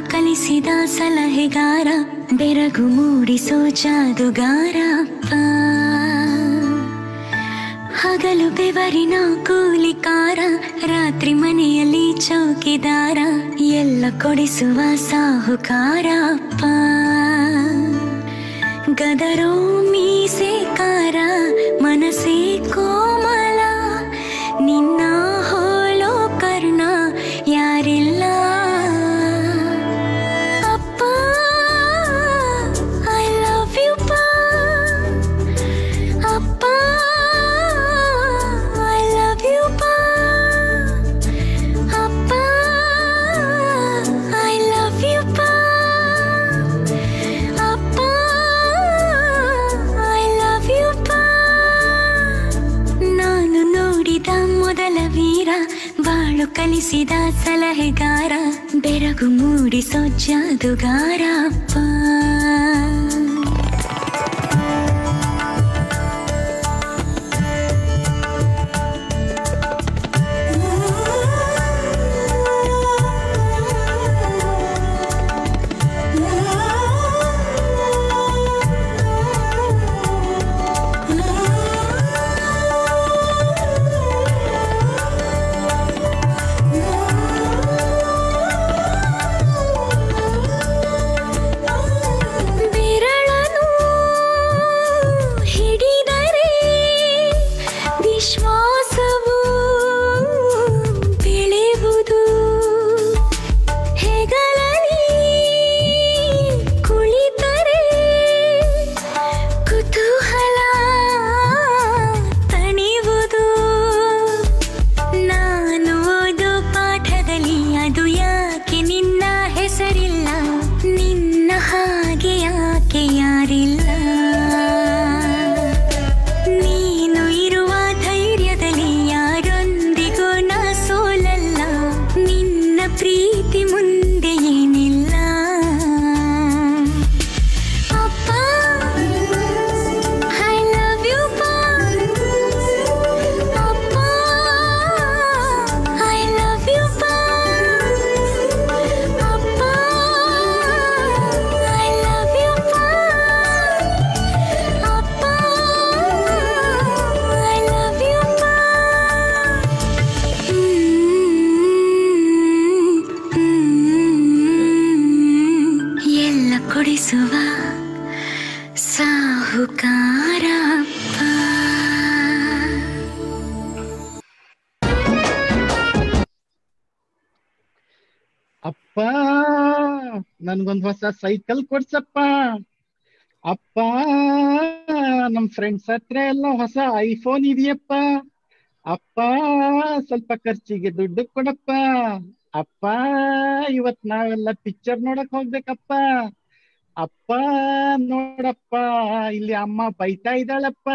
ಕಲಿಸಿದ ಸಲಹೆಗಾರ ಬೆರಗು ಮೂಡಿಸೋ ಜಾದುಗಾರ ಅಪ್ಪ ಹಗಲು ಬೆವರಿನ ಕೂಲಿಕಾರ ರಾತ್ರಿ ಮನೆಯಲ್ಲಿ ಚೌಕಿದಾರ ಎಲ್ಲ ಕೊಡಿಸುವ ಸಾಹುಕಾರ ಅಪ್ಪ ಗದರೋ ಮೀಸೆಕಾರ ಮನಸ್ಸೇ ಕೋಮಲ ನಿನ್ನ ಹೋಲೋ ಕರ್ಣ ಯಾರಿಲ್ಲ ಅಪ್ಪ ಐ ಲವ್ ಯು ಪಾ ಅಪ್ಪ ಐ ಲವ್ ಯು ಪಾ ಅಪ್ಪ ಐ ಲವ್ ಯು ಪಾ ಅಪ್ಪ ಐ ಲವ್ ಯು ಪಾ ನಾನು ನೋಡಿದ ಮೊದಲ ವೀರ ಬಾಳು ಕಲಿಸಿದ ಸಲಹೆಗಾರ ಬೆರಗು ಮೂಡಿಸೋ ಜಾದುಗಾರ ಅಪ್ಪ ಬೆರಳನು ಹಿಡಿದರೆ ವಿಶ್ವಾಸವು ಬೆಳೆಯುವುದು ಹೆಗಲಲ್ಲಿ ಕುಳಿತರೆ ಕುತೂಹಲ ತಣಿವುದು ನಾನು ಓದೋ ಪಾಠದಲ್ಲಿ ಅದು ಯಾಕೆ ನಿನ್ನ ಹೆಸರಿಲ್ಲ ನಿನ್ನ ಹಾಗೆ ಯಾಕೆ ಯಾರಿಲ್ಲ ನೀನು ಇರುವ ಧೈರ್ಯದಲ್ಲಿ ಯಾರೊಂದಿಗೂ ನಾ ಸೋಲಲ್ಲ ನಿನ್ನ ಪ್ರೀತಿ ಮುಂದೆ ಏನಿಲ್ಲ ಅಪ್ಪ ಐ ಲವ್ ಯು ಪಾ ಅಪ್ಪ ಐ ಲವ್ ಯು ಪಾ ಅಪ್ಪ ಐ ಲವ್ ಯು ಪಾ ಅಪ್ಪ ಐ ಲವ್ ಯು ಪಾ ಎಲ್ಲ ಕೊಡಿಸುವ ಸಾಹುಕಾರ ಅಪ್ಪ. ಅಪ್ಪ ನನ್ಗೊಂದ್ ಹೊಸ ಸೈಕಲ್ ಕೊಡ್ಸಪ್ಪ ಅಪ್ಪ ನಮ್ ಫ್ರೆಂಡ್ಸ್ ಹತ್ರ ಎಲ್ಲ ಹೊಸ ಐಫೋನ್ ಇದೆಯಪ್ಪ ಅಪ್ಪ ಸ್ವಲ್ಪ ಖರ್ಚಿಗೆ ದುಡ್ಡು ಕೊಡಪ್ಪ ಅಪ್ಪ ಇವತ್ ನಾವೆಲ್ಲ ಪಿಕ್ಚರ್ ನೋಡಕ್ ಹೋಗ್ಬೇಕಪ್ಪ ಅಪ್ಪ ನೋಡಪ್ಪ ಇಲ್ಲಿ ಅಮ್ಮ ಬೈತಾ ಇದ್ದಾಳಪ್ಪ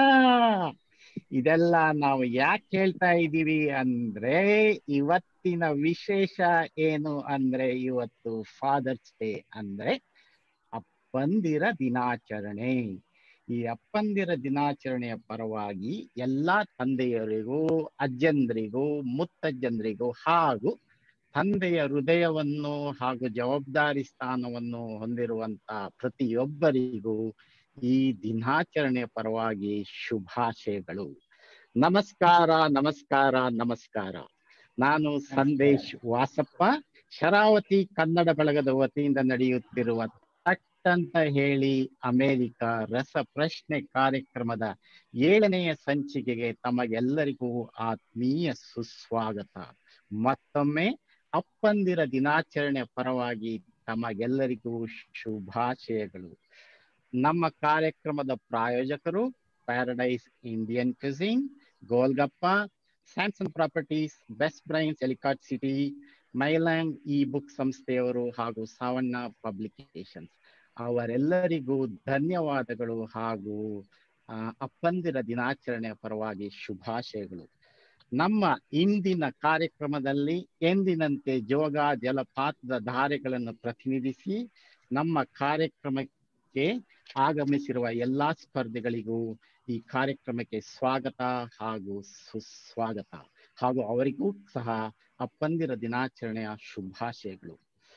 ಇದೆಲ್ಲ ನಾವು ಯಾಕೆ ಹೇಳ್ತಾ ಇದ್ದೀವಿ ಅಂದ್ರೆ ಇವತ್ತಿನ ವಿಶೇಷ ಏನು ಅಂದ್ರೆ ಇವತ್ತು ಫಾದರ್ಸ್ ಡೇ ಅಂದ್ರೆ ಅಪ್ಪಂದಿರ ದಿನಾಚರಣೆ ಈ ಅಪ್ಪಂದಿರ ದಿನಾಚರಣೆಯ ಪರವಾಗಿ ಎಲ್ಲಾ ತಂದೆಯರಿಗೂ ಅಜ್ಜಂದ್ರಿಗೂ ಮುತ್ತಜ್ಜಂದ್ರಿಗೂ ಹಾಗೂ ತಂದೆಯ ಹೃದಯವನ್ನು ಹಾಗೂ ಜವಾಬ್ದಾರಿ ಸ್ಥಾನವನ್ನು ಹೊಂದಿರುವಂತ ಪ್ರತಿಯೊಬ್ಬರಿಗೂ ಈ ದಿನಾಚರಣೆಯ ಪರವಾಗಿ ಶುಭಾಶಯಗಳು ನಮಸ್ಕಾರ ನಮಸ್ಕಾರ ನಮಸ್ಕಾರ ನಾನು ಸಂದೇಶ್ ವಾಸಪ್ಪ ಶರಾವತಿ ಕನ್ನಡ ಬಳಗದ ವತಿಯಿಂದ ನಡೆಯುತ್ತಿರುವ ತಟ್ಟಂತ ಹೇಳಿ ಅಮೆರಿಕ ರಸ ಪ್ರಶ್ನೆ ಕಾರ್ಯಕ್ರಮದ ಏಳನೆಯ ಸಂಚಿಕೆಗೆ ತಮಗೆಲ್ಲರಿಗೂ ಆತ್ಮೀಯ ಸುಸ್ವಾಗತ ಮತ್ತೊಮ್ಮೆ ಅಪ್ಪಂದಿರ ದಿನಾಚರಣೆ ಪರವಾಗಿ ತಮಗೆಲ್ಲರಿಗೂ ಶುಭಾಶಯಗಳು ನಮ್ಮ ಕಾರ್ಯಕ್ರಮದ ಪ್ರಾಯೋಜಕರು paradise Indian cuisine Golgappa Samsung properties best brains Ellicott city Myland E book ಸಂಸ್ಥೆಯವರು ಹಾಗೂ ಸಾವಣ್ಣ ಪಬ್ಲಿಕೇಶನ್ಸ್ ಅವರೆಲ್ಲರಿಗೂ ಧನ್ಯವಾದಗಳು ಹಾಗೂ ಆ, ಅಪ್ಪಂದಿರ ದಿನಾಚರಣೆಯ ಪರವಾಗಿ ಶುಭಾಶಯಗಳು ನಮ್ಮ ಇಂದಿನ ಕಾರ್ಯಕ್ರಮದಲ್ಲಿ ಎಂದಿನಂತೆ ಜೋಗ ಜಲಪಾತದ ಧಾರೆಗಳನ್ನು ಪ್ರತಿನಿಧಿಸಿ ನಮ್ಮ ಕಾರ್ಯಕ್ರಮಕ್ಕೆ ಆಗಮಿಸಿರುವ ಎಲ್ಲಾ ಸ್ಪರ್ಧಿಗಳಿಗೂ ಈ ಕಾರ್ಯಕ್ರಮಕ್ಕೆ ಸ್ವಾಗತ ಹಾಗೂ ಸುಸ್ವಾಗತ ಹಾಗೂ ಅವರಿಗೂ ಸಹ ಅಪ್ಪಂದಿರ ದಿನಾಚರಣೆಯ ಶುಭಾಶಯಗಳು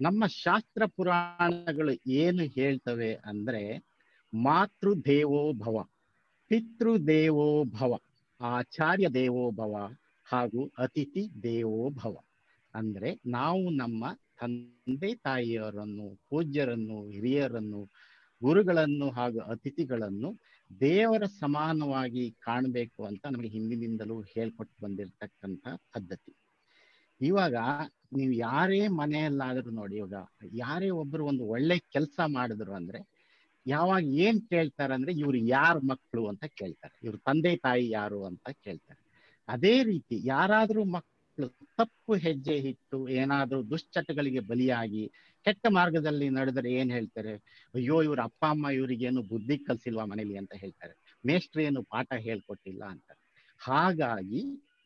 ನಮ್ಮ ಶಾಸ್ತ್ರ ಪುರಾಣಗಳು ಏನು ಹೇಳ್ತವೆ ಅಂದ್ರೆ ಮಾತೃ ದೇವೋ ಭವ ಪಿತೃ ದೇವೋ ಭವ ಆಚಾರ್ಯ ದೇವೋ ಭವ ಹಾಗೂ ಅತಿಥಿ ದೇವೋ ಭವ ಅಂದ್ರೆ ನಾವು ನಮ್ಮ ತಂದೆ ತಾಯಿಯವರನ್ನು ಪೂಜ್ಯರನ್ನು ಹಿರಿಯರನ್ನು ಗುರುಗಳನ್ನು ಹಾಗೂ ಅತಿಥಿಗಳನ್ನು ದೇವರ ಸಮಾನವಾಗಿ ಕಾಣಬೇಕು ಅಂತ ನಮಗೆ ಹಿಂದಿನಿಂದಲೂ ಹೇಳ್ಕೊಟ್ಟು ಬಂದಿರತಕ್ಕಂಥ ಪದ್ಧತಿ ಇವಾಗ ನೀವು ಯಾರೇ ಮನೆಯಲ್ಲಾದ್ರೂ ನೋಡಿ ಇವಾಗ ಯಾರೇ ಒಬ್ರು ಒಂದು ಒಳ್ಳೆ ಕೆಲಸ ಮಾಡಿದ್ರು ಅಂದ್ರೆ ಯಾವಾಗ ಏನ್ ಕೇಳ್ತಾರೆ ಅಂದ್ರೆ ಇವ್ರು ಯಾರ ಮಕ್ಕಳು ಅಂತ ಕೇಳ್ತಾರೆ ಇವ್ರ ತಂದೆ ತಾಯಿ ಯಾರು ಅಂತ ಕೇಳ್ತಾರೆ ಅದೇ ರೀತಿ ಯಾರಾದ್ರೂ ಮಕ್ಕಳು ತಪ್ಪು ಹೆಜ್ಜೆ ಇಟ್ಟು ಏನಾದ್ರೂ ದುಶ್ಚಟಗಳಿಗೆ ಬಲಿಯಾಗಿ ಕೆಟ್ಟ ಮಾರ್ಗದಲ್ಲಿ ನಡೆದರೆ ಏನ್ ಹೇಳ್ತಾರೆ ಅಯ್ಯೋ ಇವ್ರ ಅಪ್ಪ ಅಮ್ಮ ಇವ್ರಿಗೇನು ಬುದ್ಧಿ ಕಲ್ಸಿಲ್ವಾ ಮನೇಲಿ ಅಂತ ಹೇಳ್ತಾರೆ ಮೇಷ್ಟ್ರು ಏನು ಪಾಠ ಹೇಳ್ಕೊಟ್ಟಿಲ್ಲ ಅಂತ ಹಾಗಾಗಿ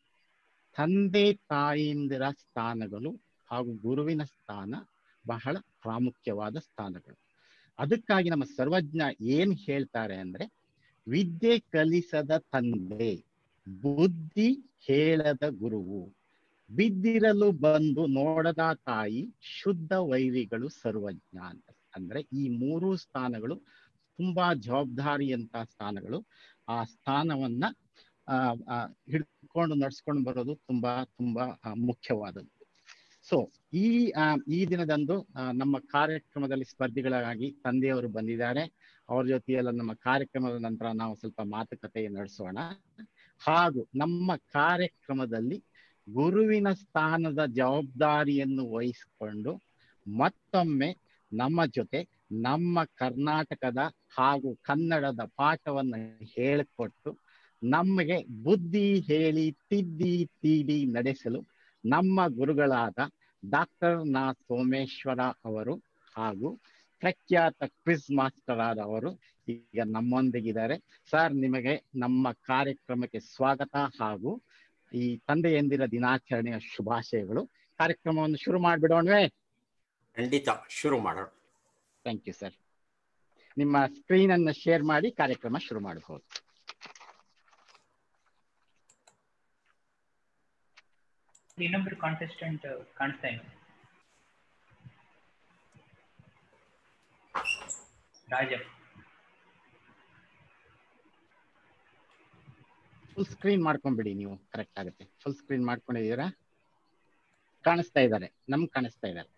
ತಂದೆ ತಾಯಿಂದಿರ ಸ್ಥಾನಗಳು ಹಾಗೂ ಗುರುವಿನ ಸ್ಥಾನ ಬಹಳ ಪ್ರಾಮುಖ್ಯವಾದ ಸ್ಥಾನಗಳು ಅದಕ್ಕಾಗಿ ನಮ್ಮ ಸರ್ವಜ್ಞ ಏನ್ ಹೇಳ್ತಾರೆ ಅಂದ್ರೆ ವಿದ್ಯೆ ಕಲಿಸದ ತಂದೆ ಬುದ್ಧಿ ಹೇಳದ ಗುರುವು ಬಿದ್ದಿರಲು ಬಂದು ನೋಡದ ತಾಯಿ ಶುದ್ಧ ವೈರಿಗಳು ಸರ್ವಜ್ಞ ಅಂತ ಅಂದ್ರೆ ಈ ಮೂರು ಸ್ಥಾನಗಳು ತುಂಬಾ ಜವಾಬ್ದಾರಿಯಂತ ಸ್ಥಾನಗಳು ಆ ಸ್ಥಾನವನ್ನ ಆ ಆ, ಹಿಡ್ಕೊಂಡು ನಡ್ಸ್ಕೊಂಡು ಬರೋದು ತುಂಬಾ ತುಂಬಾ ಆ, ಮುಖ್ಯವಾದದ್ದು ಸೊ ಈ ಆ, ಈ ದಿನದಂದು ಆ, ನಮ್ಮ ಕಾರ್ಯಕ್ರಮದಲ್ಲಿ ಸ್ಪರ್ಧಿಗಳಾಗಿ ತಂದೆಯವರು ಬಂದಿದ್ದಾರೆ ಅವ್ರ ಜೊತೆಯೆಲ್ಲ ನಮ್ಮ ಕಾರ್ಯಕ್ರಮದ ನಂತರ ನಾವು ಸ್ವಲ್ಪ ಮಾತುಕತೆ ನಡೆಸೋಣ ಹಾಗೂ ನಮ್ಮ ಕಾರ್ಯಕ್ರಮದಲ್ಲಿ ಗುರುವಿನ ಸ್ಥಾನದ ಜವಾಬ್ದಾರಿಯನ್ನು ವಹಿಸಿಕೊಂಡು ಮತ್ತೊಮ್ಮೆ ನಮ್ಮ ಜೊತೆ ನಮ್ಮ ಕರ್ನಾಟಕದ ಹಾಗೂ ಕನ್ನಡದ ಪಾಠವನ್ನು ಹೇಳಿಕೊಟ್ಟು ನಮಗೆ ಬುದ್ಧಿ ಹೇಳಿ ತಿದ್ದಿ ತೀಡಿ ನಡೆಸಲು ನಮ್ಮ ಗುರುಗಳಾದ ಡಾಕ್ಟರ್ ನಾ ಸೋಮೇಶ್ವರ ಅವರು ಹಾಗೂ ಪ್ರಖ್ಯಾತ ಕ್ವಿಜ್ ಮಾಸ್ಟರ್ ಆದವರು ಈಗ ನಮ್ಮೊಂದಿಗಿದ್ದಾರೆ ಸರ್ ನಿಮಗೆ ನಮ್ಮ ಕಾರ್ಯಕ್ರಮಕ್ಕೆ ಸ್ವಾಗತ ಹಾಗೂ ಈ ತಂದೆಯಂದಿರ ದಿನಾಚರಣೆಯ ಶುಭಾಶಯಗಳು ಕಾರ್ಯಕ್ರಮವನ್ನು ಶುರು ಮಾಡಿಬಿಡೋಣವೇ ಖಂಡಿತ ಶುರು ಮಾಡೋಣ ಥ್ಯಾಂಕ್ ಯು ಸರ್ ನಿಮ್ಮ ಸ್ಕ್ರೀನ್ ಅನ್ನು ಶೇರ್ ಮಾಡಿ ಕಾರ್ಯಕ್ರಮ ಶುರು ಮಾಡಬಹುದು ಇನ್ನೊಬ್ರು ಕಾಂಟೆಸ್ಟೆಂಟ್ ಕಾಣಿಸ್ತಾ ಇಲ್ಲ ರಾಜ ಫುಲ್ ಸ್ಕ್ರೀನ್ ಮಾಡ್ಕೊಂಡ್ಬಿಡಿ ನೀವು ಕರೆಕ್ಟ್ ಆಗುತ್ತೆ ಫುಲ್ ಸ್ಕ್ರೀನ್ ಮಾಡ್ಕೊಂಡಿದ್ದೀರಾ ಕಾಣಿಸ್ತಾ ಇದ್ದಾರೆ ನಮ್ಗೆ ಕಾಣಿಸ್ತಾ ಇದ್ದಾರೆ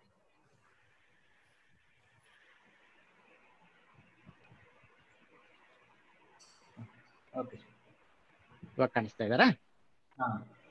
ಓಕೆ ಇವಾಗ ಕಾಣಿಸ್ತಾ ಇದ್ದಾರಾ ಹಾ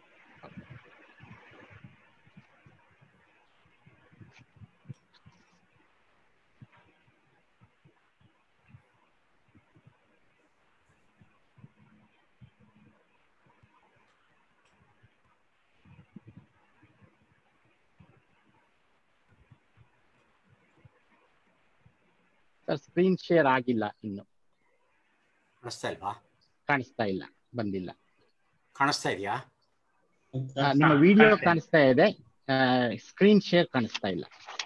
ಸರ್ ಸ್ಕ್ರೀನ್ ಶೇರ್ ಆಗಿಲ್ಲ ಇನ್ನು ಕಾಣಿಸ್ತಾ ಇಲ್ವಾ ಕಾಣಿಸ್ತಾ ಇಲ್ಲ ಬಂದಿಲ್ಲ ಕಾಣಿಸ್ತಾ ಇದೆಯಾ ಆ, ನಿಮ್ಮ ಹಾ, ವಿಡಿಯೋ ಕಾಣಿಸ್ತಾ ಕಾಣಿಸ್ತಾ ಇದೆ ಸ್ಕ್ರೀನ್ ಶೇರ್ ಕಾಣಿಸ್ತಾ ಇಲ್ಲ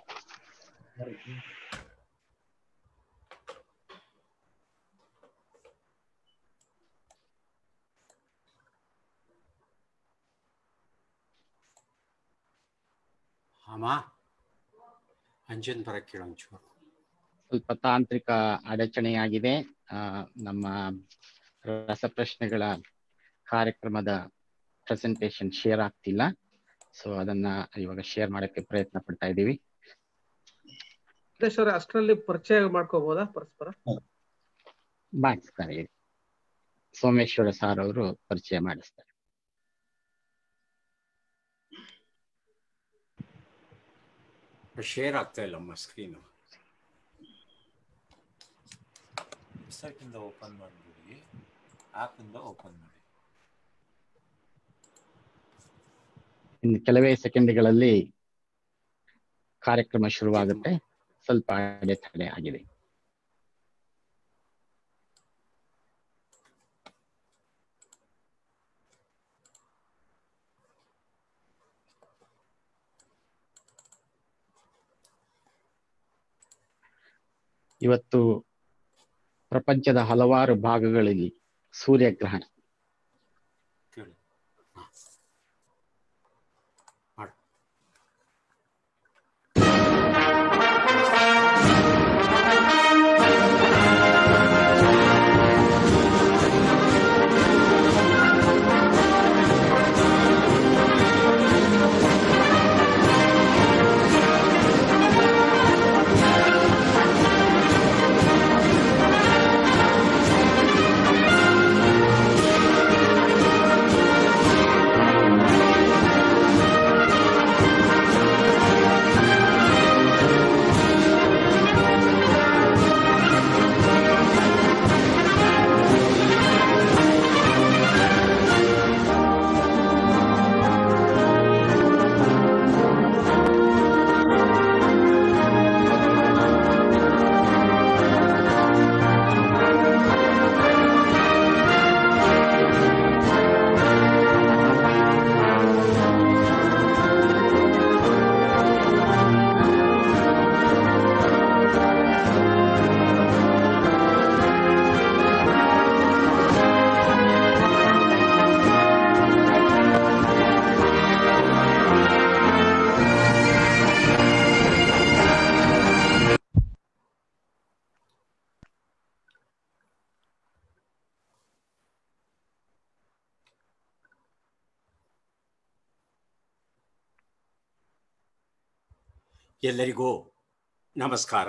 ಅಮ್ಮ ಅಂಜನ್ ಬರ ಕೇಳೊಂಚೂರು ಸ್ವಲ್ಪ ತಾಂತ್ರಿಕ ಅಡಚಣೆಯಾಗಿದೆ ಆ, ನಮ್ಮ ರಸಪ್ರಶ್ನೆಗಳ ಕಾರ್ಯಕ್ರಮದ ಪ್ರೆಸೆಂಟೇಶನ್ ಶೇರ್ ಆಗ್ತಿಲ್ಲ ಸೊ ಅದನ್ನ ಇವಾಗ ಶೇರ್ ಮಾಡಕ್ಕೆ ಪ್ರಯತ್ನ ಪಡ್ತಾ ಇದ್ದೀವಿ ಸಿದ್ದೇಶ್ವರ ಅಷ್ಟರಲ್ಲಿ ಪರಿಚಯ ಮಾಡ್ಕೋಬಹುದಾ ಪರಸ್ಪರ ಮಾಡಿಸ್ತಾರೆ ಸೋಮೇಶ್ವರ ಸಾರ್ ಅವರು ಪರಿಚಯ ಮಾಡಿಸ್ತಾರೆ ಶೇರ್ ಆಗ್ತಾ ಇಲ್ಲಮ್ಮ ಸ್ಕ್ರೀನು ವೆಬ್ಸೈಟಿಂದ ಓಪನ್ ಮಾಡಿಬಿಡಿ ಆ್ಯಪಿಂದ ಓಪನ್ ಮಾಡಿ ಇನ್ನು ಕೆಲವೇ ಸೆಕೆಂಡ್ಗಳಲ್ಲಿ ಕಾರ್ಯಕ್ರಮ ಶುರುವಾಗುತ್ತೆ ಸ್ವಲ್ಪ ಅಡೆತಡೆ ಆಗಿದೆ ಇವತ್ತು ಪ್ರಪಂಚದ ಹಲವಾರು ಭಾಗಗಳಲ್ಲಿ ಸೂರ್ಯಗ್ರಹಣ ಕೇಳಿ ಹಾ. ಮಾಡು ಎಲ್ಲರಿಗೂ ನಮಸ್ಕಾರ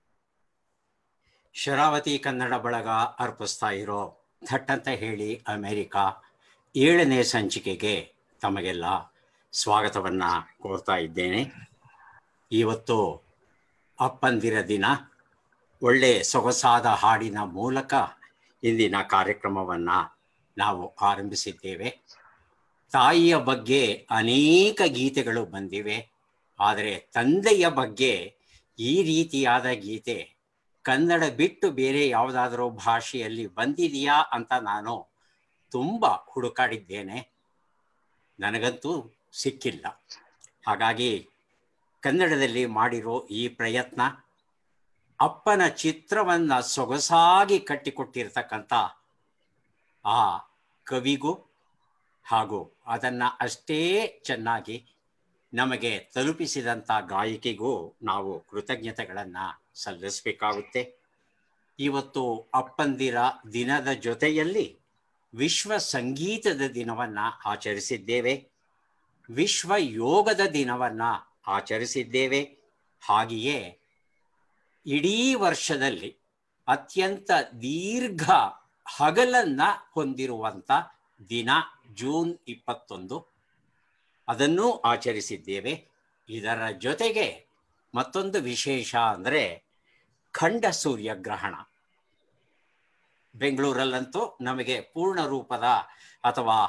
ಶರಾವತಿ ಕನ್ನಡ ಬಳಗ ಅರ್ಪಿಸ್ತಾ ಇರೋ ಥಟ್ ಅಂತ ಹೇಳಿ ಅಮೆರಿಕ ಏಳನೇ ಸಂಚಿಕೆಗೆ ತಮಗೆಲ್ಲ ಸ್ವಾಗತವನ್ನು ಕೋರ್ತಾ ಇದ್ದೇನೆ ಇವತ್ತು ಅಪ್ಪಂದಿರ ದಿನ ಒಳ್ಳೆ ಸೊಗಸಾದ ಹಾಡಿನ ಮೂಲಕ ಇಂದಿನ ಕಾರ್ಯಕ್ರಮವನ್ನು ನಾವು ಆರಂಭಿಸಿದ್ದೇವೆ ತಾಯಿಯ ಬಗ್ಗೆ ಅನೇಕ ಗೀತೆಗಳು ಬಂದಿವೆ ಆದರೆ ತಂದೆಯ ಬಗ್ಗೆ ಈ ರೀತಿಯಾದ ಗೀತೆ ಕನ್ನಡ ಬಿಟ್ಟು ಬೇರೆ ಯಾವುದಾದ್ರೂ ಭಾಷೆಯಲ್ಲಿ ಬಂದಿದೆಯಾ ಅಂತ ನಾನು ತುಂಬ ಹುಡುಕಾಡಿದ್ದೇನೆ ನನಗಂತೂ ಸಿಕ್ಕಿಲ್ಲ ಹಾಗಾಗಿ ಕನ್ನಡದಲ್ಲಿ ಮಾಡಿರೋ ಈ ಪ್ರಯತ್ನ ಅಪ್ಪನ ಚಿತ್ರವನ್ನ ಸೊಗಸಾಗಿ ಕಟ್ಟಿಕೊಟ್ಟಿರ್ತಕ್ಕಂಥ ಆ ಕವಿಗೂ ಹಾಗೂ ಅದನ್ನ ಅಷ್ಟೇ ಚೆನ್ನಾಗಿ ನಮಗೆ ತಲುಪಿಸಿದಂಥ ಗಾಯಕಿಗೂ ನಾವು ಕೃತಜ್ಞತೆಗಳನ್ನು ಸಲ್ಲಿಸಬೇಕಾಗುತ್ತೆ ಇವತ್ತು ಅಪ್ಪಂದಿರ ದಿನದ ಜೊತೆಯಲ್ಲಿ ವಿಶ್ವ ಸಂಗೀತದ ದಿನವನ್ನು ಆಚರಿಸಿದ್ದೇವೆ ವಿಶ್ವ ಯೋಗದ ದಿನವನ್ನು ಆಚರಿಸಿದ್ದೇವೆ ಹಾಗೆಯೇ ಇಡೀ ವರ್ಷದಲ್ಲಿ ಅತ್ಯಂತ ದೀರ್ಘ ಹಗಲನ್ನ ಹೊಂದಿರುವಂಥ ದಿನ ಜೂನ್ ಇಪ್ಪತ್ತೊಂದು ಅದನ್ನೂ ಆಚರಿಸಿದ್ದೇವೆ ಇದರ ಜೊತೆಗೆ ಮತ್ತೊಂದು ವಿಶೇಷ ಅಂದರೆ ಖಂಡ ಸೂರ್ಯಗ್ರಹಣ ಬೆಂಗಳೂರಲ್ಲಂತೂ ನಮಗೆ ಪೂರ್ಣ ರೂಪದ ಅಥವಾ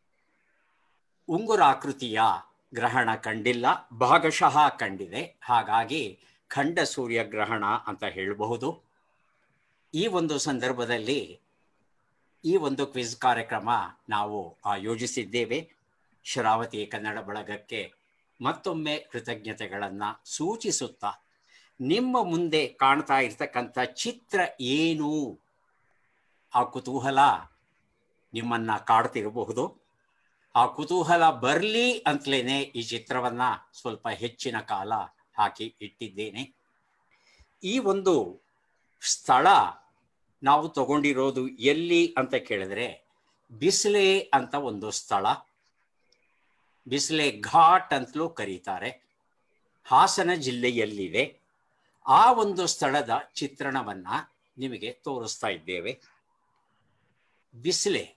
ಉಂಗುರಾಕೃತಿಯ ಗ್ರಹಣ ಕಂಡಿಲ್ಲ ಭಾಗಶಃ ಕಂಡಿದೆ ಹಾಗಾಗಿ ಖಂಡ ಸೂರ್ಯಗ್ರಹಣ ಅಂತ ಹೇಳಬಹುದು ಈ ಒಂದು ಸಂದರ್ಭದಲ್ಲಿ ಈ ಒಂದು ಕ್ವಿಜ್ ಕಾರ್ಯಕ್ರಮ ನಾವು ಆಯೋಜಿಸಿದ್ದೇವೆ ಶರಾವತಿ ಕನ್ನಡ ಬಳಗಕ್ಕೆ ಮತ್ತೊಮ್ಮೆ ಕೃತಜ್ಞತೆಗಳನ್ನು ಸೂಚಿಸುತ್ತಾ ನಿಮ್ಮ ಮುಂದೆ ಕಾಣ್ತಾ ಇರ್ತಕ್ಕಂಥ ಚಿತ್ರ ಏನು ಆ ಕುತೂಹಲ ನಿಮ್ಮನ್ನ ಕಾಡ್ತಿರಬಹುದು ಆ ಕುತೂಹಲ ಬರಲಿ ಅಂತಲೇ ಈ ಚಿತ್ರವನ್ನ ಸ್ವಲ್ಪ ಹೆಚ್ಚಿನ ಕಾಲ ಹಾಕಿ ಇಟ್ಟಿದ್ದೇನೆ ಈ ಒಂದು ಸ್ಥಳ ನಾವು ತಗೊಂಡಿರೋದು ಎಲ್ಲಿ ಅಂತ ಕೇಳಿದ್ರೆ ಬಿಸಿಲೆ ಅಂತ ಒಂದು ಸ್ಥಳ ಬಿಸಿಲೆ ಘಾಟ್ ಅಂತಲೂ ಕರೀತಾರೆ ಹಾಸನ ಜಿಲ್ಲೆಯಲ್ಲಿದೆ ಆ ಒಂದು ಸ್ಥಳದ ಚಿತ್ರಣವನ್ನ ನಿಮಗೆ ತೋರಿಸ್ತಾ ಇದ್ದೇವೆ ಬಿಸಿಲೆ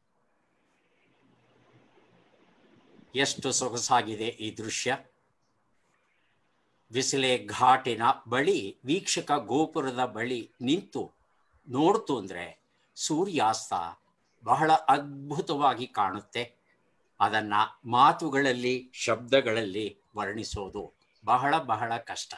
ಎಷ್ಟು ಸೊಗಸಾಗಿದೆ ಈ ದೃಶ್ಯ ಬಿಸಿಲೆ ಘಾಟಿನ ಬಳಿ ವೀಕ್ಷಕ ಗೋಪುರದ ಬಳಿ ನಿಂತು ನೋಡ್ತು ಅಂದ್ರೆ ಸೂರ್ಯಾಸ್ತ ಬಹಳ ಅದ್ಭುತವಾಗಿ ಕಾಣುತ್ತೆ ಅದನ್ನ ಮಾತುಗಳಲ್ಲಿ ಶಬ್ದಗಳಲ್ಲಿ ವರ್ಣಿಸೋದು ಬಹಳ ಬಹಳ ಕಷ್ಟ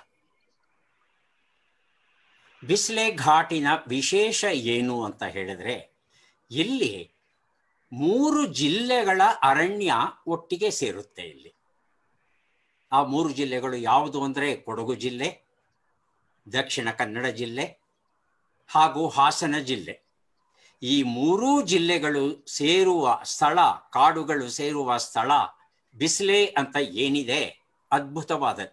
ಬಿಸ್ಲೆ ಘಾಟಿನ ವಿಶೇಷ ಏನು ಅಂತ ಹೇಳಿದ್ರೆ ಇಲ್ಲಿ ಮೂರು ಜಿಲ್ಲೆಗಳ ಅರಣ್ಯ ಒಟ್ಟಿಗೆ ಸೇರುತ್ತೆ ಇಲ್ಲಿ ಆ ಮೂರು ಜಿಲ್ಲೆಗಳು ಯಾವುದು ಅಂದರೆ ಕೊಡಗು ಜಿಲ್ಲೆ ದಕ್ಷಿಣ ಕನ್ನಡ ಜಿಲ್ಲೆ ಹಾಗೂ ಹಾಸನ ಜಿಲ್ಲೆ ಈ ಮೂರೂ ಜಿಲ್ಲೆಗಳು ಸೇರುವ ಸ್ಥಳ ಕಾಡುಗಳು ಸೇರುವ ಸ್ಥಳ ಬಿಸಿಲೆ ಅಂತ ಏನಿದೆ ಅದ್ಭುತವಾದದ್ದು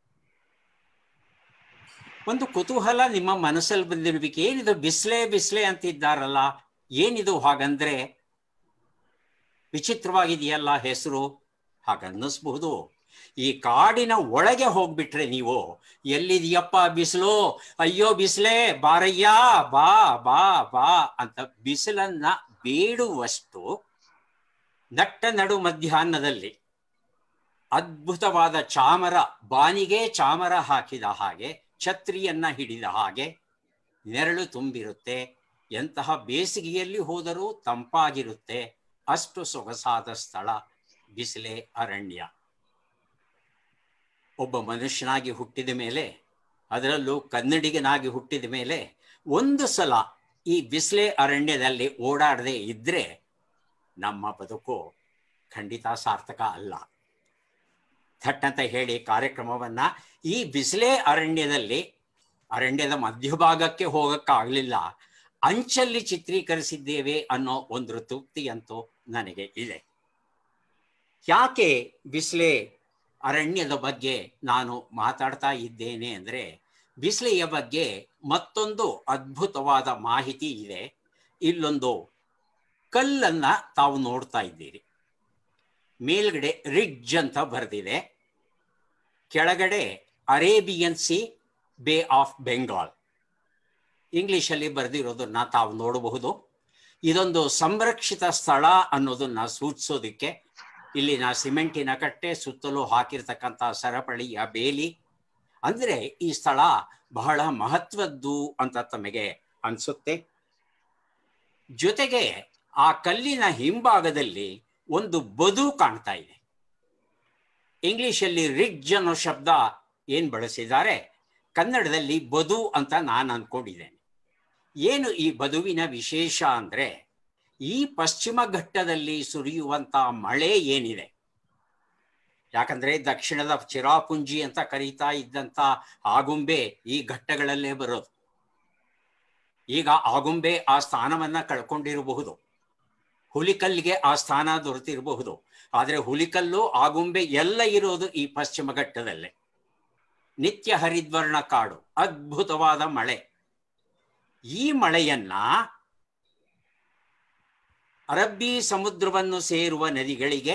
ಒಂದು ಕುತೂಹಲ ನಿಮ್ಮ ಮನಸ್ಸಲ್ಲಿ ಬಂದಿರ್ಬೇಕು ಏನಿದು ಬಿಸ್ಲೆ ಬಿಸ್ಲೆ ಅಂತಿದ್ದಾರಲ್ಲ ಏನಿದು ಹಾಗಂದ್ರೆ ವಿಚಿತ್ರವಾಗಿದೆಯಲ್ಲ ಹೆಸರು ಹಾಗನ್ನಿಸ್ಬಹುದು ಈ ಕಾಡಿನ ಒಳಗೆ ಹೋಗ್ಬಿಟ್ರೆ ನೀವು ಎಲ್ಲಿದೆಯಪ್ಪ ಬಿಸಿಲು ಅಯ್ಯೋ ಬಿಸಿಲೇ ಬಾರಯ್ಯ ಬಾ ಬಾ ಬಾ ಅಂತ ಬಿಸಿಲನ್ನ ಬೇಡುವಷ್ಟು ನಟ್ಟ ನಡು ಮಧ್ಯಾಹ್ನದಲ್ಲಿ ಅದ್ಭುತವಾದ ಚಾಮರ ಬಾನಿಗೆ ಚಾಮರ ಹಾಕಿದ ಹಾಗೆ ಛತ್ರಿಯನ್ನ ಹಿಡಿದ ಹಾಗೆ ನೆರಳು ತುಂಬಿರುತ್ತೆ ಎಂತಹ ಬೇಸಿಗೆಯಲ್ಲಿ ಹೋದರೂ ತಂಪಾಗಿರುತ್ತೆ ಅಷ್ಟು ಸೊಗಸಾದ ಸ್ಥಳ ಬಿಸಿಲೆ ಅರಣ್ಯ ಒಬ್ಬ ಮನುಷ್ಯನಾಗಿ ಹುಟ್ಟಿದ ಮೇಲೆ ಅದರಲ್ಲೂ ಕನ್ನಡಿಗನಾಗಿ ಹುಟ್ಟಿದ ಮೇಲೆ ಒಂದು ಸಲ ಈ ಬಿಸಿಲೆ ಅರಣ್ಯದಲ್ಲಿ ಓಡಾಡದೆ ಇದ್ರೆ ನಮ್ಮ ಬದುಕು ಖಂಡಿತ ಸಾರ್ಥಕ ಅಲ್ಲ ಥಟ್ ಅಂತ ಹೇಳಿ ಕಾರ್ಯಕ್ರಮವನ್ನ ಈ ಬಿಸಿಲೆ ಅರಣ್ಯದಲ್ಲಿ ಅರಣ್ಯದ ಮಧ್ಯಭಾಗಕ್ಕೆ ಹೋಗಕ್ಕಾಗಲಿಲ್ಲ ಅಂಚಲ್ಲಿ ಚಿತ್ರೀಕರಿಸಿದ್ದೇವೆ ಅನ್ನೋ ಒಂದು ತೃಪ್ತಿ ಅಂತೂ ನನಗೆ ಇದೆ ಯಾಕೆ ಬಿಸಿಲೆ ಅರಣ್ಯದ ಬಗ್ಗೆ ನಾನು ಮಾತಾಡ್ತಾ ಇದ್ದೇನೆ ಅಂದರೆ ಬಿಸಿಲೆಯ ಬಗ್ಗೆ ಮತ್ತೊಂದು ಅದ್ಭುತವಾದ ಮಾಹಿತಿ ಇದೆ ಇಲ್ಲೊಂದು ಕಲ್ಲನ್ನ ತಾವು ನೋಡ್ತಾ ಇದ್ದೀರಿ ಮೇಲ್ಗಡೆ ರಿಡ್ಜ್ ಅಂತ ಬರೆದಿದೆ ಕೆಳಗಡೆ Arabian sea bay of Bengal ಇಂಗ್ಲಿಷಲ್ಲಿ ಬರೆದಿರೋದನ್ನ ತಾವು ನೋಡಬಹುದು ಇದೊಂದು ಸಂರಕ್ಷಿತ ಸ್ಥಳ ಅನ್ನೋದನ್ನ ಸೂಚಿಸೋದಕ್ಕೆ ಇಲ್ಲಿನ ಸಿಮೆಂಟಿನ ಕಟ್ಟೆ ಸುತ್ತಲೂ ಹಾಕಿರ್ತಕ್ಕಂಥ ಸರಪಳಿಯ ಬೇಲಿ ಅಂದ್ರೆ ಈ ಸ್ಥಳ ಬಹಳ ಮಹತ್ವದ್ದು ಅಂತ ತಮಗೆ ಅನ್ಸುತ್ತೆ ಜೊತೆಗೆ ಆ ಕಲ್ಲಿನ ಹಿಂಭಾಗದಲ್ಲಿ ಒಂದು ಬದು ಕಾಣ್ತಾ ಇದೆ ಇಂಗ್ಲಿಷಲ್ಲಿ ರಿಡ್ಜ್ ಅನ್ನೋ ಶಬ್ದ ಏನ್ ಬಳಸಿದ್ದಾರೆ ಕನ್ನಡದಲ್ಲಿ ಬದು ಅಂತ ನಾನು ಅನ್ಕೊಂಡಿದ್ದೇನೆ ಏನು ಈ ಬದುವಿನ ವಿಶೇಷ ಅಂದ್ರೆ ಈ ಪಶ್ಚಿಮ ಘಟ್ಟದಲ್ಲಿ ಸುರಿಯುವಂತ ಮಳೆ ಏನಿದೆ ಯಾಕಂದ್ರೆ ದಕ್ಷಿಣದ ಚಿರಾಪುಂಜಿ ಅಂತ ಕರೀತಾ ಇದ್ದಂತ ಆಗುಂಬೆ ಈ ಘಟ್ಟಗಳಲ್ಲೇ ಬರೋದು ಈಗ ಆಗುಂಬೆ ಆ ಸ್ಥಾನವನ್ನ ಕಳ್ಕೊಂಡಿರಬಹುದು ಹುಲಿಕಲ್ಲಿಗೆ ಆ ಸ್ಥಾನ ದೊರೆತಿರಬಹುದು ಆದ್ರೆ ಹುಲಿಕಲ್ಲು ಆಗುಂಬೆ ಎಲ್ಲ ಇರೋದು ಈ ಪಶ್ಚಿಮ ಘಟ್ಟದಲ್ಲೇ ನಿತ್ಯ ಹರಿದ್ವರ್ಣ ಕಾಡು ಅದ್ಭುತವಾದ ಮಳೆ ಈ ಮಳೆಯನ್ನ ಅರಬ್ಬಿ ಸಮುದ್ರವನ್ನು ಸೇರುವ ನದಿಗಳಿಗೆ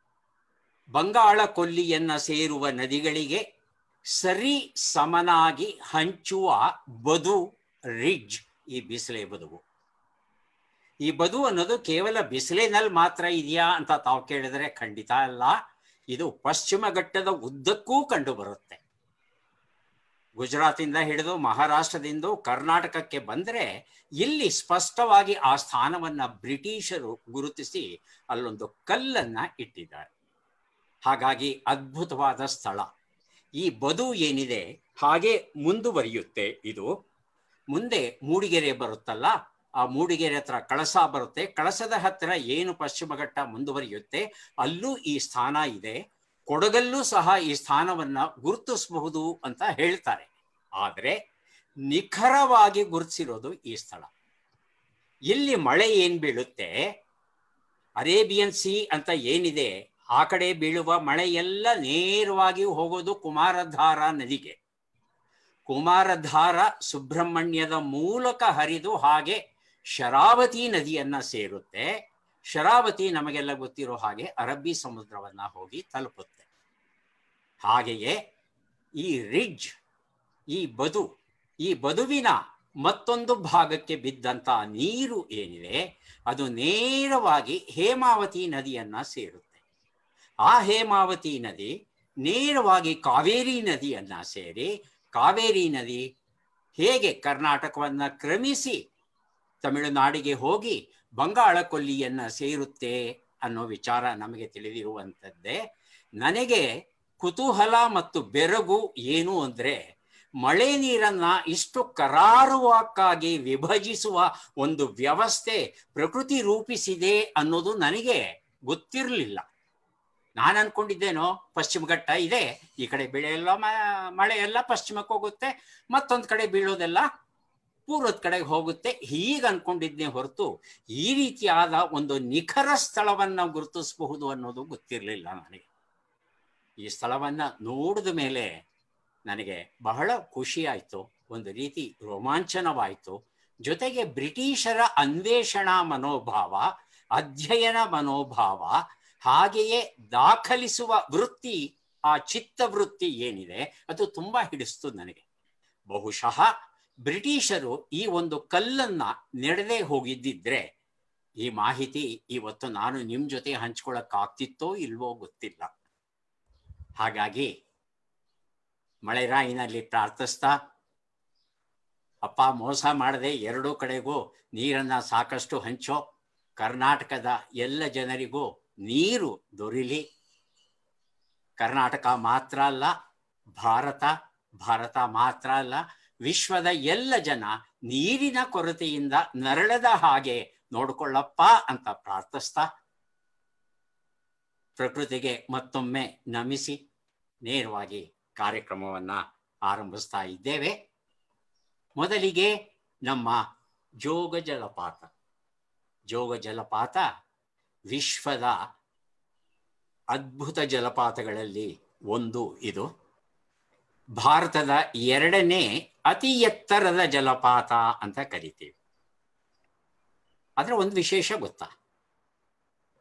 ಬಂಗಾಳ ಕೊಲ್ಲಿಯನ್ನ ಸೇರುವ ನದಿಗಳಿಗೆ ಸರಿ ಸಮನಾಗಿ ಹಂಚುವ ಬದು ರಿಡ್ಜ್ ಈ ಬಿಸಿಲೆ ಬದುವು ಈ ಬದು ಅನ್ನೋದು ಕೇವಲ ಬಿಸಿಲಿನಲ್ಲಿ ಮಾತ್ರ ಇದೆಯಾ ಅಂತ ತಾವು ಕೇಳಿದರೆ ಖಂಡಿತ ಅಲ್ಲ ಇದು ಪಶ್ಚಿಮ ಘಟ್ಟದ ಉದ್ದಕ್ಕೂ ಕಂಡು ಬರುತ್ತೆ ಗುಜರಾತಿಂದ ಹಿಡಿದು ಮಹಾರಾಷ್ಟ್ರದಿಂದ ಕರ್ನಾಟಕಕ್ಕೆ ಬಂದರೆ ಇಲ್ಲಿ ಸ್ಪಷ್ಟವಾಗಿ ಆ ಸ್ಥಾನವನ್ನ ಬ್ರಿಟಿಷರು ಗುರುತಿಸಿ ಅಲ್ಲೊಂದು ಕಲ್ಲನ್ನ ಇಟ್ಟಿದ್ದಾರೆ ಹಾಗಾಗಿ ಅದ್ಭುತವಾದ ಸ್ಥಳ ಈ ಬದು ಏನಿದೆ ಹಾಗೆ ಮುಂದುವರಿಯುತ್ತೆ ಇದು ಮುಂದೆ ಮೂಡಿಗೆರೆ ಬರುತ್ತಲ್ಲ ಆ ಮೂಡಿಗೆರೆ ಹತ್ರ ಕಳಸ ಬರುತ್ತೆ ಕಳಸದ ಹತ್ತಿರ ಏನು ಪಶ್ಚಿಮ ಘಟ್ಟ ಮುಂದುವರಿಯುತ್ತೆ ಅಲ್ಲೂ ಈ ಸ್ಥಾನ ಇದೆ ಕೊಡಗಲ್ಲೂ ಸಹ ಈ ಸ್ಥಾನವನ್ನ ಗುರುತಿಸಬಹುದು ಅಂತ ಹೇಳ್ತಾರೆ ಆದರೆ ನಿಖರವಾಗಿ ಗುರುತಿಸಿರೋದು ಈ ಸ್ಥಳ ಇಲ್ಲಿ ಮಳೆ ಏನ್ ಬೀಳುತ್ತೆ ಅರೇಬಿಯನ್ ಸಿ ಅಂತ ಏನಿದೆ ಆ ಕಡೆ ಬೀಳುವ ಮಳೆ ಎಲ್ಲ ನೇರವಾಗಿ ಹೋಗೋದು ಕುಮಾರಧಾರ ನದಿಗೆ ಕುಮಾರಧಾರ ಸುಬ್ರಹ್ಮಣ್ಯದ ಮೂಲಕ ಹರಿದು ಹಾಗೆ ಶರಾವತಿ ನದಿಯನ್ನ ಸೇರುತ್ತೆ ಶರಾವತಿ ನಮಗೆಲ್ಲ ಗೊತ್ತಿರೋ ಹಾಗೆ ಅರಬ್ಬಿ ಸಮುದ್ರವನ್ನ ಹೋಗಿ ತಲುಪುತ್ತೆ ಹಾಗೆಯೇ ಈ ರಿಡ್ಜ್ ಈ ಬದು ಈ ಬದುವಿನ ಮತ್ತೊಂದು ಭಾಗಕ್ಕೆ ಬಿದ್ದಂತ ನೀರು ಏನಿದೆ ಅದು ನೇರವಾಗಿ ಹೇಮಾವತಿ ನದಿಯನ್ನ ಸೇರುತ್ತೆ ಆ ಹೇಮಾವತಿ ನದಿ ನೇರವಾಗಿ ಕಾವೇರಿ ನದಿಯನ್ನ ಸೇರಿ ಕಾವೇರಿ ನದಿ ಹೇಗೆ ಕರ್ನಾಟಕವನ್ನ ಕ್ರಮಿಸಿ ತಮಿಳುನಾಡಿಗೆ ಹೋಗಿ ಬಂಗಾಳ ಕೊಲ್ಲಿಯನ್ನ ಸೇರುತ್ತೆ ಅನ್ನೋ ವಿಚಾರ ನಮಗೆ ತಿಳಿದಿರುವಂಥದ್ದೇ ನನಗೆ ಕುತೂಹಲ ಮತ್ತು ಬೆರಗು ಏನು ಅಂದ್ರೆ ಮಳೆ ನೀರನ್ನ ಇಷ್ಟು ಕರಾರುವಕ್ಕಾಗಿ ವಿಭಜಿಸುವ ಒಂದು ವ್ಯವಸ್ಥೆ ಪ್ರಕೃತಿ ರೂಪಿಸಿದೆ ಅನ್ನೋದು ನನಗೆ ಗೊತ್ತಿರಲಿಲ್ಲ ನಾನು ಅನ್ಕೊಂಡಿದ್ದೇನೋ ಪಶ್ಚಿಮ ಘಟ್ಟ ಇದೆ ಈ ಕಡೆ ಬೆಳೆ ಎಲ್ಲ ಮಳೆ ಎಲ್ಲ ಪಶ್ಚಿಮಕ್ಕೆ ಹೋಗುತ್ತೆ ಮತ್ತೊಂದ್ ಕಡೆ ಬೀಳೋದೆಲ್ಲ ಪೂರ್ವದ ಕಡೆಗೆ ಹೋಗುತ್ತೆ ಹೀಗೆ ಅನ್ಕೊಂಡಿದ್ನೇ ಹೊರತು ಈ ರೀತಿಯಾದ ಒಂದು ನಿಖರ ಸ್ಥಳವನ್ನ ಗುರುತಿಸಬಹುದು ಅನ್ನೋದು ಗೊತ್ತಿರಲಿಲ್ಲ ನನಗೆ ಈ ಸ್ಥಳವನ್ನ ನೋಡಿದ ಮೇಲೆ ನನಗೆ ಬಹಳ ಖುಷಿ ಆಯ್ತು ಒಂದು ರೀತಿ ರೋಮಾಂಚನವಾಯಿತು ಜೊತೆಗೆ ಬ್ರಿಟಿಷರ ಅನ್ವೇಷಣಾ ಮನೋಭಾವ ಅಧ್ಯಯನ ಮನೋಭಾವ ಹಾಗೆಯೇ ದಾಖಲಿಸುವ ವೃತ್ತಿ ಆ ಚಿತ್ತ ವೃತ್ತಿ ಏನಿದೆ ಅದು ತುಂಬಾ ಹಿಡಿಸ್ತು ನನಗೆ ಬಹುಶಃ ಬ್ರಿಟಿಷರು ಈ ಒಂದು ಕಲ್ಲನ್ನ ನೆಡೆದೇ ಹೋಗಿದ್ದಿದ್ರೆ ಈ ಮಾಹಿತಿ ಇವತ್ತು ನಾನು ನಿಮ್ ಜೊತೆ ಹಂಚ್ಕೊಳಕ್ ಆಗ್ತಿತ್ತೋ ಇಲ್ವೋ ಗೊತ್ತಿಲ್ಲ ಹಾಗಾಗಿ ಮಳೆರಾಯಿನಲ್ಲಿ ಪ್ರಾರ್ಥಿಸ್ತಾ ಅಪ್ಪ ಮೋಸ ಮಾಡದೆ ಎರಡೂ ಕಡೆಗೂ ನೀರನ್ನ ಸಾಕಷ್ಟು ಹಂಚೋ ಕರ್ನಾಟಕದ ಎಲ್ಲ ಜನರಿಗೂ ನೀರು ದೊರಿಲಿ ಕರ್ನಾಟಕ ಮಾತ್ರ ಅಲ್ಲ ಭಾರತ ಭಾರತ ಮಾತ್ರ ಅಲ್ಲ ವಿಶ್ವದ ಎಲ್ಲ ಜನ ನೀರಿನ ಕೊರತೆಯಿಂದ ನರಳದ ಹಾಗೆ ನೋಡ್ಕೊಳ್ಳಪ್ಪ ಅಂತ ಪ್ರಾರ್ಥಿಸ್ತಾ ಪ್ರಕೃತಿಗೆ ಮತ್ತೊಮ್ಮೆ ನಮಿಸಿ ನೇರವಾಗಿ ಕಾರ್ಯಕ್ರಮವನ್ನ ಆರಂಭಿಸ್ತಾ ಇದ್ದೇವೆ ಮೊದಲಿಗೆ ನಮ್ಮ ಜೋಗ ಜಲಪಾತ ಜೋಗ ಜಲಪಾತ ವಿಶ್ವದ ಅದ್ಭುತ ಜಲಪಾತಗಳಲ್ಲಿ ಒಂದು ಇದು ಭಾರತದ ಎರಡನೇ ಅತಿ ಎತ್ತರದ ಜಲಪಾತ ಅಂತ ಕರಿತೀವಿ ಆದ್ರೆ ಒಂದು ವಿಶೇಷ ಗೊತ್ತಾ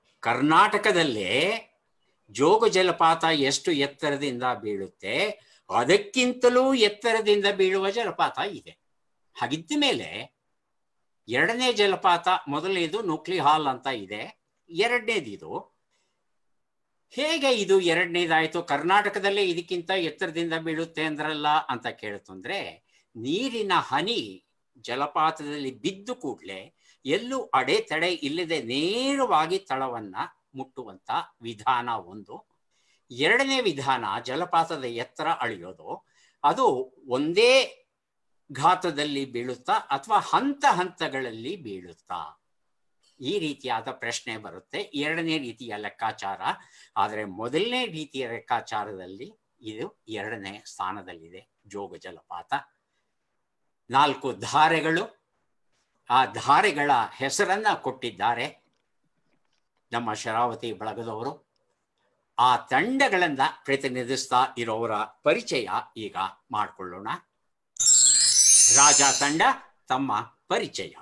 ಕರ್ನಾಟಕದಲ್ಲೇ ಜೋಗ ಜಲಪಾತ ಎಷ್ಟು ಎತ್ತರದಿಂದ ಬೀಳುತ್ತೆ ಅದಕ್ಕಿಂತಲೂ ಎತ್ತರದಿಂದ ಬೀಳುವ ಜಲಪಾತ ಇದೆ ಹಾಗಿದ್ದ ಮೇಲೆ ಎರಡನೇ ಜಲಪಾತ ಮೊದಲನೇದು ನುಕ್ಲಿ ಹಾಲ್ ಅಂತ ಇದೆ ಎರಡನೇದಿದು ಹೇಗೆ ಇದು ಎರಡನೇದಾಯ್ತು ಕರ್ನಾಟಕದಲ್ಲೇ ಇದಕ್ಕಿಂತ ಎತ್ತರದಿಂದ ಬೀಳುತ್ತೆ ಅಂದ್ರಲ್ಲ ಅಂತ ಕೇಳುತ್ತಂದ್ರೆ ನೀರಿನ ಹನಿ ಜಲಪಾತದಲ್ಲಿ ಬಿದ್ದು ಕೂಡಲೇ ಎಲ್ಲೂ ಅಡೆತಡೆ ಇಲ್ಲದೆ ನೇರವಾಗಿ ತಳವನ್ನ ಮುಟ್ಟುವಂತ ವಿಧಾನ ಒಂದು ಎರಡನೇ ವಿಧಾನ ಜಲಪಾತದ ಎತ್ತರ ಅಳೆಯೋದು ಅದು ಒಂದೇ ಘಾತದಲ್ಲಿ ಬೀಳುತ್ತಾ ಅಥವಾ ಹಂತ ಹಂತಗಳಲ್ಲಿ ಬೀಳುತ್ತಾ ಈ ರೀತಿಯಾದ ಪ್ರಶ್ನೆ ಬರುತ್ತೆ ಎರಡನೇ ರೀತಿಯ ಲೆಕ್ಕಾಚಾರ ಆದರೆ ಮೊದಲನೇ ರೀತಿಯ ಲೆಕ್ಕಾಚಾರದಲ್ಲಿ ಇದು ಎರಡನೇ ಸ್ಥಾನದಲ್ಲಿದೆ ಜೋಗ ಜಲಪಾತ ನಾಲ್ಕು ಧಾರೆಗಳು ಆ ಧಾರೆಗಳ ಹೆಸರನ್ನ ಕೊಟ್ಟಿದ್ದಾರೆ ನಮ್ಮ ಶರಾವತಿ ಬಳಗದವರು ಆ ತಂಡಗಳನ್ನ ಪ್ರತಿನಿಧಿಸ್ತಾ ಇರೋರ ಪರಿಚಯ ಈಗ ಮಾಡಿಕೊಳ್ಳೋಣ ರಾಜ ತಂಡ ತಮ್ಮ ಪರಿಚಯ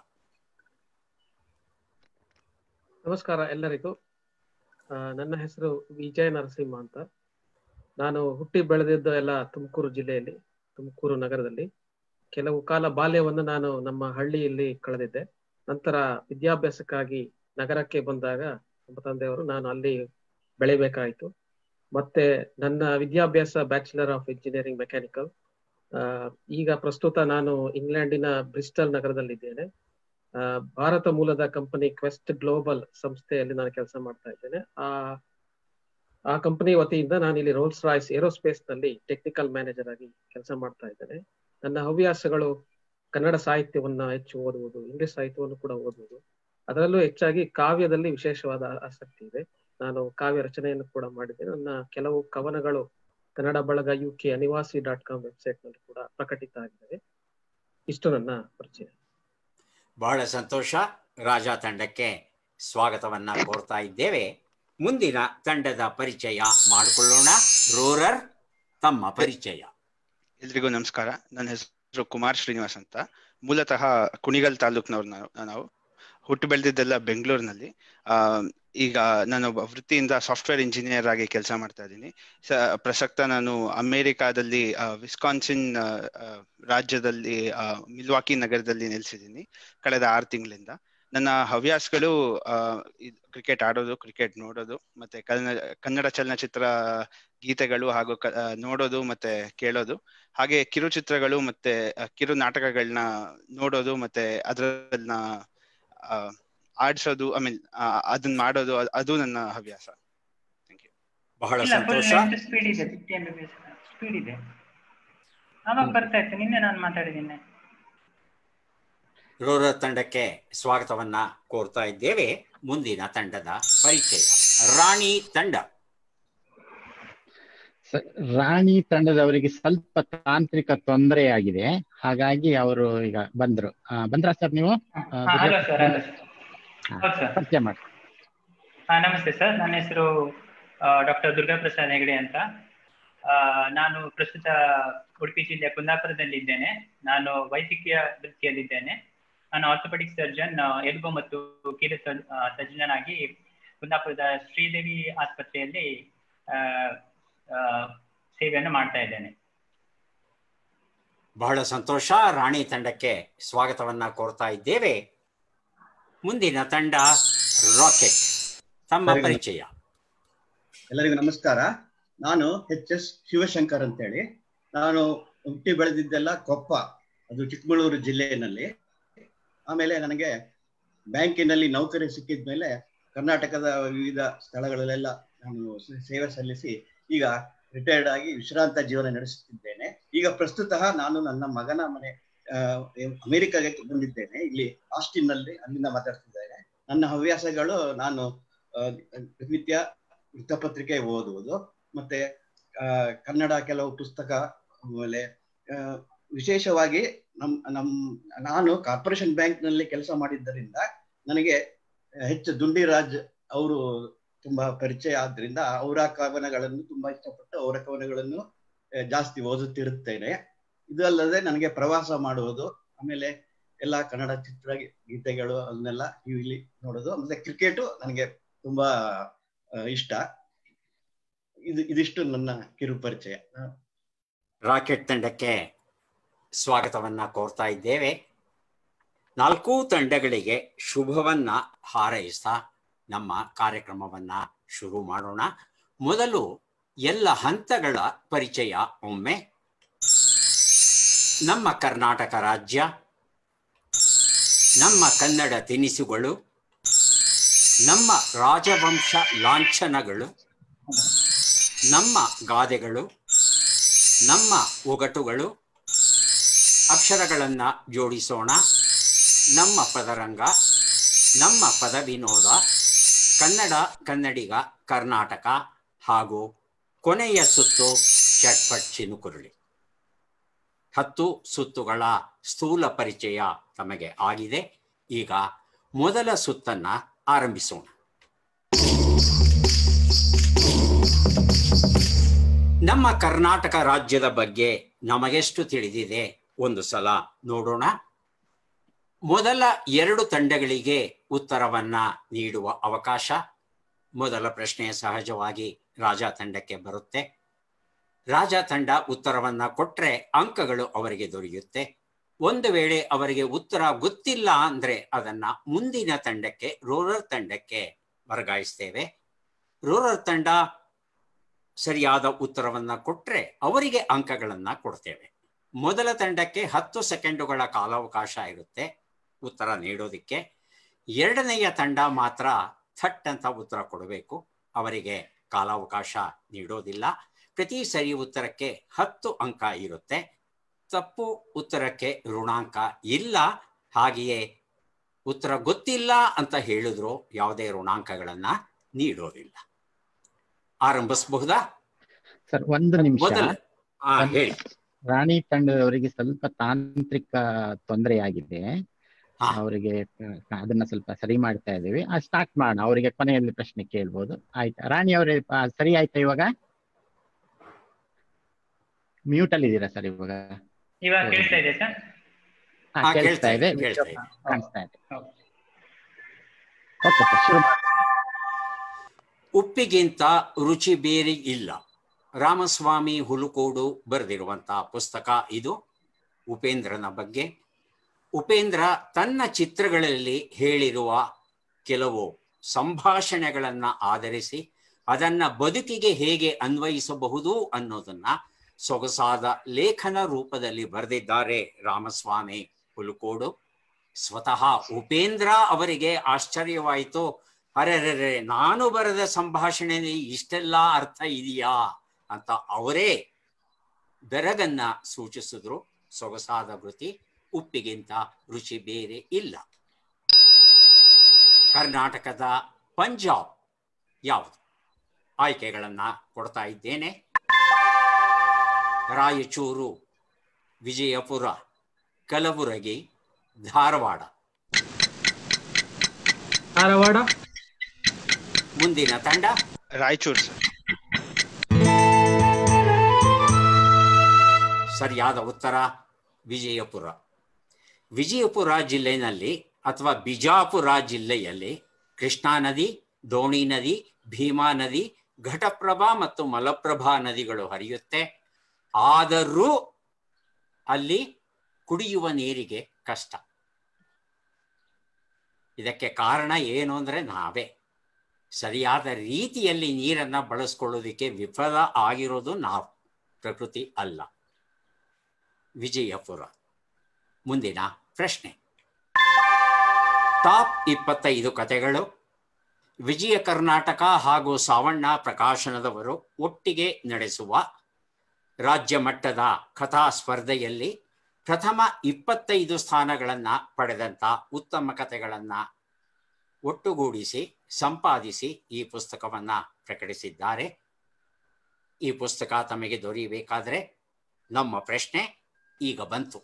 ನಮಸ್ಕಾರ ಎಲ್ಲರಿಗೂ ಆ, ನನ್ನ ಹೆಸರು ವಿಜಯ ನರಸಿಂಹ ಅಂತ ನಾನು ಹುಟ್ಟಿ ಬೆಳೆದಿದ್ದು ಎಲ್ಲ ತುಮಕೂರು ಜಿಲ್ಲೆಯಲ್ಲಿ ತುಮಕೂರು ನಗರದಲ್ಲಿ ಕೆಲವು ಕಾಲ ಬಾಲ್ಯವನ್ನು ನಾನು ನಮ್ಮ ಹಳ್ಳಿಯಲ್ಲಿ ಕಳೆದಿದ್ದೆ ನಂತರ ವಿದ್ಯಾಭ್ಯಾಸಕ್ಕಾಗಿ ನಗರಕ್ಕೆ ಬಂದಾಗ ನಮ್ಮ ತಂದೆಯವರು ನಾನು ಅಲ್ಲಿ ಬೆಳಿಬೇಕಾಯಿತು ಮತ್ತೆ ನನ್ನ ವಿದ್ಯಾಭ್ಯಾಸ ಬ್ಯಾಚುಲರ್ ಆಫ್ ಇಂಜಿನಿಯರಿಂಗ್ ಮೆಕ್ಯಾನಿಕಲ್ ಈಗ ಪ್ರಸ್ತುತ ನಾನು ಇಂಗ್ಲೆಂಡಿನ ಬ್ರಿಸ್ಟಲ್ ನಗರದಲ್ಲಿದ್ದೇನೆ ಆ, ಭಾರತ ಮೂಲದ ಕಂಪನಿ ಕ್ವೆಸ್ಟ್ ಗ್ಲೋಬಲ್ ಸಂಸ್ಥೆಯಲ್ಲಿ ನಾನು ಕೆಲಸ ಮಾಡ್ತಾ ಇದ್ದೇನೆ ಆ ಆ ಕಂಪನಿ ವತಿಯಿಂದ ನಾನು ಇಲ್ಲಿ ರೋಲ್ಸ್ ರಾಯ್ಸ್ ಏರೋಸ್ಪೇಸ್ ನಲ್ಲಿ ಟೆಕ್ನಿಕಲ್ ಮ್ಯಾನೇಜರ್ ಆಗಿ ಕೆಲಸ ಮಾಡ್ತಾ ಇದ್ದೇನೆ ನನ್ನ ಹವ್ಯಾಸಗಳು ಕನ್ನಡ ಸಾಹಿತ್ಯವನ್ನ ಹೆಚ್ಚು ಓದುವುದು ಇಂಗ್ಲಿಷ್ ಸಾಹಿತ್ಯವನ್ನು ಕೂಡ ಓದುವುದು ಅದರಲ್ಲೂ ಹೆಚ್ಚಾಗಿ ಕಾವ್ಯದಲ್ಲಿ ವಿಶೇಷವಾದ ಆಸಕ್ತಿ ಇದೆ ನಾನು ಕಾವ್ಯ ರಚನೆಯನ್ನು ಕೂಡ ಮಾಡಿದ್ದೇನೆ ನನ್ನ ಕೆಲವು ಕವನಗಳು Kannada Balaga U K Anivasi dot com website ನಲ್ಲಿ ಕೂಡ ಪ್ರಕಟಿತ ಆಗಿವೆ ಇಷ್ಟು ನನ್ನ ಪರಿಚಯ ಬಹಳ ಸಂತೋಷ ರಾಜ ತಂಡಕ್ಕೆ ಸ್ವಾಗತವನ್ನ ಕೋರ್ತಾ ಇದ್ದೇವೆ ಮುಂದಿನ ತಂಡದ ಪರಿಚಯ ಮಾಡಿಕೊಳ್ಳೋಣ ರೋರರ್ ತಮ್ಮ ಪರಿಚಯ ಎಲ್ರಿಗೂ ನಮಸ್ಕಾರ ನನ್ನ ಹೆಸರು ಕುಮಾರ್ ಶ್ರೀನಿವಾಸ್ ಅಂತ ಮೂಲತಃ ಕುಣಿಗಲ್ ತಾಲೂಕ್ನವ್ರು ನಾವು ನಾವು ಹುಟ್ಟು ಬೆಳೆದಿದ್ದೆಲ್ಲ ಬೆಂಗಳೂರಿನಲ್ಲಿ ಆ ಈಗ ನಾನು ಒಬ್ಬ ವೃತ್ತಿಯಿಂದ ಸಾಫ್ಟ್ವೇರ್ ಇಂಜಿನಿಯರ್ ಆಗಿ ಕೆಲಸ ಮಾಡ್ತಾ ಇದ್ದೀನಿ ಸ ಪ್ರಸಕ್ತ ನಾನು ಅಮೇರಿಕಾದಲ್ಲಿ ಆ, ವಿಸ್ಕಾನ್ಸಿನ್ ಆ, ಆ, ರಾಜ್ಯದಲ್ಲಿ ಆ, ಮಿಲ್ವಾಕಿ ನಗರದಲ್ಲಿ ನೆಲೆಸಿದ್ದೀನಿ ಕಳೆದ ಆರು ತಿಂಗಳಿಂದ ನನ್ನ ಹವ್ಯಾಸಗಳು ಕ್ರಿಕೆಟ್ ಆಡೋದು ಕ್ರಿಕೆಟ್ ನೋಡೋದು ಮತ್ತೆ ಕನ್ನಡ ಕನ್ನಡ ಚಲನಚಿತ್ರ ಗೀತೆಗಳು ಹಾಗೂ ಕ- ಆ, ನೋಡೋದು ಮತ್ತೆ ಕೇಳೋದು ಹಾಗೆ ಕಿರುಚಿತ್ರಗಳು ಮತ್ತೆ ಆ, ಕಿರು ನಾಟಕಗಳನ್ನ ನೋಡೋದು ಮತ್ತೆ ಅದನ್ನ ಆಡ್ಸೋದು ಐ ಮೀನ್ ಅದನ್ನ ಮಾಡೋದು ಅದ್- ಅದು ನನ್ನ ಹವ್ಯಾಸ ಬಹಳ ಇಲ್ಲ ಫುಲ್ ಸಂತೋಷ ಸ್ಪೀಡ್ ಇದೆ ಫಿಫ್ಟಿ ಎಂ ಬಿ ಸ್ಪೀಡ್ ಇದೆ ಆವಾಗ ಬರ್ತಾ ಇತ್ತು ನಿನ್ನೆ ನಾನು ಮಾತಾಡಿದ್ದೀನಿ ರೋರರ್ ತಂಡಕ್ಕೆ ಸ್ವಾಗತವನ್ನ ಕೋರ್ತಾ ಇದ್ದೇವೆ ಮುಂದಿನ ತಂಡದ ಪರಿಚಯ ರಾಣಿ ತಂಡ ಸ- ರಾಣಿ ತಂಡದವರಿಗೆ ಸ್ವಲ್ಪ ತಾಂತ್ರಿಕ ತೊಂದರೆ ಆಗಿದೆ ಹಾಗಾಗಿ ಅವರು ಈಗ ಬಂದ್ರು ಆ, ಬಂದ್ರಾ ಸರ್ ನೀವು ಆ, ಹಲೋ ಸರ್ ಹಲೋ ಸರ್ ಹೌದು ಸರ್ ಪರಿಚಯ ಮಾಡಿ ಹಾ ನಮಸ್ತೆ ಸರ್ ನನ್ನ ಹೆಸರು ಡಾಕ್ಟರ್ ದುರ್ಗಾ ಪ್ರಸಾದ್ ಹೆಗಡೆ ಅಂತ ಆ, ನಾನು ಪ್ರಸ್ತುತ ಉಡುಪಿ ಜಿಲ್ಲೆಯ ಕುಂದಾಪುರದಲ್ಲಿ ಇದ್ದೇನೆ ನಾನು ವೈದ್ಯಕೀಯ ವೃತ್ತಿಯಲ್ಲಿದ್ದೇನೆ ನಾನು ಆರ್ಥೋಪೆಡಿಕ್ ಸರ್ಜನ್ ಎಲುಬು ಮತ್ತು ಕೀಲು ಸರ್- ಆ, ತಜ್ಞನಾಗಿ ಕುಂದಾಪುರದ ಶ್ರೀದೇವಿ ಆಸ್ಪತ್ರೆಯಲ್ಲಿ ಆ, ಆ, ಸೇವೆಯನ್ನು ಮಾಡ್ತಾ ಇದ್ದೇನೆ ಬಹಳ ಸಂತೋಷ ರಾಣಿ ತಂಡಕ್ಕೆ ಸ್ವಾಗತವನ್ನ ಕೋರ್ತಾ ಇದ್ದೇವೆ ಮುಂದಿನ ತಂಡ ರಾಕೆಟ್ ತಮ್ಮ ಸರಿ. ಪರಿಚಯ ಎಲ್ಲರಿಗೂ ನಮಸ್ಕಾರ ನಾನು ಎಚ್ ಎಸ್ ಶಿವಶಂಕರ್ ಅಂತೇಳಿ ನಾನು ಹುಟ್ಟಿ ಬೆಳೆದಿದ್ದೆಲ್ಲ ಕೊಪ್ಪ ಅದು ಚಿಕ್ಕಮಗಳೂರು ಜಿಲ್ಲೆಯಲ್ಲಿ ಆಮೇಲೆ ನನಗೆ ಬ್ಯಾಂಕಿನಲ್ಲಿ ನೌಕರಿ ಸಿಕ್ಕಿದ ಮೇಲೆ ಕರ್ನಾಟಕದ ವಿವಿಧ ಸ್ಥಳಗಳಲ್ಲೆಲ್ಲ ನಾನು ಸೇ- ಸೇವೆ ಸಲ್ಲಿಸಿ ಈಗ ರಿಟೈರ್ಡ್ ಆಗಿ ವಿಶ್ರಾಂತ ಜೀವನ ನಡೆಸುತ್ತಿದ್ದೇನೆ ಈಗ ಪ್ರಸ್ತುತ ನಾನು ನನ್ನ ಮಗನ ಮನೆ ಆ, ಅಮೆರಿಕಾಗೆ ಬಂದಿದ್ದೇನೆ ಇಲ್ಲಿ ಆಸ್ಟಿನ್ ನಲ್ಲಿ ಅಲ್ಲಿಂದ ಮಾತಾಡ್ತಿದ್ದೇನೆ ನನ್ನ ಹವ್ಯಾಸಗಳು ನಾನು ಆ, ನಿತ್ಯ ವೃತ್ತಪತ್ರಿಕೆ ಓದುವುದು ಮತ್ತೆ ಆ, ಕನ್ನಡ ಕೆಲವು ಪುಸ್ತಕ ಆಮೇಲೆ ಆ, ವಿಶೇಷವಾಗಿ ನಮ್ ನಮ್ ನಾನು ಕಾರ್ಪೊರೇಷನ್ ಬ್ಯಾಂಕ್ ನಲ್ಲಿ ಕೆಲಸ ಮಾಡಿದ್ದರಿಂದ ನನಗೆ ಹೆಚ್ಚು ದುಂಡಿರಾಜ್ ಅವರು ತುಂಬಾ ಪರಿಚಯ ಆದ್ರಿಂದ ಅವರ ಕವನಗಳನ್ನು ತುಂಬಾ ಇಷ್ಟಪಟ್ಟು ಅವರ ಕವನಗಳನ್ನು ಆ, ಜಾಸ್ತಿ ಓದುತ್ತಿರುತ್ತೇನೆ ಇದಲ್ಲದೆ ನನಗೆ ಪ್ರವಾಸ ಮಾಡುವುದು ಆಮೇಲೆ ಎಲ್ಲ ಕನ್ನಡ ಚಿತ್ರ ಗೀತೆಗಳು ಅದನ್ನೆಲ್ಲ ಟಿವಿಲಿ ನೋಡೋದು ಮತ್ತೆ ಕ್ರಿಕೆಟು ನನಗೆ ತುಂಬಾ ಆ, ಇಷ್ಟ ಇದು ಇದಿಷ್ಟು ನನ್ನ ಕಿರು ಪರಿಚಯ ರಾಕೆಟ್ ತಂಡಕ್ಕೆ ಸ್ವಾಗತವನ್ನ ಕೋರ್ತಾ ಇದ್ದೇವೆ ನಾಲ್ಕೂ ತಂಡಗಳಿಗೆ ಶುಭವನ್ನ ಹಾರೈಸ್ತಾ ನಮ್ಮ ಕಾರ್ಯಕ್ರಮವನ್ನ ಶುರು ಮಾಡೋಣ ಮೊದಲು ಎಲ್ಲ ಹಂತಗಳ ಪರಿಚಯ ಒಮ್ಮೆ ನಮ್ಮ ಕರ್ನಾಟಕ ರಾಜ್ಯ ನಮ್ಮ ಕನ್ನಡ ತಿನಿಸುಗಳು ನಮ್ಮ ರಾಜವಂಶ ಲಾಂಛನಗಳು ನಮ್ಮ ಗಾದೆಗಳು ನಮ್ಮ ಒಗಟುಗಳು ಅಕ್ಷರಗಳನ್ನು ಜೋಡಿಸೋಣ ನಮ್ಮ ಪದರಂಗ ನಮ್ಮ ಪದ ವಿನೋದ ಕನ್ನಡ ಕನ್ನಡಿಗ ಕರ್ನಾಟಕ ಹಾಗೂ ಕೊನೆಯ ಸುತ್ತು ಚಟ್ಪಟ್ ಚಿನುಕುರುಳಿ ಹತ್ತು ಸುತ್ತುಗಳ ಸ್ಥೂಲ ಪರಿಚಯ ತಮಗೆ ಆಗಿದೆ ಈಗ ಮೊದಲ ಸುತ್ತನ್ನ ಆರಂಭಿಸೋಣ ನಮ್ಮ ಕರ್ನಾಟಕ ರಾಜ್ಯದ ಬಗ್ಗೆ ನಮಗೆಷ್ಟು ತಿಳಿದಿದೆ ಒಂದು ಸಲ ನೋಡೋಣ ಮೊದಲ ಎರಡು ತಂಡಗಳಿಗೆ ಉತ್ತರವನ್ನ ನೀಡುವ ಅವಕಾಶ ಮೊದಲ ಪ್ರಶ್ನೆ ಸಹಜವಾಗಿ ರಾಜ ತಂಡಕ್ಕೆ ಬರುತ್ತೆ ರಾಜ ತಂಡ ಉತ್ತರವನ್ನ ಕೊಟ್ರೆ ಅಂಕಗಳು ಅವರಿಗೆ ದೊರೆಯುತ್ತೆ ಒಂದು ವೇಳೆ ಅವರಿಗೆ ಉತ್ತರ ಗೊತ್ತಿಲ್ಲ ಅಂದ್ರೆ ಅದನ್ನ ಮುಂದಿನ ತಂಡಕ್ಕೆ ರೋರರ್ ತಂಡಕ್ಕೆ ವರ್ಗಾಯಿಸ್ತೇವೆ ರೋರರ್ ತಂಡ ಸರಿಯಾದ ಉತ್ತರವನ್ನ ಕೊಟ್ರೆ ಅವರಿಗೆ ಅಂಕಗಳನ್ನ ಕೊಡ್ತೇವೆ ಮೊದಲ ತಂಡಕ್ಕೆ ಹತ್ತು ಸೆಕೆಂಡುಗಳ ಕಾಲಾವಕಾಶ ಇರುತ್ತೆ ಉತ್ತರ ನೀಡೋದಿಕ್ಕೆ ಎರಡನೆಯ ತಂಡ ಮಾತ್ರ ಥಟ್ ಅಂತ ಉತ್ತರ ಕೊಡಬೇಕು ಅವರಿಗೆ ಕಾಲಾವಕಾಶ ನೀಡೋದಿಲ್ಲ ಪ್ರತಿ ಸರಿ ಉತ್ತರಕ್ಕೆ ಹತ್ತು ಅಂಕ ಇರುತ್ತೆ ತಪ್ಪು ಉತ್ತರಕ್ಕೆ ಋಣಾಂಕ ಇಲ್ಲ ಹಾಗೆಯೇ ಉತ್ತರ ಗೊತ್ತಿಲ್ಲ ಅಂತ ಹೇಳಿದ್ರು ಯಾವುದೇ ಋಣಾಂಕಗಳನ್ನ ನೀಡೋದಿಲ್ಲ ಆರಂಭಿಸಬಹುದಾ ಸರ್ ಒಂದು ನಿಮಿಷ ಮೊದಲ ಆ, ಹೇಳಿ ರಾಣಿ ತಂಡದವರಿಗೆ ಸ್ವಲ್ಪ ತಾಂತ್ರಿಕ ತೊಂದರೆ ಆಗಿದೆ ಹಾ. ಅವರಿಗೆ ಅಹ್, ಅದನ್ನ ಸ್ವಲ್ಪ ಸರಿ ಮಾಡ್ತಾ ಇದ್ದೀವಿ ಸ್ಟಾರ್ಟ್ ಮಾಡೋಣ ಅವರಿಗೆ ಕೊನೆಯಲ್ಲಿ ಪ್ರಶ್ನೆ ಕೇಳ್ಬೋದು ಆಯ್ತಾ ರಾಣಿ ಅವರೇ ಆ, ಸರಿ ಆಯ್ತಾ ಇವಾಗ ಮ್ಯೂಟ್ ಅಲ್ಲಿ ಇದ್ದೀರಾ ಸರ್ ಇವಾಗ ಇವಾಗ ಕೇಳ್ತಾ ಇದೆ ಸರ್ ಹಾ, ಹಾ, ಕೇಳಿಸ್ತಾ ಕೇಳ್ತಾ ಇದೆ ಇದೆ, ಕೇಳ್ತಾ ಇದೆ. ಕಾಣಿಸ್ತಾ ಇದೆ ಓಕೆ ಸರ್ ಶುರು ಮಾಡಿ. ಉಪ್ಪಿಗಿಂತ ರುಚಿ ಬೇರೆ ಇಲ್ಲ ರಾಮಸ್ವಾಮಿ ಹುಲುಕೋಡು ಬರೆದಿರುವಂತಹ ಪುಸ್ತಕ ಇದು ಉಪೇಂದ್ರನ ಬಗ್ಗೆ ಉಪೇಂದ್ರ ತನ್ನ ಚಿತ್ರಗಳಲ್ಲಿ ಹೇಳಿರುವ ಕೆಲವು ಸಂಭಾಷಣೆಗಳನ್ನ ಆಧರಿಸಿ ಅದನ್ನ ಬದುಕಿಗೆ ಹೇಗೆ ಅನ್ವಯಿಸಬಹುದು ಅನ್ನೋದನ್ನ ಸೊಗಸಾದ ಲೇಖನ ರೂಪದಲ್ಲಿ ಬರೆದಿದ್ದಾರೆ ರಾಮಸ್ವಾಮಿ ಹುಲುಕೋಡು ಸ್ವತಃ ಉಪೇಂದ್ರ ಅವರಿಗೆ ಆಶ್ಚರ್ಯವಾಯಿತು ಅರೆರೆ ನಾನು ಬರೆದ ಸಂಭಾಷಣೆಯಲ್ಲಿ ಇಷ್ಟೆಲ್ಲ ಅರ್ಥ ಇದೆಯಾ ಅಂತ ಅವರೇ ಬೆರಗನ್ನ ಸೂಚಿಸಿದ್ರು ಸೊಗಸಾದ ಕೃತಿ ಉಪ್ಪಿಗಿಂತ ರುಚಿ ಬೇರೆ ಇಲ್ಲ ಕರ್ನಾಟಕದ ಪಂಜಾಬ್ ಯಾವುದು ಆಯ್ಕೆಗಳನ್ನ ಕೊಡ್ತಾ ಇದ್ದೇನೆ ರಾಯಚೂರು ವಿಜಯಪುರ ಕಲಬುರಗಿ ಧಾರವಾಡ ಧಾರವಾಡ ಮುಂದಿನ ತಂಡ ರಾಯಚೂರು ಸರ್ ಸರಿಯಾದ ಉತ್ತರ ವಿಜಯಪುರ ವಿಜಯಪುರ ಜಿಲ್ಲೆಯಲ್ಲಿ ಅಥವಾ ಬಿಜಾಪುರ ಜಿಲ್ಲೆಯಲ್ಲಿ ಕೃಷ್ಣಾ ನದಿ ದೋಣಿ ನದಿ ಭೀಮಾ ನದಿ ಘಟಪ್ರಭಾ ಮತ್ತು ಮಲಪ್ರಭಾ ನದಿಗಳು ಹರಿಯುತ್ತೆ ಆದರೂ ಅಲ್ಲಿ ಕುಡಿಯುವ ನೀರಿಗೆ ಕಷ್ಟ ಇದಕ್ಕೆ ಕಾರಣ ಏನು ಅಂದ್ರೆ ನಾವೇ ಸರಿಯಾದ ರೀತಿಯಲ್ಲಿ ನೀರನ್ನ ಬಳಸ್ಕೊಳ್ಳೋದಕ್ಕೆ ವಿಫಲ ಆಗಿರೋದು ನಾವು ಪ್ರಕೃತಿ ಅಲ್ಲ ವಿಜಯಪುರ ಮುಂದಿನ ಪ್ರಶ್ನೆ ಟಾಪ್ ಇಪ್ಪತ್ತೈದು ಕಥೆಗಳು ವಿಜಯ ಕರ್ನಾಟಕ ಹಾಗೂ ಸಾವಣ್ಣ ಪ್ರಕಾಶನದವರು ಒಟ್ಟಿಗೆ ನಡೆಸುವ ರಾಜ್ಯ ಮಟ್ಟದ ಕಥಾ ಸ್ಪರ್ಧೆಯಲ್ಲಿ ಪ್ರಥಮ ಇಪ್ಪತ್ತೈದು ಸ್ಥಾನಗಳನ್ನ ಪಡೆದಂತ ಉತ್ತಮ ಕಥೆಗಳನ್ನ ಒಟ್ಟುಗೂಡಿಸಿ ಸಂಪಾದಿಸಿ ಈ ಪುಸ್ತಕವನ್ನ ಪ್ರಕಟಿಸಿದ್ದಾರೆ ಈ ಪುಸ್ತಕ ತಮಗೆ ದೊರೆಯಬೇಕಾದ್ರೆ ನಮ್ಮ ಪ್ರಶ್ನೆ ಈಗ ಬಂತು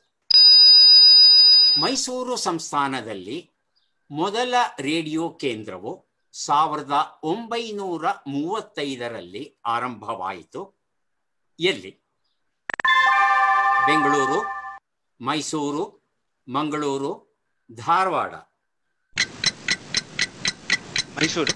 ಮೈಸೂರು ಸಂಸ್ಥಾನದಲ್ಲಿ ಮೊದಲ ರೇಡಿಯೋ ಕೇಂದ್ರವು ಸಾವಿರದ ಒಂಬೈನೂರ ಮೂವತ್ತೈದರಲ್ಲಿ ಆರಂಭವಾಯಿತು ಎಲ್ಲಿ ಬೆಂಗಳೂರು ಮೈಸೂರು ಮಂಗಳೂರು ಧಾರವಾಡ ಮೈಸೂರು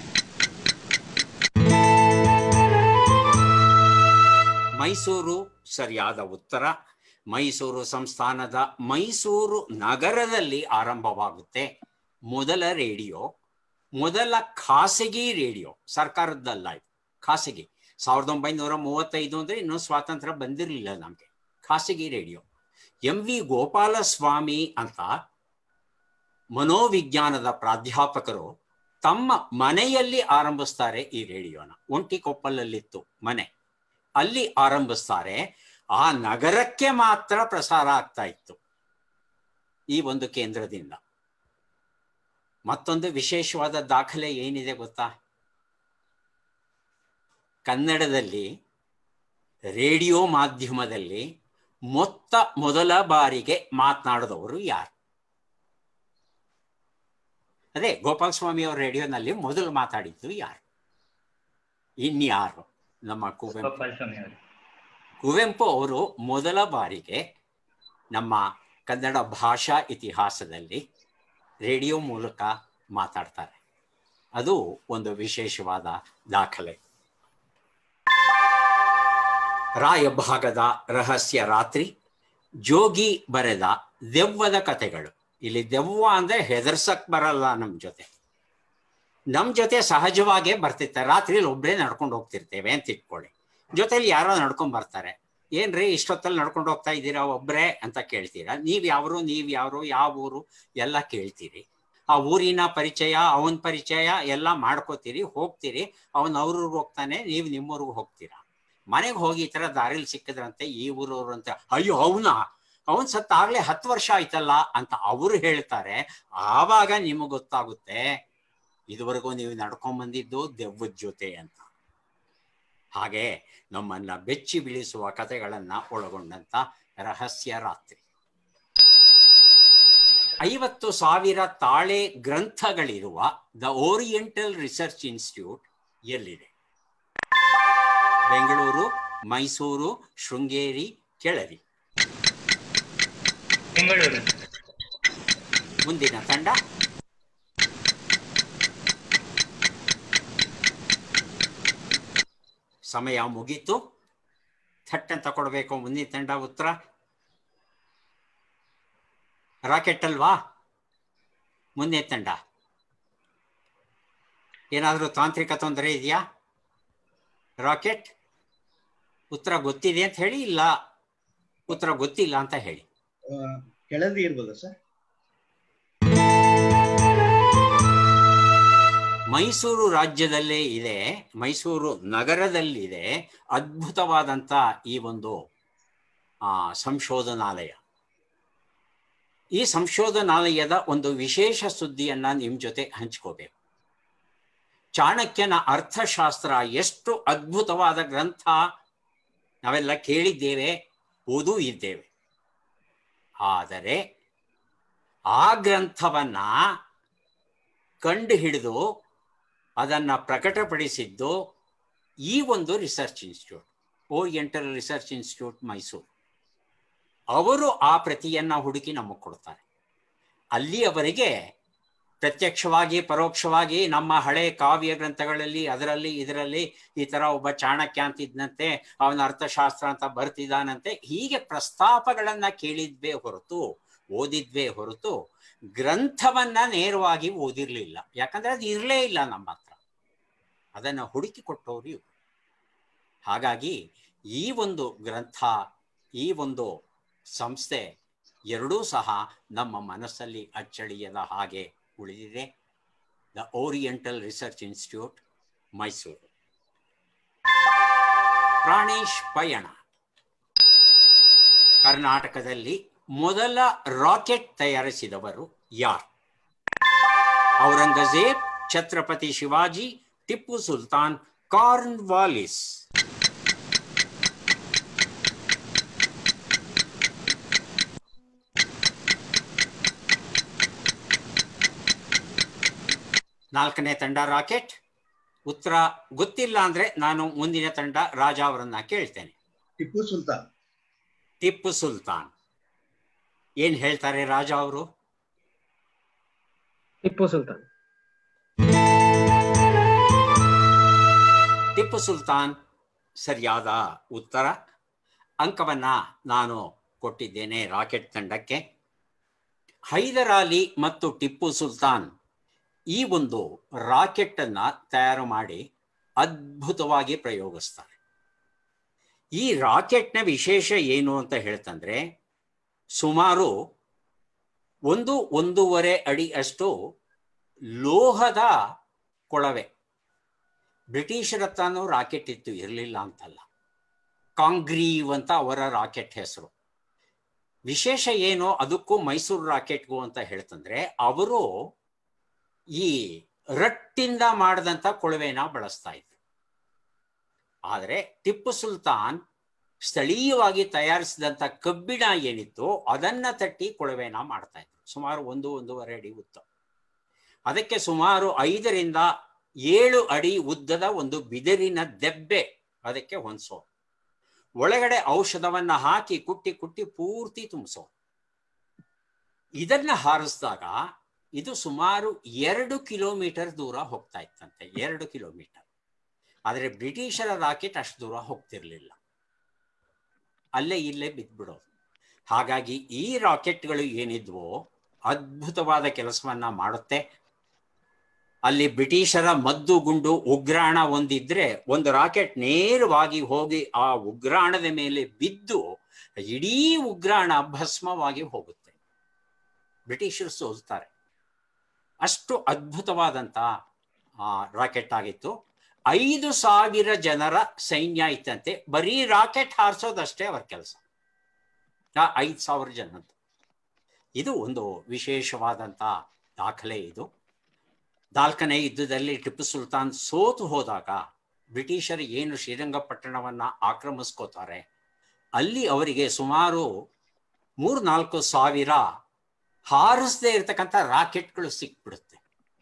ಮೈಸೂರು ಸರಿಯಾದ ಉತ್ತರ ಮೈಸೂರು ಸಂಸ್ಥಾನದ ಮೈಸೂರು ನಗರದಲ್ಲಿ ಆರಂಭವಾಗುತ್ತೆ ಮೊದಲ ರೇಡಿಯೋ ಮೊದಲ ಖಾಸಗಿ ರೇಡಿಯೋ ಸರ್ಕಾರದ್ದಲ್ಲ ಇದು ಖಾಸಗಿ ಸಾವಿರದ ಒಂಬೈನೂರ ಮೂವತ್ತೈದು ಅಂದ್ರೆ ಇನ್ನೂ ಸ್ವಾತಂತ್ರ್ಯ ಬಂದಿರಲಿಲ್ಲ ನಮಗೆ ಖಾಸಗಿ ರೇಡಿಯೋ ಎಂ ವಿ ಗೋಪಾಲಸ್ವಾಮಿ ಅಂತ ಮನೋವಿಜ್ಞಾನದ ಪ್ರಾಧ್ಯಾಪಕರು ತಮ್ಮ ಮನೆಯಲ್ಲಿ ಆರಂಭಿಸ್ತಾರೆ ಈ ರೇಡಿಯೋನ ಒಂಟಿಕೊಪ್ಪಲಲ್ಲಿತ್ತು ಮನೆ ಅಲ್ಲಿ ಆರಂಭಿಸ್ತಾರೆ ಆ ನಗರಕ್ಕೆ ಮಾತ್ರ ಪ್ರಸಾರ ಆಗ್ತಾ ಇತ್ತು ಈ ಒಂದು ಕೇಂದ್ರದಿಂದ ಮತ್ತೊಂದು ವಿಶೇಷವಾದ ದಾಖಲೆ ಏನಿದೆ ಗೊತ್ತಾ ಕನ್ನಡದಲ್ಲಿ ರೇಡಿಯೋ ಮಾಧ್ಯಮದಲ್ಲಿ ಮೊತ್ತ ಮೊದಲ ಬಾರಿಗೆ ಮಾತನಾಡಿದವರು ಯಾರು ಅದೇ ಗೋಪಾಲ ಸ್ವಾಮಿ ಅವ್ರ ರೇಡಿಯೋನಲ್ಲಿ ಮೊದಲು ಮಾತಾಡಿದ್ದು ಯಾರು ಇನ್ಯಾರು ನಮ್ಮ ಕುವೆಂಪು ಗೋಪಾಲ್ ಸ್ವಾಮಿ ಅವರು ಕುವೆಂಪು ಅವರು ಮೊದಲ ಬಾರಿಗೆ ನಮ್ಮ ಕನ್ನಡ ಭಾಷಾ ಇತಿಹಾಸದಲ್ಲಿ ರೇಡಿಯೋ ಮೂಲಕ ಮಾತಾಡ್ತಾರೆ ಅದು ಒಂದು ವಿಶೇಷವಾದ ದಾಖಲೆ ರಾಯಭಾಗದ ರಹಸ್ಯ ರಾತ್ರಿ ಜೋಗಿ ಬರೆದ ದೆವ್ವದ ಕಥೆಗಳು ಇಲ್ಲಿ ದೆವ್ವ ಅಂದ್ರೆ ಹೆದರ್ಸಕ್ ಬರಲ್ಲ ನಮ್ ಜೊತೆ ನಮ್ ಜೊತೆ ಸಹಜವಾಗೇ ಬರ್ತಿರ್ತಾರೆ ರಾತ್ರಿಲಿ ಒಬ್ಬರೇ ನಡ್ಕೊಂಡು ಹೋಗ್ತಿರ್ತೇವೆ ಅಂತ ಇಟ್ಕೊಳ್ಳಿ ಜೊತೆಲಿ ಯಾರೋ ನಡ್ಕೊಂಡ್ ಬರ್ತಾರೆ ಏನ್ರಿ ಇಷ್ಟೊತ್ತಲ್ಲಿ ನಡ್ಕೊಂಡು ಹೋಗ್ತಾ ಇದ್ದೀರಾ ಒಬ್ರೇ ಅಂತ ಕೇಳ್ತೀರಾ ನೀವ್ ಯಾವ್ರು ನೀವ್ ಯಾರು ಯಾವ ಊರು ಎಲ್ಲ ಕೇಳ್ತೀರಿ ಆ ಊರಿನ ಪರಿಚಯ ಅವನ್ ಪರಿಚಯ ಎಲ್ಲ ಮಾಡ್ಕೋತೀರಿ ಹೋಗ್ತೀರಿ ಅವನ್ ಅವ್ರವ್ರಿಗೆ ಹೋಗ್ತಾನೆ ನೀವ್ ನಿಮ್ಮೂರ್ಗ್ ಹೋಗ್ತೀರಾ ಮನೆಗೆ ಹೋಗಿ ಈ ತರ ದಾರಿಲಿ ಸಿಕ್ಕಿದ್ರಂತೆ ಈ ಊರವ್ರು ಅಂತ ಅಯ್ಯೋ ಅವನಾ ಅವನ್ ಸತ್ತ ಆಗ್ಲೇ ಹತ್ತು ವರ್ಷ ಆಯ್ತಲ್ಲ ಅಂತ ಅವರು ಹೇಳ್ತಾರೆ ಆವಾಗ ನಿಮಗೆ ಗೊತ್ತಾಗುತ್ತೆ ಇದುವರೆಗೂ ನೀವು ನಡ್ಕೊಂಡ್ ಬಂದಿದ್ದು ದೆವ್ವದ ಜೊತೆ ಅಂತ ಹಾಗೆ ನಮ್ಮನ್ನ ಬೆಚ್ಚಿ ಬೀಳಿಸುವ ಕಥೆಗಳನ್ನ ಒಳಗೊಂಡಂತ ರಹಸ್ಯ ರಾತ್ರಿ ಐವತ್ತು ಸಾವಿರ ತಾಳೆ ಗ್ರಂಥಗಳಿರುವ ದ ಓರಿಯೆಂಟಲ್ ರಿಸರ್ಚ್ ಇನ್ಸ್ಟಿಟ್ಯೂಟ್ ಎಲ್ಲಿದೆ ಬೆಂಗಳೂರು ಮೈಸೂರು ಶೃಂಗೇರಿ ಕೆಳದಿ ಬೆಂಗಳೂರು ಮುಂದಿನ ತಂಡ ಸಮಯ ಮುಗೀತು ಥಟ್ ಅಂತ ಕೊಡಬೇಕು ಮುಂದಿನ ತಂಡ ಉತ್ತರ ರಾಕೆಟ್ ಅಲ್ವಾ ಮುಂದಿನ ತಂಡ ಏನಾದರೂ ತಾಂತ್ರಿಕ ತೊಂದರೆ ಇದೆಯಾ ರಾಕೆಟ್ ಉತ್ತರ ಗೊತ್ತಿದೆ ಅಂತ ಹೇಳಿ ಇಲ್ಲ ಉತ್ತರ ಗೊತ್ತಿಲ್ಲ ಅಂತ ಹೇಳಿ ಆ, ಕೆಳದಿ ಇರ್ಬೋದಾ ಸರ್ ಮೈಸೂರು ರಾಜ್ಯದಲ್ಲೇ ಇದೆ ಮೈಸೂರು ನಗರದಲ್ಲಿದೆ ಅದ್ಭುತವಾದಂಥ ಈ ಒಂದು ಆ, ಸಂಶೋಧನಾಲಯ ಈ ಸಂಶೋಧನಾಲಯದ ಒಂದು ವಿಶೇಷ ಸುದ್ದಿಯನ್ನ ನಿಮ್ ಜೊತೆ ಹಂಚ್ಕೋಬೇಕು ಚಾಣಕ್ಯನ ಅರ್ಥಶಾಸ್ತ್ರ ಎಷ್ಟು ಅದ್ಭುತವಾದ ಗ್ರಂಥ ನಾವೆಲ್ಲ ಕೇಳಿದ್ದೇವೆ ಓದೂ ಇದ್ದೇವೆ ಆದರೆ ಆ ಗ್ರಂಥವನ್ನ ಕಂಡು ಹಿಡಿದು ಅದನ್ನ ಪ್ರಕಟಪಡಿಸಿದ್ದು ಈ ಒಂದು research institute oriental research institute Mysuru ಅವರು ಆ ಪ್ರತಿಯನ್ನ ಹುಡುಕಿ ನಮಗೆ ಕೊಡ್ತಾರೆ ಅಲ್ಲಿಯವರೆಗೆ ಪ್ರತ್ಯಕ್ಷವಾಗಿ ಪರೋಕ್ಷವಾಗಿ ನಮ್ಮ ಹಳೆ ಕಾವ್ಯ ಗ್ರಂಥಗಳಲ್ಲಿ ಅದರಲ್ಲಿ ಇದರಲ್ಲಿ ಈ ತರ ಒಬ್ಬ ಚಾಣಕ್ಯ ಅಂತಿದ್ನಂತೆ ಅವನ ಅರ್ಥಶಾಸ್ತ್ರ ಅಂತ ಬರ್ತಿದ್ದಾನಂತೆ ಹೀಗೆ ಪ್ರಸ್ತಾಪಗಳನ್ನ ಕೇಳಿದ್ವೇ ಹೊರತು ಓದಿದ್ವೇ ಹೊರತು ಗ್ರಂಥವನ್ನ ನೇರವಾಗಿ ಓದಿರ್ಲಿಲ್ಲ ಯಾಕಂದ್ರೆ ಅದು ಇರಲೇ ಇಲ್ಲ ನಮ್ಮ ಹತ್ರ ಅದನ್ನ ಹುಡುಕಿ ಕೊಟ್ಟವರು ಇವ್ರು ಹಾಗಾಗಿ ಈ ಒಂದು ಗ್ರಂಥ ಈ ಒಂದು ಸಂಸ್ಥೆ ಎರಡೂ ಸಹ ನಮ್ಮ ಮನಸ್ಸಲ್ಲಿ ಅಚ್ಚಳಿಯದ ಹಾಗೆ ಉಳಿದಿದೆ the oriental research institute Mysuru Pranesh ಪಯಣ ಕರ್ನಾಟಕದಲ್ಲಿ ಮೊದಲ ರಾಕೆಟ್ ತಯಾರಿಸಿದವರು ಯಾರು ಔರಂಗಜೇಬ್ ಛತ್ರಪತಿ ಶಿವಾಜಿ ಟಿಪ್ಪು ಸುಲ್ತಾನ್ ಕಾರ್ನ್ ವಾಲಿಸ್ ನಾಲ್ಕನೇ ತಂಡ ರಾಕೆಟ್ ಉತ್ತರ ಗೊತ್ತಿಲ್ಲ ಅಂದ್ರೆ ನಾನು ಮುಂದಿನ ತಂಡ ರಾಜ ಅವರನ್ನ ಕೇಳ್ತೇನೆ ಟಿಪ್ಪು ಸುಲ್ತಾನ್ ಟಿಪ್ಪು ಸುಲ್ತಾನ್ ಏನ್ ಹೇಳ್ತಾರೆ ರಾಜ ಅವರು ಟಿಪ್ಪು ಸುಲ್ತಾನ್ ಟಿಪ್ಪು ಸುಲ್ತಾನ್ ಸರಿಯಾದ ಉತ್ತರ ಅಂಕವನ್ನ ನಾನು ಕೊಟ್ಟಿದ್ದೇನೆ ರಾಕೆಟ್ ತಂಡಕ್ಕೆ ಹೈದರಾಲಿ ಮತ್ತು ಟಿಪ್ಪು ಸುಲ್ತಾನ್ ಈ ಒಂದು ರಾಕೆಟ್ ಅನ್ನ ತಯಾರು ಮಾಡಿ ಅದ್ಭುತವಾಗಿ ಪ್ರಯೋಗಿಸ್ತಾರೆ ಈ ರಾಕೆಟ್ನ ವಿಶೇಷ ಏನು ಅಂತ ಹೇಳ್ತಂದ್ರೆ ಸುಮಾರು ಒಂದು ಒಂದೂವರೆ ಅಡಿ ಅಷ್ಟು ಲೋಹದ ಕೊಳವೆ ಬ್ರಿಟಿಷರ ಹತ್ರನೂ ರಾಕೆಟ್ ಇತ್ತು ಇರಲಿಲ್ಲ ಅಂತಲ್ಲ ಕಾಂಗ್ರೀವ್ ಅಂತ ಅವರ ರಾಕೆಟ್ ಹೆಸರು ವಿಶೇಷ ಏನು ಅದಕ್ಕೂ ಮೈಸೂರು ರಾಕೆಟ್ಗೂ ಅಂತ ಹೇಳ್ತಂದ್ರೆ ಅವರು ಈ ರಟ್ಟಿಂದ ಮಾಡಿದಂಥ ಕೊಳವೆನ ಬಳಸ್ತಾ ಇದ್ರು ಆದರೆ ಟಿಪ್ಪು ಸುಲ್ತಾನ್ ಸ್ಥಳೀಯವಾಗಿ ತಯಾರಿಸಿದಂಥ ಕಬ್ಬಿಣ ಏನಿತ್ತು ಅದನ್ನ ತಟ್ಟಿ ಕೊಳವೆನ ಮಾಡ್ತಾ ಇದ್ರು ಸುಮಾರು ಒಂದು ಒಂದೂವರೆ ಅಡಿ ಉದ್ದ ಅದಕ್ಕೆ ಸುಮಾರು ಐದರಿಂದ ಏಳು ಅಡಿ ಉದ್ದದ ಒಂದು ಬಿದಿರಿನ ದೆಬ್ಬೆ ಅದಕ್ಕೆ ಹೊಂದಿಸೋ ಒಳಗಡೆ ಔಷಧವನ್ನ ಹಾಕಿ ಕುಟ್ಟಿ ಕುಟ್ಟಿ ಪೂರ್ತಿ ತುಂಬಿಸೋ ಇದನ್ನ ಹಾರಿಸಿದಾಗ ಇದು ಸುಮಾರು ಎರಡು ಕಿಲೋಮೀಟರ್ ದೂರ ಹೋಗ್ತಾ ಇತ್ತಂತೆ ಎರಡು ಕಿಲೋಮೀಟರ್ ಆದರೆ ಬ್ರಿಟಿಷರ ರಾಕೆಟ್ ಅಷ್ಟು ದೂರ ಹೋಗ್ತಿರ್ಲಿಲ್ಲ ಅಲ್ಲೇ ಇಲ್ಲೇ ಬಿದ್ದ್ಬಿಡೋದು ಹಾಗಾಗಿ ಈ ರಾಕೆಟ್ಗಳು ಏನಿದ್ವೋ ಅದ್ಭುತವಾದ ಕೆಲಸವನ್ನ ಮಾಡುತ್ತೆ ಅಲ್ಲಿ ಬ್ರಿಟಿಷರ ಮದ್ದು ಗುಂಡು ಉಗ್ರಾಣ ಒಂದಿದ್ರೆ ಒಂದು ರಾಕೆಟ್ ನೇರವಾಗಿ ಹೋಗಿ ಆ ಉಗ್ರಾಣದ ಮೇಲೆ ಬಿದ್ದು ಇಡೀ ಉಗ್ರಾಣ ಭಸ್ಮವಾಗಿ ಹೋಗುತ್ತೆ ಬ್ರಿಟಿಷರು ಸೋಲ್ತಾರೆ ಅಷ್ಟು ಅದ್ಭುತವಾದಂತ ಆ ರಾಕೆಟ್ ಆಗಿತ್ತು ಐದು ಸಾವಿರ ಜನರ ಸೈನ್ಯ ಇತ್ತಂತೆ ಬರೀ ರಾಕೆಟ್ ಹಾರಿಸೋದಷ್ಟೇ ಅವರ ಕೆಲಸ ಆ ಐದು ಸಾವಿರ ಜನದ್ದು ಇದು ಒಂದು ವಿಶೇಷವಾದಂತ ದಾಖಲೆ ಇದು ನಾಲ್ಕನೇ ಯುದ್ಧದಲ್ಲಿ ಟಿಪ್ಪು ಸುಲ್ತಾನ್ ಸೋತು ಹೋದಾಗ ಬ್ರಿಟಿಷರು ಏನು ಶ್ರೀರಂಗಪಟ್ಟಣವನ್ನ ಆಕ್ರಮಿಸ್ಕೋತಾರೆ ಅಲ್ಲಿ ಅವರಿಗೆ ಸುಮಾರು ಮೂರ್ನಾಲ್ಕು ಸಾವಿರ ಹಾರಿಸದೇ ಇರತಕ್ಕಂಥ ರಾಕೆಟ್ಗಳು ಸಿಕ್ಬಿಡುತ್ತೆ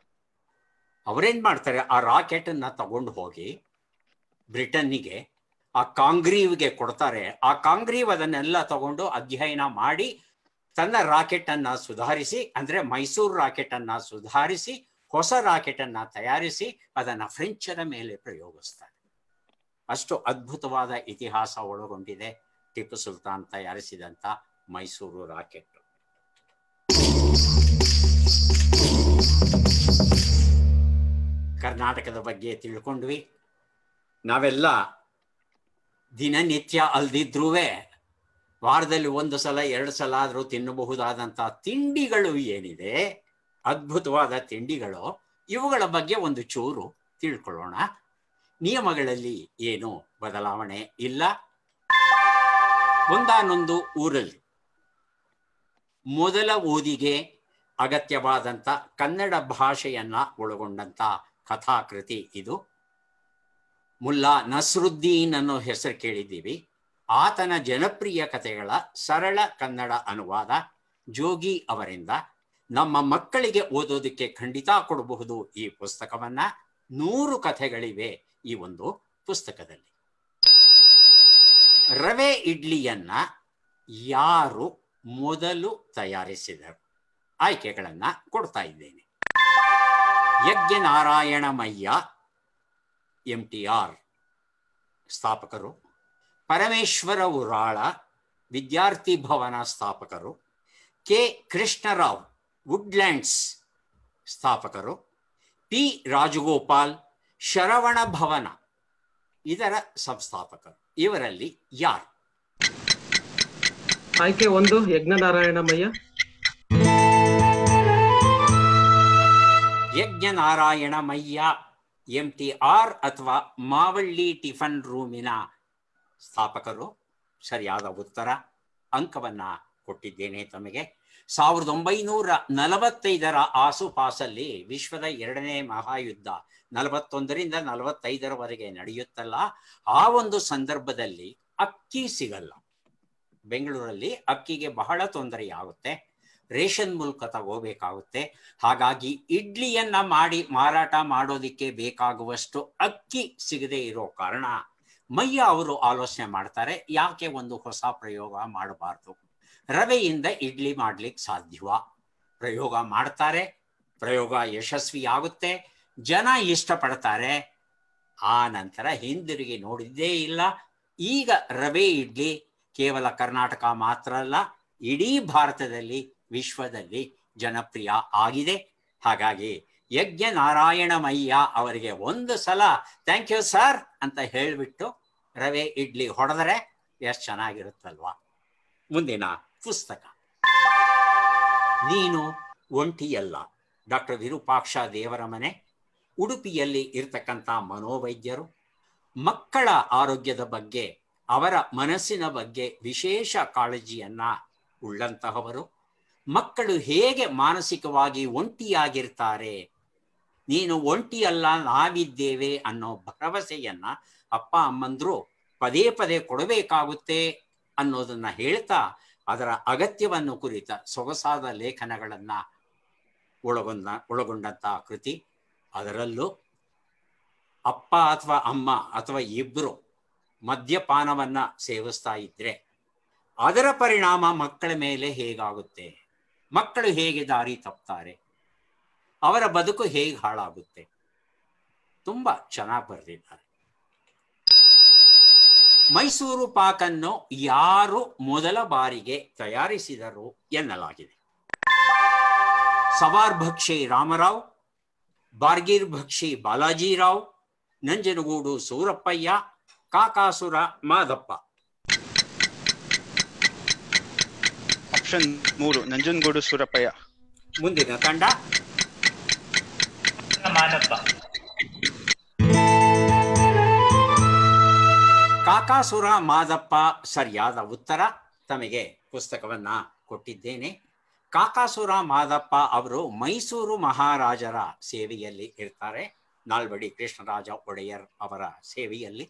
ಅವರೇನ್ ಮಾಡ್ತಾರೆ ಆ ರಾಕೆಟ್ ಅನ್ನ ತಗೊಂಡು ಹೋಗಿ ಬ್ರಿಟನ್ನಿಗೆ ಆ ಕಾಂಗ್ರೀವ್ಗೆ ಕೊಡ್ತಾರೆ ಆ ಕಾಂಗ್ರೀವ್ ಅದನ್ನೆಲ್ಲ ತಗೊಂಡು ಅಧ್ಯಯನ ಮಾಡಿ ತನ್ನ ರಾಕೆಟ್ ಅನ್ನ ಸುಧಾರಿಸಿ ಅಂದ್ರೆ ಮೈಸೂರು ರಾಕೆಟ್ ಅನ್ನ ಸುಧಾರಿಸಿ ಹೊಸ ರಾಕೆಟ್ ಅನ್ನ ತಯಾರಿಸಿ ಅದನ್ನ ಫ್ರೆಂಚರ ಮೇಲೆ ಪ್ರಯೋಗಿಸ್ತಾರೆ ಅಷ್ಟು ಅದ್ಭುತವಾದ ಇತಿಹಾಸ ಒಳಗೊಂಡಿದೆ ಟಿಪ್ಪು ಸುಲ್ತಾನ್ ತಯಾರಿಸಿದಂತ ಮೈಸೂರು ರಾಕೆಟ್ ಕರ್ನಾಟಕದ ಬಗ್ಗೆ ತಿಳ್ಕೊಂಡ್ವಿ ನಾವೆಲ್ಲ ದಿನನಿತ್ಯ ಅಲ್ದಿದ್ರೂ ವಾರದಲ್ಲಿ ಒಂದು ಸಲ ಎರಡು ಸಲ ಆದರೂ ತಿನ್ನಬಹುದಾದಂಥ ತಿಂಡಿಗಳು ಏನಿದೆ ಅದ್ಭುತವಾದ ತಿಂಡಿಗಳು ಇವುಗಳ ಬಗ್ಗೆ ಒಂದು ಚೂರು ತಿಳ್ಕೊಳ್ಳೋಣ ನಿಯಮಗಳಲ್ಲಿ ಏನು ಬದಲಾವಣೆ ಇಲ್ಲ ಒಂದಾನೊಂದು ಊರಲ್ಲಿ ಮೊದಲ ಓದಿಗೆ ಅಗತ್ಯವಾದಂಥ ಕನ್ನಡ ಭಾಷೆಯನ್ನ ಒಳಗೊಂಡಂತ ಕಥಾಕೃತಿ ಇದು ಮುಲ್ಲಾ ನಸ್ರುದ್ದೀನ್ ಅನ್ನೋ ಹೆಸರು ಕೇಳಿದ್ದೀವಿ ಆತನ ಜನಪ್ರಿಯ ಕಥೆಗಳ ಸರಳ ಕನ್ನಡ ಅನುವಾದ ಜೋಗಿ ಅವರಿಂದ ನಮ್ಮ ಮಕ್ಕಳಿಗೆ ಓದೋದಕ್ಕೆ ಖಂಡಿತ ಕೊಡಬಹುದು ಈ ಪುಸ್ತಕವನ್ನ ನೂರು ಕಥೆಗಳಿವೆ ಈ ಒಂದು ಪುಸ್ತಕದಲ್ಲಿ ರವೆ ಇಡ್ಲಿಯನ್ನ ಯಾರು ಮೊದಲು ತಯಾರಿಸಿದರು ಆಯ್ಕೆಗಳನ್ನ ಕೊಡ್ತಾ ಇದ್ದೇನೆ ಯಜ್ಞನಾರಾಯಣಮಯ್ಯ ಎಂ ಟಿ ಆರ್ ಸ್ಥಾಪಕರು ಪರಮೇಶ್ವರ ಉರಾಳ ವಿದ್ಯಾರ್ಥಿ ಭವನ ಸ್ಥಾಪಕರು ಕೆ ಕೃಷ್ಣರಾವ್ ವುಡ್ಲ್ಯಾಂಡ್ಸ್ ಸ್ಥಾಪಕರು ಪಿ ರಾಜಗೋಪಾಲ್ ಶರವಣ ಭವನ ಇದರ ಸಂಸ್ಥಾಪಕರು ಇವರಲ್ಲಿ ಯಾರು ಆಯ್ಕೆ ಒಂದು Yagnanarayanamayya Yagnanarayanamayya M T R ಅಥವಾ ಮಾವಳ್ಳಿ ಟಿಫನ್ ರೂಮಿನ ಸ್ಥಾಪಕರು ಸರಿಯಾದ ಉತ್ತರ ಅಂಕವನ್ನ ಕೊಟ್ಟಿದ್ದೇನೆ ತಮಗೆ ಸಾವಿರದ ಒಂಬೈನೂರ ನಲವತ್ತೈದರ ಆಸುಪಾಸಲ್ಲಿ ವಿಶ್ವದ ಎರಡನೇ ಮಹಾಯುದ್ಧ ನಲವತ್ತೊಂದರಿಂದ ನಲವತ್ತೈದರವರೆಗೆ ನಡೆಯುತ್ತಲ್ಲ ಆ ಒಂದು ಸಂದರ್ಭದಲ್ಲಿ ಅಕ್ಕಿ ಸಿಗಲ್ಲ ಬೆಂಗಳೂರಲ್ಲಿ ಅಕ್ಕಿಗೆ ಬಹಳ ತೊಂದರೆಯಾಗುತ್ತೆ ರೇಷನ್ ಮೂಲಕ ತಗೋಬೇಕಾಗುತ್ತೆ ಹಾಗಾಗಿ ಇಡ್ಲಿಯನ್ನ ಮಾಡಿ ಮಾರಾಟ ಮಾಡೋದಿಕ್ಕೆ ಬೇಕಾಗುವಷ್ಟು ಅಕ್ಕಿ ಸಿಗದೆ ಇರೋ ಕಾರಣ ಮಯ್ಯ ಅವರು ಆಲೋಚನೆ ಮಾಡ್ತಾರೆ ಯಾಕೆ ಒಂದು ಹೊಸ ಪ್ರಯೋಗ ಮಾಡಬಾರ್ದು ರವೆಯಿಂದ ಇಡ್ಲಿ ಮಾಡ್ಲಿಕ್ಕೆ ಸಾಧ್ಯವ ಪ್ರಯೋಗ ಮಾಡ್ತಾರೆ ಪ್ರಯೋಗ ಯಶಸ್ವಿ ಆಗುತ್ತೆ ಜನ ಇಷ್ಟಪಡ್ತಾರೆ ಆ ನಂತರ ಹಿಂದಿರುಗಿ ನೋಡಿದ್ದೇ ಇಲ್ಲ ಈಗ ರವೆ ಇಡ್ಲಿ ಕೇವಲ ಕರ್ನಾಟಕ ಮಾತ್ರ ಅಲ್ಲ ಇಡೀ ಭಾರತದಲ್ಲಿ ವಿಶ್ವದಲ್ಲಿ ಜನಪ್ರಿಯ ಆಗಿದೆ ಹಾಗಾಗಿ ಯಜ್ಞ ನಾರಾಯಣಮಯ್ಯ ಅವರಿಗೆ ಒಂದು ಸಲ ಥ್ಯಾಂಕ್ ಯು ಸರ್ ಅಂತ ಹೇಳಿಬಿಟ್ಟು ರವೆ ಇಡ್ಲಿ ಹೊಡೆದರೆ ಎಷ್ಟು ಚೆನ್ನಾಗಿರುತ್ತಲ್ವಾ ಮುಂದಿನ ಪುಸ್ತಕ ನೀನು ಒಂಟಿಯಲ್ಲ ಡಾಕ್ಟರ್ ವಿರೂಪಾಕ್ಷ ದೇವರ ಮನೆ ಉಡುಪಿಯಲ್ಲಿ ಇರ್ತಕ್ಕಂಥ ಮನೋವೈದ್ಯರು ಮಕ್ಕಳ ಆರೋಗ್ಯದ ಬಗ್ಗೆ ಅವರ ಮನಸ್ಸಿನ ಬಗ್ಗೆ ವಿಶೇಷ ಕಾಳಜಿಯನ್ನ ಉಳ್ಳಂತಹವರು ಮಕ್ಕಳು ಹೇಗೆ ಮಾನಸಿಕವಾಗಿ ಒಂಟಿಯಾಗಿರ್ತಾರೆ ನೀನು ಒಂಟಿಯಲ್ಲ ನಾವಿದ್ದೇವೆ ಅನ್ನೋ ಭರವಸೆಯನ್ನ ಅಪ್ಪ ಅಮ್ಮಂದ್ರು ಪದೇ ಪದೇ ಕೊಡಬೇಕಾಗುತ್ತೆ ಅನ್ನೋದನ್ನ ಹೇಳ್ತಾ ಅದರ ಅಗತ್ಯವನ್ನು ಕುರಿತ ಸೊಗಸಾದ ಲೇಖನಗಳನ್ನ ಒಳಗೊಂಡ ಒಳಗೊಂಡಂತ ಕೃತಿ ಅದರಲ್ಲೂ ಅಪ್ಪ ಅಥವಾ ಅಮ್ಮ ಅಥವಾ ಇಬ್ರು ಮದ್ಯಪಾನವನ್ನ ಸೇವಿಸ್ತಾ ಇದ್ರೆ ಅದರ ಪರಿಣಾಮ ಮಕ್ಕಳ ಮೇಲೆ ಹೇಗಾಗುತ್ತೆ ಮಕ್ಕಳು ಹೇಗೆ ದಾರಿ ತಪ್ತಾರೆ ಅವರ ಬದುಕು ಹೇಗೆ ಹಾಳಾಗುತ್ತೆ ತುಂಬಾ ಚೆನ್ನಾಗಿ ಬರೆದಿದ್ದಾರೆ ಮೈಸೂರು ಪಾಕನ್ನು ಯಾರು ಮೊದಲ ಬಾರಿಗೆ ತಯಾರಿಸಿದರು ಎನ್ನಲಾಗಿದೆ ಸವಾರ್ ಭಕ್ಷಿ ರಾಮರಾವ್ ಬಾರ್ಗಿರ್ ಭಕ್ಷಿ ಬಾಲಾಜಿರಾವ್ ನಂಜನಗೂಡು ಸೂರಪ್ಪಯ್ಯ ಕಾಕಾಸುರ ಮಾದಪ್ಪ ಆಪ್ಷನ್ ಮೂರು ನಂಜನಗೂಡು ಸೂರಪ್ಪಯ್ಯ ಮುಂದಿನ ತಂಡ ಮಾದಪ್ಪ ಕಾಕಾಸುರ ಮಾದಪ್ಪ ಸರಿಯಾದ ಉತ್ತರ ತಮಗೆ ಪುಸ್ತಕವನ್ನ ಕೊಟ್ಟಿದ್ದೇನೆ ಕಾಕಾಸುರ ಮಾದಪ್ಪ ಅವರು ಮೈಸೂರು ಮಹಾರಾಜರ ಸೇವೆಯಲ್ಲಿ ಇರ್ತಾರೆ ನಾಲ್ವಡಿ ಕೃಷ್ಣರಾಜ ಒಡೆಯರ್ ಅವರ ಸೇವೆಯಲ್ಲಿ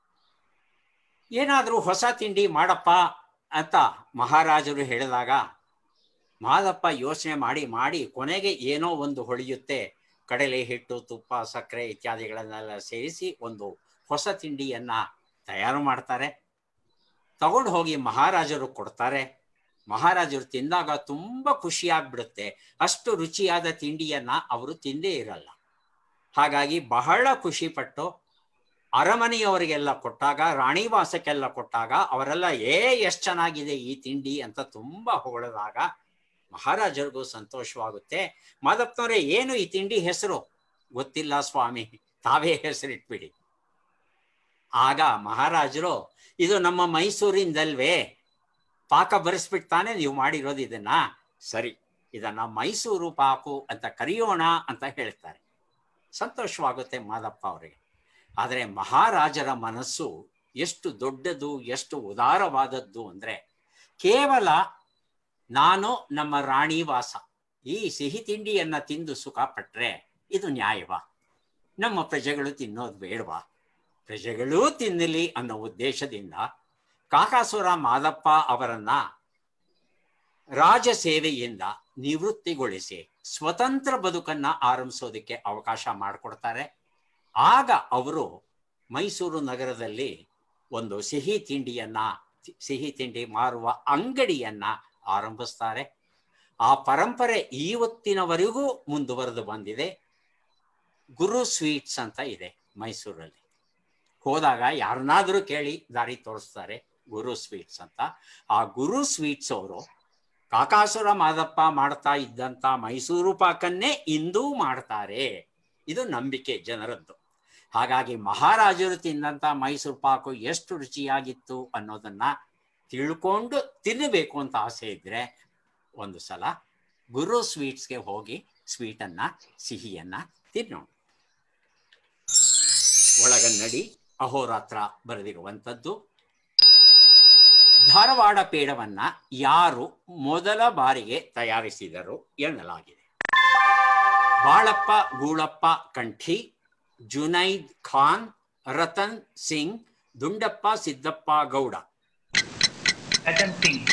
ಏನಾದರೂ ಹೊಸ ತಿಂಡಿ ಮಾಡಪ್ಪ ಅಂತ ಮಹಾರಾಜರು ಹೇಳಿದಾಗ ಮಾದಪ್ಪ ಯೋಚನೆ ಮಾಡಿ ಮಾಡಿ ಕೊನೆಗೆ ಏನೋ ಒಂದು ಹೊಳೆಯುತ್ತೆ ಕಡಲೆ ಹಿಟ್ಟು ತುಪ್ಪ ಸಕ್ಕರೆ ಇತ್ಯಾದಿಗಳನ್ನೆಲ್ಲ ಸೇರಿಸಿ ಒಂದು ಹೊಸ ತಿಂಡಿಯನ್ನ ತಯಾರು ಮಾಡ್ತಾರೆ ತಗೊಂಡು ಹೋಗಿ ಮಹಾರಾಜರು ಕೊಡ್ತಾರೆ ಮಹಾರಾಜರು ತಿಂದಾಗ ತುಂಬಾ ಖುಷಿ ಆಗ್ಬಿಡುತ್ತೆ ಅಷ್ಟು ರುಚಿಯಾದ ತಿಂಡಿಯನ್ನ ಅವರು ತಿಂದೇ ಇರಲ್ಲ ಹಾಗಾಗಿ ಬಹಳ ಖುಷಿ ಪಟ್ಟು ಅರಮನೆಯವರಿಗೆಲ್ಲ ಕೊಟ್ಟಾಗ ರಾಣಿವಾಸಕ್ಕೆಲ್ಲ ಕೊಟ್ಟಾಗ ಅವರೆಲ್ಲ ಏ ಎಷ್ಟು ಚೆನ್ನಾಗಿದೆ ಈ ತಿಂಡಿ ಅಂತ ತುಂಬಾ ಹೊಗಳಿದಾಗ ಮಹಾರಾಜರಿಗೂ ಸಂತೋಷವಾಗುತ್ತೆ ಮಾದಪ್ಪನವರೇ ಏನು ಈ ತಿಂಡಿ ಹೆಸರು ಗೊತ್ತಿಲ್ಲ ಸ್ವಾಮಿ ತಾವೇ ಹೆಸರಿಟ್ಬಿಡಿ ಆಗ ಮಹಾರಾಜರು ಇದು ನಮ್ಮ ಮೈಸೂರಿಂದಲ್ವೇ ಪಾಕ ಬರೆಸ್ಬಿಟ್ಟು ತಾನೇ ನೀವು ಮಾಡಿರೋದು ಇದನ್ನ ಸರಿ ಇದನ್ನ ಮೈಸೂರು ಪಾಕು ಅಂತ ಕರೆಯೋಣ ಅಂತ ಹೇಳ್ತಾರೆ ಸಂತೋಷವಾಗುತ್ತೆ ಮಾದಪ್ಪ ಅವರಿಗೆ ಆದರೆ ಮಹಾರಾಜರ ಮನಸ್ಸು ಎಷ್ಟು ದೊಡ್ಡದು ಎಷ್ಟು ಉದಾರವಾದದ್ದು ಅಂದ್ರೆ ಕೇವಲ ನಾನು ನಮ್ಮ ರಾಣಿ ವಾಸ ಈ ಸಿಹಿ ತಿಂಡಿಯನ್ನ ತಿಂದು ಸುಖ ಪಟ್ರೆ ಇದು ನ್ಯಾಯವಾ ನಮ್ಮ ಪ್ರಜೆಗಳು ತಿನ್ನೋದು ಬೇಡವಾ ಪ್ರಜೆಗಳೂ ತಿನ್ನಲಿ ಅನ್ನೋ ಉದ್ದೇಶದಿಂದ ಕಾಕಾಸುರ ಮಾದಪ್ಪ ಅವರನ್ನ ರಾಜ ಸೇವೆಯಿಂದ ನಿವೃತ್ತಿಗೊಳಿಸಿ ಸ್ವತಂತ್ರ ಬದುಕನ್ನ ಆರಂಭಿಸೋದಕ್ಕೆ ಅವಕಾಶ ಮಾಡಿಕೊಡ್ತಾರೆ ಆಗ ಅವರು ಮೈಸೂರು ನಗರದಲ್ಲಿ ಒಂದು ಸಿಹಿ ತಿಂಡಿಯನ್ನ ಸಿಹಿ ತಿಂಡಿ ಮಾರುವ ಅಂಗಡಿಯನ್ನ ಆರಂಭಿಸ್ತಾರೆ ಆ ಪರಂಪರೆ ಇವತ್ತಿನವರೆಗೂ ಮುಂದುವರೆದು ಬಂದಿದೆ ಗುರು ಸ್ವೀಟ್ಸ್ ಅಂತ ಇದೆ ಮೈಸೂರಲ್ಲಿ ಹೋದಾಗ ಯಾರನ್ನಾದ್ರೂ ಕೇಳಿ ದಾರಿ ತೋರಿಸ್ತಾರೆ ಗುರು ಸ್ವೀಟ್ಸ್ ಅಂತ ಆ ಗುರು ಸ್ವೀಟ್ಸ್ ಅವರು ಕಾಕಾಸುರ ಮಾದಪ್ಪ ಮಾಡ್ತಾ ಇದ್ದಂತ ಮೈಸೂರು ಪಾಕನ್ನೇ ಇಂದೂ ಮಾಡ್ತಾರೆ ಇದು ನಂಬಿಕೆ ಜನರದ್ದು ಹಾಗಾಗಿ ಮಹಾರಾಜರು ತಿಂದಂತ ಮೈಸೂರು ಪಾಕು ಎಷ್ಟು ರುಚಿಯಾಗಿತ್ತು ಅನ್ನೋದನ್ನ ತಿಳ್ಕೊಂಡು ತಿನ್ನಬೇಕು ಅಂತ ಆಸೆ ಇದ್ರೆ ಒಂದು ಸಲ ಗುರು ಸ್ವೀಟ್ಸ್ಗೆ ಹೋಗಿ ಸ್ವೀಟನ್ನ ಸಿಹಿಯನ್ನ ತಿನ್ನೋಣ ಒಳಗನ್ನಡಿ ಅಹೋರಾತ್ರ ಬರೆದಿರುವಂಥದ್ದು ಧಾರವಾಡ ಪೇಡವನ್ನ ಯಾರು ಮೊದಲ ಬಾರಿಗೆ ತಯಾರಿಸಿದರು ಎನ್ನಲಾಗಿದೆ ಬಾಳಪ್ಪ ಗೂಳಪ್ಪ ಕಂಠಿ ಜುನೈದ್ ಖಾನ್ ರತನ್ ಸಿಂಗ್ ದುಂಡಪ್ಪ ಸಿದ್ದಪ್ಪ ಗೌಡ ರತನ್ ಸಿಂಗ್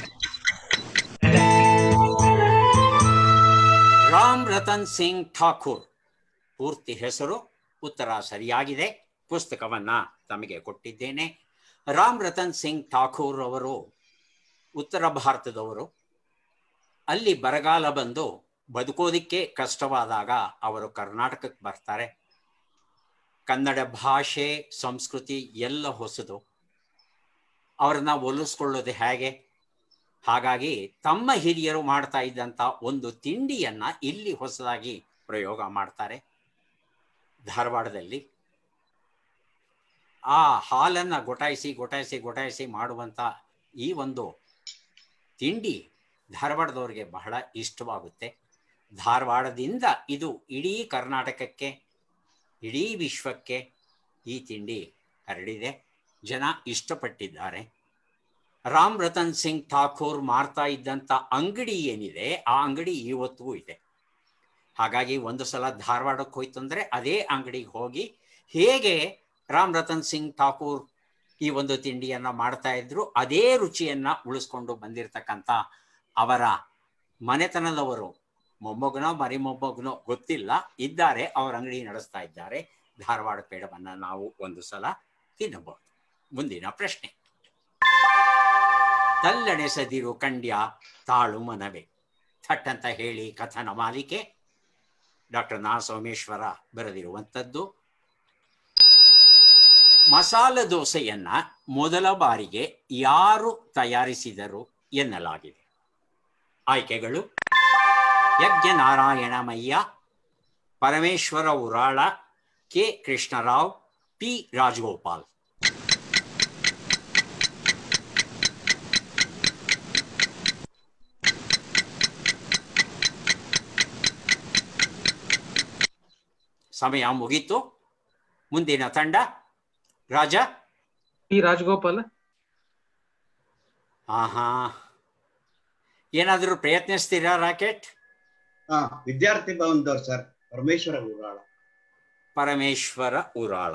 ರಾಮ್ ರತನ್ ಸಿಂಗ್ ಠಾಕೂರ್ ಪೂರ್ತಿ ಹೆಸರು ಉತ್ತರ ಸರಿಯಾಗಿದೆ ಪುಸ್ತಕವನ್ನ ತಮಗೆ ಕೊಟ್ಟಿದ್ದೇನೆ ರಾಮ್ ರತನ್ ಸಿಂಗ್ ಠಾಕೂರ್ ಅವರು ಉತ್ತರ ಭಾರತದವರು ಅಲ್ಲಿ ಬರಗಾಲ ಬಂದು ಬದುಕೋದಿಕ್ಕೆ ಕಷ್ಟವಾದಾಗ ಅವರು ಕರ್ನಾಟಕಕ್ಕೆ ಬರ್ತಾರೆ ಕನ್ನಡ ಭಾಷೆ ಸಂಸ್ಕೃತಿ ಎಲ್ಲ ಹೊಸದು ಅವರನ್ನ ಒಲಿಸ್ಕೊಳ್ಳೋದು ಹೇಗೆ ಹಾಗಾಗಿ ತಮ್ಮ ಹಿರಿಯರು ಮಾಡ್ತಾ ಇದ್ದಂತ ಒಂದು ತಿಂಡಿಯನ್ನ ಇಲ್ಲಿ ಹೊಸದಾಗಿ ಪ್ರಯೋಗ ಮಾಡ್ತಾರೆ ಧಾರವಾಡದಲ್ಲಿ ಆ ಹಾಲನ್ನ ಗೊಟಾಯಿಸಿ ಗೊಟಾಯಿಸಿ ಗೊಟಾಯಿಸಿ ಮಾಡುವಂತ ಈ ಒಂದು ತಿಂಡಿ ಧಾರವಾಡದವರಿಗೆ ಬಹಳ ಇಷ್ಟವಾಗುತ್ತೆ ಧಾರವಾಡದಿಂದ ಇದು ಇಡೀ ಕರ್ನಾಟಕಕ್ಕೆ ಇಡೀ ವಿಶ್ವಕ್ಕೆ ಈ ತಿಂಡಿ ಹರಡಿದೆ ಜನ ಇಷ್ಟಪಟ್ಟಿದ್ದಾರೆ ರಾಮ್ ರತನ್ ಸಿಂಗ್ ಠಾಕೂರ್ ಮಾರ್ತಾ ಇದ್ದಂಥ ಅಂಗಡಿ ಏನಿದೆ ಆ ಅಂಗಡಿ ಇವತ್ತಿಗೂ ಇದೆ ಹಾಗಾಗಿ ಒಂದು ಸಲ ಧಾರವಾಡಕ್ಕೆ ಹೋಯ್ತು ಅಂದ್ರೆ ಅದೇ ಅಂಗಡಿಗೆ ಹೋಗಿ ಹೇಗೆ ರಾಮ್ ರತನ್ ಸಿಂಗ್ ಠಾಕೂರ್ ಈ ಒಂದು ತಿಂಡಿಯನ್ನ ಮಾಡ್ತಾ ಇದ್ರು ಅದೇ ರುಚಿಯನ್ನ ಉಳಿಸ್ಕೊಂಡು ಬಂದಿರತಕ್ಕಂಥ ಅವರ ಮನೆತನದವರು ಮೊಮ್ಮಗನೋ ಮರಿ ಮೊಮ್ಮಗನೋ ಗೊತ್ತಿಲ್ಲ ಇದ್ದಾರೆ ಅವರ ಅಂಗಡಿ ನಡೆಸ್ತಾ ಇದ್ದಾರೆ ಧಾರವಾಡ ಪೇಡವನ್ನ ನಾವು ಒಂದು ಸಲ ತಿನ್ನಬಹುದು ಮುಂದಿನ ಪ್ರಶ್ನೆ ತಲ್ಲಣೆಸದಿರು ಕಂಡ್ಯ ತಾಳು ಮನವೇ ಥಟ್ ಅಂತ ಹೇಳಿ ಕಥನ ಮಾಲಿಕೆ ಡಾಕ್ಟರ್ ನಾ ಸೋಮೇಶ್ವರ ಬರೆದಿರುವಂಥದ್ದು ಮಸಾಲ ದೋಸೆಯನ್ನ ಮೊದಲ ಬಾರಿಗೆ ಯಾರು ತಯಾರಿಸಿದರು ಎನ್ನಲಾಗಿದೆ ಆಯ್ಕೆಗಳು ಯಜ್ಞನಾರಾಯಣಮಯ್ಯ ಪರಮೇಶ್ವರ ಉರಾಳ ಕೆ ಕೃಷ್ಣರಾವ್ ಪಿ ರಾಜಗೋಪಾಲ್ ಸಮಯ ಮುಗೀತು ಮುಂದಿನ ತಂಡ ರಾಜ ಪಿ ರಾಜಗೋಪಾಲ್ ಹಾ ಹಾ ಏನಾದರೂ ಪ್ರಯತ್ನಿಸ್ತೀರಾ ರಾಕೆಟ್ ಹಾ ವಿದ್ಯಾರ್ಥಿ ಭವನದವ್ರು ಸರ್ ಪರಮೇಶ್ವರ ಉರಾಳ ಪರಮೇಶ್ವರ ಉರಾಳ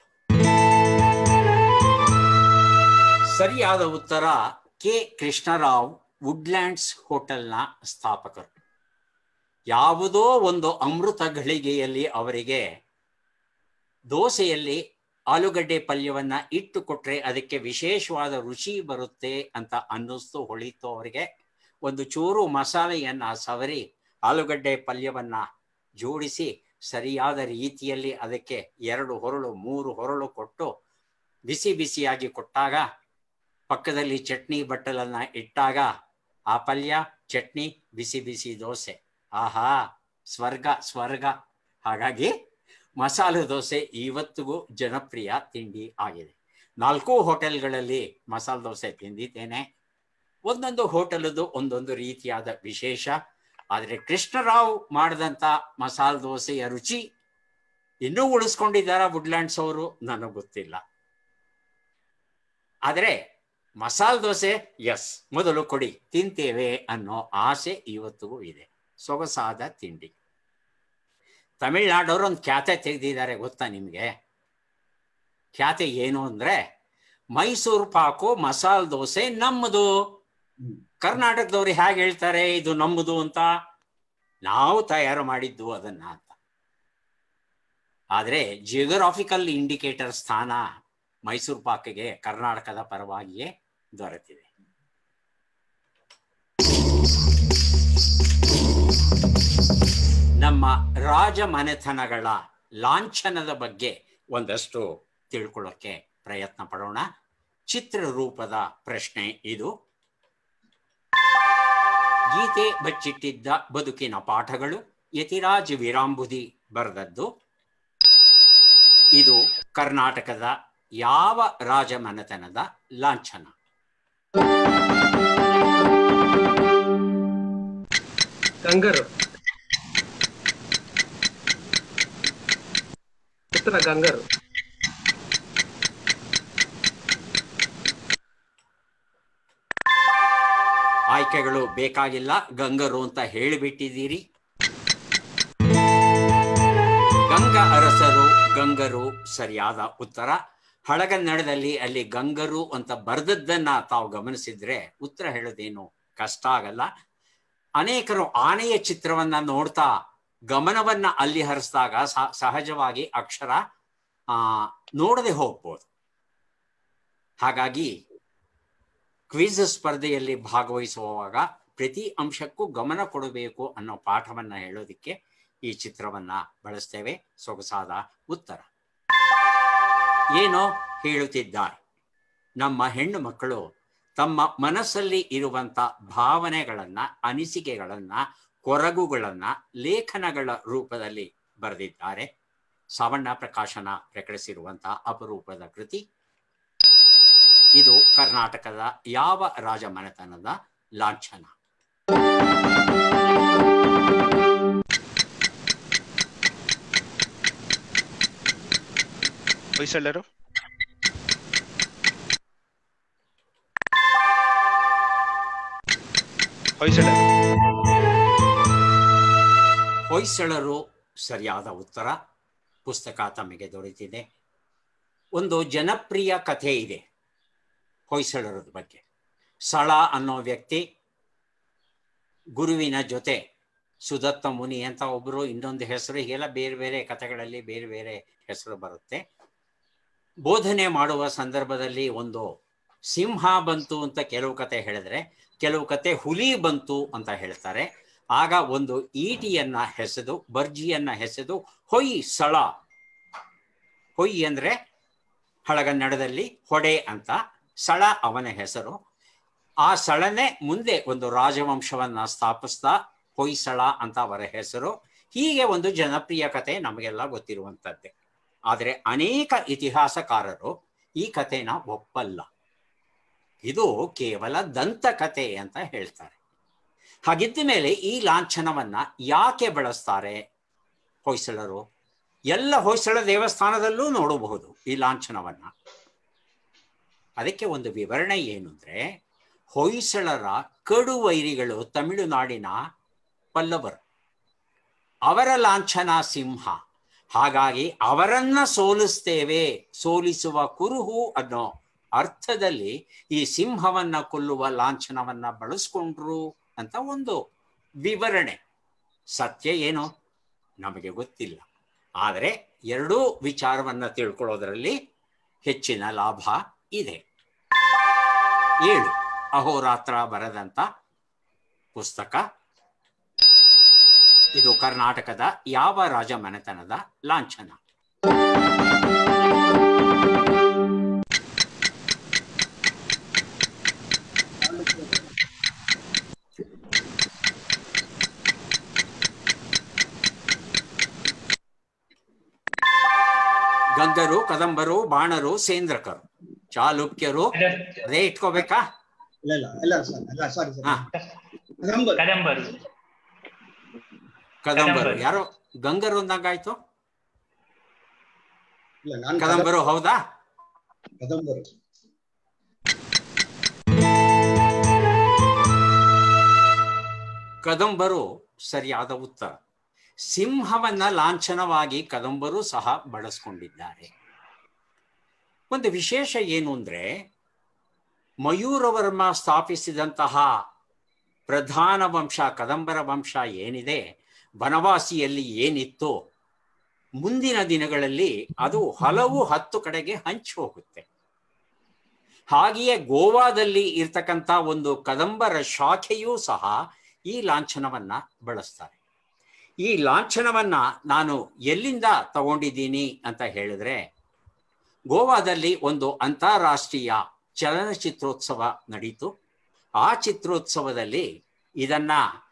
ಸರಿಯಾದ ಉತ್ತರ ಕೆ ಕೃಷ್ಣರಾವ್ ವುಡ್ಲ್ಯಾಂಡ್ಸ್ ಹೋಟೆಲ್ನ ಸ್ಥಾಪಕರು ಯಾವುದೋ ಒಂದು ಅಮೃತ ಘಳಿಗೆಯಲ್ಲಿ ಅವರಿಗೆ ದೋಸೆಯಲ್ಲಿ ಆಲೂಗಡ್ಡೆ ಪಲ್ಯವನ್ನ ಇಟ್ಟು ಕೊಟ್ರೆ ಅದಕ್ಕೆ ವಿಶೇಷವಾದ ರುಚಿ ಬರುತ್ತೆ ಅಂತ ಅನ್ನಿಸ್ತು ಹೊಳಿತು ಅವರಿಗೆ ಒಂದು ಚೂರು ಮಸಾಲೆಯನ್ನ ಸವರಿ ಆಲೂಗಡ್ಡೆ ಪಲ್ಯವನ್ನ ಜೋಡಿಸಿ ಸರಿಯಾದ ರೀತಿಯಲ್ಲಿ ಅದಕ್ಕೆ ಎರಡು ಹೊರಳು ಮೂರು ಹೊರಳು ಕೊಟ್ಟು ಬಿಸಿ ಬಿಸಿಯಾಗಿ ಕೊಟ್ಟಾಗ ಪಕ್ಕದಲ್ಲಿ ಚಟ್ನಿ ಬಟ್ಟಲನ್ನ ಇಟ್ಟಾಗ ಆ ಪಲ್ಯ ಚಟ್ನಿ ಬಿಸಿ ಬಿಸಿ ದೋಸೆ ಆಹಾ ಸ್ವರ್ಗ ಸ್ವರ್ಗ ಹಾಗಾಗಿ ಮಸಾಲೆ ದೋಸೆ ಇವತ್ತಿಗೂ ಜನಪ್ರಿಯ ತಿಂಡಿ ಆಗಿದೆ ನಾಲ್ಕು ಹೋಟೆಲ್ಗಳಲ್ಲಿ ಮಸಾಲೆ ದೋಸೆ ತಿಂದಿದ್ದೇನೆ ಒಂದೊಂದು ಹೋಟೆಲದು ಒಂದೊಂದು ರೀತಿಯಾದ ವಿಶೇಷ ಆದರೆ ಕೃಷ್ಣರಾವ್ ಮಾಡಿದಂಥ ಮಸಾಲೆ ದೋಸೆಯ ರುಚಿ ಇನ್ನೂ ಉಳಿಸ್ಕೊಂಡಿದ್ದಾರ ವುಡ್ಲ್ಯಾಂಡ್ಸ್ ಅವರು ನನಗೆ ಗೊತ್ತಿಲ್ಲ ಆದರೆ ಮಸಾಲೆ ದೋಸೆ ಎಸ್ ಮೊದಲು ಕೊಡಿ ತಿಂತೇವೆ ಅನ್ನೋ ಆಸೆ ಇವತ್ತಿಗೂ ಇದೆ ಸೊಗಸಾದ ತಿಂಡಿ ತಮಿಳ್ನಾಡವರು ಒಂದು ಖ್ಯಾತೆ ತೆಗೆದಿದ್ದಾರೆ ಗೊತ್ತಾ ನಿಮಗೆ ಖ್ಯಾತೆ ಏನು ಅಂದ್ರೆ ಮೈಸೂರು ಪಾಕು ಮಸಾಲೆ ದೋಸೆ ನಮ್ಮದು ಕರ್ನಾಟಕದವ್ರು ಹೇಗೆ ಹೇಳ್ತಾರೆ ಇದು ನಮ್ಮದು ಅಂತ ನಾವು ತಯಾರು ಮಾಡಿದ್ದು ಅದನ್ನ ಅಂತ ಆದ್ರೆ ಜಿಯೋಗ್ರಾಫಿಕಲ್ ಇಂಡಿಕೇಟರ್ ಸ್ಥಾನ ಮೈಸೂರು ಪಾಕಿಗೆ ಕರ್ನಾಟಕದ ಪರವಾಗಿಯೇ ದೊರೆತಿದೆ ನಮ್ಮ ರಾಜ ಮನೆತನಗಳ ಲಾಂಛನದ ಬಗ್ಗೆ ಒಂದಷ್ಟು ತಿಳ್ಕೊಳ್ಳೋಕೆ ಪ್ರಯತ್ನ ಪಡೋಣ ಚಿತ್ರರೂಪದ ಪ್ರಶ್ನೆ ಇದು ಗೀತೆ ಬಚ್ಚಿಟ್ಟಿದ್ದ ಬದುಕಿನ ಪಾಠಗಳು ಯತಿರಾಜ್ ವೀರಾಂಬುದಿ ಬರೆದದ್ದು ಇದು ಕರ್ನಾಟಕದ ಯಾವ ರಾಜಮನೆತನದ ಲಾಂಛನ ಗಂಗರು ಉತ್ತರ ಗಂಗರು ಆಯ್ಕೆಗಳು ಬೇಕಾಗಿಲ್ಲ ಗಂಗರು ಅಂತ ಹೇಳಿಬಿಟ್ಟಿದ್ದೀರಿ ಗಂಗ ಅರಸರು ಗಂಗರು ಸರಿಯಾದ ಉತ್ತರ ಹಳಗನ್ನಡದಲ್ಲಿ ಅಲ್ಲಿ ಗಂಗರು ಅಂತ ಬರೆದದ್ದನ್ನ ತಾವು ಗಮನಿಸಿದ್ರೆ ಉತ್ತರ ಹೇಳೋದೇನು ಕಷ್ಟ ಆಗಲ್ಲ ಅನೇಕರು ಆನೆಯ ಚಿತ್ರವನ್ನ ನೋಡ್ತಾ ಗಮನವನ್ನ ಅಲ್ಲಿ ಹರಿಸಿದಾಗ ಸಹಜವಾಗಿ ಅಕ್ಷರ ಆ ನೋಡದೆ ಹೋಗ್ಬೋದು ಹಾಗಾಗಿ ಕ್ವಿಜ್ ಸ್ಪರ್ಧೆಯಲ್ಲಿ ಭಾಗವಹಿಸುವಾಗ ಪ್ರತಿ ಅಂಶಕ್ಕೂ ಗಮನ ಕೊಡಬೇಕು ಅನ್ನೋ ಪಾಠವನ್ನ ಹೇಳೋದಿಕ್ಕೆ ಈ ಚಿತ್ರವನ್ನ ಬಳಸ್ತೇವೆ ಸೊಗಸಾದ ಉತ್ತರ ಏನೋ ಹೇಳುತ್ತಿದ್ದಾರೆ ನಮ್ಮ ಹೆಣ್ಣು ಮಕ್ಕಳು ತಮ್ಮ ಮನಸ್ಸಲ್ಲಿ ಇರುವಂತ ಭಾವನೆಗಳನ್ನ ಅನಿಸಿಕೆಗಳನ್ನ ಕೊರಗುಗಳನ್ನ ಲೇಖನಗಳ ರೂಪದಲ್ಲಿ ಬರೆದಿದ್ದಾರೆ ಸಾವಣ್ಣ ಪ್ರಕಾಶನ ಪ್ರಕಟಿಸಿರುವಂತಹ ಅಪರೂಪದ ಕೃತಿ ಇದು ಕರ್ನಾಟಕದ ಯಾವ ರಾಜಮನೆತನದ ಲಾಂಛನ ಹೊಯ್ಸಳರು ಹೊಯ್ಸಳರು ಹೊಯ್ಸಳರು ಸರಿಯಾದ ಉತ್ತರ ಪುಸ್ತಕ ತಮಗೆ ದೊರೆತಿದೆ ಒಂದು ಜನಪ್ರಿಯ ಕಥೆ ಇದೆ ಹೊಯ್ಸಳರ ಬಗ್ಗೆ ಸಳ ಅನ್ನೋ ವ್ಯಕ್ತಿ ಗುರುವಿನ ಜೊತೆ ಸುದತ್ತ ಮುನಿ ಅಂತ ಒಬ್ಬರು ಇನ್ನೊಂದು ಹೆಸರು ಹೀಗೆಲ್ಲ ಬೇರೆ ಬೇರೆ ಕಥೆಗಳಲ್ಲಿ ಬೇರೆ ಬೇರೆ ಹೆಸರು ಬರುತ್ತೆ ಬೋಧನೆ ಮಾಡುವ ಸಂದರ್ಭದಲ್ಲಿ ಒಂದು ಸಿಂಹ ಬಂತು ಅಂತ ಕೆಲವು ಕತೆ ಹೇಳಿದ್ರೆ ಕೆಲವು ಕತೆ ಹುಲಿ ಬಂತು ಅಂತ ಹೇಳ್ತಾರೆ ಆಗ ಒಂದು ಈಟಿಯನ್ನ ಹೆಸೆದು ಬರ್ಜಿಯನ್ನ ಹೆಸೆದು ಹೊಯ್ ಸಳ ಹೊಯ್ ಅಂದ್ರೆ ಹಳಗನ್ನಡದಲ್ಲಿ ಹೊಡೆ ಅಂತ ಸಳ ಅವನ ಹೆಸರು ಆ ಸಳನೆ ಮುಂದೆ ಒಂದು ರಾಜವಂಶವನ್ನ ಸ್ಥಾಪಿಸ್ತಾ ಹೊಯ್ಸಳ ಅಂತ ಅವರ ಹೆಸರು ಹೀಗೆ ಒಂದು ಜನಪ್ರಿಯ ಕತೆ ನಮಗೆಲ್ಲ ಗೊತ್ತಿರುವಂತದ್ದೇ ಆದರೆ ಅನೇಕ ಇತಿಹಾಸಕಾರರು ಈ ಕಥೆನ ಒಪ್ಪಲ್ಲ ಇದು ಕೇವಲ ದಂತಕಥೆ ಅಂತ ಹೇಳ್ತಾರೆ ಹಾಗಿದ್ದ ಮೇಲೆ ಈ ಲಾಂಛನವನ್ನ ಯಾಕೆ ಬಳಸ್ತಾರೆ ಹೊಯ್ಸಳರು ಎಲ್ಲ ಹೊಯ್ಸಳ ದೇವಸ್ಥಾನದಲ್ಲೂ ನೋಡಬಹುದು ಈ ಲಾಂಛನವನ್ನ ಅದಕ್ಕೆ ಒಂದು ವಿವರಣೆ ಏನು ಅಂದ್ರೆ ಹೊಯ್ಸಳರ ಕಡುವೈರಿಗಳು ತಮಿಳುನಾಡಿನ ಪಲ್ಲವರು ಅವರ ಲಾಂಛನ ಸಿಂಹ ಹಾಗಾಗಿ ಅವರನ್ನ ಸೋಲಿಸ್ತೇವೆ ಸೋಲಿಸುವ ಕುರುಹು ಅನ್ನೋ ಅರ್ಥದಲ್ಲಿ ಈ ಸಿಂಹವನ್ನ ಕೊಲ್ಲುವ ಲಾಂಛನವನ್ನ ಬಳಸ್ಕೊಂಡ್ರು ಅಂತ ಒಂದು ವಿವರಣೆ ಸತ್ಯ ಏನು ನಮಗೆ ಗೊತ್ತಿಲ್ಲ ಆದರೆ ಎರಡೂ ವಿಚಾರವನ್ನ ತಿಳ್ಕೊಳ್ಳೋದ್ರಲ್ಲಿ ಹೆಚ್ಚಿನ ಲಾಭ ಇದೆ ಏಳು ಅಹೋರಾತ್ರ ಬರೆದಂತ ಪುಸ್ತಕ ಇದು ಕರ್ನಾಟಕದ ಯಾವ ರಾಜಮನೆತನದ ಲಾಂಛನ ಗಂಗರು ಕದಂಬರು ಬಾಣರು ಸೇಂದ್ರಕರು ಚಾಲುಕ್ಯರು ಅದೇ ಇಟ್ಕೋಬೇಕಾ ಇಲ್ಲ ಇಲ್ಲ ಇಲ್ಲ ಸರ್ ಇಲ್ಲ ಸಾರಿ ಸರ್ ಹಾ ಕದಂಬರ್ ಕದಂಬರು ಕದಂಬರು ಕದಂಬರು. ಯಾರೋ ಗಂಗರು ಅಂದಂಗಾಯ್ತು ಇಲ್ಲ ನಾನು ಕದಂಬರು ಹೌದಾ ಕದಂಬರು ಕದಂಬರು ಸರಿಯಾದ ಉತ್ತರ ಸಿಂಹವನ್ನ ಲಾಂಛನವಾಗಿ ಕದಂಬರು ಸಹ ಬಳಸ್ಕೊಂಡಿದ್ದಾರೆ ಒಂದು ವಿಶೇಷ ಏನು ಅಂದ್ರೆ ಮಯೂರವರ್ಮ ಸ್ಥಾಪಿಸಿದಂತಹ ಪ್ರಧಾನ ವಂಶ ಕದಂಬರ ವಂಶ ಏನಿದೆ ಬನವಾಸಿಯಲ್ಲಿ ಏನಿತ್ತು ಮುಂದಿನ ದಿನಗಳಲ್ಲಿ ಅದು ಹಲವು ಹತ್ತು ಕಡೆಗೆ ಹಂಚಿ ಹೋಗುತ್ತೆ ಹಾಗೆಯೇ ಗೋವಾದಲ್ಲಿ ಇರ್ತಕ್ಕಂಥ ಒಂದು ಕದಂಬರ ಶಾಖೆಯೂ ಸಹ ಈ ಲಾಂಛನವನ್ನ ಬಳಸ್ತಾರೆ ಈ ಲಾಂಛನವನ್ನ ನಾನು ಎಲ್ಲಿಂದ ತಗೊಂಡಿದ್ದೀನಿ ಅಂತ ಹೇಳಿದ್ರೆ ಗೋವಾದಲ್ಲಿ ಒಂದು ಅಂತಾರಾಷ್ಟ್ರೀಯ ಚಲನಚಿತ್ರೋತ್ಸವ ನಡೀತು ಆ ಚಿತ್ರೋತ್ಸವದಲ್ಲಿ ಇದನ್ನ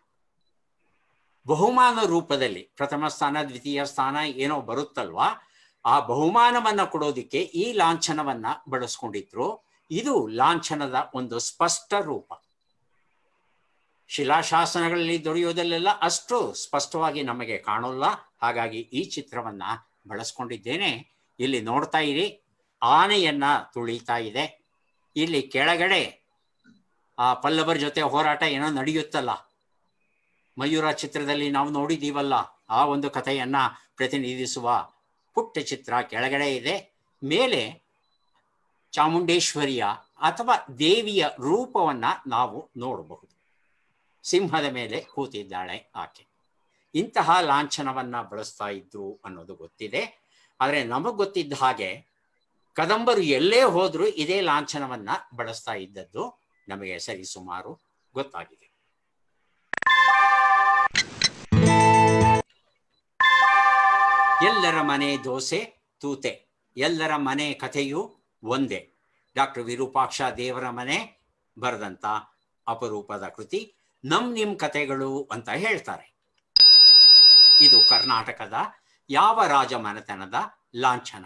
ಬಹುಮಾನ ರೂಪದಲ್ಲಿ ಪ್ರಥಮ ಸ್ಥಾನ ದ್ವಿತೀಯ ಸ್ಥಾನ ಏನೋ ಬರುತ್ತಲ್ವಾ ಆ ಬಹುಮಾನವನ್ನ ಕೊಡೋದಿಕ್ಕೆ ಈ ಲಾಂಛನವನ್ನ ಬಳಸ್ಕೊಂಡಿದ್ರು ಇದು ಲಾಂಛನದ ಒಂದು ಸ್ಪಷ್ಟ ರೂಪ ಶಿಲಾಶಾಸನಗಳಲ್ಲಿ ದೊರೆಯೋದಲ್ಲೆಲ್ಲ ಅಷ್ಟು ಸ್ಪಷ್ಟವಾಗಿ ನಮಗೆ ಕಾಣೋಲ್ಲ ಹಾಗಾಗಿ ಈ ಚಿತ್ರವನ್ನ ಬಳಸ್ಕೊಂಡಿದ್ದೇನೆ ಇಲ್ಲಿ ನೋಡ್ತಾ ಇರಿ ಆನೆಯನ್ನ ತುಳಿತಾ ಇದೆ ಇಲ್ಲಿ ಕೆಳಗಡೆ ಆ ಪಲ್ಲವರ ಜೊತೆ ಹೋರಾಟ ಏನೋ ನಡೆಯುತ್ತಲ್ಲ ಮಯೂರ ಚಿತ್ರದಲ್ಲಿ ನಾವು ನೋಡಿದೀವಲ್ಲ ಆ ಒಂದು ಕಥೆಯನ್ನ ಪ್ರತಿನಿಧಿಸುವ ಪುಟ್ಟ ಚಿತ್ರ ಕೆಳಗಡೆ ಇದೆ ಮೇಲೆ ಚಾಮುಂಡೇಶ್ವರಿಯ ಅಥವಾ ದೇವಿಯ ರೂಪವನ್ನ ನಾವು ನೋಡಬಹುದು ಸಿಂಹದ ಮೇಲೆ ಕೂತಿದ್ದಾಳೆ ಆಕೆ ಇಂತಹ ಲಾಂಛನವನ್ನ ಬಳಸ್ತಾ ಇದ್ರು ಅನ್ನೋದು ಗೊತ್ತಿದೆ ಆದರೆ ನಮಗ್ ಗೊತ್ತಿದ್ದ ಹಾಗೆ ಕದಂಬರು ಎಲ್ಲೇ ಹೋದ್ರು ಇದೇ ಲಾಂಛನವನ್ನ ಬಳಸ್ತಾ ಇದ್ದದ್ದು ನಮಗೆ ಸರಿಸುಮಾರು ಗೊತ್ತಾಗಿದೆ ಎಲ್ಲರ ಮನೆ ದೋಸೆ ತೂತೆ ಎಲ್ಲರ ಮನೆ ಕಥೆಯು ಒಂದೇ ಡಾಕ್ಟರ್ ವಿರೂಪಾಕ್ಷ ದೇವರ ಮನೆ ಬರೆದಂತ ಅಪರೂಪದ ಕೃತಿ ನಮ್ ನಿಮ್ ಕತೆಗಳು ಅಂತ ಹೇಳ್ತಾರೆ ಇದು ಕರ್ನಾಟಕದ ಯಾವ ರಾಜಮನೆತನದ ಲಾಂಛನ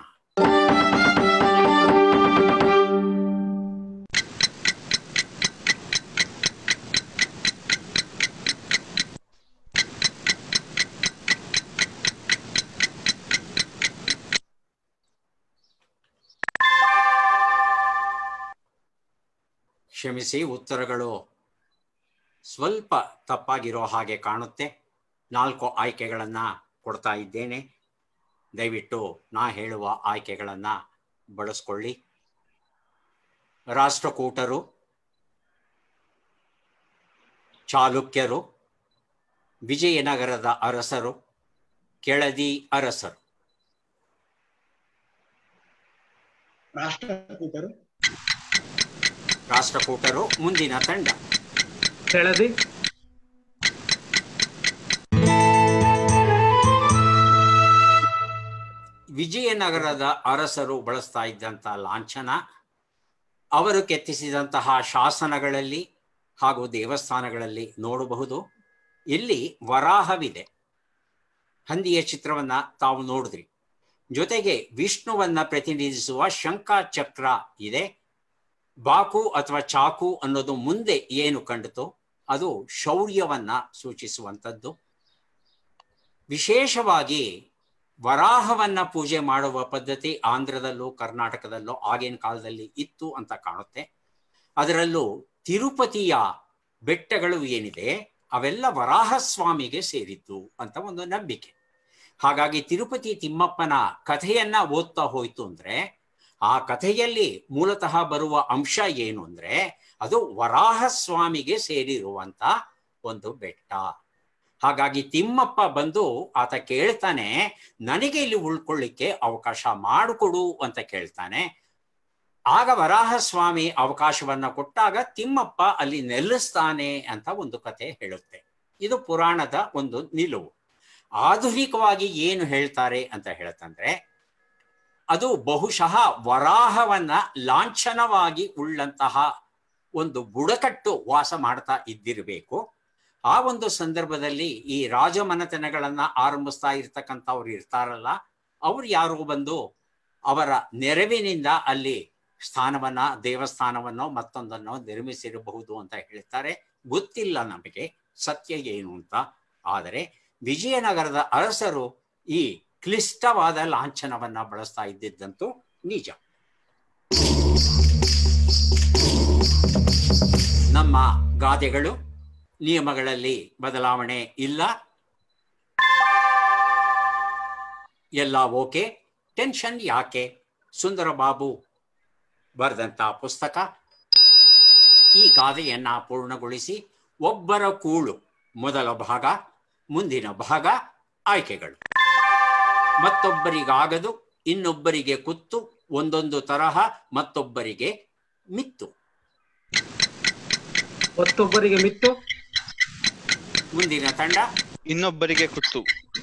ಕ್ಷಮಿಸಿ ಉತ್ತರಗಳು ಸ್ವಲ್ಪ ತಪ್ಪಾಗಿರೋ ಹಾಗೆ ಕಾಣುತ್ತೆ ನಾಲ್ಕು ಆಯ್ಕೆಗಳನ್ನ ಕೊಡ್ತಾ ಇದ್ದೇನೆ ದಯವಿಟ್ಟು ನಾ ಹೇಳುವ ಆಯ್ಕೆಗಳನ್ನ ಬಳಸ್ಕೊಳ್ಳಿ ರಾಷ್ಟ್ರಕೂಟರು ಚಾಲುಕ್ಯರು ವಿಜಯನಗರದ ಅರಸರು ಕೆಳದಿ ಅರಸರು ರಾಷ್ಟ್ರಕೂಟರು ರಾಷ್ಟ್ರಕೂಟರು ಮುಂದಿನ ತಂಡ ಕೆಳದಿ ವಿಜಯನಗರದ ಅರಸರು ಬಳಸ್ತಾ ಇದ್ದಂಥ ಲಾಂಛನ ಅವರು ಕೆತ್ತಿಸಿದಂತಹ ಶಾಸನಗಳಲ್ಲಿ ಹಾಗೂ ದೇವಸ್ಥಾನಗಳಲ್ಲಿ ನೋಡಬಹುದು ಇಲ್ಲಿ ವರಾಹವಿದೆ ಹಂದಿಯ ಚಿತ್ರವನ್ನ ತಾವು ನೋಡಿದ್ರಿ ಜೊತೆಗೆ ವಿಷ್ಣುವನ್ನ ಪ್ರತಿನಿಧಿಸುವ ಶಂಖ ಚಕ್ರ ಇದೆ ಬಾಕು ಅಥವಾ ಚಾಕು ಅನ್ನೋದು ಮುಂದೆ ಏನು ಕಂಡಿತು ಅದು ಶೌರ್ಯವನ್ನ ಸೂಚಿಸುವಂಥದ್ದು ವಿಶೇಷವಾಗಿ ವರಾಹವನ್ನ ಪೂಜೆ ಮಾಡುವ ಪದ್ಧತಿ ಆಂಧ್ರದಲ್ಲೂ ಕರ್ನಾಟಕದಲ್ಲೂ ಆಗಿನ ಕಾಲದಲ್ಲಿ ಇತ್ತು ಅಂತ ಕಾಣುತ್ತೆ ಅದರಲ್ಲೂ ತಿರುಪತಿಯ ಬೆಟ್ಟಗಳು ಏನಿದೆ ಅವೆಲ್ಲ ವರಾಹ ಸ್ವಾಮಿಗೆ ಸೇರಿದ್ದು ಅಂತ ಒಂದು ನಂಬಿಕೆ ಹಾಗಾಗಿ ತಿರುಪತಿ ತಿಮ್ಮಪ್ಪನ ಕಥೆಯನ್ನ ಓದ್ತಾ ಹೋಯ್ತು ಅಂದ್ರೆ ಆ ಕಥೆಯಲ್ಲಿ ಮೂಲತಃ ಬರುವ ಅಂಶ ಏನು ಅಂದ್ರೆ ಅದು ವರಾಹ ಸ್ವಾಮಿಗೆ ಸೇರಿರುವಂತ ಒಂದು ಬೆಟ್ಟ ಹಾಗಾಗಿ ತಿಮ್ಮಪ್ಪ ಬಂದು ಆತ ಕೇಳ್ತಾನೆ ನನಗೆ ಇಲ್ಲಿ ಉಳ್ಕೊಳ್ಳಿಕ್ಕೆ ಅವಕಾಶ ಮಾಡಿಕೊಡು ಅಂತ ಕೇಳ್ತಾನೆ ಆಗ ವರಾಹ ಸ್ವಾಮಿ ಅವಕಾಶವನ್ನ ಕೊಟ್ಟಾಗ ತಿಮ್ಮಪ್ಪ ಅಲ್ಲಿ ನೆಲೆಸ್ತಾನೆ ಅಂತ ಒಂದು ಕತೆ ಹೇಳುತ್ತೆ ಇದು ಪುರಾಣದ ಒಂದು ನಿಲುವು ಆಧುನಿಕವಾಗಿ ಏನು ಹೇಳ್ತಾರೆ ಅಂತ ಹೇಳ್ತಂದ್ರೆ ಅದು ಬಹುಶಃ ವರಾಹವನ್ನ ಲಾಂಛನವಾಗಿ ಉಳ್ಳಂತಹ ಒಂದು ಬುಡಕಟ್ಟು ವಾಸ ಮಾಡ್ತಾ ಇದ್ದಿರಬೇಕು ಆ ಒಂದು ಸಂದರ್ಭದಲ್ಲಿ ಈ ರಾಜಮನೆತನಗಳನ್ನ ಆರಂಭಿಸ್ತಾ ಇರ್ತಕ್ಕಂಥವ್ರು ಇರ್ತಾರಲ್ಲ ಅವ್ರು ಯಾರೋ ಬಂದು ಅವರ ನೆರವಿನಿಂದ ಅಲ್ಲಿ ಸ್ಥಾನವನ್ನ ದೇವಸ್ಥಾನವನ್ನೋ ಮತ್ತೊಂದನ್ನೋ ನಿರ್ಮಿಸಿರಬಹುದು ಅಂತ ಹೇಳ್ತಾರೆ ಗೊತ್ತಿಲ್ಲ ನಮಗೆ ಸತ್ಯ ಏನು ಅಂತ ಆದರೆ ವಿಜಯನಗರದ ಅರಸರು ಈ ಕ್ಲಿಷ್ಟವಾದ ಲಾಂಛನವನ್ನ ಬಳಸ್ತಾ ಇದ್ದಿದ್ದಂತೂ ನಿಜ ನಮ್ಮ ಗಾದೆಗಳು ನಿಯಮಗಳಲ್ಲಿ ಬದಲಾವಣೆ ಇಲ್ಲ ಎಲ್ಲ ಓಕೆ ಟೆನ್ಷನ್ ಯಾಕೆ ಸುಂದರ ಬಾಬು ಬರೆದಂತ ಪುಸ್ತಕ ಈ ಗಾದೆಯನ್ನ ಪೂರ್ಣಗೊಳಿಸಿ ಒಬ್ಬರ ಕೂಳು ಮೊದಲ ಭಾಗ ಮುಂದಿನ ಭಾಗ ಆಯ್ಕೆಗಳು ಮತ್ತೊಬ್ಬರಿಗಾಗದು ಇನ್ನೊಬ್ಬರಿಗೆ ಕುತ್ತು ಒಂದೊಂದು ತರಹ ಮತ್ತೊಬ್ಬರಿಗೆ ಮಿತ್ತು ಮತ್ತೊಬ್ಬರಿಗೆ ಮಿತ್ತು ಮುಂದಿನ ತಂಡ ಇನ್ನೊಬ್ಬರಿಗೆ ಕುತ್ತು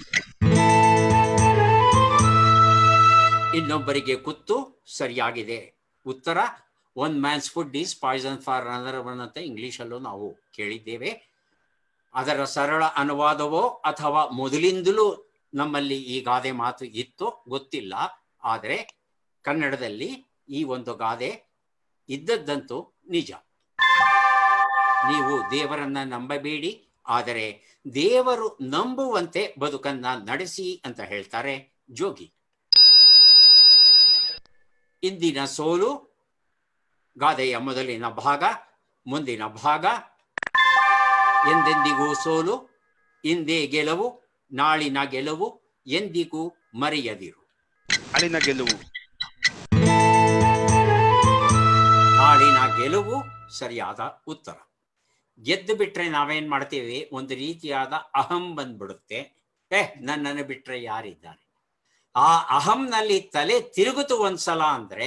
ಇನ್ನೊಬ್ಬರಿಗೆ ಕುತ್ತು ಸರಿಯಾಗಿದೆ ಉತ್ತರ one man's food is poison for another one ಅಂತ ಇಂಗ್ಲಿಷಲ್ಲೂ ನಾವು ಕೇಳಿದ್ದೇವೆ ಅದರ ಸರಳ ಅನುವಾದವೋ ಅಥವಾ ಮೊದಲಿಂದಲೂ ನಮ್ಮಲ್ಲಿ ಈ ಗಾದೆ ಮಾತು ಇತ್ತೋ ಗೊತ್ತಿಲ್ಲ ಆದರೆ ಕನ್ನಡದಲ್ಲಿ ಈ ಒಂದು ಗಾದೆ ಇದ್ದದ್ದಂತೂ ನಿಜ ನೀವು ದೇವರನ್ನ ನಂಬಬೇಡಿ ಆದರೆ ದೇವರು ನಂಬುವಂತೆ ಬದುಕನ್ನ ನಡೆಸಿ ಅಂತ ಹೇಳ್ತಾರೆ ಜೋಗಿ ಇಂದಿನ ಸೋಲು ಗಾದೆಯ ಮೊದಲಿನ ಭಾಗ ಮುಂದಿನ ಭಾಗ ಎಂದೆಂದಿಗೂ ಸೋಲು ಇಂದೇ ಗೆಲುವು ನಾಳಿನ ಗೆಲುವು ಎಂದಿಗೂ ಮರೆಯದಿರು ಅಳಿನ ಗೆಲುವು ನಾಳಿನ ಗೆಲುವು ಸರಿಯಾದ ಉತ್ತರ ಗೆದ್ದು ಬಿಟ್ರೆ ನಾವೇನ್ ಮಾಡ್ತೀವಿ ಒಂದು ರೀತಿಯಾದ ಅಹಂ ಬಂದ್ಬಿಡುತ್ತೆ ಏ ನನ್ನನ್ನು ಬಿಟ್ರೆ ಯಾರಿದ್ದಾರೆ ಆ ಅಹಂನಲ್ಲಿ ತಲೆ ತಿರುಗುತು ಒಂದ್ಸಲ ಅಂದ್ರೆ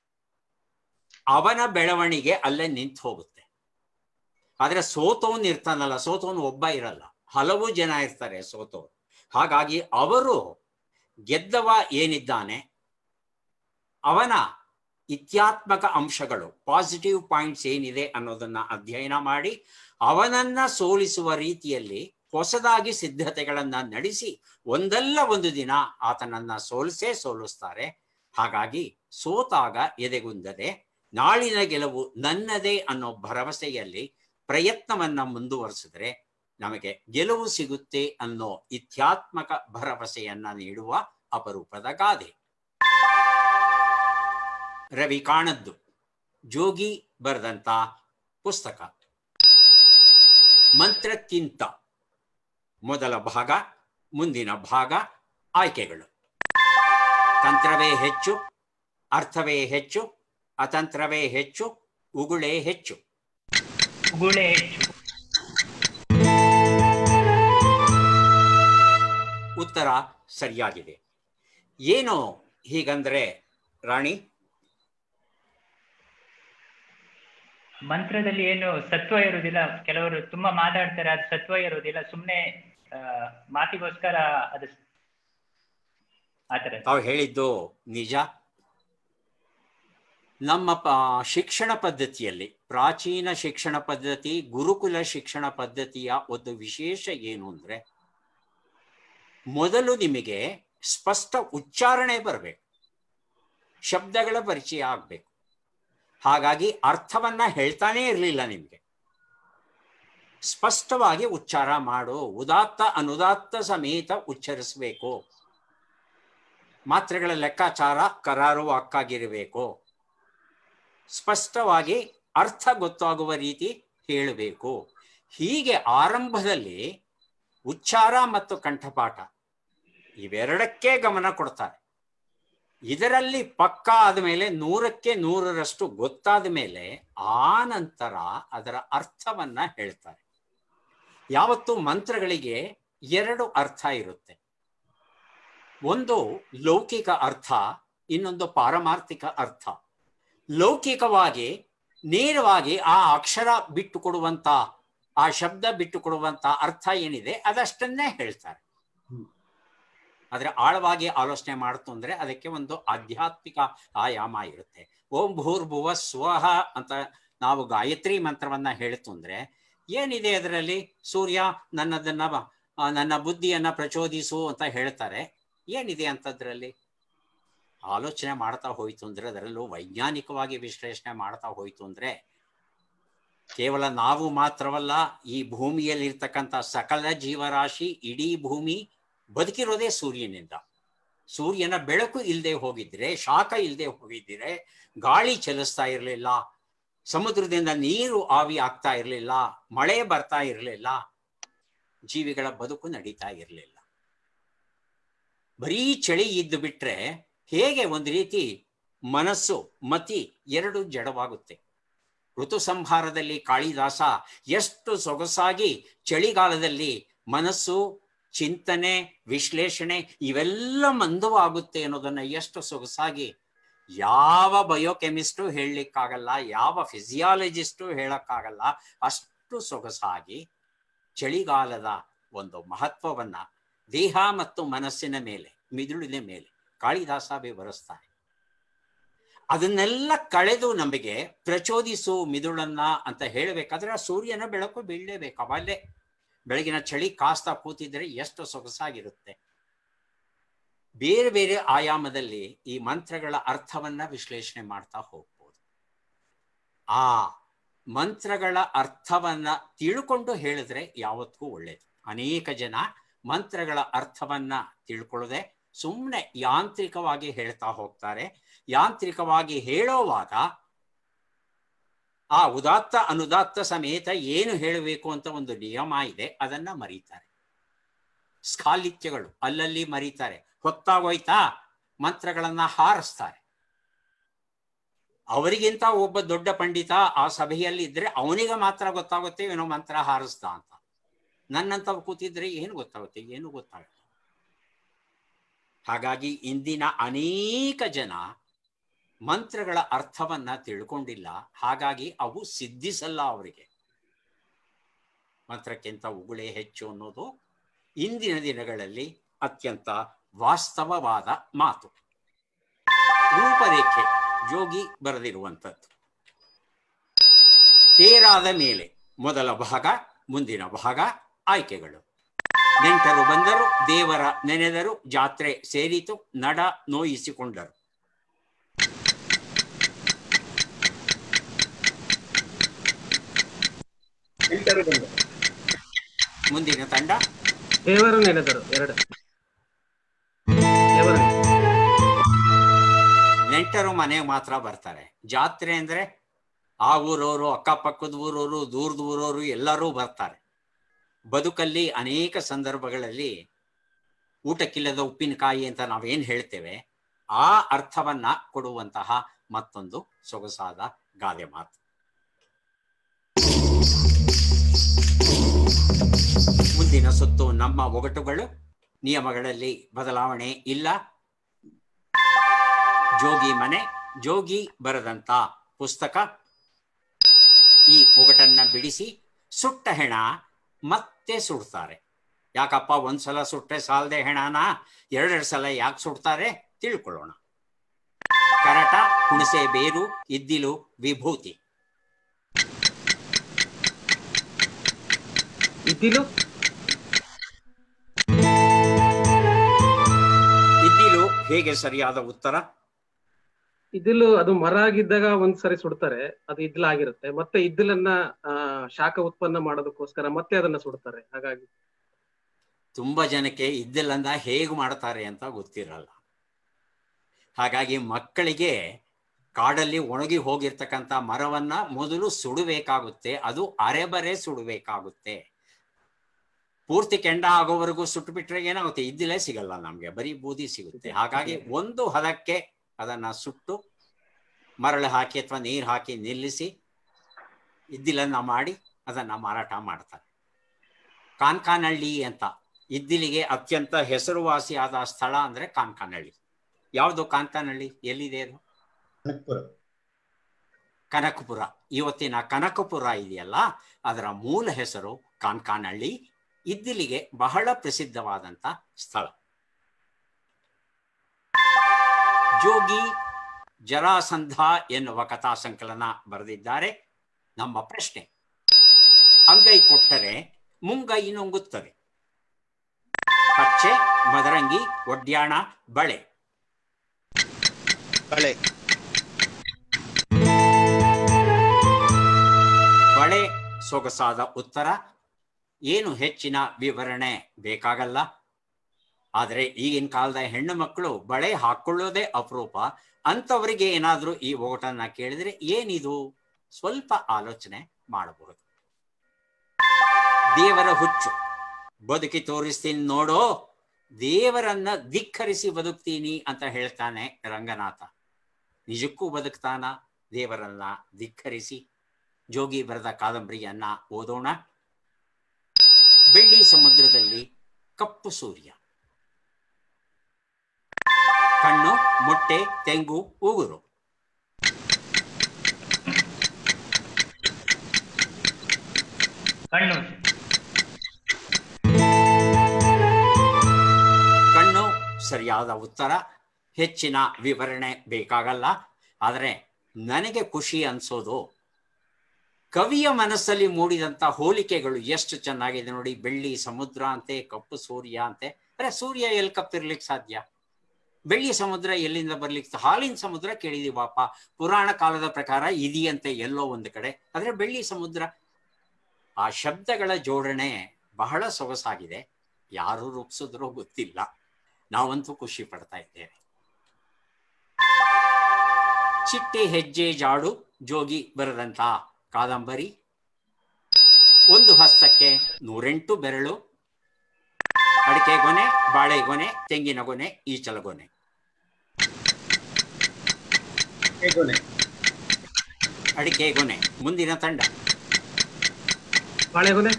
ಅವನ ಬೆಳವಣಿಗೆ ಅಲ್ಲೇ ನಿಂತು ಹೋಗುತ್ತೆ ಆದ್ರೆ ಸೋತವನ್ ಇರ್ತಾನಲ್ಲ ಸೋತವನು ಒಬ್ಬ ಇರಲ್ಲ ಹಲವು ಜನ ಇರ್ತಾರೆ ಸೋತವರು ಹಾಗಾಗಿ ಅವರು ಗೆದ್ದವ ಏನಿದ್ದಾನೆ ಅವನ ಇತ್ಯಾತ್ಮಕ ಅಂಶಗಳು ಪಾಸಿಟಿವ್ ಪಾಯಿಂಟ್ಸ್ ಏನಿದೆ ಅನ್ನೋದನ್ನ ಅಧ್ಯಯನ ಮಾಡಿ ಅವನನ್ನ ಸೋಲಿಸುವ ರೀತಿಯಲ್ಲಿ ಹೊಸದಾಗಿ ಸಿದ್ಧತೆಗಳನ್ನ ನಡೆಸಿ ಒಂದಲ್ಲ ಒಂದು ದಿನ ಆತನನ್ನ ಸೋಲಿಸೇ ಸೋಲಿಸ್ತಾರೆ ಹಾಗಾಗಿ ಸೋತಾಗ ಎದೆಗುಂದದೆ ನಾಳಿನ ಗೆಲುವು ನನ್ನದೇ ಅನ್ನೋ ಭರವಸೆಯಲ್ಲಿ ಪ್ರಯತ್ನವನ್ನ ಮುಂದುವರಿಸಿದ್ರೆ ನಮಗೆ ಗೆಲುವು ಸಿಗುತ್ತೆ ಅನ್ನೋ ಇತ್ಯಾತ್ಮಕ ಭರವಸೆಯನ್ನ ನೀಡುವ ಅಪರೂಪದ ಗಾದೆ ರವಿ ಕಾಣದ್ದು ಜೋಗಿ ಬರೆದಂತ ಪುಸ್ತಕ ಮಂತ್ರಕ್ಕಿಂತ ಮೊದಲ ಭಾಗ ಮುಂದಿನ ಭಾಗ ಆಯ್ಕೆಗಳು ತಂತ್ರವೇ ಹೆಚ್ಚು ಅರ್ಥವೇ ಹೆಚ್ಚು ಅತಂತ್ರವೇ ಹೆಚ್ಚು ಉಗುಳೇ ಹೆಚ್ಚು ಉಗುಳೆ ಹೆಚ್ಚು ಉತ್ತರ ಸರಿಯಾಗಿದೆ ಏನು ಹೀಗಂದ್ರೆ ರಾಣಿ ಮಂತ್ರದಲ್ಲಿ ಏನು ಸತ್ವ ಇರುವುದಿಲ್ಲ ಕೆಲವರು ತುಂಬಾ ಮಾತಾಡ್ತಾರೆ ಅದು ಸತ್ವ ಇರುವುದಿಲ್ಲ ಸುಮ್ನೆ ಆ, ಮಾತಿಗೋಸ್ಕರ ಅದು ಆತರ ತಾವು ಹೇಳಿದ್ದು ನಿಜ ನಮ್ಮ ಪ ಶಿಕ್ಷಣ ಪದ್ಧತಿಯಲ್ಲಿ ಪ್ರಾಚೀನ ಶಿಕ್ಷಣ ಪದ್ಧತಿ ಗುರುಕುಲ ಶಿಕ್ಷಣ ಪದ್ಧತಿಯ ಒಂದು ವಿಶೇಷ ಏನು ಅಂದ್ರೆ ಮೊದಲು ನಿಮಗೆ ಸ್ಪಷ್ಟ ಉಚ್ಚಾರಣೆ ಬರಬೇಕು ಶಬ್ದಗಳ ಪರಿಚಯ ಆಗ್ಬೇಕು ಹಾಗಾಗಿ ಅರ್ಥವನ್ನ ಹೇಳ್ತಾನೇ ಇರಲಿಲ್ಲ ನಿಮಗೆ ಸ್ಪಷ್ಟವಾಗಿ ಉಚ್ಚಾರ ಮಾಡು ಉದಾತ್ತ ಅನುದಾತ್ತ ಸಮೇತ ಉಚ್ಚರಿಸಬೇಕು ಮಾತ್ರೆಗಳ ಲೆಕ್ಕಾಚಾರ ಕರಾರುವಾಕ್ಕಾಗಿರಬೇಕು ಸ್ಪಷ್ಟವಾಗಿ ಅರ್ಥ ಗೊತ್ತಾಗುವ ರೀತಿ ಹೇಳಬೇಕು ಹೀಗೆ ಆರಂಭದಲ್ಲಿ ಉಚ್ಚಾರ ಮತ್ತು ಕಂಠಪಾಠ ಇವೆರಡಕ್ಕೆ ಗಮನ ಕೊಡ್ತಾರೆ ಇದರಲ್ಲಿ ಪಕ್ಕ ಆದಮೇಲೆ ನೂರಕ್ಕೆ ನೂರರಷ್ಟು ಗೊತ್ತಾದ ಮೇಲೆ ಆ ನಂತರ ಅದರ ಅರ್ಥವನ್ನ ಹೇಳ್ತಾರೆ ಯಾವತ್ತು ಮಂತ್ರಗಳಿಗೆ ಎರಡು ಅರ್ಥ ಇರುತ್ತೆ ಒಂದು ಲೌಕಿಕ ಅರ್ಥ ಇನ್ನೊಂದು ಪಾರಮಾರ್ಥಿಕ ಅರ್ಥ ಲೌಕಿಕವಾಗಿ ನೇರವಾಗಿ ಆ ಅಕ್ಷರ ಬಿಟ್ಟು ಕೊಡುವಂತ ಆ ಶಬ್ದ ಬಿಟ್ಟು ಕೊಡುವಂತ ಅರ್ಥ ಏನಿದೆ ಅದಷ್ಟನ್ನೇ ಹೇಳ್ತಾರೆ ಆದ್ರೆ ಆಳವಾಗಿ ಆಲೋಚನೆ ಮಾಡ್ತು ಅಂದ್ರೆ ಅದಕ್ಕೆ ಒಂದು ಆಧ್ಯಾತ್ಮಿಕ ಆಯಾಮ ಇರುತ್ತೆ ಓಂ ಭೂರ್ಭುವ ಸ್ವಹ ಅಂತ ನಾವು ಗಾಯತ್ರಿ ಮಂತ್ರವನ್ನ ಹೇಳ್ತು ಅಂದ್ರೆ ಏನಿದೆ ಅದರಲ್ಲಿ ಸೂರ್ಯ ನನ್ನದನ್ನ ಆ, ನನ್ನ ಬುದ್ಧಿಯನ್ನ ಪ್ರಚೋದಿಸು ಅಂತ ಹೇಳ್ತಾರೆ ಏನಿದೆ ಅಂತದ್ರಲ್ಲಿ ಆಲೋಚನೆ ಮಾಡ್ತಾ ಹೋಯ್ತು ಅಂದ್ರೆ ಅದರಲ್ಲೂ ವೈಜ್ಞಾನಿಕವಾಗಿ ವಿಶ್ಲೇಷಣೆ ಮಾಡ್ತಾ ಹೋಯ್ತು ಅಂದ್ರೆ ಕೇವಲ ನಾವು ಮಾತ್ರವಲ್ಲ ಈ ಭೂಮಿಯಲ್ಲಿ ಇರ್ತಕ್ಕಂಥ ಸಕಲ ಜೀವರಾಶಿ ಇಡೀ ಭೂಮಿ ಬದುಕಿರೋದೇ ಸೂರ್ಯನಿಂದ ಸೂರ್ಯನ ಬೆಳಕು ಇಲ್ಲದೆ ಹೋಗಿದ್ರೆ ಶಾಖ ಇಲ್ಲದೆ ಹೋಗಿದ್ರೆ ಗಾಳಿ ಚಲಿಸ್ತಾ ಇರಲಿಲ್ಲ ಸಮುದ್ರದಿಂದ ನೀರು ಆವಿ ಆಗ್ತಾ ಇರಲಿಲ್ಲ ಮಳೆ ಬರ್ತಾ ಇರಲಿಲ್ಲ ಜೀವಿಗಳ ಬದುಕು ನಡೀತಾ ಇರಲಿಲ್ಲ ಬರೀ ಚಳಿ ಇದ್ದು ಬಿಟ್ರೆ ಹೇಗೆ ಒಂದು ರೀತಿ ಮನಸ್ಸು ಮತಿ ಎರಡು ಜಡವಾಗುತ್ತೆ ಋತು ಸಂಹಾರದಲ್ಲಿ ಕಾಳಿದಾಸ ಎಷ್ಟು ಸೊಗಸಾಗಿ ಚಳಿಗಾಲದಲ್ಲಿ ಮನಸ್ಸು ಚಿಂತನೆ ವಿಶ್ಲೇಷಣೆ ಇವೆಲ್ಲ ಮಂದವಾಗುತ್ತೆ ಅನ್ನೋದನ್ನ ಎಷ್ಟು ಸೊಗಸಾಗಿ ಯಾವ ಬಯೋಕೆಮಿಸ್ಟು ಹೇಳಲಿಕ್ಕಾಗಲ್ಲ ಯಾವ ಫಿಸಿಯಾಲಜಿಸ್ಟು ಹೇಳಕ್ಕಾಗಲ್ಲ ಅಷ್ಟು ಸೊಗಸಾಗಿ ಚಳಿಗಾಲದ ಒಂದು ಮಹತ್ವವನ್ನ ದೇಹ ಮತ್ತು ಮನಸ್ಸಿನ ಮೇಲೆ ಮಿದುಳಿನ ಮೇಲೆ ಕಾಳಿದಾಸ ವಿವರಿಸ್ತಾನೆ ಅದನ್ನೆಲ್ಲ ಕಳೆದು ನಮಗೆ ಪ್ರಚೋದಿಸು ಮಿದುಳನ್ನ ಅಂತ ಹೇಳಬೇಕಾದ್ರೆ ಆ ಸೂರ್ಯನ ಬೆಳಕು ಬೀಳಲೇಬೇಕು ಅವಲ್ಲೇ ಬೆಳಗಿನ ಚಳಿ ಕಾಸ್ತಾ ಕೂತಿದ್ರೆ ಎಷ್ಟು ಸೊಗಸಾಗಿರುತ್ತೆ ಬೇರೆ ಬೇರೆ ಆಯಾಮದಲ್ಲಿ ಈ ಮಂತ್ರಗಳ ಅರ್ಥವನ್ನ ವಿಶ್ಲೇಷಣೆ ಮಾಡ್ತಾ ಹೋಗ್ಬೋದು ಆ ಮಂತ್ರಗಳ ಅರ್ಥವನ್ನ ತಿಳ್ಕೊಂಡು ಹೇಳಿದ್ರೆ ಯಾವತ್ತಿಗೂ ಒಳ್ಳೇದು ಅನೇಕ ಜನ ಮಂತ್ರಗಳ ಅರ್ಥವನ್ನ ತಿಳ್ಕೊಳ್ಳದೆ ಸುಮ್ಮನೆ ಯಾಂತ್ರಿಕವಾಗಿ ಹೇಳ್ತಾ ಹೋಗ್ತಾರೆ ಯಾಂತ್ರಿಕವಾಗಿ ಹೇಳೋವಾಗ ಆ ಉದಾತ್ತ ಅನುದಾತ್ತ ಸಮೇತ ಏನು ಹೇಳಬೇಕು ಅಂತ ಒಂದು ನಿಯಮ ಇದೆ ಅದನ್ನ ಮರೀತಾರೆ ಸ್ಖಾಲಿತ್ಯಗಳು ಅಲ್ಲಲ್ಲಿ ಮರೀತಾರೆ ಹೊತ್ತಾಗೋಯ್ತಾ ಮಂತ್ರಗಳನ್ನ ಹಾರಿಸ್ತಾರೆ ಅವರಿಗಿಂತ ಒಬ್ಬ ದೊಡ್ಡ ಪಂಡಿತ ಆ ಸಭೆಯಲ್ಲಿ ಇದ್ರೆ ಅವನಿಗೆ ಮಾತ್ರ ಗೊತ್ತಾಗುತ್ತೆ ಏನೋ ಮಂತ್ರ ಹಾರಿಸ್ದ ಅಂತ ನನ್ನಂತವ್ ಕೂತಿದ್ರೆ ಏನು ಗೊತ್ತಾಗುತ್ತೆ ಏನು ಗೊತ್ತಾಗಲ್ಲ ಹಾಗಾಗಿ ಇಂದಿನ ಅನೇಕ ಜನ ಮಂತ್ರಗಳ ಅರ್ಥವನ್ನ ತಿಳ್ಕೊಂಡಿಲ್ಲ ಹಾಗಾಗಿ ಅವು ಸಿದ್ಧಿಸಲ್ಲ ಅವರಿಗೆ ಮಂತ್ರಕ್ಕಿಂತ ಉಗುಳೆ ಹೆಚ್ಚು ಅನ್ನೋದು ಇಂದಿನ ದಿನಗಳಲ್ಲಿ ಅತ್ಯಂತ ವಾಸ್ತವವಾದ ಮಾತು ರೂಪರೇಖೆ ಜೋಗಿ ಬರೆದಿರುವಂಥದ್ದು ತೇರಾದ ಮೇಲೆ ಮೊದಲ ಭಾಗ ಮುಂದಿನ ಭಾಗ ಆಯ್ಕೆಗಳು ನೆಂಟರು ಬಂದರು ದೇವರ ನೆನೆದರು ಜಾತ್ರೆ ಸೇರಿತು ನಡ ನೋಯಿಸಿಕೊಂಡರು ಎಂಟರು ಬಂದ ಮುಂದಿನ ತಂಡ ದೇವರು ನೆನೆದರು ಎರಡು ದೇವರ ನೆಂಟರು ಮನೆಗೆ ಮಾತ್ರ ಬರ್ತಾರೆ ಜಾತ್ರೆ ಅಂದ್ರೆ ಆ ಊರವರು ಅಕ್ಕಪಕ್ಕದ ಊರವರು ದೂರದ ಊರವರು ಎಲ್ಲರೂ ಬರ್ತಾರೆ ಬದುಕಲ್ಲಿ ಅನೇಕ ಸಂದರ್ಭಗಳಲ್ಲಿ ಊಟಕ್ಕಿಲ್ಲದ ಉಪ್ಪಿನಕಾಯಿ ಅಂತ ನಾವೇನ್ ಹೇಳ್ತೇವೆ ಆ ಅರ್ಥವನ್ನ ಕೊಡುವಂತಹ ಮತ್ತೊಂದು ಸೊಗಸಾದ ಗಾದೆ ಮಾತು ಮುಂದಿನ ಸುತ್ತು ನಮ್ಮ ಒಗಟುಗಳು ನಿಯಮಗಳಲ್ಲಿ ಬದಲಾವಣೆ ಇಲ್ಲ ಜೋಗಿ ಮನೆ ಜೋಗಿ ಬರೆದಂತ ಪುಸ್ತಕ ಈ ಒಗಟನ್ನ ಬಿಡಿಸಿ ಸುಟ್ಟ ಹೆಣ ಮತ್ತೆ ಸುಡ್ತಾರೆ ಯಾಕಪ್ಪ ಒಂದ್ಸಲ ಸುಟ್ಟೆ ಸಾಲದೆ ಹೆಣನ ಎರಡೆರಡು ಸಲ ಯಾಕೆ ಸುಡ್ತಾರೆ ತಿಳ್ಕೊಳ್ಳೋಣ ಕರಟ ಹುಣಸೆ ಬೇರು ಇದ್ದಿಲು ವಿಭೂತಿ ಇದ್ದಿಲು ಇದ್ದಿಲು ಹೇಗೆ ಸರಿಯಾದ ಉತ್ತರ ಇದ್ದಿಲು ಅದು ಮರ ಆಗಿದ್ದಾಗ ಒಂದ್ಸರಿ ಸುಡ್ತಾರೆ ಅದು ಇದ್ಲಾಗಿರುತ್ತೆ ಮತ್ತೆ ಇದ್ದಿಲನ್ನ ಆ, ಶಾಖ ಉತ್ಪನ್ನ ಮಾಡೋದಕ್ಕೋಸ್ಕರ ಮತ್ತೆ ಅದನ್ನ ಸುಡ್ತಾರೆ ಹಾಗಾಗಿ ತುಂಬಾ ಜನಕ್ಕೆ ಇದ್ದಿಲ್ಲಂದ ಹೇಗೆ ಮಾಡ್ತಾರೆ ಅಂತ ಗೊತ್ತಿರಲ್ಲ ಹಾಗಾಗಿ ಮಕ್ಕಳಿಗೆ ಕಾಡಲ್ಲಿ ಒಣಗಿ ಹೋಗಿರ್ತಕ್ಕಂಥ ಮರವನ್ನ ಮೊದಲು ಸುಡಬೇಕಾಗುತ್ತೆ ಅದು ಅರೆಬರೆ ಸುಡಬೇಕಾಗುತ್ತೆ ಪೂರ್ತಿ ಕೆಂಡ ಆಗೋವರೆಗೂ ಸುಟ್ಟು ಬಿಟ್ರೆ ಏನಾಗುತ್ತೆ ಇದ್ದಿಲೇ ಸಿಗಲ್ಲ ನಮ್ಗೆ ಬರೀ ಬೂದಿ ಸಿಗುತ್ತೆ ಹಾಗಾಗಿ ಒಂದು ಹದಕ್ಕೆ ಅದನ್ನ ಸುಟ್ಟು ಮರಳು ಹಾಕಿ ಅಥವಾ ನೀರು ಹಾಕಿ ನಿಲ್ಲಿಸಿ ಇದ್ದಿಲನ್ನ ಮಾಡಿ ಅದನ್ನ ಮಾರಾಟ ಮಾಡ್ತಾರೆ ಕಾನ್ಕಾನಹಳ್ಳಿ ಅಂತ ಇದ್ದಿಲಿಗೆ ಅತ್ಯಂತ ಹೆಸರುವಾಸಿಯಾದ ಸ್ಥಳ ಅಂದ್ರೆ ಕಾನ್ಕಾನಹಳ್ಳಿ ಯಾವುದು ಕಾನ್ಕಾನಹಳ್ಳಿ ಎಲ್ಲಿದೆ ಅದು ಕನಕಪುರ ಕನಕಪುರ ಇವತ್ತಿನ ಕನಕಪುರ ಇದೆಯಲ್ಲ ಅದರ ಮೂಲ ಹೆಸರು ಕಾನ್ಕಾನಹಳ್ಳಿ ಇದ್ದಿಲಿಗೆ ಬಹಳ ಪ್ರಸಿದ್ಧವಾದಂತ ಸ್ಥಳ ಜೋಗಿ ಜರಾಸಂಧ ಎನ್ನುವ ಕಥಾ ಸಂಕಲನ ಬರೆದಿದ್ದಾರೆ ನಮ್ಮ ಪ್ರಶ್ನೆ ಅಂಗೈ ಕೊಟ್ಟರೆ ಮುಂಗೈ ನುಂಗುತ್ತದೆ ಪಚ್ಚೆ ಮದರಂಗಿ ಒಡ್ಯಾಣ ಬಳೆ ಬಳೆ ಬಳೆ ಸೊಗಸಾದ ಉತ್ತರ ಏನು ಹೆಚ್ಚಿನ ವಿವರಣೆ ಬೇಕಾಗಲ್ಲ ಆದರೆ ಈಗಿನ ಕಾಲದ ಹೆಣ್ಣು ಮಕ್ಕಳು ಬಳೆ ಹಾಕೊಳ್ಳೋದೇ ಅಪರೂಪ ಅಂಥವರಿಗೆ ಏನಾದ್ರೂ ಈ ಒಗಟನ್ನ ಕೇಳಿದ್ರೆ ಏನಿದು ಸ್ವಲ್ಪ ಆಲೋಚನೆ ಮಾಡಬಹುದು ದೇವರ ಹುಚ್ಚು ಬದುಕಿ ತೋರಿಸ್ತೀನಿ ನೋಡೋ ದೇವರನ್ನ ಧಿಕ್ಕರಿಸಿ ಬದುಕ್ತೀನಿ ಅಂತ ಹೇಳ್ತಾನೆ ರಂಗನಾಥ ನಿಜಕ್ಕೂ ಬದುಕ್ತಾನ ದೇವರನ್ನ ಧಿಕ್ಕರಿಸಿ ಜೋಗಿ ಬರೆದ ಕಾದಂಬರಿಯನ್ನ ಓದೋಣ ಬೆಳ್ಳಿ ಸಮುದ್ರದಲ್ಲಿ ಕಪ್ಪು ಸೂರ್ಯ ಕಣ್ಣು ಮೊಟ್ಟೆ ತೆಂಗು ಉಗುರು ಕಣ್ಣು ಕಣ್ಣು ಸರಿಯಾದ ಉತ್ತರ ಹೆಚ್ಚಿನ ವಿವರಣೆ ಬೇಕಾಗಲ್ಲ ಆದರೆ ನನಗೆ ಖುಷಿ ಅನ್ಸೋದು ಕವಿಯ ಮನಸ್ಸಲ್ಲಿ ಮೂಡಿದಂತ ಹೋಲಿಕೆಗಳು ಎಷ್ಟು ಚೆನ್ನಾಗಿದೆ ನೋಡಿ ಬೆಳ್ಳಿ ಸಮುದ್ರ ಅಂತೆ ಕಪ್ಪು ಸೂರ್ಯ ಅಂತೆ ಅರೆ ಸೂರ್ಯ ಎಲ್ಲಿ ಕಪ್ಪಿರ್ಲಿಕ್ಕೆ ಸಾಧ್ಯ ಬೆಳ್ಳಿ ಸಮುದ್ರ ಎಲ್ಲಿಂದ ಬರ್ಲಿಕ್ಕೆ ಹಾಲಿನ ಸಮುದ್ರ ಕೇಳಿದೀವಪ್ಪ ಪುರಾಣ ಕಾಲದ ಪ್ರಕಾರ ಇದೆಯಂತೆ ಎಲ್ಲೋ ಒಂದು ಕಡೆ ಆದ್ರೆ ಬೆಳ್ಳಿ ಸಮುದ್ರ ಆ ಶಬ್ದಗಳ ಜೋಡಣೆ ಬಹಳ ಸೊಗಸಾಗಿದೆ ಯಾರು ರೂಪಿಸಿದ್ರೋ ಗೊತ್ತಿಲ್ಲ ನಾವಂತೂ ಖುಷಿ ಪಡ್ತಾ ಇದ್ದೇವೆ ಚಿಟ್ಟೆ ಹೆಜ್ಜೆ ಜಾಡು ಜೋಗಿ ಬರೆದಂತ ಕಾದಂಬರಿ ಒಂದು ಹಸ್ತಕ್ಕೆ ನೂರೆಂಟು ಬೆರಳು ಅಡಿಕೆ ಗೊನೆ ಬಾಳೆಗೊನೆ ತೆಂಗಿನ ಗೊನೆ ಈಚಲ ಗೊನೆ ಹೇಗೋನೆ ಅಡಿಕೆ ಗೊನೆ ಮುಂದಿನ ತಂಡ ಬಾಳೆಗೊನೆ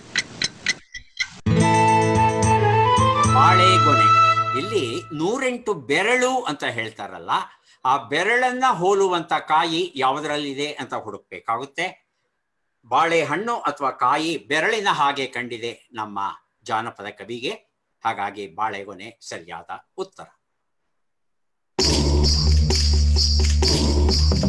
ಬಾಳೆಗೊನೆ ಇಲ್ಲಿ ನೂರೆಂಟು ಬೆರಳು ಅಂತ ಹೇಳ್ತಾರಲ್ಲ ಆ ಬೆರಳನ್ನ ಹೋಲುವಂತ ಕಾಯಿ ಯಾವುದರಲ್ಲಿದೆ ಅಂತ ಹುಡುಕ್ಬೇಕಾಗುತ್ತೆ ಬಾಳೆಹಣ್ಣು ಅಥವಾ ಕಾಯಿ ಬೆರಳಿನ ಹಾಗೆ ಕಂಡಿದೆ ನಮ್ಮ ಜಾನಪದ ಕವಿಗೆ ಹಾಗಾಗಿ ಬಾಳೆಗೊನೆ ಸರಿಯಾದ ಉತ್ತರ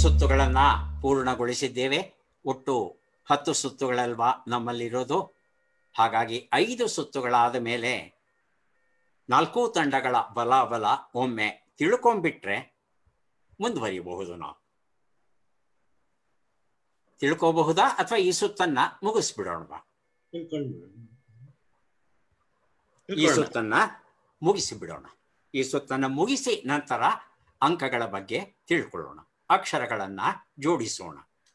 ಸುತ್ತುಗಳನ್ನ ಪೂರ್ಣಗೊಳಿಸಿದ್ದೇವೆ ಒಟ್ಟು ಹತ್ತು ಸುತ್ತುಗಳಲ್ವಾ ನಮ್ಮಲ್ಲಿರೋದು ಹಾಗಾಗಿ ಐದು ಸುತ್ತುಗಳಾದ ಮೇಲೆ ನಾಲ್ಕು ತಂಡಗಳ ಬಲಾಬಲ ಒಮ್ಮೆ ತಿಳ್ಕೊಂಡ್ಬಿಟ್ರೆ ಮುಂದುವರಿಯಬಹುದು ನಾವು ತಿಳ್ಕೋಬಹುದಾ ಅಥವಾ ಈ ಸುತ್ತನ್ನ ಮುಗಿಸ್ಬಿಡೋಣ ಈ ಸುತ್ತನ್ನ ಮುಗಿಸಿ ಬಿಡೋಣ ಈ ಸುತ್ತನ್ನ ಮುಗಿಸಿ ನಂತರ ಅಂಕಗಳ ಬಗ್ಗೆ ತಿಳ್ಕೊಳ್ಳೋಣ ಅಕ್ಷರಗಳನ್ನ ಜೋಡಿಸೋಣ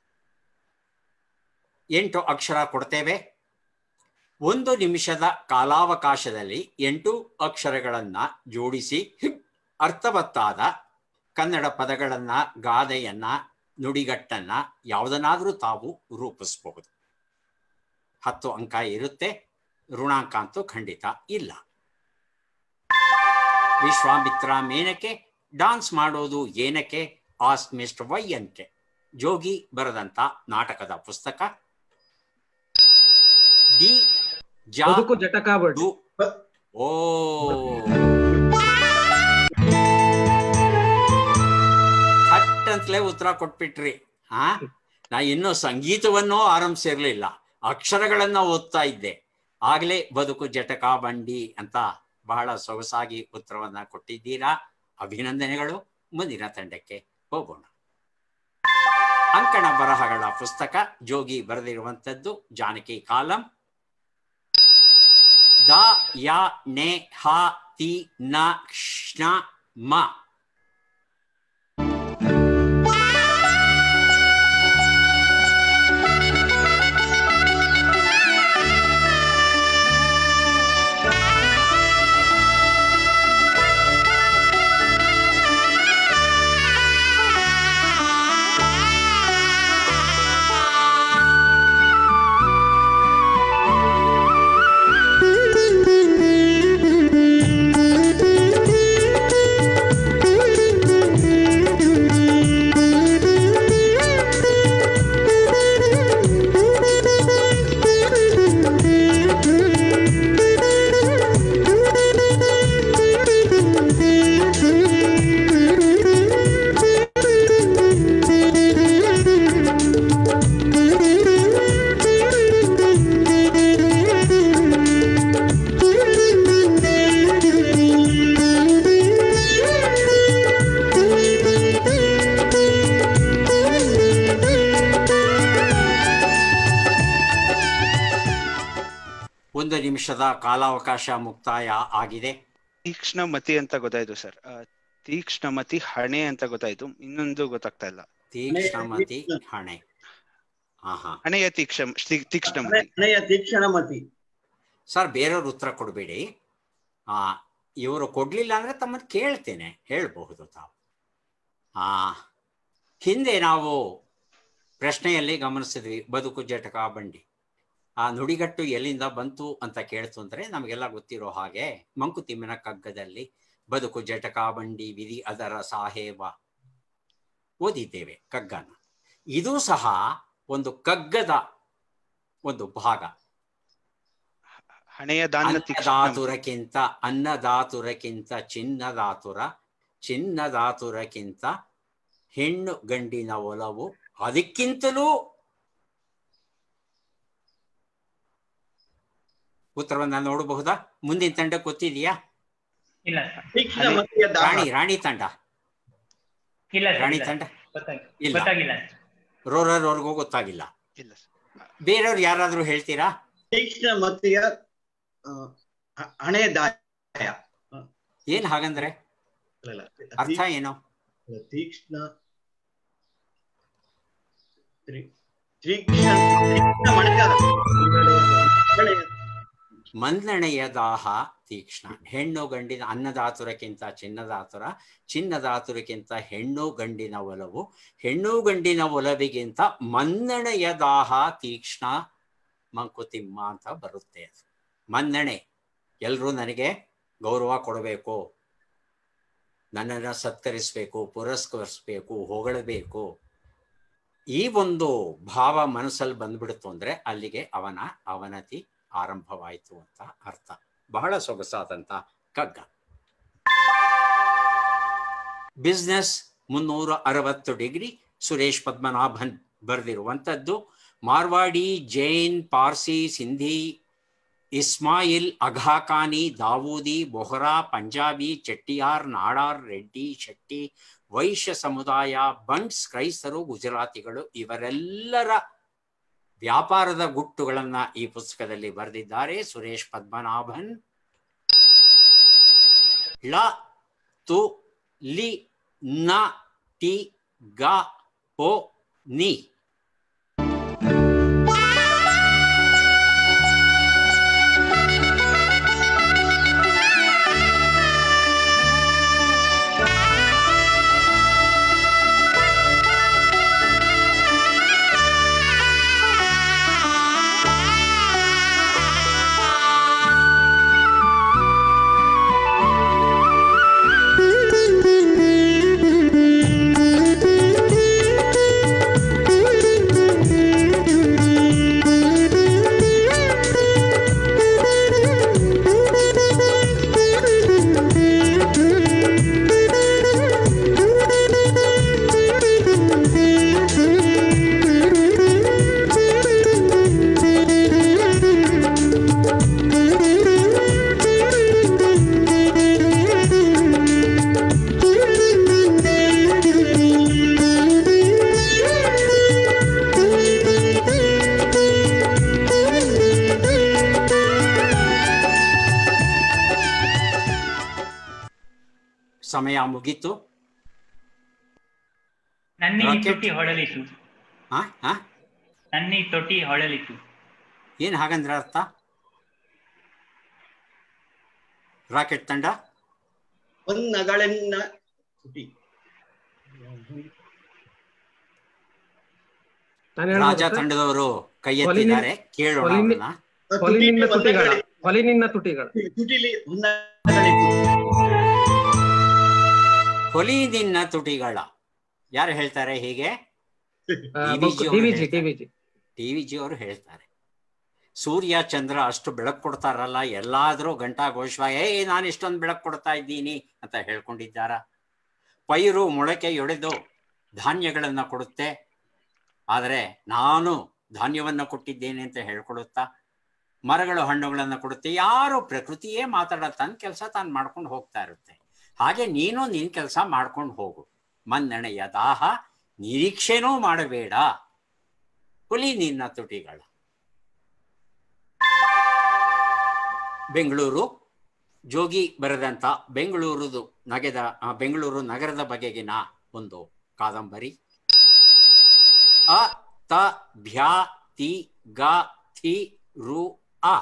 ಎಂಟು ಅಕ್ಷರ ಕೊಡ್ತೇವೆ ಒಂದು ನಿಮಿಷದ ಕಾಲಾವಕಾಶದಲ್ಲಿ ಎಂಟು ಅಕ್ಷರಗಳನ್ನ ಜೋಡಿಸಿ ಅರ್ಥವತ್ತಾದ ಕನ್ನಡ ಪದಗಳನ್ನ ಗಾದೆಯನ್ನ ನುಡಿಗಟ್ಟನ್ನ ಯಾವುದನ್ನಾದ್ರೂ ತಾವು ರೂಪಿಸಬಹುದು ಹತ್ತು ಅಂಕ ಇರುತ್ತೆ ಋಣಾಂಕ ಅಂತೂ ಖಂಡಿತ ಇಲ್ಲ ವಿಶ್ವಾಮಿತ್ರ ಮೇನಕೆ ಡಾನ್ಸ್ ಮಾಡೋದು ಏನಕ್ಕೆ ಆಸ್ಟ್ ಮಿಸ್ಟರ್ ವೈ ಅಂತೆ ಜೋಗಿ ಬರೆದಂತ ನಾಟಕದ ಪುಸ್ತಕ ದಿ ಜಾ ಬದುಕು ಜಟಕಾಬಡ್ಡಿ ದು ಓ ಥಟ್ ಅಂತಲೇ ಉತ್ತರ ಕೊಟ್ಬಿಟ್ರಿ ಹಾ ನಾ ಇನ್ನೂ ಸಂಗೀತವನ್ನೂ ಆರಂಭಿಸಿರ್ಲಿಲ್ಲ ಅಕ್ಷರಗಳನ್ನ ಓದ್ತಾ ಇದ್ದೆ ಆಗ್ಲೇ ಬದುಕು ಜಟಕ ಬಂಡಿ ಅಂತ ಬಹಳ ಸೊಗಸಾಗಿ ಉತ್ತರವನ್ನ ಕೊಟ್ಟಿದ್ದೀರಾ ಅಭಿನಂದನೆಗಳು ಮುಂದಿನ ತಂಡಕ್ಕೆ ಹೋಗೋಣ ಅಂಕಣ ಬರಹಗಳ ಪುಸ್ತಕ ಜೋಗಿ ಬರೆದಿರುವಂತದ್ದು ಜಾನಕಿ ಕಾಲಂ ದ ಯ ನೆ ಹ ತಿ ನ ಶ್ನ ಮ ಒಂದು ನಿಮಿಷದ ಕಾಲಾವಕಾಶ ಮುಕ್ತಾಯ ಆಗಿದೆ ತೀಕ್ಷ್ಣ ಮತಿ ಅಂತ ಗೊತ್ತಾಯ್ತು ಸರ್ ತೀಕ್ಷ್ಣ ಮತಿ ಹಣೆ ಅಂತ ಗೊತ್ತಾಯ್ತು ಇನ್ನೊಂದು ಗೊತ್ತಾಗ್ತಾ ಇಲ್ಲ ತೀಕ್ಷ್ಣಮತಿ ಹಣೆ ಹಾ ಹಾ ಹಣೆಯ ತೀಕ್ಷ ತೀ- ತೀಕ್ಷ್ಣ ಮತಿ ಹಣೆಯ ತೀಕ್ಷಣ ಮತಿ ಸರ್ ಬೇರೆಯವ್ರ ಉತ್ತರ ಕೊಡಬೇಡಿ ಆ ಇವರು ಕೊಡ್ಲಿಲ್ಲ ಅಂದ್ರೆ ತಮ್ಮನ್ನು ಕೇಳ್ತೇನೆ ಹೇಳಬಹುದು ತಾವು ಆ ಹಿಂದೆ ನಾವು ಪ್ರಶ್ನೆಯಲ್ಲಿ ಗಮನಿಸಿದ್ವಿ ಬದುಕು ಜಟಕ ಬಂಡಿ ಆ ನುಡಿಗಟ್ಟು ಎಲ್ಲಿಂದ ಬಂತು ಅಂತ ಕೇಳ್ತು ಅಂದ್ರೆ ನಮಗೆಲ್ಲ ಗೊತ್ತಿರೋ ಹಾಗೆ ಮಂಕುತಿಮ್ಮನ ಕಗ್ಗದಲ್ಲಿ ಬದುಕು ಜಟಕ ಬಂಡಿ ವಿಧಿ ಅದರ ಸಾಹೇವ ಓದಿದ್ದೇವೆ ಕಗ್ಗನ ಇದು ಸಹ ಒಂದು ಕಗ್ಗದ ಒಂದು ಭಾಗ ಹಣೆಯ ದಾನ ತೀಕ್ಷ್ಣ ಮತಿ. ಅನ್ನದಾತುರಕ್ಕಿಂತ ಅನ್ನದಾತುರಕ್ಕಿಂತ ಚಿನ್ನದಾತುರ ಚಿನ್ನದಾತುರಕ್ಕಿಂತ ಹೆಣ್ಣು ಗಂಡಿನ ಒಲವು ಅದಕ್ಕಿಂತಲೂ ಉತ್ತರವನ್ನ ನೋಡಬಹುದಾ ಮುಂದಿನ ತಂಡ ಗೊತ್ತಿದೆಯಾ ಇಲ್ಲ ಸರ್ ತೀಕ್ಷ್ಣ ಅದೇ. ಮತಿಯ ದಾಹ ರಾಣಿ ರಾಣಿ ತಂಡ ಇಲ್ಲ ಸರ್ ರಾಣಿ ಇಲ್ಲ. ತಂಡ ಗೊತ್ತಾಗಿ- ಇಲ್ಲ. ಗೊತ್ತಾಗಿಲ್ಲ ರೋರರ್ವರೆಗೂ ಗೊತ್ತಾಗಿಲ್ಲ ಇಲ್ಲ ಸರ್ ಬೇರೆಯವ್ರು ಯಾರಾದ್ರೂ ಹೇಳ್ತೀರಾ ತೀಕ್ಷ್ಣ ಮತಿಯ ಆ, ಹ- ಹಣೆ ದಾಯ ಏನ್ ಹಾಗಂದ್ರೆ ಅಲ್ಲ, ಅಲ್ಲ. ಅರ್ಥ ಏನು ತೀ- ತೀಕ್ಷ್ಣ ತ್ರಿ- ತೀಕ್ಷ್ಣ ತೀಕ್ಷ್ಣ ಮಣೆಯ ಮಣೆಯ ಮನ್ನಣೆಯ ದಾಹ ತೀಕ್ಷ್ಣ ಹೆಣ್ಣು ಗಂಡಿನ ಅನ್ನದಾತುರಕ್ಕಿಂತ ಚಿನ್ನದಾತುರ ಚಿನ್ನದಾತುರಕ್ಕಿಂತ ಹೆಣ್ಣು ಗಂಡಿನ ಒಲವು ಹೆಣ್ಣು ಗಂಡಿನ ಒಲವಿಗಿಂತ ಮನ್ನಣೆಯ ದಾಹ ತೀಕ್ಷ್ಣ ಮಂಕುತಿಮ್ಮ ಅಂತ ಬರುತ್ತೆ ಅದು ಮನ್ನಣೆ ಎಲ್ರೂ ನನಗೆ ಗೌರವ ಕೊಡಬೇಕು ನನ್ನನ್ನು ಸತ್ಕರಿಸಬೇಕು ಪುರಸ್ಕರಿಸ್ಬೇಕು ಹೊಗಳಬೇಕು ಈ ಒಂದು ಭಾವ ಮನಸ್ಸಲ್ಲಿ ಬಂದ್ಬಿಡ್ತು ಅಂದ್ರೆ ಅಲ್ಲಿಗೆ ಅವನ ಅವನತಿ ಆರಂಭವಾಯಿತು ಅಂತ ಅರ್ಥ ಬಹಳ ಸೊಗಸಾದಂತ ಕಗ್ಗ ಬಿಸ್ನೆಸ್ ಮುನ್ನೂರ ಅರವತ್ತು ಡಿಗ್ರಿ ಸುರೇಶ್ ಪದ್ಮನಾಭನ್ ಬರೆದಿರುವಂಥದ್ದು ಮಾರ್ವಾಡಿ ಜೈನ್ ಪಾರ್ಸಿ ಸಿಂಧಿ ಇಸ್ಮಾಯಿಲ್ ಅಘಾಖಾನಿ ದಾವೂದಿ ಬೊಹರಾ ಪಂಜಾಬಿ ಚೆಟ್ಟಿಯಾರ್ ನಾಡಾರ್ ರೆಡ್ಡಿ ಶೆಟ್ಟಿ ವೈಶ್ಯ ಸಮುದಾಯ ಬಂಟ್ಸ್ ಕ್ರೈಸ್ತರು ಗುಜರಾತಿಗಳು ಇವರೆಲ್ಲರ ವ್ಯಾಪಾರದ ಗುಟ್ಟುಗಳನ್ನ ಈ ಪುಸ್ತಕದಲ್ಲಿ ಬರೆದಿದ್ದಾರೆ ಸುರೇಶ್ ಪದ್ಮನಾಭನ್ ಳ ತು ಲಿ ನ ಟಿ ಗ ಪೋ ನಿ ಸಮಯ ಮುಗೀತು ನನ್ನಿ Rocket. ತೊಟ್ಟಿ ಹೊಳಲಿತು ಹಾ ಹಾ ನನ್ನಿ ತೊಟ್ಟಿ ಹೊಳಲಿತು ಏನ್ ಹಾಗಂದ್ರೆ ಅರ್ಥ ರಾಕೆಟ್ ತಂಡ ಹೊನ್ನಗಳೆನ್ನ ತುಟಿ ನಾನು ರಾಜ ಹೇಳ್ಬೋದು ತಂಡದವರು ಕೈ ಹೊಲಿನಿ- ಎತ್ತಿದ್ದಾರೆ ಕೇಳೋಣ ಹೊಲಿನಿ- ಅವ್ರನ್ನ. ಹೊಲಿನಿನ್ನ ತುಟಿಲಿ ತುಟಿಗಳ ಹೊನ್ನಗಳಿ- ಹೊಲಿನಿನ್ನ ತುಟಿಗಳ ತುಟಿಲಿ ಹೊನ್ನಗಳಿತು ಹೊಲಿ ನಿನ್ನ ತುಟಿಗಳ ಯಾರು ಹೇಳ್ತಾರೆ ಹೀಗೆ DVG ಅವರು ಡಿವಿಜಿ ಹೇಳ್ತಾರೆ. ಡಿವಿಜಿ ಟಿ ವಿ ಜಿ ಅವರು ಹೇಳ್ತಾರೆ ಸೂರ್ಯ ಚಂದ್ರ ಅಷ್ಟು ಬೆಳಕು ಕೊಡ್ತಾರಲ್ಲ ಎಲ್ಲಾದ್ರೂ ಘಂಟಾಘೋಷವಾಗಿ ಏ ನಾನು ಇಷ್ಟೊಂದು ಬೆಳಕು ಕೊಡ್ತಾ ಇದ್ದೀನಿ ಅಂತ ಹೇಳ್ಕೊಂಡಿದ್ದಾರ ಪೈರು ಮೊಳಕೆ ಒಡೆದು ಧಾನ್ಯಗಳನ್ನ ಕೊಡುತ್ತೆ ಆದರೆ ನಾನು ಧಾನ್ಯವನ್ನ ಕೊಟ್ಟಿದ್ದೇನೆ ಅಂತ ಹೇಳ್ಕೊಡುತ್ತಾ ಮರಗಳು ಹಣ್ಣುಗಳನ್ನ ಕೊಡುತ್ತೆ ಯಾರು ಪ್ರಕೃತಿಯೇ ಮಾತಾಡೋ ತನ್ನ ಕೆಲಸ ತಾನು ಮಾಡ್ಕೊಂಡು ಹೋಗ್ತಾ ಇರುತ್ತೆ ಹಾಗೆ ನೀನು ನಿನ್ ಕೆಲಸ ಮಾಡ್ಕೊಂಡು ಹೋಗು ಮನ್ನಣೆಯ ದಾಹ ನಿರೀಕ್ಷೆನೂ ಮಾಡಬೇಡ ಹುಲಿ ನಿನ್ನ ತುಟಿಗಳ ಬೆಂಗಳೂರು ಜೋಗಿ ಬರೆದಂತ ಬೆಂಗಳೂರುದು ನಗೆದ ಆ, ಬೆಂಗಳೂರು ನಗರದ ಬಗೆಗಿನ ಒಂದು ಕಾದಂಬರಿ ಅ ತ ಭ್ಯಾ ತಿ ಗ ಥಿ ರು ಅ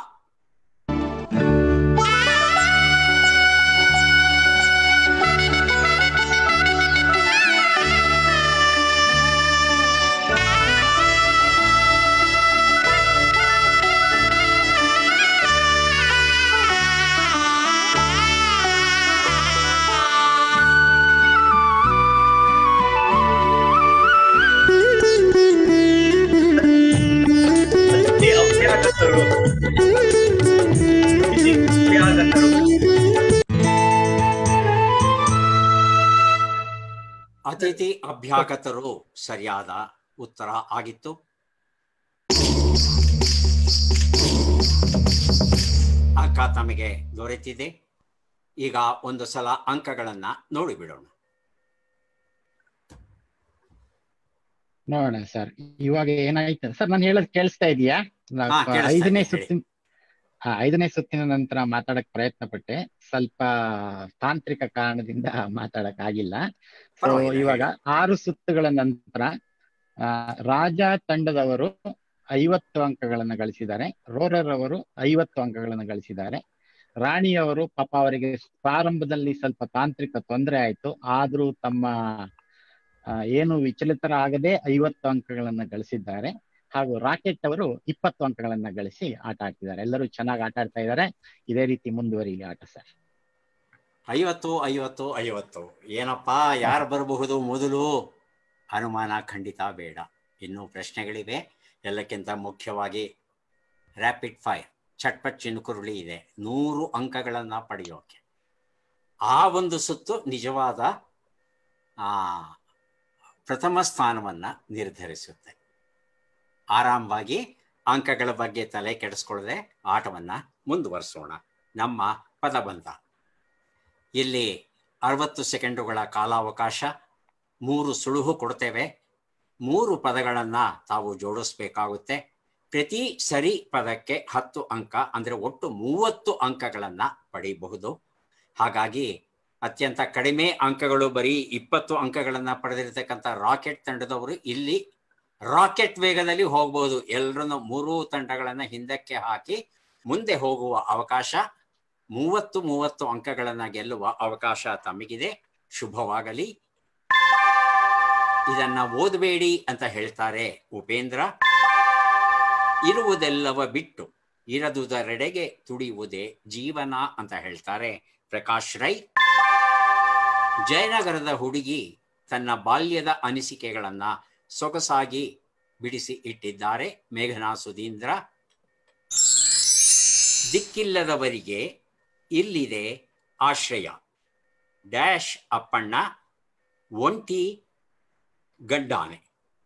ಅತಿ ಅಭ್ಯಾಗತರು ಅತಿ ಅಭ್ಯಾಗತರು ಅತಿಥಿ ಅಭ್ಯಾಗತರು ಸರಿಯಾದ ಉತ್ತರ ಆಗಿತ್ತು ಅಂಕ ತಮಗೆ ದೊರೆತಿದೆ ಈಗ ಒಂದು ಸಲ ಅಂಕಗಳನ್ನ ನೋಡಿಬಿಡೋಣ ನೋಡೋಣ ಸರ್ ಇವಾಗ ಏನಾಯ್ತು ಸರ್ ನಾನು ಹೇಳೋದು ಕೇಳಿಸ್ತಾ ಇದೆಯಾ ಹಾ, ಕೇಳಿಸ್ತಾ ಐದನೇ ಇದೆ, ಹೇಳಿ. ಸುತ್ತಿನ ಹಾ, ಐದನೇ ಸುತ್ತಿನ ನಂತರ ಮಾತಾಡಕ್ ಪ್ರಯತ್ನ ಪಟ್ಟೆ ಸ್ವಲ್ಪ ತಾಂತ್ರಿಕ ಕಾರಣದಿಂದ ಮಾತಾಡಕ್ ಆಗಿಲ್ಲ ಸೊ ಪರವಾಗಿಲ್ಲ, ಇವಾಗ ಆರು ಸುತ್ತುಗಳ ನಂತರ ಆ, ರಾಜ ತಂಡದವರು ಐವತ್ತು ಅಂಕಗಳನ್ನ ಗಳಿಸಿದ್ದಾರೆ ರೋರರ್ ಅವರು ಐವತ್ತು ಅಂಕಗಳನ್ನ ಗಳಿಸಿದ್ದಾರೆ ರಾಣಿಯವರು ಪಾಪ ಅವರಿಗೆ ಪ್ರಾರಂಭದಲ್ಲಿ ಸ್ವಲ್ಪ ತಾಂತ್ರಿಕ ತೊಂದರೆ ಆಯ್ತು ಆದ್ರೂ ತಮ್ಮ ಆ, ಏನು ವಿಚಲಿತರಾಗದೆ ಐವತ್ತು ಅಂಕಗಳನ್ನ ಗಳಿಸಿದ್ದಾರೆ ಹಾಗೂ ರಾಕೆಟ್ ಅವರು ಇಪ್ಪತ್ತು ಅಂಕಗಳನ್ನ ಗಳಿಸಿ ಆಟ ಆಡ್ತಿದ್ದಾರೆ ಎಲ್ಲರೂ ಚೆನ್ನಾಗಿ ಆಟ ಆಡ್ತಾ ಇದ್ದಾರೆ ಇದೇ ರೀತಿ ಮುಂದುವರಿಲಿ ಆಟ ಸರ್ ಐವತ್ತು ಐವತ್ತು ಐವತ್ತು ಏನಪ್ಪಾ ಯಾರು ಬರಬಹುದು ಮೊದಲು ಅನುಮಾನ ಖಂಡಿತ ಬೇಡ ಇನ್ನೂ ಪ್ರಶ್ನೆಗಳಿವೆ ಎಲ್ಲಕ್ಕಿಂತ ಮುಖ್ಯವಾಗಿ ರ್ಯಾಪಿಡ್ ಫೈರ್ ಚಟ್ಪಟ್ ಚಿನುಕುರುಳಿ ಇದೆ ನೂರು ಅಂಕಗಳನ್ನ ಪಡೆಯೋಕೆ ಆ ಒಂದು ಸುತ್ತು ನಿಜವಾದ ಆ ಪ್ರಥಮ ಸ್ಥಾನವನ್ನ ನಿರ್ಧರಿಸುತ್ತೆ ಆರಾಮವಾಗಿ ಅಂಕಗಳ ಬಗ್ಗೆ ತಲೆ ಕೆಡಿಸ್ಕೊಳ್ಳದೆ ಆಟವನ್ನ ಮುಂದುವರಿಸೋಣ ನಮ್ಮ ಪದಬಂಧ ಇಲ್ಲಿ ಅರವತ್ತು ಸೆಕೆಂಡುಗಳ ಕಾಲಾವಕಾಶ ಮೂರು ಸುಳುಹು ಕೊಡ್ತೇವೆ ಮೂರು ಪದಗಳನ್ನ ತಾವು ಜೋಡಿಸ್ಬೇಕಾಗುತ್ತೆ ಪ್ರತಿ ಸರಿ ಪದಕ್ಕೆ ಹತ್ತು ಅಂಕ ಅಂದ್ರೆ ಒಟ್ಟು ಮೂವತ್ತು ಅಂಕಗಳನ್ನ ಪಡೆಯಬಹುದು ಹಾಗಾಗಿ ಅತ್ಯಂತ ಕಡಿಮೆ ಅಂಕಗಳು ಬರೀ ಇಪ್ಪತ್ತು ಅಂಕಗಳನ್ನ ಪಡೆದಿರತಕ್ಕಂಥ ರಾಕೆಟ್ ತಂಡದವರು ಇಲ್ಲಿ ರಾಕೆಟ್ ವೇಗದಲ್ಲಿ ಹೋಗಬಹುದು ಎಲ್ಲರನ್ನು ಮೂರು ತಂಡಗಳನ್ನ ಹಿಂದಕ್ಕೆ ಹಾಕಿ ಮುಂದೆ ಹೋಗುವ ಅವಕಾಶ ಮೂವತ್ತು ಮೂವತ್ತು ಅಂಕಗಳನ್ನ ಗೆಲ್ಲುವ ಅವಕಾಶ ತಮಗಿದೆ ಶುಭವಾಗಲಿ ಇದನ್ನ ಓದಬೇಡಿ ಅಂತ ಹೇಳ್ತಾರೆ ಉಪೇಂದ್ರ ಇರುವುದೆಲ್ಲವ ಬಿಟ್ಟು ಇರದುದರೆಡೆಗೆ ತುಡಿಯುವುದೇ ಜೀವನ ಅಂತ ಹೇಳ್ತಾರೆ ಪ್ರಕಾಶ್ ರೈ ಜಯನಗರದ ಹುಡುಗಿ ತನ್ನ ಬಾಲ್ಯದ ಅನಿಸಿಕೆಗಳನ್ನ ಸೊಗಸಾಗಿ ಬಿಡಿಸಿ ಇಟ್ಟಿದ್ದಾರೆ ಮೇಘನಾ ಸುಧೀಂದ್ರ ದಿಕ್ಕಿಲ್ಲದವರಿಗೆ ಇಲ್ಲಿದೆ ಆಶ್ರಯ ಡ್ಯಾಶ್ ಅಪ್ಪಣ್ಣ ಒಂಟಿ ಗಡ್ಡಾನೆ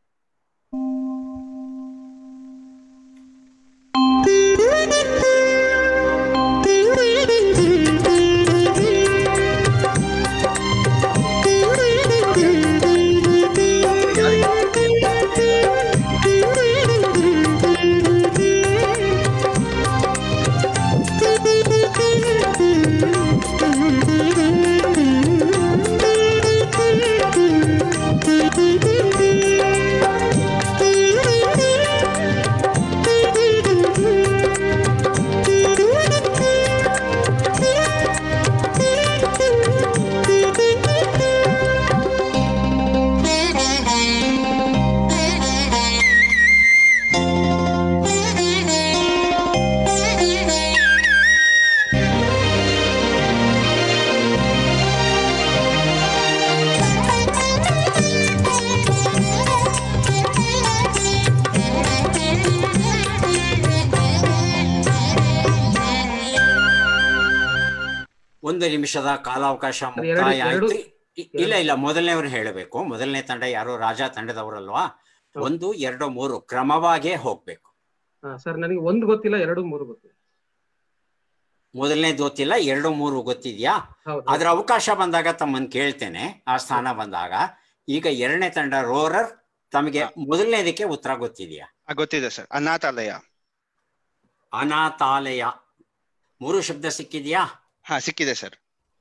ಒಂದು ನಿಮಿಷದ ಕಾಲಾವಕಾಶ ಮುಕ್ತಾಯ ಎರಡು- ಆಯ್ತು ಇ- ಇಲ್ಲ ಇಲ್ಲ ಮೊದಲನೇವ್ರು ಹೇಳಬೇಕು ಮೊದಲನೇ ತಂಡ ಯಾರು ರಾಜ ತಂಡದವರಲ್ವಾ ಒಂದು ಎರಡು ಮೂರು ಕ್ರಮವಾಗೇ ಹೋಗ್ಬೇಕು ಹಾ ಸರ್ ನನಗೆ ಒಂದು ಗೊತ್ತಿಲ್ಲ ಎರಡು ಮೂರು ಗೊತ್ತಿಲ್ಲ ಮೊದಲನೇದು ಗೊತ್ತಿಲ್ಲ ಎರಡು ಮೂರು ಗೊತ್ತಿದ್ಯಾ ಹೌದು ಅದ್ರ ಅವಕಾಶ ಬಂದಾಗ ತಮ್ಮನ್ ಕೇಳ್ತೇನೆ ಆ ಸ್ಥಾನ ಬಂದಾಗ ಈಗ ಎರಡನೇ ತಂಡ ರೋರರ್ ತಮಗೆ ಮೊದಲನೇದಕ್ಕೆ ಉತ್ತರ ಗೊತ್ತಿದೆಯಾ ಆ, ಗೊತ್ತಿದೆ ಸರ್ ಅನಾಥಾಲಯ ಅನಾಥಾಲಯ ಮೂರು ಶಬ್ದ ಸಿಕ್ಕಿದ್ಯಾ ಹಾ ಸಿಕ್ಕಿದೆ ಸರ್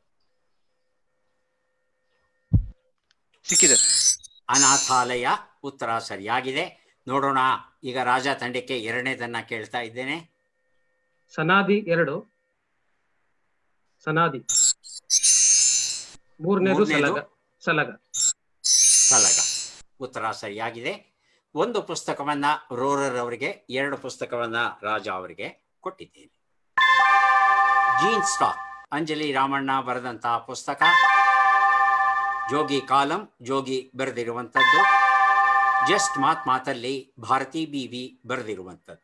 ಸಿಕ್ಕಿದೆ ಅನಾಥಾಲಯ ಉತ್ತರ ಸರಿಯಾಗಿದೆ ನೋಡೋಣ ಈಗ ರಾಜ ತಂಡಕ್ಕೆ ಎರಡನೇದನ್ನ ಕೇಳ್ತಾ ಇದ್ದೇನೆ ಸನಾದಿ ಎರಡು ಸನಾದಿ ಮೂರನೇದು ಮೂರನೇದು? ಸಲಗ ಸಲಗ ಸಲಗ ಉತ್ತರ ಸರಿಯಾಗಿದೆ ಒಂದು ಪುಸ್ತಕವನ್ನ ರೋರರ್ ಅವರಿಗೆ ಎರಡು ಪುಸ್ತಕವನ್ನ ರಾಜ ಅವರಿಗೆ ಕೊಟ್ಟಿದ್ದೇನೆ ಜೀನ್ ಸ್ಟಾಕ್ ಅಂಜಲಿ ರಾಮಣ್ಣ ಬರೆದಂತಹ ಪುಸ್ತಕ ಜೋಗಿ ಕಾಲಂ ಜೋಗಿ ಬರೆದಿರುವಂಥದ್ದು ಜಸ್ಟ್ ಮಾತ್ ಮಾತಲ್ಲಿ ಭಾರತಿ ಬಿ ವಿ ಬರೆದಿರುವಂಥದ್ದು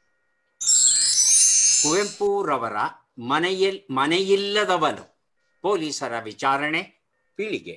ಕುವೆಂಪುರವರ ಮನೆಯಲ್ ಮನೆಯಿಲ್ಲದವನು ಪೊಲೀಸರ ವಿಚಾರಣೆ ಪೀಳಿಗೆ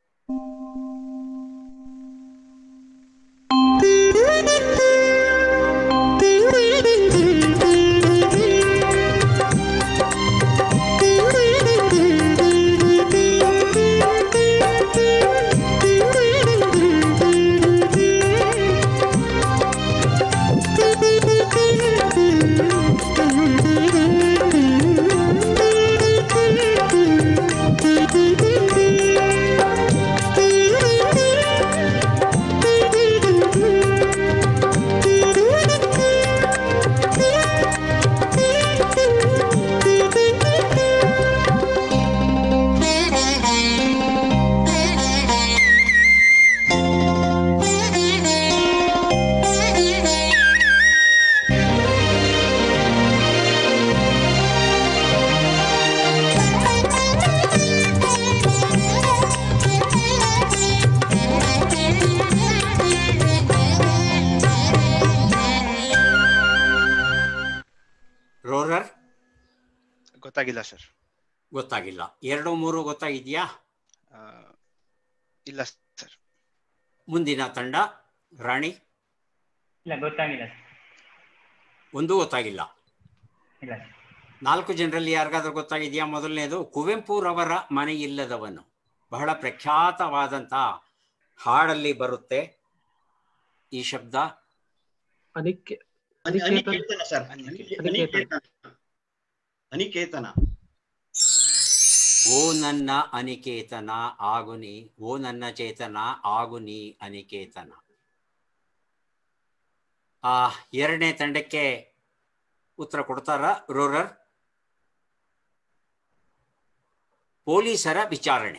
ರೋರರ್ ಗೊತ್ತಾಗಿಲ್ಲ ಸರ್ ಗೊತ್ತಾಗಿಲ್ಲ ಎರಡು ಮೂರು ಗೊತ್ತಾಗಿದ್ಯಾ ಇಲ್ಲ ಸರ್ ಮುಂದಿನ ತಂಡ ರಾಣಿ ಇಲ್ಲ ಗೊತ್ತಾಗಿಲ್ಲ ಸರ್ ಒಂದೂ ಗೊತ್ತಾಗಿಲ್ಲ ಇಲ್ಲ ಸರ್ ನಾಲ್ಕು ಜನರಲ್ಲಿ ಯಾರಿಗಾದ್ರೂ ಗೊತ್ತಾಗಿದೆಯಾ ಮೊದಲನೇದು ಕುವೆಂಪುರವರ ಮನೆ ಇಲ್ಲದವನು ಬಹಳ ಪ್ರಖ್ಯಾತವಾದಂತ ಹಾಡಲ್ಲಿ ಬರುತ್ತೆ ಈ ಶಬ್ದ ಅನಿಕೆ ಅನಿ- ಅನಿಕೇತನ ಅನಿಕೇತನ ಸರ್ ಅನಿಕೇತನ. ಅನಿಕೇತನ ಅನಿಕೇತನ ಓ ನನ್ನ ಅನಿಕೇತನ ಆಗುನಿ ಓ ನನ್ನ ಚೇತನ ಆಗುನಿ ಅನಿಕೇತನ ಆ ಎರಡನೇ ತಂಡಕ್ಕೆ ಉತ್ತರ ಕೊಡ್ತಾರ ರೋರರ್ ಪೊಲೀಸರ ವಿಚಾರಣೆ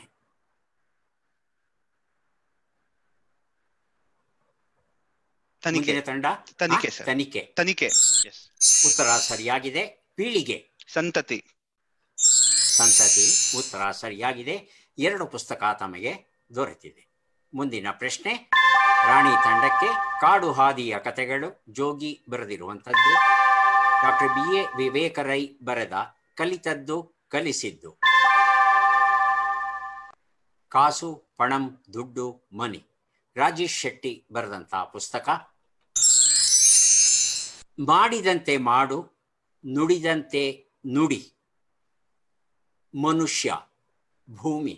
ತನಿಖೆ ಮುಂದಿನ ತಂಡ ತನಿಖೆ ಆ, ಸರ್ ತನಿಖೆ ತನಿಖೆ ಎಸ್ ಉತ್ತರ ಸರಿಯಾಗಿದೆ ಪೀಳಿಗೆ ಸಂತತಿ ಸಂತತಿ ಉತ್ತರ ಸರಿಯಾಗಿದೆ ಎರಡು ಪುಸ್ತಕ ತಮಗೆ ದೊರೆತಿದೆ ಮುಂದಿನ ಪ್ರಶ್ನೆ ರಾಣಿ ತಂಡಕ್ಕೆ ಕಾಡು ಹಾದಿಯ ಕಥೆಗಳು ಜೋಗಿ ಬರೆದಿರುವಂಥದ್ದು ಡಾಕ್ಟರ್ ಬಿ ಎ ವಿವೇಕರೈ ಬರೆದ ಕಲಿತದ್ದು ಕಲಿಸಿದ್ದು ಕಾಸು ಪಣಂ ದುಡ್ಡು ಮನಿ ರಾಜೇಶ್ ಶೆಟ್ಟಿ ಬರೆದಂಥ ಪುಸ್ತಕ ಮಾಡಿದಂತೆ ಮಾಡು ನುಡಿದಂತೆ ನುಡಿ ಮನುಷ್ಯ ಭೂಮಿ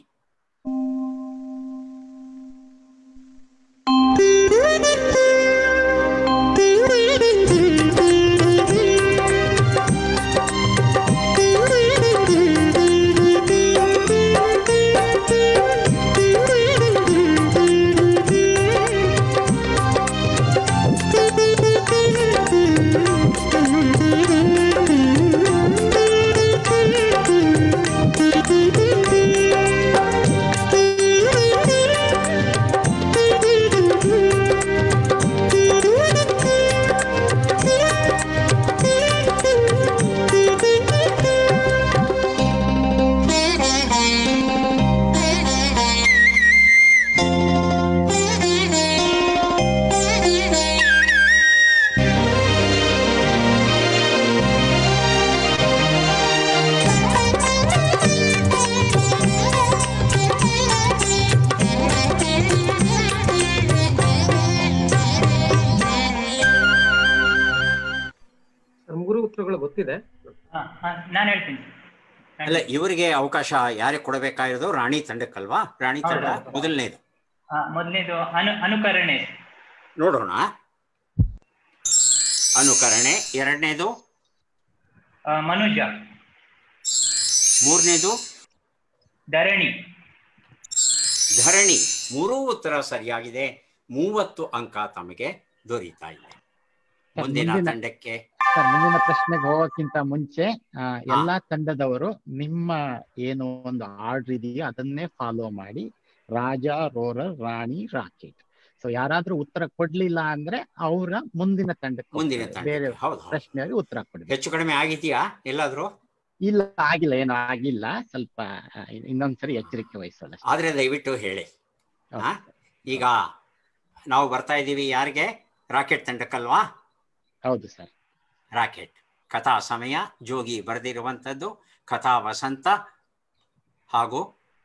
ಸರ್ ಮೂರು ಉತ್ತರಗಳು ಗೊತ್ತಿದೆ ಹಾ ಹಾ ನಾನು ಹೇಳ್ತೀನಿ ಸರ್ ಅಲ್ಲ ಇವರಿಗೆ ಅವಕಾಶ ಯಾರಿಗೆ ಕೊಡಬೇಕಾಗಿರೋದು ರಾಣಿ ತಂಡಕ್ಕಲ್ವಾ ರಾಣಿ ತಂಡ ಹೌದು. ಮೊದಲನೇದು ಹಾ ಮೊದಲನೇದು ಅನು ಅನುಕರಣೆ ನೋಡೋಣ ಅನುಕರಣೆ ಎರಡನೇದು ಆ, ಮನುಜ ಮೂರನೇದು ಧರಣಿ ಧರಣಿ ಮೂರೂ ಉತ್ತರ ಸರಿಯಾಗಿದೆ ಮೂವತ್ತು ಅಂಕ ತಮಗೆ ದೊರೀತಾ ಇದೆ ಮುಂದಿನ ಮುಂದಿನ- ತಂಡಕ್ಕೆ ಸರ್ ಮುಂದಿನ ಪ್ರಶ್ನೆಗೆ ಹೋಗೋಕ್ಕಿಂತ ಮುಂಚೆ ಆ, ಎಲ್ಲಾ ತಂಡದವರು ನಿಮ್ಮ ಏನು ಒಂದು ಆರ್ಡರ್ ಇದೆಯೋ ಅದನ್ನೇ ಫಾಲೋ ಮಾಡಿ Raja roarer Rani rocket so ಯಾರಾದ್ರೂ ಉತ್ತರ ಕೊಡ್ಲಿಲ್ಲ ಅಂದ್ರೆ ಅವರ ಮುಂದಿನ ತಂಡಕ್ಕೆ ಮುಂದಿನ ಹೋಗ್ತಾರೆ. ತಂಡ ಬೇರೆ ಹೌದು ಹೌದು. ಪ್ರಶ್ನೆಗೆ ಉತ್ತರ ಕೊಡ್ಬೇಕು ಹೆಚ್ಚು ಕಡಿಮೆ ಆಗಿದೆಯಾ ಎಲ್ಲಾದ್ರೂ ಇಲ್ಲ ಆಗಿಲ್ಲ ಏನು ಆಗಿಲ್ಲ ಸ್ವಲ್ಪ ಆ, ಇನ್ನೊಂದ್ಸರಿ ಎಚ್ಚರಿಕೆ ವಹಿಸೋಣ ಆದ್ರೆ ದಯವಿಟ್ಟು ಹೇಳಿ ಹೌದು. ಹಾ? ಈಗ ನಾವು ಬರ್ತಾ ಇದ್ದೀವಿ ಯಾರಿಗೆ ರಾಕೆಟ್ ತಂಡಕ್ಕಲ್ವಾ ಹೌದು ಸರ್ ರಾಕೆಟ್ ಕಥಾ ಸಮಯ ಜೋಗಿ ಬರೆದಿರುವಂಥದ್ದು ಕಥಾ ವಸಂತ ಹಾಗೂ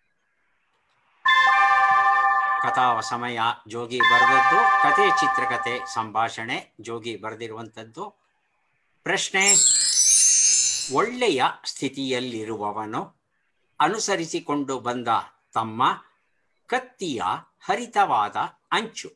ಕಥಾ ಸಮಯ ಜೋಗಿ ಬರೆದದ್ದು ಕತೆ ಚಿತ್ರಕಥೆ ಸಂಭಾಷಣೆ ಜೋಗಿ ಬರೆದಿರುವಂಥದ್ದು ಪ್ರಶ್ನೆ ಒಳ್ಳೆಯ ಸ್ಥಿತಿಯಲ್ಲಿರುವವನು ಅನುಸರಿಸಿಕೊಂಡು ಬಂದ ತಮ್ಮ ಕತ್ತಿಯ ಹರಿತವಾದ ಅಂಚು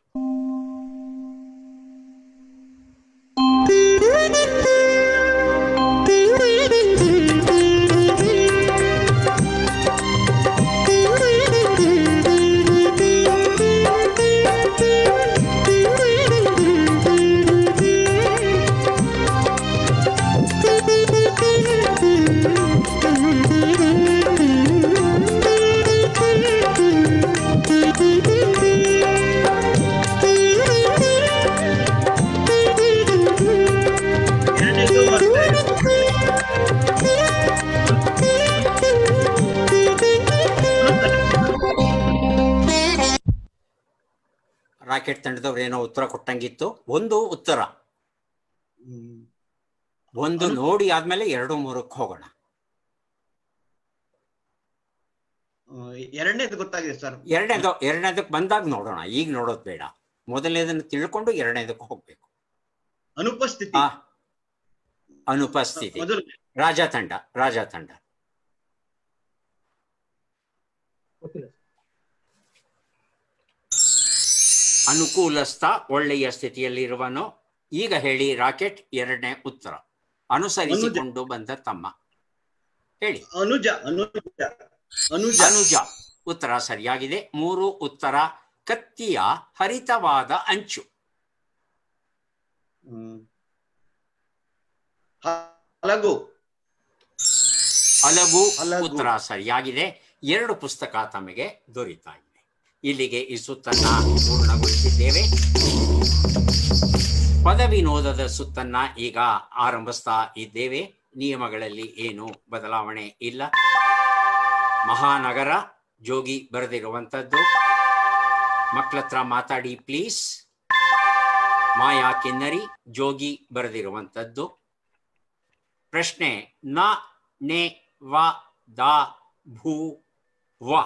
ಎರಡನೇದು ಮತ್ತೆ ರಾಕೆಟ್ ತಂಡದವ್ರು ಏನೋ ಉತ್ತರ ಕೊಟ್ಟಂಗಿತ್ತು ಒಂದು ಉತ್ತರ ಹ್ಮ್. ಒಂದು ನೋಡಿ ಆದ್ಮೇಲೆ ಎರಡು ಮೂರಕ್ಕೆ ಹೋಗೋಣ ಎರಡನೇದು ಗೊತ್ತಾಗಿದೆ ಸರ್ ಎರಡನೇದು ಎರಡನೇದಕ್ಕೆ ಬಂದಾಗ ನೋಡೋಣ ಈಗ ನೋಡೋದು ಬೇಡ ಮೊದಲನೇದನ್ನು ತಿಳ್ಕೊಂಡು ಎರಡನೇದಕ್ಕೆ ಹೋಗ್ಬೇಕು ಅನುಪಸ್ಥಿತಿ ಆ ಅನುಪಸ್ಥಿತಿ ಮೊದಲು ರಾಜ ತಂಡ ರಾಜ ತಂಡ ಗೊತ್ತಿಲ್ಲ ಅನುಕೂಲಸ್ಥ ಒಳ್ಳೆಯ ಸ್ಥಿತಿಯಲ್ಲಿರುವನು ಈಗ ಹೇಳಿ ರಾಕೆಟ್ ಎರಡನೇ ಉತ್ತರ ಅನುಸರಿಸಿಕೊಂಡು ಬಂದ ತಮ್ಮ ಹೇಳಿ ಅನುಜ ಅನುಜ ಅನುಜ ಅನುಜ ಉತ್ತರ ಸರಿಯಾಗಿದೆ ಮೂರು ಉತ್ತರ ಕತ್ತಿಯ ಹರಿತವಾದ ಅಂಚು ಹ್ಮ್. ಹಲಗು ಹಲವು ಹಲವು. ಉತ್ತರ ಸರಿಯಾಗಿದೆ ಎರಡು ಪುಸ್ತಕ ತಮಗೆ ದೊರೀತಾ ಇದೆ ಇಲ್ಲಿಗೆ ಈ ಸುತ್ತನ್ನ ಪೂರ್ಣಗೊಳಿಸಿದ್ದೇವೆ ಪದವಿನೋದದ ಸುತ್ತನ್ನ ಈಗ ಆರಂಭಿಸ್ತಾ ಇದ್ದೇವೆ ನಿಯಮಗಳಲ್ಲಿ ಏನು ಬದಲಾವಣೆ ಇಲ್ಲ ಮಹಾನಗರ ಜೋಗಿ ಬರೆದಿರುವಂಥದ್ದು ಮಕ್ಕಳತ್ರ ಮಾತಾಡಿ ಪ್ಲೀಸ್ ಮಾಯಾ ಕಿನ್ನರಿ ಜೋಗಿ ಬರೆದಿರುವಂಥದ್ದು ಪ್ರಶ್ನೆ ನ ನೆ ವ ದ ಭೂ ವ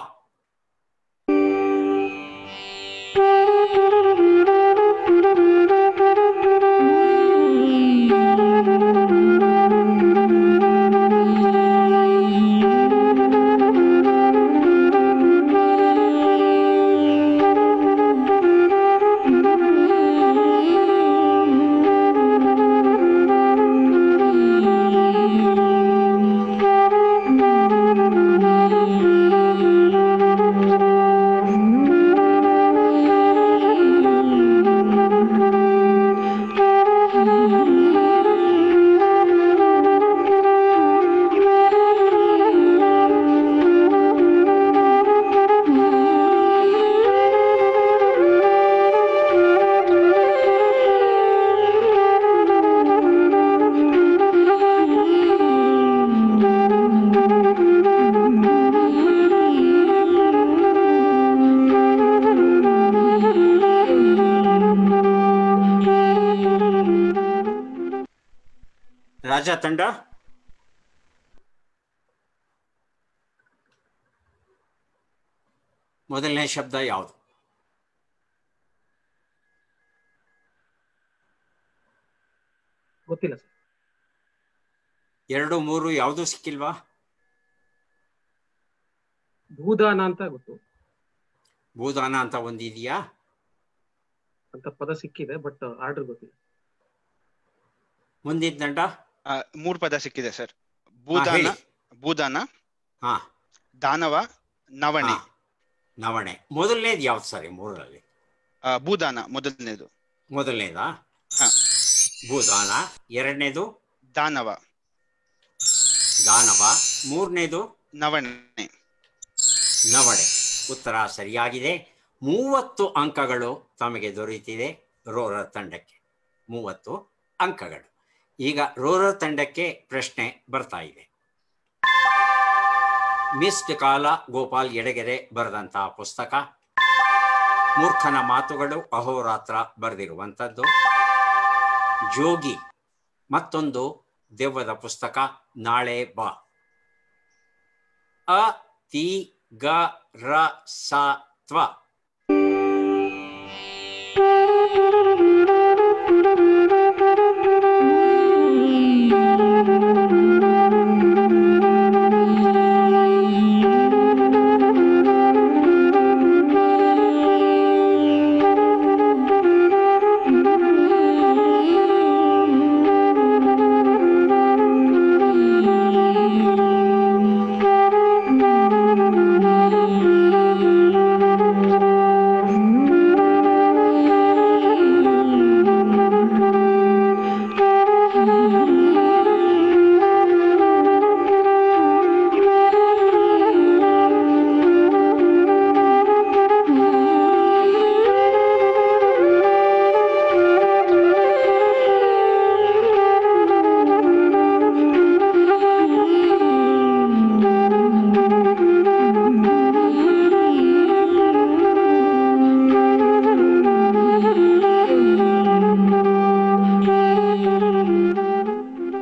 ರಾಜ ತಂಡ ಮೊದಲನೇ ಶಬ್ದ ಯಾವುದು ಗೊತ್ತಿಲ್ಲ ಸರ್ ಎರಡು ಮೂರು ಯಾವುದು ಸಿಕ್ಕಿಲ್ವಾ ಭೂದಾನ ಅಂತ ಗೊತ್ತು ಭೂದಾನ ಅಂತ ಒಂದಿದೆಯಾ ಅಂತ ಪದ ಸಿಕ್ಕಿದೆ ಬಟ್ ಆರ್ಡರ್ ಗೊತ್ತಿಲ್ಲ ಮುಂದಿನ ತಂಡ ಆ, ಮೂರ್ ಪದ ಸಿಕ್ಕಿದೆ ಸರ್ ಭೂದಾನ ಹೇಳಿ. ಭೂದಾನ ಹಾ ದಾನವ ನವಣೆ ಹಾ. ನವಣೆ ಮೊದಲನೇದು ಯಾವ್ದು ಸರಿ ಮೂರರಲ್ಲಿ ಆ, ಭೂದಾನ ಮೊದಲನೇದು ಮೊದಲನೇದಾ ಹಾ. ಭೂದಾನ ಎರಡನೇದು ದಾನವ ದಾನವ ಮೂರನೇದು ನವಣೆ ನವಣೆ ಉತ್ತರ ಸರಿಯಾಗಿದೆ ಮೂವತ್ತು ಅಂಕಗಳು ತಮಗೆ ದೊರೆತಿದೆ ರೋರರ್ ತಂಡಕ್ಕೆ ಮೂವತ್ತು ಅಂಕಗಳು ಈಗ ರೋರರ್ ತಂಡಕ್ಕೆ ಪ್ರಶ್ನೆ ಬರ್ತಾ ಇದೆ ಮಿಸ್ಡ್ ಕಾಲ ಗೋಪಾಲ್ ಎಡಗೆರೆ ಬರೆದಂತಹ ಪುಸ್ತಕ ಮೂರ್ಖನ ಮಾತುಗಳು ಅಹೋರಾತ್ರ ಬರೆದಿರುವಂಥದ್ದು ಜೋಗಿ ಮತ್ತೊಂದು ದೆವ್ವದ ಪುಸ್ತಕ ನಾಳೆ ಬಾ ಅ ತಿ ಗ ರ ಸ ತ್ವ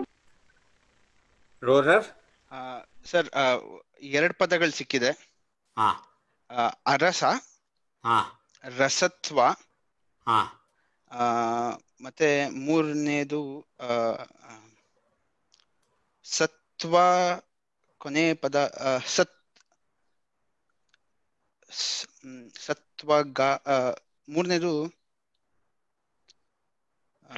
ರೋರರ್ ಸರ್ ಎರಡ್ ಪದಗಳು ಸಿಕ್ಕಿದೆ ಹಾ ಆ, ಅರಸ ಹಾ ರಸತ್ವ ಹಾ ಆ, ಮತ್ತೆ ಮೂರನೇದು ಆ, ಆ, ಸತ್ವ ಕೊನೆ ಪದ ಆ, ಸತ್ ಸ್- ಮ್, ಸತ್ವ ಗ ಆ, ಮೂರನೇದು ಆ,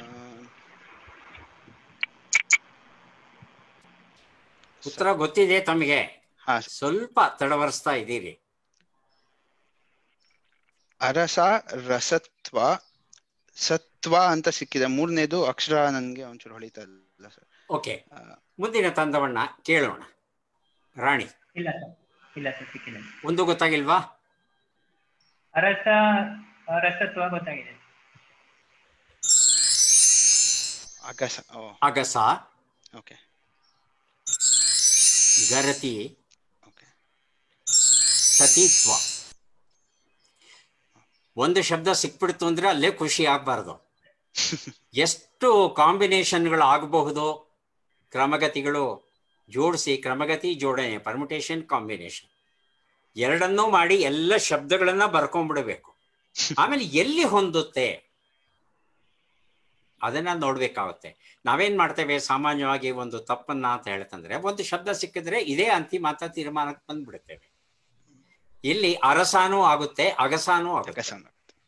ಉತ್ತರ ಗೊತ್ತಿದೆ ತಮಗೆ ಹಾ ಸ್ವಲ್ಪ ತಡವರಿಸ್ತಾ ಇದ್ದೀರಿ ಅರಸ ರಸತ್ವ ಸತ್ವ ಅಂತ ಸಿಕ್ಕಿದೆ ಮೂರನೇದು ಅಕ್ಷರ ನನ್ಗೆ ಒಂಚೂರು ಹೊಳಿತಾ ಇಲ್ಲ ಸರ್ ಓಕೆ ಮುಂದಿನ ತಂದವಣ್ಣ ಕೇಳೋಣ ರಾಣಿ ಇಲ್ಲ ಸರ್ ಇಲ್ಲ ಸರ್ ಸಿಕ್ಕಿಲ್ಲ ಒಂದು ಗೊತ್ತಾಗಿಲ್ವಾ ಅರಸ ರಸತ್ವ ಗೊತ್ತಾಗಿದೆ ಅಗಸ ಓ ಅಗಸ ಓಕೆ ಗರತಿ ಓಕೆ ಸತೀತ್ವ ಒಂದು ಶಬ್ದ ಸಿಕ್ಬಿಡ್ತು ಅಂದ್ರೆ ಅಲ್ಲೇ ಖುಷಿ ಆಗ್ಬಾರ್ದು ಎಷ್ಟು ಕಾಂಬಿನೇಷನ್ಗಳು ಆಗಬಹುದು ಕ್ರಮಗತಿಗಳು ಜೋಡಿಸಿ ಕ್ರಮಗತಿ ಜೋಡಣೆ ಪರ್ಮುಟೇಷನ್ ಕಾಂಬಿನೇಷನ್ ಎರಡನ್ನೂ ಮಾಡಿ ಎಲ್ಲ ಶಬ್ದಗಳನ್ನ ಬರ್ಕೊಂಡ್ಬಿಡ್ಬೇಕು ಆಮೇಲೆ ಎಲ್ಲಿ ಹೊಂದುತ್ತೆ ಅದನ್ನ ನೋಡ್ಬೇಕಾಗುತ್ತೆ ನಾವೇನ್ ಮಾಡ್ತೇವೆ ಸಾಮಾನ್ಯವಾಗಿ ಒಂದು ತಪ್ಪನ್ನ ಅಂತ ಹೇಳ್ತಂದ್ರೆ ಒಂದು ಶಬ್ದ ಸಿಕ್ಕಿದ್ರೆ ಇದೇ ಅಂತಿಮ ಅಂತ ತೀರ್ಮಾನಕ್ಕೆ ಬಂದ್ಬಿಡ್ತೇವೆ ಇಲ್ಲಿ ಅರಸಾನೂ ಆಗುತ್ತೆ ಅಗಸಾನೂ ಆಗುತ್ತೆ ಅಗಸ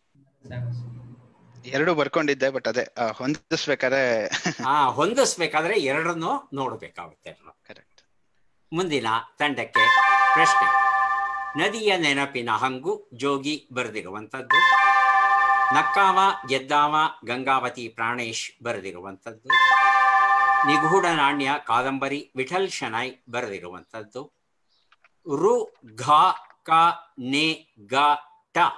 ಎರಡು ಬರ್ಕೊಂಡಿದ್ದೆ ಬಟ್ ಅದೇ ಆ, ಹೊಂದಿಸ್ಬೇಕಾದ್ರೆ ಆ ಹೊಂದಿಸ್ಬೇಕಾದ್ರೆ ಎರಡನ್ನೂ ನೋಡ್ಬೇಕಾಗುತ್ತೆ ಕರೆಕ್ಟ್ ಮುಂದಿನ ತಂಡಕ್ಕೆ ಪ್ರಶ್ನೆ ನದಿಯ ನೆನಪಿನ ಹಂಗು ಜೋಗಿ ಬರೆದಿರುವಂಥದ್ದು ನಕ್ಕಾವ ಗೆದ್ದಾವ ಗಂಗಾವತಿ ಪ್ರಾಣೇಶ್ ಬರೆದಿರುವಂಥದ್ದು ನಿಗೂಢ ನಾಣ್ಯ ಕಾದಂಬರಿ ವಿಠಲ್ ಶನಾಯ್ ಬರೆದಿರುವಂಥದ್ದು ರು ಘ ಕ ನೆ ಗ ಟ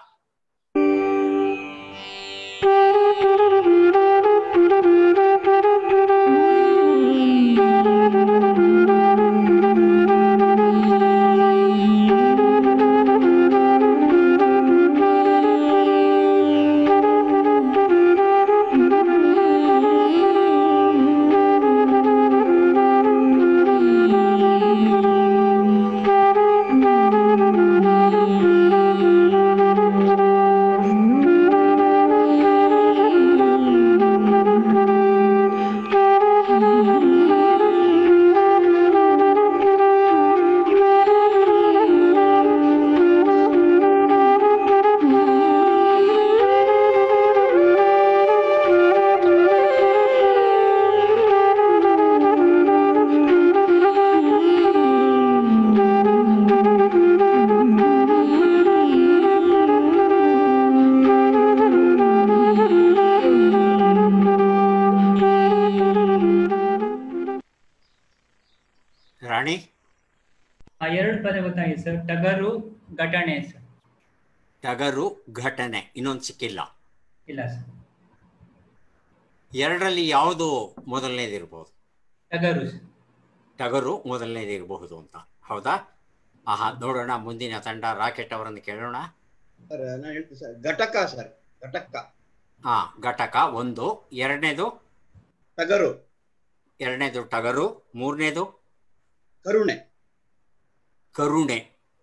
ರಾಣಿ ಆ ಎರಡು ಪದ ಗೊತ್ತಾಗಿದೆ ಸರ್ ಟಗರು ಘಟನೆ ಸರ್ ಟಗರು ಘಟನೆ ಇನ್ನೊಂದು ಸಿಕ್ಕಿಲ್ಲ ಇಲ್ಲ ಸರ್ ಎರಡರಲ್ಲಿ ಯಾವುದು ಮೊದಲನೇದಿರ್ಬೋದು ಟಗರು ಸರ್ ಟಗರು ಮೊದಲನೇದಿರಬಹುದು ಅಂತ ಹೌದಾ ಆಹಾ ನೋಡೋಣ ಮುಂದಿನ ತಂಡ ರಾಕೆಟ್ ಅವರನ್ನು ಕೇಳೋಣ ಸರ್ ನಾನು ಹೇಳ್ತೀನಿ ಸರ್ ಘಟಕ ಸರ್ ಘಟಕ ಹಾ ಘಟಕ ಒಂದು ಎರಡನೇದು ಟಗರು ಎರಡನೇದು ಟಗರು ಮೂರನೇದು ಕರುಣೆ ಕರುಣೆ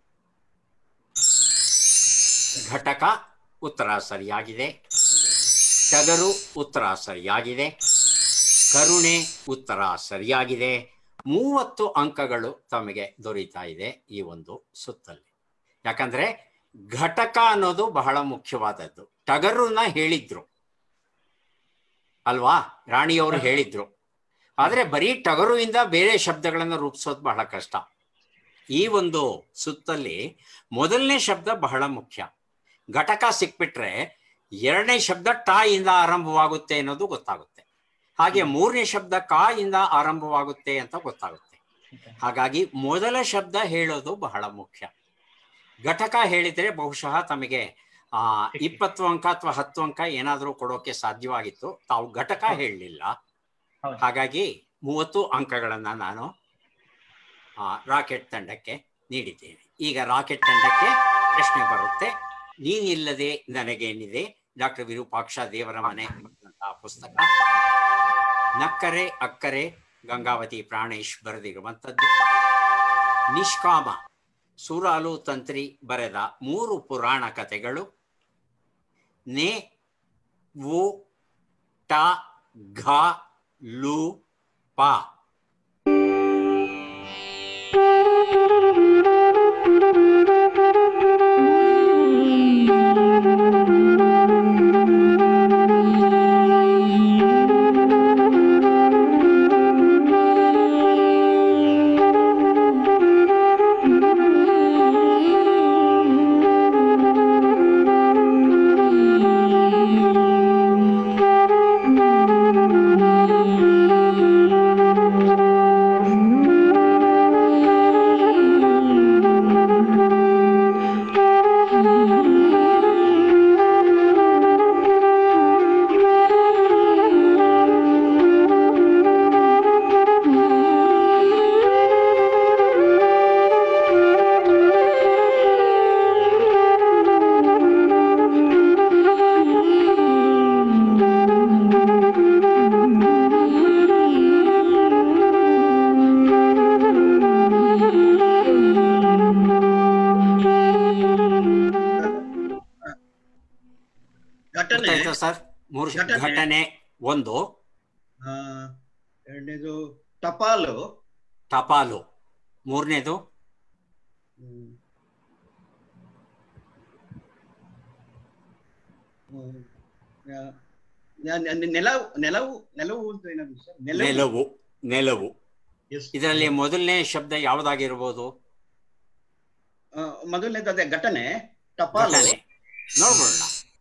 ಘಟಕ ಉತ್ತರ ಸರಿಯಾಗಿದೆ ಟಗರು ಉತ್ತರ ಸರಿಯಾಗಿದೆ ಕರುಣೆ ಉತ್ತರ ಸರಿಯಾಗಿದೆ ಮೂವತ್ತು ಅಂಕಗಳು ತಮಗೆ ದೊರೀತಾ ಇದೆ ಈ ಒಂದು ಸುತ್ತಲ್ಲಿ ಯಾಕಂದ್ರೆ ಘಟಕ ಅನ್ನೋದು ಬಹಳ ಮುಖ್ಯವಾದದ್ದು ಟಗರುನ ಹೇಳಿದ್ರು ಅಲ್ವಾ ರಾಣಿಯವರು ಹೇಳಿದ್ರು ಆದ್ರೆ ಬರೀ ಟಗರುವಿಂದ ಬೇರೆ ಶಬ್ದಗಳನ್ನು ರೂಪಿಸೋದು ಬಹಳ ಕಷ್ಟ ಈ ಒಂದು ಸುತ್ತಲ್ಲಿ ಮೊದಲನೇ ಶಬ್ದ ಬಹಳ ಮುಖ್ಯ ಘಟಕ ಸಿಕ್ಬಿಟ್ರೆ ಎರಡನೇ ಶಬ್ದ ಟ ಇಂದ ಆರಂಭವಾಗುತ್ತೆ ಅನ್ನೋದು ಗೊತ್ತಾಗುತ್ತೆ ಹಾಗೆ ಮೂರನೇ ಶಬ್ದ ಕ ಇಂದ ಆರಂಭವಾಗುತ್ತೆ ಅಂತ ಗೊತ್ತಾಗುತ್ತೆ ಹಾಗಾಗಿ ಮೊದಲ ಶಬ್ದ ಹೇಳೋದು ಬಹಳ ಮುಖ್ಯ ಘಟಕ ಹೇಳಿದ್ರೆ ಬಹುಶಃ ತಮಗೆ ಆ ಇಪ್ಪತ್ತು ಅಂಕ ಅಥವಾ ಹತ್ತು ಅಂಕ ಏನಾದರೂ ಕೊಡೋಕೆ ಸಾಧ್ಯವಾಗಿತ್ತು ತಾವು ಘಟಕ ಹೇಳಲಿಲ್ಲ ಹೌದು. ಹಾಗಾಗಿ ಮೂವತ್ತು ಅಂಕಗಳನ್ನ ನಾನು ಆ, ರಾಕೆಟ್ ತಂಡಕ್ಕೆ ನೀಡಿದ್ದೇನೆ ಈಗ ರಾಕೆಟ್ ತಂಡಕ್ಕೆ ಪ್ರಶ್ನೆ ಬರುತ್ತೆ ನೀನಿಲ್ಲದೆ ನನಗೇನಿದೆ ಡಾಕ್ಟರ್ ವಿರೂಪಾಕ್ಷ ದೇವರ ಮನೆ ಅನ್ನುವಂತಹ ಪುಸ್ತಕ ನಕ್ಕರೆ ಅಕ್ಕರೆ ಗಂಗಾವತಿ ಪ್ರಾಣೇಶ್ ಬರೆದಿರುವಂಥದ್ದು ನಿಷ್ಕಾಮ ಸೂರಾಲು ತಂತ್ರಿ ಬರೆದ ಮೂರು ಪುರಾಣ ಕಥೆಗಳು ನೆ ವು ಟ ಘ ಲು ಪ ಘಟನೆ ಗೊತ್ತಾಯ್ತಾ ಸರ್ ಮೂರು ಶ- ಘಟನೆ. ಘಟನೆ ಒಂದು ಆ, ಎರಡನೇದು ಟಪಾಲು ಟಪಾಲು ಮೂರನೇದು ಹ್ಮ್. ಹ್ಮ್. ಯಾ- ಯಾ- ನೆ- ನೆಲವು ನೆಲವು ನೆಲವು ಅಂತ ಏನಾದ್ರು ಸರ್ ನೆಲವು ನೆಲವು Yes. ಇದರಲ್ಲಿ ಮೊದಲನೇ ಶಬ್ದ ಯಾವ್ದಾಗಿರ್ಬೋದು ಆ, ಮೊದಲನೇದು ಅದೇ ಘಟನೆ ಟಪಾಲು ಘಟನೆ ನೋಡ್ಬೋಣ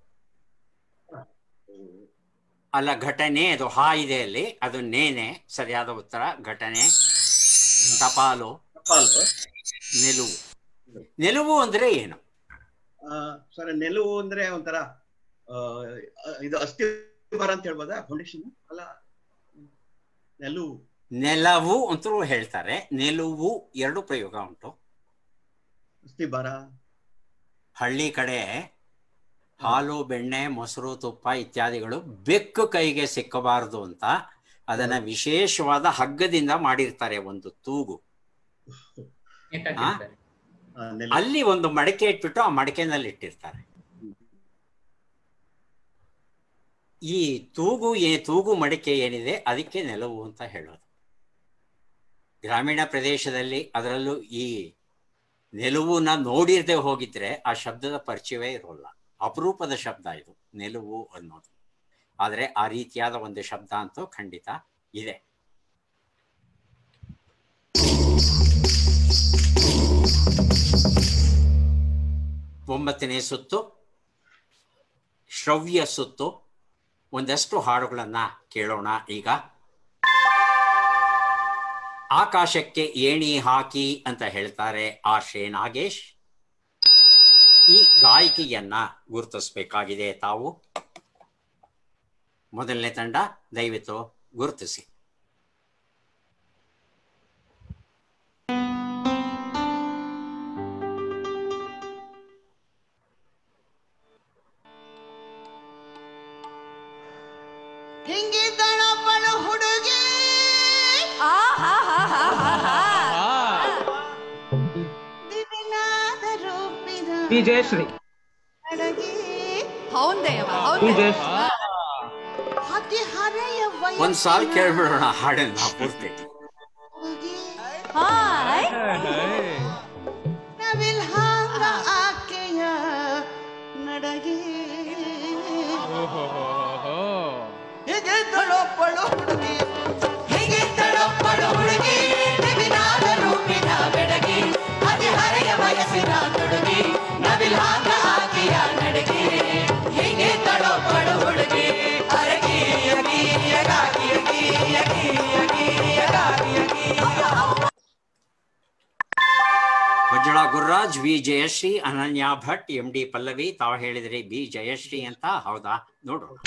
ಅಲ್ಲ ಘಟನೆ ಅದು ಹಾ ಇದೆ ಅಲ್ಲಿ ಅದು ನೇನೆ ಸರಿಯಾದ ಉತ್ತರ ಘಟನೆ ಟಪಾಲು ಟಪಾಲು ನಿಲುವು ನಿಲುವು ಅಂದ್ರೆ ಏನು ಆ, ಸರ್ ನೆಲುವು ಅಂದ್ರೆ ಒಂಥರ ಆ, ಇದು ಅಸ್ಥಿ ಮರ ಅಂತ ಹೇಳ್ಬೋದಾ ಫೌಂಡೇಶನ್ ಅಲ್ಲ ನೆಲುವು ನೆಲವು ಅಂತಲೂ ಹೇಳ್ತಾರೆ ನಿಲುವು ಎರಡು ಪ್ರಯೋಗ ಉಂಟು ಅಸ್ಥಿ ಮರ ಹಳ್ಳಿ ಕಡೆ ಹಾಲು ಬೆಣ್ಣೆ ಮೊಸರು ತುಪ್ಪ ಇತ್ಯಾದಿಗಳು ಬೆಕ್ಕು ಕೈಗೆ ಸಿಕ್ಕಬಾರದು ಅಂತ ಅದನ್ನ ವಿಶೇಷವಾದ ಹಗ್ಗದಿಂದ ಮಾಡಿರ್ತಾರೆ ಒಂದು ತೂಗು ಆ? ಆ, ನೆಲುವು. ಅಲ್ಲಿ ಒಂದು ಮಡಕೆ ಇಟ್ಬಿಟ್ಟು ಆ ಮಡಕೆನಲ್ಲಿ ಇಟ್ಟಿರ್ತಾರೆ ಈ ತೂಗು ಏ ತೂಗು ಮಡಿಕೆ ಏನಿದೆ ಅದಕ್ಕೆ ನೆಲವು ಅಂತ ಹೇಳೋದು ಗ್ರಾಮೀಣ ಪ್ರದೇಶದಲ್ಲಿ ಅದರಲ್ಲೂ ಈ ನೆಲುವುನ ನೋಡಿರದೆ ಹೋಗಿದ್ರೆ ಆ ಶಬ್ದದ ಪರಿಚಯವೇ ಇರೋಲ್ಲ ಅಪರೂಪದ ಶಬ್ದ ಇದು ನೆಲುವು ಅನ್ನೋದು ಆದರೆ ಆ ರೀತಿಯಾದ ಒಂದು ಶಬ್ದ ಅಂತೂ ಖಂಡಿತ ಇದೆ ಒಂಬತ್ತನೇ ಸುತ್ತು ಶ್ರವ್ಯ ಸುತ್ತು ಒಂದಷ್ಟು ಹಾಡುಗಳನ್ನ ಕೇಳೋಣ ಈಗ ಆಕಾಶಕ್ಕೆ ಏಣಿ ಹಾಕಿ ಅಂತ ಹೇಳ್ತಾರೆ ಆರ್ ಶ್ರೀ ನಾಗೇಶ್ ಈ ಗಾಯಕಿಯನ್ನ ಗುರುತಿಸಬೇಕಾಗಿದೆ ತಾವು ಮೊದಲನೇ ತಂಡ ದಯವಿಟ್ಟು ಗುರುತಿಸಿ ಹಿಂಗಿದ್ದಳೊಬ್ಬಳು ಹುಡುಗಿ ದಿವಿನಾದ ರೂಪಿನ ಪಿ ಜಯಶ್ರೀ ಅಡಗಿ ಹೌದೇವ ಪಿ ಹೌದೇ ಜಯಶ್ರೀ ಹತ್ತಿ ಹರೆಯ ಒಂದ್ ಸಾಲ ಕೇಳ್ಬಿಡೋಣ ಹಾಡನ್ನ ಪೂರ್ತಿ ಹುಡುಗಿ ಹಾಯ್ ನವಿಲ್ ಹಾಂಗ ಆಕೆಯ ನಡಗಿ ಹೀಗಿದ್ದಳೊಬ್ಬಳು ಹುಡುಗಿ ಹೀಗಿದ್ದಳೊಬ್ಬಳು ಹುಡುಗಿ ದಿವಿನಾದ ರೂಪಿನ ಬೆಡಗಿ ಹತ್ತಿ ಹರೆಯ ವಯಸ್ಸಿನ ತುಡುಗಿ ನವಿಲ್ ಹಾಂಗ ಆಕೆಯ ನಡಗಿ ಹೀಗಿದ್ದಳೊಬ್ಬಳು ಹುಡುಗಿ ಅರಗಿ ಅಗಿ ಅಗಾಗಿ ಅಗಿ ಅಗಿ ಅಗಿ ಅಗಾಗಿ ಅಗಿ ವಜ್ರ ಗುರುರಾಜ್ ವಿ ಜಯಶ್ರೀ ಅನನ್ಯ ಭಟ್ ಎಂ ಡಿ ಪಲ್ಲವಿ ತಾವು ಹೇಳಿದ್ರಿ ಬಿ ಜಯಶ್ರೀ ಅಂತ ಹೌದಾ ನೋಡೋಣ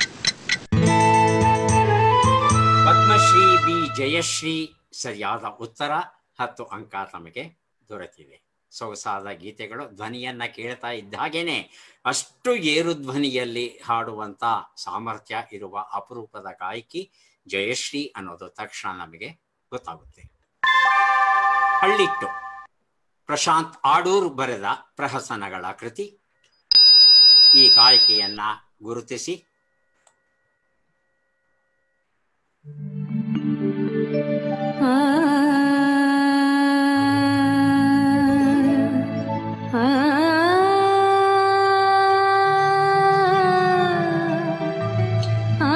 ಪದ್ಮಶ್ರೀ ಬಿ ಜಯಶ್ರೀ ಸರಿಯಾದ ಉತ್ತರ ಹತ್ತು ಅಂಕ ತಮಗೆ ದೊರೆತಿದೆ ಸೊಗಸಾದ ಗೀತೆಗಳು ಧ್ವನಿಯನ್ನ ಕೇಳ್ತಾ ಇದ್ದ ಹಾಗೇನೆ ಅಷ್ಟು ಏರು ಧ್ವನಿಯಲ್ಲಿ ಹಾಡುವಂತ ಸಾಮರ್ಥ್ಯ ಇರುವ ಅಪರೂಪದ ಗಾಯಕಿ ಜಯಶ್ರೀ ಅನ್ನೋದು ತಕ್ಷಣ ನಮಗೆ ಗೊತ್ತಾಗುತ್ತೆ ಹಳ್ಳಿಟ್ಟು ಪ್ರಶಾಂತ್ ಆಡೂರ್ ಬರೆದ ಪ್ರಹಸನಗಳ ಕೃತಿ ಈ ಗಾಯಕಿಯನ್ನ ಗುರುತಿಸಿ ಆ ಆ ಆ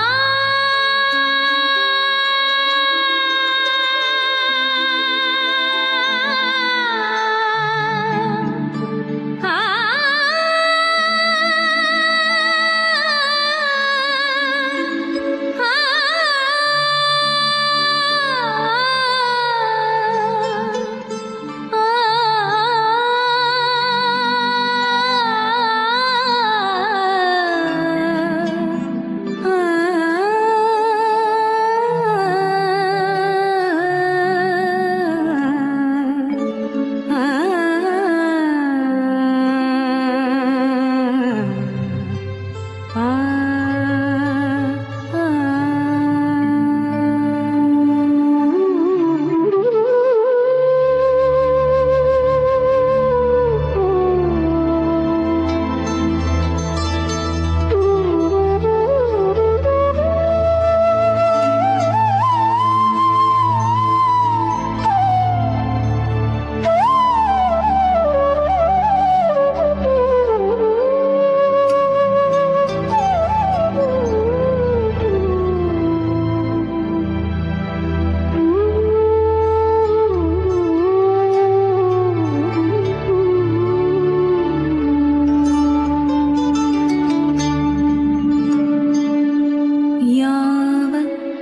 ಯಾವ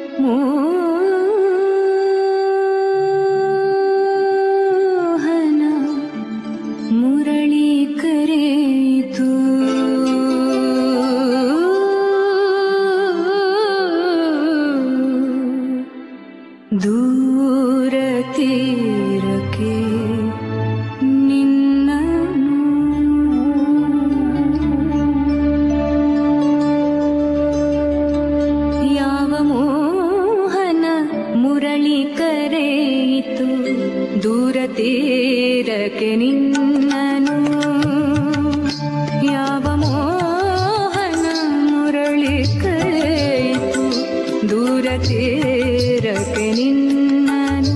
ಮೋಹನ ಮುರಳಿ ಕರೆಯಿತು ದೂರ ತೀರಕ್ಕೆ ನಿನ್ನನು ಯಾವ ಮೋಹನ ಮುರಳಿ ಕರೆಯಿತು ದೂರ ತೀರಕ್ಕೆ ನಿನ್ನನು ಯಾವ ಮೋಹನ ಮುರಳಿ ಕರೆಯಿತು ದೂರ ತೀರಕ್ಕೆ ನಿನ್ನನು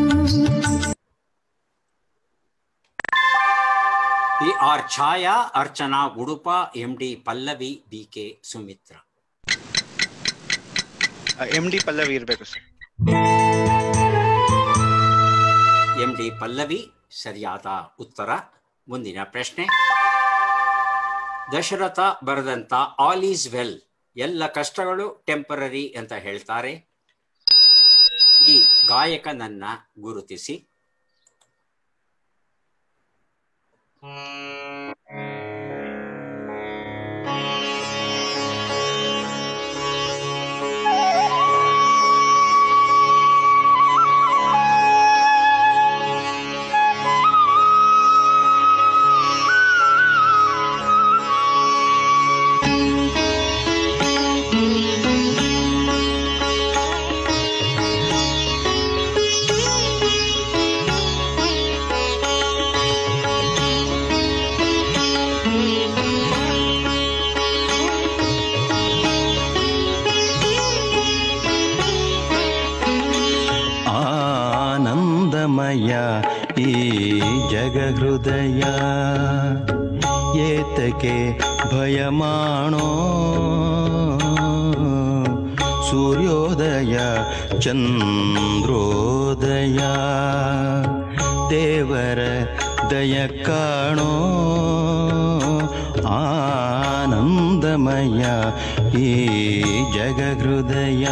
P R Chhaya Archana Udupa M D Pallavi B K Sumitra M D Pallavi ಇರಬೇಕು ಸರ್ ಎಂ ಡಿ ಪಲ್ಲವಿ ಸರಿಯಾದ ಉತ್ತರ ಮುಂದಿನ ಪ್ರಶ್ನೆ ದಶರಥ ಬರೆದಂತ ಆಲ್ ಈಸ್ ವೆಲ್ ಎಲ್ಲ ಕಷ್ಟಗಳು ಟೆಂಪರರಿ ಅಂತ ಹೇಳ್ತಾರೆ ಈ ಗಾಯಕನನ್ನ ಗುರುತಿಸಿ ಆನಂದಮಯ ಈ ಜಗಹೃದಯ ಏತಕ್ಕೆ ಭಯ ಮಾಡೋ ಸೂರ್ಯೋದಯ ಚಂದ್ರೋದಯ ದೇವರ ದಯ ಕಾಣೋ ಆನಂದಮಯ ಈ ಜಗಹೃದಯ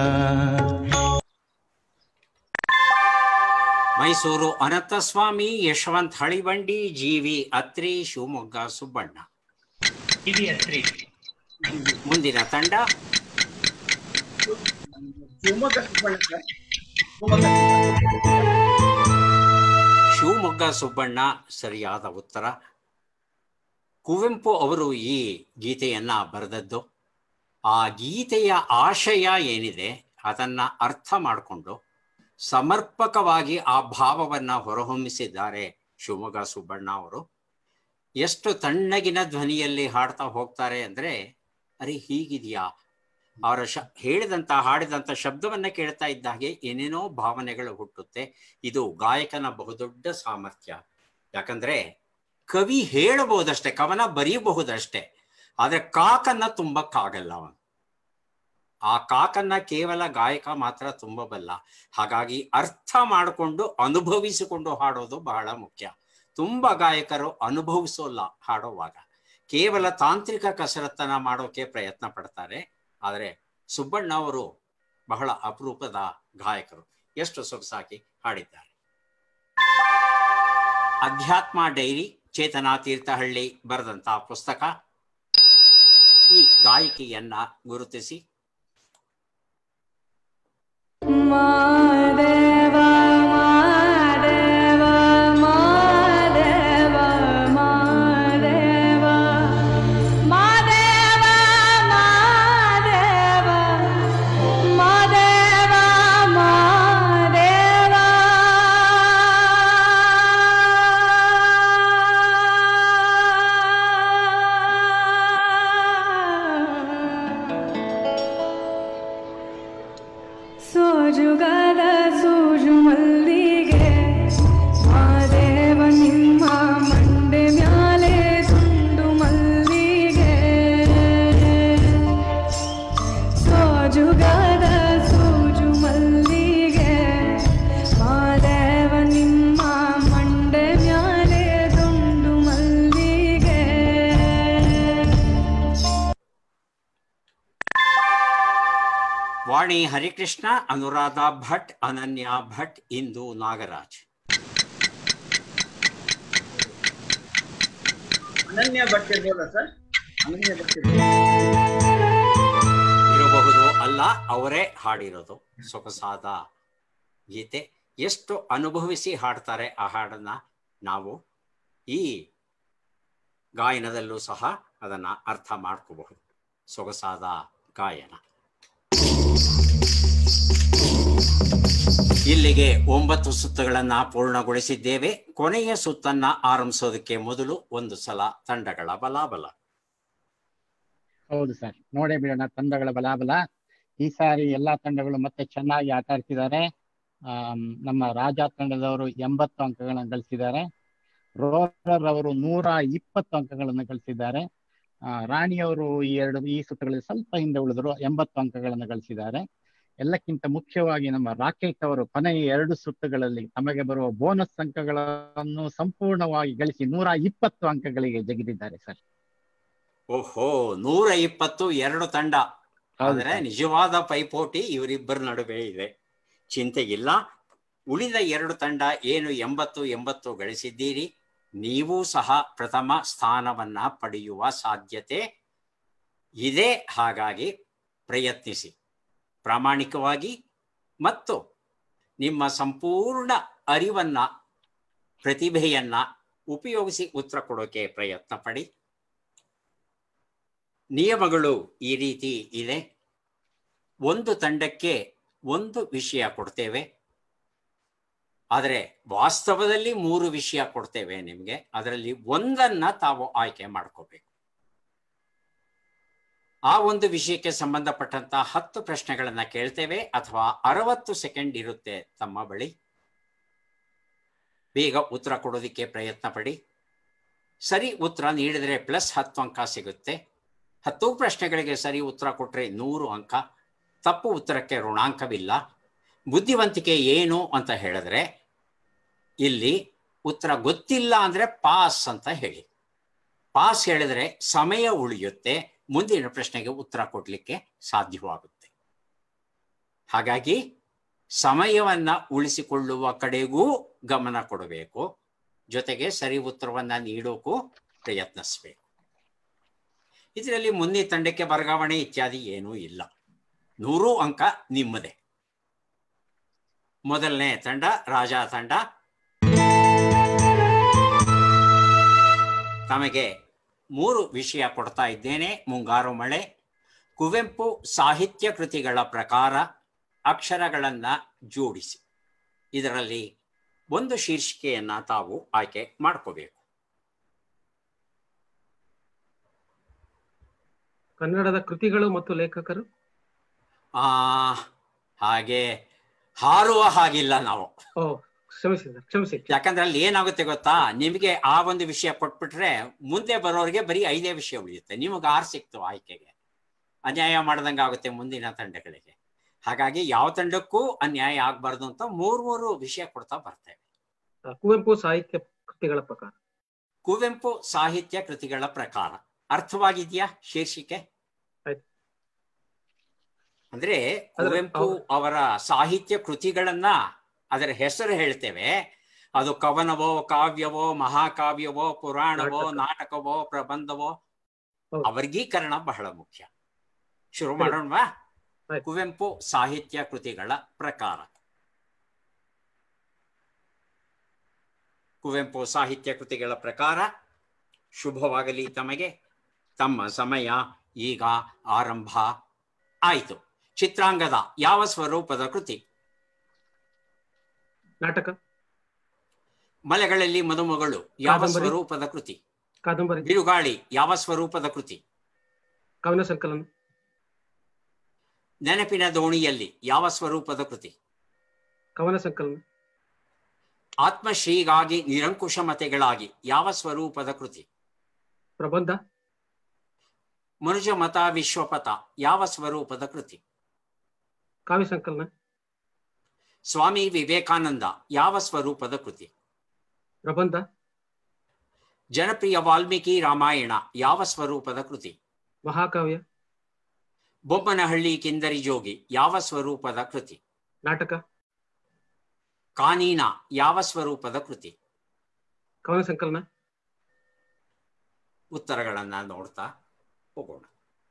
ಮೈಸೂರು ಅನಂತಸ್ವಾಮಿ ಯಶವಂತ್ ಹಳಿವಂಡಿ ಜೀವಿ ಅತ್ರಿ ಶಿವಮೊಗ್ಗ ಸುಬ್ಬಣ್ಣ ಟಿವಿ ಅತ್ರಿ ಮುಂದಿನ ತಂಡ ಶಿವಮೊಗ್ಗ ಸುಬ್ಬಣ್ಣ ಸರ್. ಶಿವಮೊಗ್ಗ ಶಿವಮೊಗ್ಗ ಸುಬ್ಬಣ್ಣ ಸರಿಯಾದ ಉತ್ತರ ಕುವೆಂಪು ಅವರು ಈ ಗೀತೆಯನ್ನ ಬರೆದದ್ದು ಆ ಗೀತೆಯ ಆಶಯ ಏನಿದೆ ಅದನ್ನ ಅರ್ಥ ಮಾಡಿಕೊಂಡು ಸಮರ್ಪಕವಾಗಿ ಆ ಭಾವವನ್ನ ಹೊರಹೊಮ್ಮಿಸಿದ್ದಾರೆ ಶಿವಮೊಗ್ಗ ಸುಬ್ಬಣ್ಣ ಅವರು ಎಷ್ಟು ತಣ್ಣಗಿನ ಧ್ವನಿಯಲ್ಲಿ ಹಾಡ್ತಾ ಹೋಗ್ತಾರೆ ಅಂದ್ರೆ ಅರೆ ಹೀಗಿದೆಯಾ ಅವರ ಶ ಹೇಳಿದಂತ ಹಾಡಿದಂತ ಶಬ್ದವನ್ನ ಕೇಳ್ತಾ ಇದ್ದ ಹಾಗೆ ಏನೇನೋ ಭಾವನೆಗಳು ಹುಟ್ಟುತ್ತೆ ಇದು ಗಾಯಕನ ಬಹುದೊಡ್ಡ ಸಾಮರ್ಥ್ಯ ಯಾಕಂದ್ರೆ ಕವಿ ಹೇಳಬಹುದಷ್ಟೇ ಕವನ ಬರೀಬಹುದಷ್ಟೇ ಆದ್ರೆ ಕಾಕನ್ನ ತುಂಬಕ್ಕಾಗಲ್ಲ ಅವನು ಆ ಕಾಕನ್ನ ಕೇವಲ ಗಾಯಕ ಮಾತ್ರ ತುಂಬಬಲ್ಲ ಹಾಗಾಗಿ ಅರ್ಥ ಮಾಡಿಕೊಂಡು ಅನುಭವಿಸಿಕೊಂಡು ಹಾಡೋದು ಬಹಳ ಮುಖ್ಯ ತುಂಬ ಗಾಯಕರು ಅನುಭವಿಸೋಲ್ಲ ಹಾಡೋವಾಗ ಕೇವಲ ತಾಂತ್ರಿಕ ಕಸರತ್ತನ್ನ ಮಾಡೋಕೆ ಪ್ರಯತ್ನ ಪಡ್ತಾರೆ ಆದರೆ ಸುಬ್ಬಣ್ಣ ಅವರು ಬಹಳ ಅಪರೂಪದ ಗಾಯಕರು ಎಷ್ಟು ಸೊಗಸಾಗಿ ಹಾಡಿದ್ದಾರೆ ಅಧ್ಯಾತ್ಮ ಡೈರಿ ಚೇತನಾ ತೀರ್ಥಹಳ್ಳಿ ಬರೆದಂತ ಪುಸ್ತಕ ಈ ಗಾಯಕಿಯನ್ನ ಗುರುತಿಸಿ ಮಾದೇವ ಮಾದೇವ ಮಾದೇವ ಮಾದೇವ ಮಾದೇವ ಮಾದೇವ ಮಾದೇವ ಮಾದೇವ ಸೋಜುಗಾದ ಸೂಜು ಮಲ್ಲಿಗೆ ಮಾದೇವ ನಿಮ್ಮ ಮಂಡೆ ಮ್ಯಾಲೆ ತುಂಡು ಮಲ್ಲಿಗೆ ಸೋಜುಗಾದ ಸೂಜು ಮಲ್ಲಿಗೆ ಮಾದೇವ ನಿಮ್ಮ ಮಂಡೆ ಮ್ಯಾಲೆ ತುಂಡು ಮಲ್ಲಿಗೆ ವಾಣಿ ಹರಿಕೃಷ್ಣ ಅನುರಾಧ ಭಟ್ ಅನನ್ಯ ಭಟ್ ಇಂದು ನಾಗರಾಜ್ ಅನನ್ಯ ಭಟ್ ಇರ್ಬೋದಾ ಸರ್ ಅನನ್ಯ ಭಟ್ ಇರಬಹುದು ಅಲ್ಲ ಅವರೇ ಹಾಡಿರೋದು ಸೊಗಸಾದ ಗೀತೆ ಎಷ್ಟು ಅನುಭವಿಸಿ ಹಾಡ್ತಾರೆ ಆ ಹಾಡನ್ನ ನಾವು ಈ ಗಾಯನದಲ್ಲೂ ಸಹ ಅದನ್ನ ಅರ್ಥ ಮಾಡ್ಕೋಬಹುದು ಸೊಗಸಾದ ಗಾಯನ ಇಲ್ಲಿಗೆ ಒಂಬತ್ತು ಸುತ್ತುಗಳನ್ನ ಪೂರ್ಣಗೊಳಿಸಿದ್ದೇವೆ ಕೊನೆಯ ಸುತ್ತನ್ನ ಆರಂಭಿಸೋದಕ್ಕೆ ಮೊದಲು ಒಂದು ಸಲ ತಂಡಗಳ ಬಲಾಬಲ ಹೌದು ಸರ್ ನೋಡೇ ಬಿಡೋಣ ತಂಡಗಳ ಬಲಾಬಲ ಈ ಸಾರಿ ಎಲ್ಲಾ ತಂಡಗಳು ಮತ್ತೆ ಚೆನ್ನಾಗಿ ಆಟ ಆಡ್ತಿದ್ದಾರೆ ಆಮ್, ನಮ್ಮ ರಾಜ ತಂಡದವರು ಎಂಬತ್ತು ಅಂಕಗಳನ್ನು ಗಳಿಸಿದ್ದಾರೆ ರೋರರ್ ಅವರು ನೂರ ಇಪ್ಪತ್ತು ಅಂಕಗಳನ್ನು ಗಳಿಸಿದ್ದಾರೆ ಆ, ರಾಣಿಯವರು ಈ ಎರಡು ಈ ಸುತ್ತುಗಳಲ್ಲಿ ಸ್ವಲ್ಪ ಹಿಂದೆ ಉಳಿದ್ರು ಎಂಬತ್ತು ಅಂಕಗಳನ್ನು ಗಳಿಸಿದ್ದಾರೆ ಎಲ್ಲಕ್ಕಿಂತ ಮುಖ್ಯವಾಗಿ ನಮ್ಮ ರಾಕೆಟ್ ಅವರು ಕೊನೆಯ ಎರಡು ಸುತ್ತುಗಳಲ್ಲಿ ತಮಗೆ ಬರುವ ಬೋನಸ್ ಅಂಕಗಳನ್ನು ಸಂಪೂರ್ಣವಾಗಿ ಗಳಿಸಿ ನೂರ ಇಪ್ಪತ್ತು ಅಂಕಗಳಿಗೆ ಜಗಿದಿದ್ದಾರೆ ಸರ್ ಓಹೋ ನೂರ ಇಪ್ಪತ್ತು ಎರಡು ತಂಡ ಹೌದು ಆದರೆ ಸರ್. ನಿಜವಾದ ಪೈಪೋಟಿ ಇವರಿಬ್ಬರ ನಡುವೆ ಇದೆ ಚಿಂತೆಗಿಲ್ಲ ಉಳಿದ ಎರಡು ತಂಡ ಏನು ಎಂಬತ್ತು ಎಂಬತ್ತು ಗಳಿಸಿದ್ದೀರಿ ನೀವು ಸಹ ಪ್ರಥಮ ಸ್ಥಾನವನ್ನ ಪಡೆಯುವ ಸಾಧ್ಯತೆ ಇದೆ ಹಾಗಾಗಿ ಪ್ರಯತ್ನಿಸಿ ಪ್ರಾಮಾಣಿಕವಾಗಿ ಮತ್ತು ನಿಮ್ಮ ಸಂಪೂರ್ಣ ಅರಿವನ್ನ ಪ್ರತಿಭೆಯನ್ನ ಉಪಯೋಗಿಸಿ ಉತ್ತರ ಕೊಡೋಕೆ ಪ್ರಯತ್ನ ಪಡಿ ನಿಯಮಗಳು ಈ ರೀತಿ ಇದೆ ಒಂದು ತಂಡಕ್ಕೆ ಒಂದು ವಿಷಯ ಕೊಡ್ತೇವೆ ಆದರೆ ವಾಸ್ತವದಲ್ಲಿ ಮೂರು ವಿಷಯ ಕೊಡ್ತೇವೆ ನಿಮಗೆ ಅದರಲ್ಲಿ ಒಂದನ್ನ ತಾವು ಆಯ್ಕೆ ಮಾಡ್ಕೋಬೇಕು ಆ ಒಂದು ವಿಷಯಕ್ಕೆ ಸಂಬಂಧಪಟ್ಟಂತ ಹತ್ತು ಪ್ರಶ್ನೆಗಳನ್ನ ಕೇಳ್ತೇವೆ ಅಥವಾ ಅರವತ್ತು ಸೆಕೆಂಡ್ ಇರುತ್ತೆ ತಮ್ಮ ಬಳಿ ಬೇಗ ಉತ್ತರ ಕೊಡೋದಿಕ್ಕೆ ಪ್ರಯತ್ನ ಪಡಿ ಸರಿ ಉತ್ತರ ನೀಡಿದರೆ ಪ್ಲಸ್ ಹತ್ತು ಅಂಕ ಸಿಗುತ್ತೆ ಹತ್ತು ಪ್ರಶ್ನೆಗಳಿಗೆ ಸರಿ ಉತ್ತರ ಕೊಟ್ಟರೆ ನೂರು ಅಂಕ ತಪ್ಪು ಉತ್ತರಕ್ಕೆ ಋಣಾಂಕವಿಲ್ಲ ಬುದ್ಧಿವಂತಿಕೆ ಏನು ಅಂತ ಹೇಳಿದ್ರೆ ಇಲ್ಲಿ ಉತ್ತರ ಗೊತ್ತಿಲ್ಲ ಅಂದ್ರೆ ಪಾಸ್ ಅಂತ ಹೇಳಿ ಪಾಸ್ ಹೇಳಿದ್ರೆ ಸಮಯ ಉಳಿಯುತ್ತೆ ಮುಂದಿನ ಪ್ರಶ್ನೆಗೆ ಉತ್ತರ ಕೊಡ್ಲಿಕ್ಕೆ ಸಾಧ್ಯವಾಗುತ್ತೆ ಹಾಗಾಗಿ ಸಮಯವನ್ನ ಉಳಿಸಿಕೊಳ್ಳುವ ಕಡೆಗೂ ಗಮನ ಕೊಡಬೇಕು ಜೊತೆಗೆ ಸರಿ ಉತ್ತರವನ್ನ ನೀಡೋಕ್ಕೂ ಪ್ರಯತ್ನಿಸಬೇಕು ಇದರಲ್ಲಿ ಮುಂದೆ ತಂಡಕ್ಕೆ ವರ್ಗಾವಣೆ ಇತ್ಯಾದಿ ಏನೂ ಇಲ್ಲ ನೂರು ಅಂಕ ನಿಮ್ಮದೇ ಮೊದಲನೇ ತಂಡ ರಾಜ ತಂಡ ತಮಗೆ ಮೂರು ವಿಷಯ ಕೊಡ್ತಾ ಇದ್ದೇನೆ ಮುಂಗಾರು ಮಳೆ ಕುವೆಂಪು ಸಾಹಿತ್ಯ ಕೃತಿಗಳ ಪ್ರಕಾರ ಅಕ್ಷರಗಳನ್ನ ಜೋಡಿಸಿ ಇದರಲ್ಲಿ ಒಂದು ಶೀರ್ಷಿಕೆಯನ್ನ ತಾವು ಆಯ್ಕೆ ಮಾಡ್ಕೋಬೇಕು ಕನ್ನಡದ ಕೃತಿಗಳು ಮತ್ತು ಲೇಖಕರು ಆ ಹಾಗೆ ಹಾರುವ ಹಾಗಿಲ್ಲ ನಾವು ಓ ಕ್ಷಮಿಸಿ ಸರ್ ಕ್ಷಮಿಸಿ ಯಾಕಂದ್ರೆ ಅಲ್ಲಿ ಏನಾಗುತ್ತೆ ಗೊತ್ತಾ ನಿಮಗೆ ಆ ಒಂದು ವಿಷಯ ಕೊಟ್ಬಿಟ್ರೆ ಮುಂದೆ ಬರೋರಿಗೆ ಬರೀ ಐದೇ ವಿಷಯ ಉಳಿಯುತ್ತೆ ನಿಮಗೆ ಆರು ಸಿಕ್ತು ಆಯ್ಕೆಗೆ ಅನ್ಯಾಯ ಮಾಡ್ದಂಗೆ ಆಗುತ್ತೆ ಮುಂದಿನ ತಂಡಗಳಿಗೆ ಹಾಗಾಗಿ ಯಾವ ತಂಡಕ್ಕೂ ಅನ್ಯಾಯ ಆಗ್ಬಾರ್ದು ಅಂತ ಮೂರ್ ಮೂರು ವಿಷಯ ಕೊಡ್ತಾ ಬರ್ತೇವೆ ಆ, ಕುವೆಂಪು ಸಾಹಿತ್ಯ ಕೃತಿಗಳ ಪ್ರಕಾರ ಕುವೆಂಪು ಸಾಹಿತ್ಯ ಕೃತಿಗಳ ಪ್ರಕಾರ ಅರ್ಥವಾಗಿದ್ಯಾ ಶೀರ್ಷಿಕೆ ಆಯ್ತು. ಅಂದ್ರೆ ಅದ್ರ- ಕುವೆಂಪು ಅವ್ರ- ಅವರ ಸಾಹಿತ್ಯ ಕೃತಿಗಳನ್ನ ಅದರ ಹೆಸರು ಹೇಳ್ತೇವೆ ಅದು ಕವನವೋ ಕಾವ್ಯವೋ ಮಹಾಕಾವ್ಯವೋ ಪುರಾಣವೋ ನಾಟಕ. ನಾಟಕವೋ ಪ್ರಬಂಧವೋ ಹೌದು. ಅವರ್ಗೀಕರಣ ಬಹಳ ಮುಖ್ಯ ಶುರು ಸರಿ. ಮಾಡೋಣವಾ ಆಯ್ತು. ಕುವೆಂಪು ಸಾಹಿತ್ಯ ಕೃತಿಗಳ ಪ್ರಕಾರ ಕುವೆಂಪು ಸಾಹಿತ್ಯ ಕೃತಿಗಳ ಪ್ರಕಾರ ಶುಭವಾಗಲಿ ತಮಗೆ ತಮ್ಮ ಸಮಯ ಈಗ ಆರಂಭ ಆಯಿತು ಚಿತ್ರಾಂಗದ ಯಾವ ಸ್ವರೂಪದ ಕೃತಿ ನಾಟಕ ಮಲೆಗಳಲ್ಲಿ ಮದುಮಗಳು ಯಾವ ಕಾದಂಬರಿ. ಸ್ವರೂಪದ ಕೃತಿ ಕಾದಂಬರಿ ಬಿರುಗಾಳಿ ಯಾವ ಸ್ವರೂಪದ ಕೃತಿ ಕವನ ಸಂಕಲನ ನೆನಪಿನ ದೋಣಿಯಲ್ಲಿ ಯಾವ ಸ್ವರೂಪದ ಕೃತಿ ಕವನ ಸಂಕಲನ ಆತ್ಮಶ್ರೀಗಾಗಿ ನಿರಂಕುಶಮತೆಗಳಾಗಿ ಯಾವ ಸ್ವರೂಪದ ಕೃತಿ ಪ್ರಬಂಧ ಮನುಜ ಮತ ವಿಶ್ವಪಥ ಯಾವ ಸ್ವರೂಪದ ಕೃತಿ ಕಾವ್ಯ ಸಂಕಲನ ಸ್ವಾಮಿ ವಿವೇಕಾನಂದ ಯಾವ ಸ್ವರೂಪದ ಕೃತಿ ಪ್ರಬಂಧ ಜನಪ್ರಿಯ ವಾಲ್ಮೀಕಿ ರಾಮಾಯಣ ಯಾವ ಸ್ವರೂಪದ ಕೃತಿ ಮಹಾಕಾವ್ಯ ಬೊಮ್ಮನಹಳ್ಳಿ ಕಿಂದರಿ ಜೋಗಿ ಯಾವ ಸ್ವರೂಪದ ಕೃತಿ ನಾಟಕ ಕಾನೀನ ಯಾವ ಸ್ವರೂಪದ ಕೃತಿ ಕವನ ಸಂಕಲನ ಉತ್ತರಗಳನ್ನ ನೋಡ್ತಾ ಹೋಗೋಣ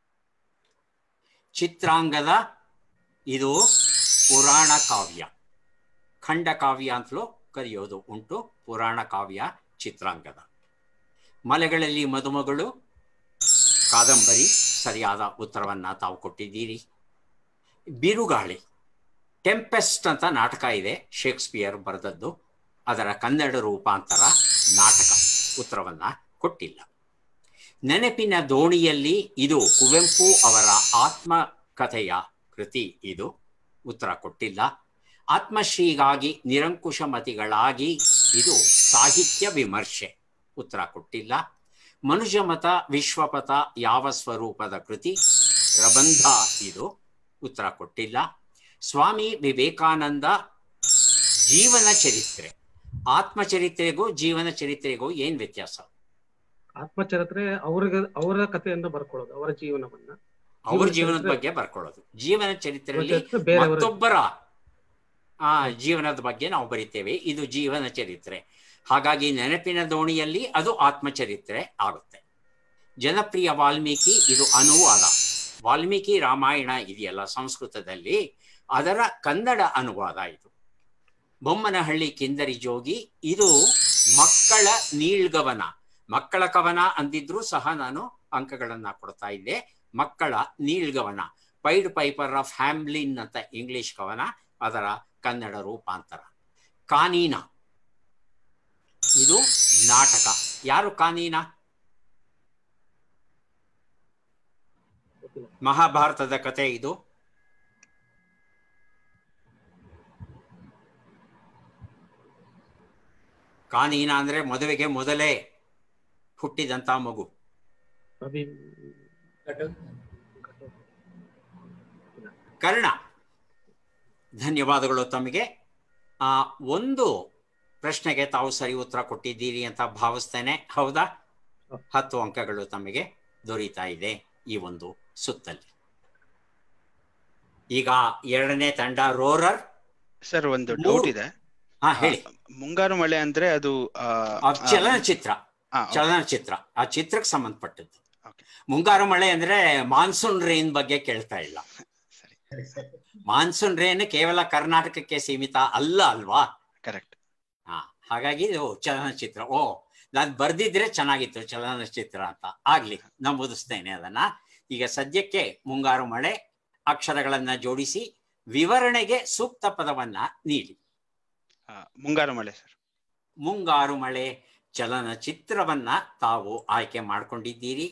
ಚಿತ್ರಾಂಗದ ಇದು ಪುರಾಣ ಕಾವ್ಯ ಖಂಡ ಕಾವ್ಯ ಅಂತಲೂ ಕರೆಯೋದು ಉಂಟು ಪುರಾಣ ಕಾವ್ಯ ಚಿತ್ರಾಂಗದ ಮಲೆಗಳಲ್ಲಿ ಮದುಮಗಳು ಕಾದಂಬರಿ ಸರಿಯಾದ ಉತ್ತರವನ್ನ ತಾವು ಕೊಟ್ಟಿದ್ದೀರಿ ಬಿರುಗಾಳಿ ಟೆಂಪೆಸ್ಟ್ ಅಂತ ನಾಟಕ ಇದೆ ಶೇಕ್ಸ್ಪಿಯರ್ ಬರೆದದ್ದು ಅದರ ಕನ್ನಡ ರೂಪಾಂತರ ನಾಟಕ ಉತ್ತರವನ್ನ ಕೊಟ್ಟಿಲ್ಲ ನೆನಪಿನ ದೋಣಿಯಲ್ಲಿ ಇದು ಕುವೆಂಪು ಅವರ ಆತ್ಮಕಥೆಯ ಕೃತಿ ಇದು ಉತ್ತರ ಕೊಟ್ಟಿಲ್ಲ ಆತ್ಮಶ್ರೀಗಾಗಿ ನಿರಂಕುಶಮತಿಗಳಾಗಿ ಇದು ಸಾಹಿತ್ಯ ವಿಮರ್ಶೆ ಉತ್ತರ ಕೊಟ್ಟಿಲ್ಲ ಮನುಜಮತ ವಿಶ್ವಪಥ ಯಾವ ಸ್ವರೂಪದ ಕೃತಿ ಪ್ರಬಂಧ ಇದು ಉತ್ತರ ಕೊಟ್ಟಿಲ್ಲ ಸ್ವಾಮಿ ವಿವೇಕಾನಂದ ಜೀವನ ಚರಿತ್ರೆ ಆತ್ಮಚರಿತ್ರೆಗೂ ಜೀವನ ಚರಿತ್ರೆಗೂ ಏನ್ ವ್ಯತ್ಯಾಸ ಆತ್ಮಚರಿತ್ರೆ ಅವ್ರಿಗೆ ಅವರ ಕಥೆಯನ್ನ ಬರ್ಕೊಳ್ಳೋದು ಅವರ ಜೀವನವನ್ನ ಅವ್ರ ಜೀವನ ಜೀವನದ ಚರಿತ್ರೆ- ಬಗ್ಗೆ ಬರ್ಕೊಳ್ಳೋದು ಜೀವನ ಚರಿತ್ರೆಯಲ್ಲಿ ಚರಿತ್ರೆ ಬೇರೆಯವರ ಮತ್ತೊಬ್ಬರ ಆ ಜೀವನದ ಬಗ್ಗೆ ನಾವು ಬರಿತೇವೆ ಇದು ಜೀವನ ಚರಿತ್ರೆ ಹಾಗಾಗಿ ನೆನಪಿನ ದೋಣಿಯಲ್ಲಿ ಅದು ಆತ್ಮಚರಿತ್ರೆ ಆಗುತ್ತೆ ಜನಪ್ರಿಯ ವಾಲ್ಮೀಕಿ ಇದು ಅನುವಾದ ವಾಲ್ಮೀಕಿ ರಾಮಾಯಣ ಇದೆಯಲ್ಲ ಸಂಸ್ಕೃತದಲ್ಲಿ ಅದರ ಕನ್ನಡ ಅನುವಾದ ಇದು ಬೊಮ್ಮನಹಳ್ಳಿ ಕಿಂದರಿ ಜೋಗಿ ಇದು ಮಕ್ಕಳ ನೀಳ್ಗವನ ಮಕ್ಕಳ ಕವನ ಅಂದಿದ್ರೂ ಸಹ ನಾನು ಅಂಕಗಳನ್ನ ಕೊಡ್ತಾ ಇದ್ದೆ ಮಕ್ಕಳ ನೀಳ್ಗವನ ಪೈಡ್ ಪೈಪರ್ ಆಫ್ ಹ್ಯಾಮ್ಲಿನ್ ಅಂತ ಇಂಗ್ಲಿಷ್ ಕವನ ಅದರ ಕನ್ನಡ ರೂಪಾಂತರ ಕಾನೀನ ಇದು ನಾಟಕ ಯಾರು ಕಾನೀನ ಮಹಾಭಾರತದ ಕತೆ ಇದು ಕಾನೀನ ಅಂದ್ರೆ ಮದುವೆಗೆ ಮೊದಲೇ ಹುಟ್ಟಿದಂತ ಮಗು ಅಭಿ ಕರ್ಣ ಧನ್ಯವಾದಗಳು ತಮಗೆ ಆ ಒಂದು ಪ್ರಶ್ನೆಗೆ ತಾವು ಸರಿ ಉತ್ತರ ಕೊಟ್ಟಿದ್ದೀರಿ ಅಂತ ಭಾವಿಸ್ತೇನೆ ಹೌದಾ ಹತ್ತು ಅಂಕಗಳು ತಮಗೆ ದೊರೀತಾ ಇದೆ ಈ ಒಂದು ಸುತ್ತಲ್ಲಿ ಈಗ ಎರಡನೇ ತಂಡ ರೋರರ್ ಸರ್ ಒಂದು ಮೂರು. ಡೌಟ್ ಇದೆ ಹಾ ಹೇಳಿ ಆ, ಮುಂಗಾರು ಮಳೆ ಅಂದ್ರೆ ಅದು ಆ, ಆ ಆ, ಚಲನಚಿತ್ರ ಆ, ಓಕೆ. ಚಲನಚಿತ್ರ ಆ ಚಿತ್ರಕ್ಕೆ ಸಂಬಂಧಪಟ್ಟದ್ದು Okay. ಮುಂಗಾರು ಮಳೆ ಅಂದ್ರೆ ಮಾನ್ಸೂನ್ ರೇನ್ ಬಗ್ಗೆ ಕೇಳ್ತಾ ಇಲ್ಲ ಸರಿ ಮಾನ್ಸೂನ್ ರೇನ್ ಕೇವಲ ಕರ್ನಾಟಕಕ್ಕೆ ಸೀಮಿತ ಅಲ್ಲ ಅಲ್ವಾ ಕರೆಕ್ಟ್ ಹಾ ಹಾಗಾಗಿ ಇದು ಚಲನಚಿತ್ರ ಓ ನಾನು ಬರ್ದಿದ್ರೆ ಚೆನ್ನಾಗಿತ್ತು ಚಲನಚಿತ್ರ ಅಂತ ಆಗ್ಲಿ ನಮೂದಿಸ್ತೇನೆ ಅದನ್ನ ಈಗ ಸದ್ಯಕ್ಕೆ ಮುಂಗಾರು ಮಳೆ ಅಕ್ಷರಗಳನ್ನ ಜೋಡಿಸಿ ವಿವರಣೆಗೆ ಸೂಕ್ತ ಪದವನ್ನ ನೀಡಿ ಆ, ಮುಂಗಾರು ಮಳೆ ಸರ್ ಮುಂಗಾರು ಮಳೆ ಚಲನಚಿತ್ರವನ್ನ ತಾವು ಆಯ್ಕೆ ಮಾಡಿಕೊಂಡಿದ್ದೀರಿ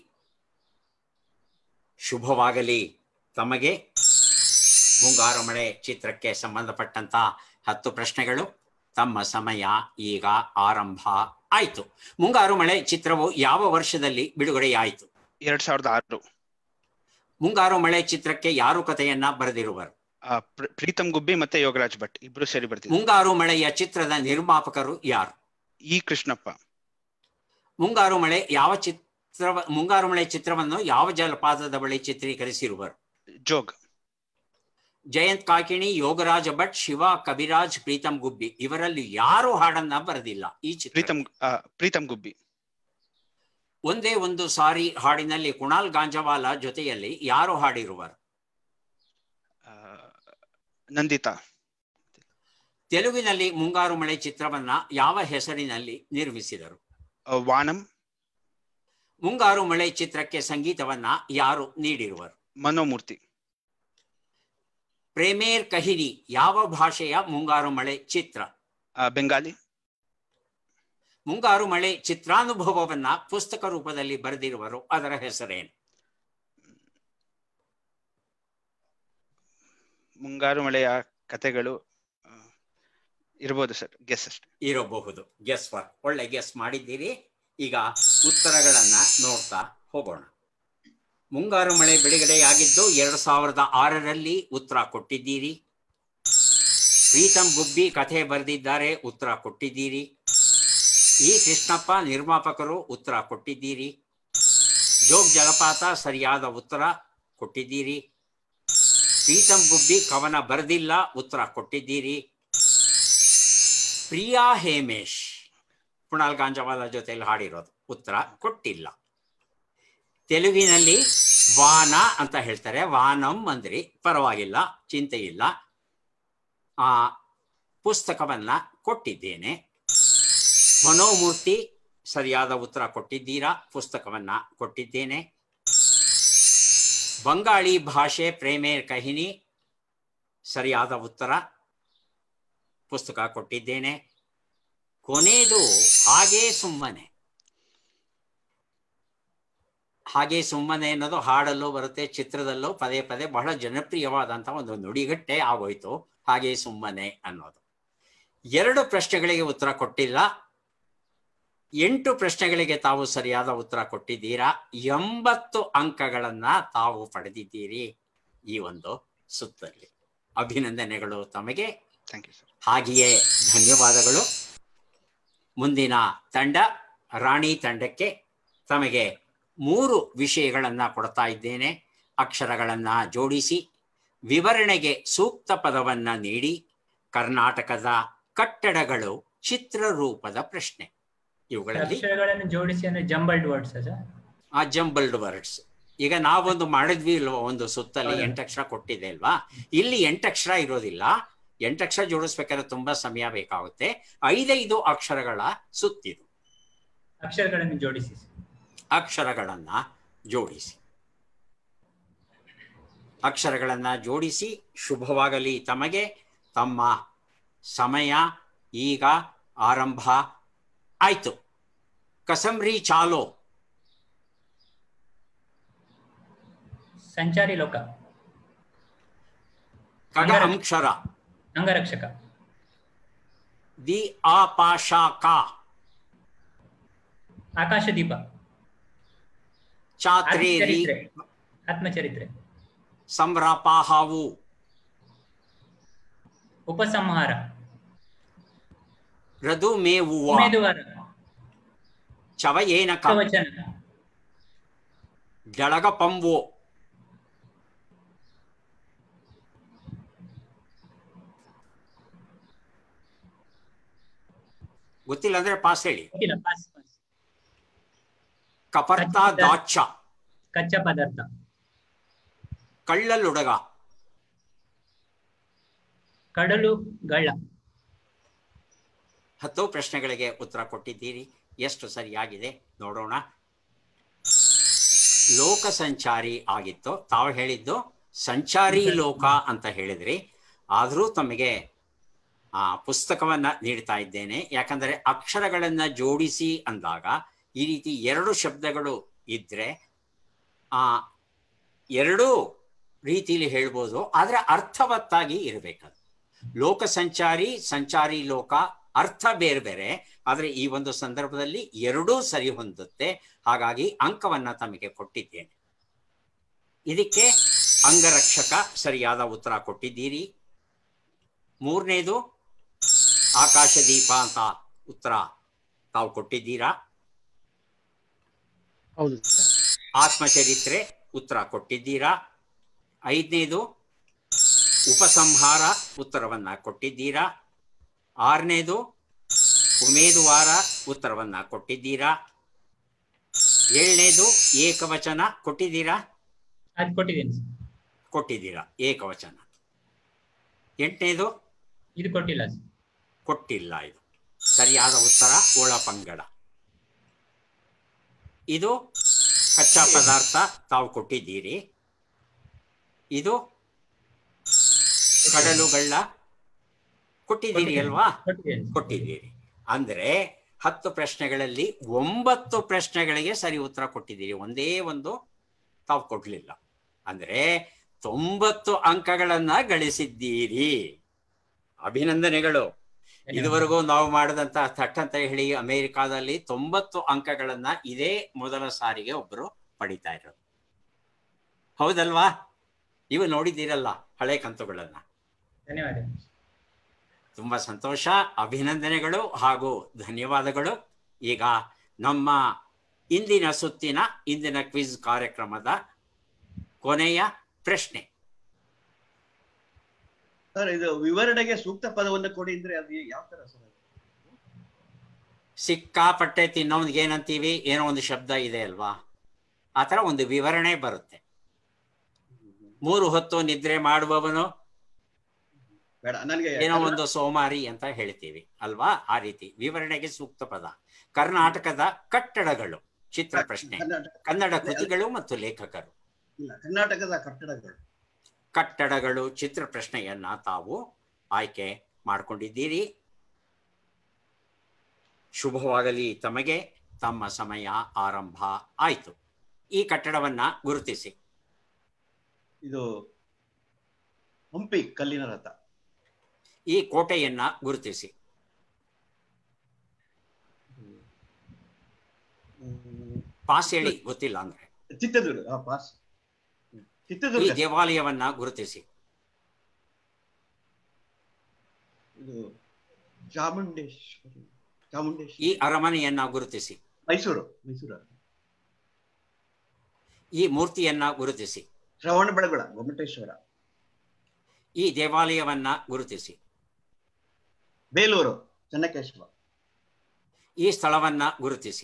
ಶುಭವಾಗಲಿ ತಮಗೆ ಮುಂಗಾರು ಮಳೆ ಚಿತ್ರಕ್ಕೆ ಸಂಬಂಧಪಟ್ಟಂತ ಹತ್ತು ಪ್ರಶ್ನೆಗಳು ತಮ್ಮ ಸಮಯ ಈಗ ಆರಂಭ ಆಯಿತು ಮುಂಗಾರು ಮಳೆ ಚಿತ್ರವು ಯಾವ ವರ್ಷದಲ್ಲಿ ಬಿಡುಗಡೆಯಾಯಿತು ಎರಡ್ ಸಾವಿರದ ಆರು ಮುಂಗಾರು ಮಳೆ ಚಿತ್ರಕ್ಕೆ ಯಾರು ಕಥೆಯನ್ನ ಬರೆದಿರುವರು ಆ, ಪ್ರ- ಪ್ರೀತಮ್ ಗುಬ್ಬಿ ಮತ್ತೆ ಯೋಗರಾಜ್ ಭಟ್ ಇಬ್ರು ಸೇರಿ ಬರ್ತಿದ್ರು ಮುಂಗಾರು ಮಳೆಯ ಚಿತ್ರದ ನಿರ್ಮಾಪಕರು ಯಾರು ಇ ಕೃಷ್ಣಪ್ಪ ಮುಂಗಾರು ಮಳೆ ಯಾವ ಚಿತ್ರ ಮುಂಗಾರು ಮಳೆ ಚಿತ್ರವನ್ನು ಯಾವ ಜಲಪಾತದ ಬಳಿ ಚಿತ್ರೀಕರಿಸಿರುವರು ಜೋಗ್ ಜಯಂತ್ ಕಾಕಿಣಿ ಯೋಗರಾಜ ಭಟ್ ಶಿವ ಕವಿರಾಜ್ ಪ್ರೀತಮ್ ಗುಬ್ಬಿ ಇವರಲ್ಲಿ ಯಾರು ಹಾಡನ್ನ ಬರೆದಿಲ್ಲ ಈ ಚಿತ್ರ ಪ್ರೀತಮ್ ಆ, ಪ್ರೀತಮ್ ಗುಬ್ಬಿ ಒಂದೇ ಒಂದು ಸಾರಿ ಹಾಡಿನಲ್ಲಿ ಕುಣಾಲ್ ಗಾಂಜವಾಲ ಜೊತೆಯಲ್ಲಿ ಯಾರು ಹಾಡಿರುವರು ಆ, ನಂದಿತಾ ತೆಲುಗಿನಲ್ಲಿ ಮುಂಗಾರು ಮಳೆ ಚಿತ್ರವನ್ನ ಯಾವ ಹೆಸರಿನಲ್ಲಿ ನಿರ್ಮಿಸಿದರು ಆ, ವಾನಂ ಮುಂಗಾರು ಮಳೆ ಚಿತ್ರಕ್ಕೆ ಸಂಗೀತವನ್ನ ಯಾರು ನೀಡಿರುವರು ಮನೋಮೂರ್ತಿ ಪ್ರೇಮೇರ್ ಕಹಿನಿ ಯಾವ ಭಾಷೆಯ ಮುಂಗಾರು ಮಳೆ ಚಿತ್ರ ಆ, ಬೆಂಗಾಲಿ ಮುಂಗಾರು ಮಳೆ ಚಿತ್ರಾನುಭವವನ್ನ ಪುಸ್ತಕ ರೂಪದಲ್ಲಿ ಬರೆದಿರುವರು ಅದರ ಹೆಸರೇನು ಮುಂಗಾರು ಮಳೆಯ ಕತೆಗಳು ಆ, ಇರ್ಬೋದು ಸರ್ ಗೆಸ್ ಅಷ್ಟೇ ಇರಬಹುದು ಗೆಸ್ ವರ್ಕ್ ಒಳ್ಳೆ ಗೆಸ್ ಮಾಡಿದ್ದೀರಿ ಈಗ ಉತ್ತರಗಳನ್ನ ನೋಡ್ತಾ ಹೋಗೋಣ ಮುಂಗಾರು ಮಳೆ ಬಿಡುಗಡೆಯಾಗಿದ್ದು ಎರಡು ಸಾವಿರದ ಆರರಲ್ಲಿ ಉತ್ತರ ಕೊಟ್ಟಿದ್ದೀರಿ ಪ್ರೀತಮ್ ಗುಬ್ಬಿ ಕಥೆ ಬರೆದಿದ್ದಾರೆ ಉತ್ತರ ಕೊಟ್ಟಿದ್ದೀರಿ ಈ ಕೃಷ್ಣಪ್ಪ ನಿರ್ಮಾಪಕರು ಉತ್ತರ ಕೊಟ್ಟಿದ್ದೀರಿ ಜೋಗ್ ಜಲಪಾತ ಸರಿಯಾದ ಉತ್ತರ ಕೊಟ್ಟಿದ್ದೀರಿ ಪ್ರೀತಮ್ ಗುಬ್ಬಿ ಕವನ ಬರೆದಿಲ್ಲ ಉತ್ತರ ಕೊಟ್ಟಿದ್ದೀರಿ ಪ್ರಿಯಾ ಹೇಮೇಶ್ ಕುಣಾಲ್ ಗಾಂಜವಾಲ ಜೊತೆಯಲ್ಲಿ ಹಾಡಿರೋದು ಉತ್ತರ ಕೊಟ್ಟಿಲ್ಲ ತೆಲುಗಿನಲ್ಲಿ ವಾನ ಅಂತ ಹೇಳ್ತಾರೆ ವಾನಂ ಅಂದ್ರಿ ಪರವಾಗಿಲ್ಲ ಚಿಂತೆ ಇಲ್ಲ ಆ ಪುಸ್ತಕವನ್ನ ಕೊಟ್ಟಿದ್ದೇನೆ ಮನೋಮೂರ್ತಿ ಸರಿಯಾದ ಉತ್ತರ ಕೊಟ್ಟಿದ್ದೀರಾ ಪುಸ್ತಕವನ್ನ ಕೊಟ್ಟಿದ್ದೇನೆ ಬಂಗಾಳಿ ಭಾಷೆ ಪ್ರೇಮೇರ್ ಕಹಿನಿ ಸರಿಯಾದ ಉತ್ತರ ಪುಸ್ತಕ ಕೊಟ್ಟಿದ್ದೇನೆ ಕೊನೆಯದು ಹಾಗೇ ಸುಮ್ಮನೆ ಹಾಗೆ ಸುಮ್ಮನೆ ಅನ್ನೋದು ಹಾಡಲ್ಲೂ ಬರುತ್ತೆ ಚಿತ್ರದಲ್ಲೂ ಪದೇ ಪದೇ ಬಹಳ ಜನಪ್ರಿಯವಾದಂತಹ ಒಂದು ನುಡಿಗಟ್ಟೆ ಆಗೋಯ್ತು ಹಾಗೆ ಸುಮ್ಮನೆ ಅನ್ನೋದು ಎರಡು ಪ್ರಶ್ನೆಗಳಿಗೆ ಉತ್ತರ ಕೊಟ್ಟಿಲ್ಲ ಎಂಟು ಪ್ರಶ್ನೆಗಳಿಗೆ ತಾವು ಸರಿಯಾದ ಉತ್ತರ ಕೊಟ್ಟಿದ್ದೀರಾ ಎಂಬತ್ತು ಅಂಕಗಳನ್ನ ತಾವು ಪಡೆದಿದ್ದೀರಿ ಈ ಒಂದು ಸುತ್ತಲ್ಲಿ ಅಭಿನಂದನೆಗಳು ತಮಗೆ ಥ್ಯಾಂಕ್ ಯು ಸರ್ ಹಾಗೆಯೇ ಧನ್ಯವಾದಗಳು ಮುಂದಿನ ತಂಡ ರಾಣಿ ತಂಡಕ್ಕೆ ತಮಗೆ ಮೂರು ವಿಷಯಗಳನ್ನ ಕೊಡ್ತಾ ಇದ್ದೇನೆ ಅಕ್ಷರಗಳನ್ನ ಜೋಡಿಸಿ ವಿವರಣೆಗೆ ಸೂಕ್ತ ಪದವನ್ನ ನೀಡಿ ಕರ್ನಾಟಕದ ಕಟ್ಟಡಗಳು ಚಿತ್ರರೂಪದ ಪ್ರಶ್ನೆ ಇವುಗಳಲ್ಲಿ ಅಕ್ಷರಗಳನ್ನು ಜೋಡಿಸಿ ಅಂದ್ರೆ ಜಂಬಲ್ಡ್ ವರ್ಡ್ಸ್ ಸರ್ ಆ ಜಂಬಲ್ಡ್ ವರ್ಡ್ಸ್ ಈಗ ನಾವೊಂದು ಮಾಡಿದ್ವಿ ಇಲ್ವಾ ಒಂದು ಸುತ್ತಲ್ಲಿ ಹೌದು. ಎಂಟಕ್ಷರ ಕೊಟ್ಟಿದೆ ಅಲ್ವಾ ಇಲ್ಲಿ ಎಂಟಕ್ಷರ ಇರೋದಿಲ್ಲ ಎಂಟಕ್ಷರ ಜೋಡಿಸ್ಬೇಕಾದ್ರೆ ತುಂಬಾ ಸಮಯ ಬೇಕಾಗುತ್ತೆ ಐದೈದು ಅಕ್ಷರಗಳ ಸುತ್ತಿದು ಅಕ್ಷರಗಳನ್ನು ಜೋಡಿಸಿ ಅಕ್ಷರಗಳನ್ನ ಜೋಡಿಸಿ ಅಕ್ಷರಗಳನ್ನ ಜೋಡಿಸಿ ಶುಭವಾಗಲಿ ತಮಗೆ ತಮ್ಮ ಸಮಯ ಈಗ ಆರಂಭ ಆಯ್ತು ಕಸಮ್ರಿ ಚಾಲೋ ಸಂಚಾರಿ ಲೋಕ ಕಗ ಅಂಗರ- ಅಂಕ್ಷರ ಅಂಗರಕ್ಷಕ ದಿ ಆ ಪಾ ಶಾ ಕಾ ಆಕಾಶದೀಪ ಚಾತ್ರೆ ರಿ ಆತ್ಮಚರಿತ್ರೆ ಆತ್ಮಚರಿತ್ರೆ ಸಂಭ್ರಾಪ ಹಾವು ಉಪಸಂಹಾರ ರದು ಮೇವುವ ಉಮೇದುವಾರ ಚವ ಏನಕ ಕವಚನ ಜಳಗ ಪಂವು ಗೊತ್ತಿಲ್ಲ ಅಂದ್ರೆ ಪಾಸ್ ಹೇಳಿ ಗೊತ್ತಿಲ್ಲ, ಪಾಸ್, ಪಾಸ್. ಕಪರ್ತ ದಾಚ ಕಚ್ಚಾ ಪದಾರ್ಥ ಕಳ್ಳಲುಡಗ ಕಡಲು ಗಳ್ಳ ಹತ್ತು ಪ್ರಶ್ನೆಗಳಿಗೆ ಉತ್ತರ ಕೊಟ್ಟಿದ್ದೀರಿ ಎಷ್ಟು ಸರಿಯಾಗಿದೆ ನೋಡೋಣ ಲೋಕ ಸಂಚಾರಿ ಆಗಿತ್ತು ತಾವು ಹೇಳಿದ್ದು ಸಂಚಾರಿ ಲೋಕ ಅಂತ ಹೇಳಿದ್ರಿ ಆದರೂ ತಮಗೆ ಆ ಪುಸ್ತಕವನ್ನ ನೀಡ್ತಾ ಇದ್ದೇನೆ ಯಾಕಂದ್ರೆ ಅಕ್ಷರಗಳನ್ನ ಜೋಡಿಸಿ ಅಂದಾಗ ಈ ರೀತಿ ಎರಡು ಶಬ್ದಗಳು ಇದ್ರೆ ಆ ಎರಡೂ ರೀತಿಯಲ್ಲಿ ಹೇಳ್ಬೋದು ಆದ್ರೆ ಅರ್ಥವತ್ತಾಗಿ ಇರಬೇಕದು ಲೋಕ ಸಂಚಾರಿ ಸಂಚಾರಿ ಲೋಕ ಅರ್ಥ ಬೇರೆ ಬೇರೆ ಆದ್ರೆ ಈ ಒಂದು ಸಂದರ್ಭದಲ್ಲಿ ಎರಡೂ ಸರಿ ಹೊಂದುತ್ತೆ ಹಾಗಾಗಿ ಅಂಕವನ್ನ ತಮಗೆ ಕೊಟ್ಟಿದ್ದೇನೆ ಇದಕ್ಕೆ ಅಂಗರಕ್ಷಕ ಸರಿಯಾದ ಉತ್ತರ ಕೊಟ್ಟಿದ್ದೀರಿ ಮೂರನೇದು ಆಕಾಶದೀಪ ಅಂತ ಉತ್ತರ ತಾವು ಕೊಟ್ಟಿದ್ದೀರಾ ಹೌದು ಸರ್ ಆತ್ಮಚರಿತ್ರೆ ಉತ್ತರ ಕೊಟ್ಟಿದ್ದೀರಾ ಐದನೇದು ಉಪಸಂಹಾರ ಉತ್ತರವನ್ನ ಕೊಟ್ಟಿದ್ದೀರಾ ಆರನೇದು ಉಮೇದುವಾರ ಉತ್ತರವನ್ನ ಕೊಟ್ಟಿದ್ದೀರಾ ಏಳನೇದು ಏಕವಚನ ಕೊಟ್ಟಿದ್ದೀರಾ ಅದು ಕೊಟ್ಟಿದ್ದೀನಿ ಸರ್. ಕೊಟ್ಟಿದ್ದೀರಾ ಏಕವಚನ ಎಂಟನೇದು ಇದು ಕೊಟ್ಟಿಲ್ಲ ಸರ್. ಕೊಟ್ಟಿಲ್ಲ ಇದು ಸರಿಯಾದ ಉತ್ತರ ಒಳಪಂಗಡ ಇದು ಕಚ್ಚಾ ಪದಾರ್ಥ ತಾವು ಕೊಟ್ಟಿದ್ದೀರಿ ಇದು ಕಡಲುಗಳ್ಳ ಕೊಟ್ಟಿದ್ದೀರಿ ಅಲ್ವಾ ಕೊಟ್ಟಿದ್ದೀನಿ ಕೊಟ್ಟಿದ್ದೀರಿ ಅಂದ್ರೆ ಹತ್ತು ಪ್ರಶ್ನೆಗಳಲ್ಲಿ ಒಂಬತ್ತು ಪ್ರಶ್ನೆಗಳಿಗೆ ಸರಿ ಉತ್ತರ ಕೊಟ್ಟಿದ್ದೀರಿ ಒಂದೇ ಒಂದು ತಾವು ಕೊಡ್ಲಿಲ್ಲ ಅಂದ್ರೆ ತೊಂಬತ್ತು ಅಂಕಗಳನ್ನ ಗಳಿಸಿದ್ದೀರಿ ಅಭಿನಂದನೆಗಳು ಇದುವರೆಗೂ ನಾವು ಮಾಡಿದಂತ ಥಟ್ ಅಂತ ಹೇಳಿ ಅಮೆರಿಕಾದಲ್ಲಿ ತೊಂಬತ್ತು ಅಂಕಗಳನ್ನ ಇದೇ ಮೊದಲ ಸಾರಿಗೆ ಒಬ್ರು ಪಡಿತಾ ಇರೋದು ಹೌದಲ್ವಾ ನೀವು ನೋಡಿದ್ದೀರಲ್ಲ ಹಳೆ ಕಂತುಗಳನ್ನ ಧನ್ಯವಾದ ತುಂಬಾ ಸಂತೋಷ ಅಭಿನಂದನೆಗಳು ಹಾಗೂ ಧನ್ಯವಾದಗಳು ಈಗ ನಮ್ಮ ಇಂದಿನ ಸುತ್ತಿನ ಇಂದಿನ ಕ್ವಿಜ್ ಕಾರ್ಯಕ್ರಮದ ಕೊನೆಯ ಪ್ರಶ್ನೆ ಸರ್ ಇದು ವಿವರಣೆಗೆ ಸೂಕ್ತ ಪದವನ್ನು ಕೊಡಿ ಅಂದ್ರೆ ಅದು ಯಾವ ತರ ಸರ್ ಅದು? ಸಿಕ್ಕಾಪಟ್ಟೆ ತಿನ್ನೋನ್ಗೆ ಏನಂತೀವಿ ಏನೋ ಒಂದು ಶಬ್ದ ಇದೆ ಅಲ್ವಾ ಆ ಥರ ಒಂದು ವಿವರಣೆ ಬರುತ್ತೆ ಮೂರು ಹೊತ್ತು ನಿದ್ರೆ ಮಾಡುವವನು ಬೇಡ ನನಗೆ ಏನೋ ಒಂದು ಸೋಮಾರಿ ಅಂತ ಹೇಳ್ತೀವಿ ಅಲ್ವಾ ಆ ರೀತಿ ವಿವರಣೆಗೆ ಸೂಕ್ತ ಪದ ಕರ್ನಾಟಕದ ಕಟ್ಟಡಗಳು ಚಿತ್ರ ಪ್ರಶ್ನೆ ಕರ್ನಾಟಕ ಕನ್ನಡ ಕೃತಿಗಳು ಮತ್ತು ಲೇಖಕರು ಇಲ್ಲ ಕರ್ನಾಟಕದ ಕಟ್ಟಡಗಳು ಕಟ್ಟಡಗಳು ಚಿತ್ರ ಪ್ರಶ್ನೆಯನ್ನ ತಾವು ಆಯ್ಕೆ ಮಾಡಿಕೊಂಡಿದ್ದೀರಿ ಶುಭವಾಗಲಿ ತಮಗೆ ತಮ್ಮ ಸಮಯ ಆರಂಭ ಆಯಿತು ಈ ಕಟ್ಟಡವನ್ನ ಗುರುತಿಸಿ ಇದು ಹಂಪಿ ಕಲ್ಲಿನ ರಥ ಈ ಕೋಟೆಯನ್ನ ಗುರುತಿಸಿ ಹ್ಮ್. ಪಾಸ್ ಹೇಳಿ ಗೊತ್ತಿಲ್ಲ ಅಂದ್ರೆ ಚಿತ್ರದುರ್ಗ ಹಾ, ಪಾಸ್ ಹ್ಮ್. ಈ ಚಿತ್ರದುರ್ಗ ದೇವಾಲಯವನ್ನ ಗುರುತಿಸಿ ಇದು ಚಾಮುಂಡೇಶ್ವರಿ ಚಾಮುಂಡೇಶ್ವರಿ ಈ ಅರಮನೆಯನ್ನ ಗುರುತಿಸಿ ಮೈಸೂರು ಮೈಸೂರು ಈ ಮೂರ್ತಿಯನ್ನ ಗುರುತಿಸಿ ಶ್ರವಣ ಬೆಳಗೊಳ ಗೊಮ್ಮಟೇಶ್ವರ ಈ ದೇವಾಲಯವನ್ನ ಗುರುತಿಸಿ ಬೇಲೂರು ಚೆನ್ನಕೇಶವ ಈ ಸ್ಥಳವನ್ನ ಗುರುತಿಸಿ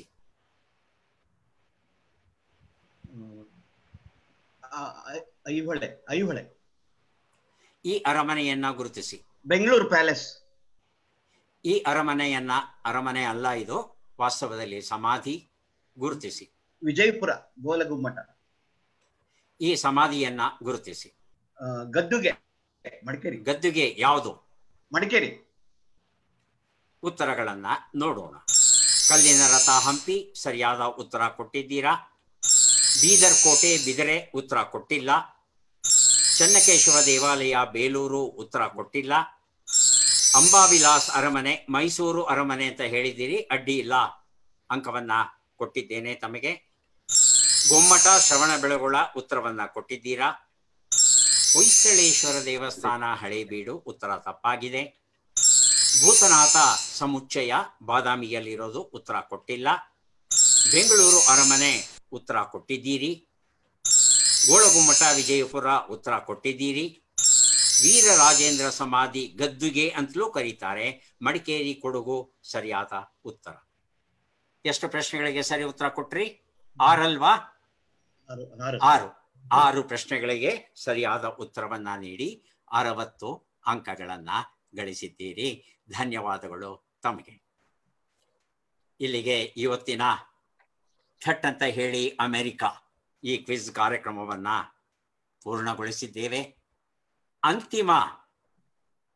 ಹ್ಮ್. ಆ, ಐ- ಐಹೊಳೆ ಐಹೊಳೆ ಈ ಅರಮನೆಯನ್ನ ಗುರುತಿಸಿ ಬೆಂಗಳೂರು ಪ್ಯಾಲೇಸ್ ಈ ಅರಮನೆಯನ್ನ ಅರಮನೆ ಅಲ್ಲ ಇದು ವಾಸ್ತವದಲ್ಲಿ ಸಮಾಧಿ ಗುರುತಿಸಿ ವಿಜಯಪುರ ಗೋಲಗುಮ್ಮಟ ಈ ಸಮಾಧಿಯನ್ನ ಗುರುತಿಸಿ ಆ, ಗದ್ದುಗೆ ಮಡಿಕೇರಿ ಗದ್ದುಗೆ ಯಾವುದು ಮಡಿಕೇರಿ ಉತ್ತರಗಳನ್ನ ನೋಡೋಣ ಕಲ್ಲಿನ ರಥ ಹಂಪಿ ಸರಿಯಾದ ಉತ್ತರ ಕೊಟ್ಟಿದ್ದೀರಾ ಬೀದರ್ ಕೋಟೆ ಬಿದರೆ ಉತ್ತರ ಕೊಟ್ಟಿಲ್ಲ ಚನ್ನಕೇಶವ ದೇವಾಲಯ ಬೇಲೂರು ಉತ್ತರ ಕೊಟ್ಟಿಲ್ಲ ಅಂಬಾವಿಲಾಸ್ ಅರಮನೆ ಮೈಸೂರು ಅರಮನೆ ಅಂತ ಹೇಳಿದ್ದೀರಿ ಅಡ್ಡಿ ಇಲ್ಲ ಅಂಕವನ್ನ ಕೊಟ್ಟಿದ್ದೇನೆ ತಮಗೆ ಗೊಮ್ಮಟ ಶ್ರವಣ ಬೆಳಗೊಳ ಉತ್ತರವನ್ನ ಕೊಟ್ಟಿದ್ದೀರಾ ಹೊಯ್ಸಳೇಶ್ವರ ದೇವಸ್ಥಾನ ಹಳೇಬೀಡು ಉತ್ತರ ತಪ್ಪಾಗಿದೆ ಭೂತನಾಥ ಸಮುಚ್ಚಯ ಬಾದಾಮಿಯಲ್ಲಿರೋದು ಉತ್ತರ ಕೊಟ್ಟಿಲ್ಲ ಬೆಂಗಳೂರು ಅರಮನೆ ಉತ್ತರ ಕೊಟ್ಟಿದ್ದೀರಿ ಗೋಳಗುಮ್ಮಟ ವಿಜಯಪುರ ಉತ್ತರ ಕೊಟ್ಟಿದ್ದೀರಿ ವೀರರಾಜೇಂದ್ರ ಸಮಾಧಿ ಗದ್ದುಗೆ ಅಂತಲೂ ಕರೀತಾರೆ ಮಡಿಕೇರಿ ಕೊಡಗು ಸರಿಯಾದ ಉತ್ತರ ಎಷ್ಟು ಪ್ರಶ್ನೆಗಳಿಗೆ ಸರಿ ಉತ್ತರ ಕೊಟ್ರಿ ಆರಲ್ವಾ ಆರು- ಆರು. ಆರು ಆರು ಪ್ರಶ್ನೆಗಳಿಗೆ ಸರಿಯಾದ ಉತ್ತರವನ್ನ ನೀಡಿ ಅರವತ್ತು ಅಂಕಗಳನ್ನ ಗಳಿಸಿದ್ದೀರಿ ಧನ್ಯವಾದಗಳು ತಮಗೆ ಇಲ್ಲಿಗೆ ಇವತ್ತಿನ ಥಟ್ ಅಂತ ಹೇಳಿ ಅಮೆರಿಕ ಈ ಕ್ವಿಜ್ ಕಾರ್ಯಕ್ರಮವನ್ನ ಪೂರ್ಣಗೊಳಿಸಿದ್ದೇವೆ ಅಂತಿಮ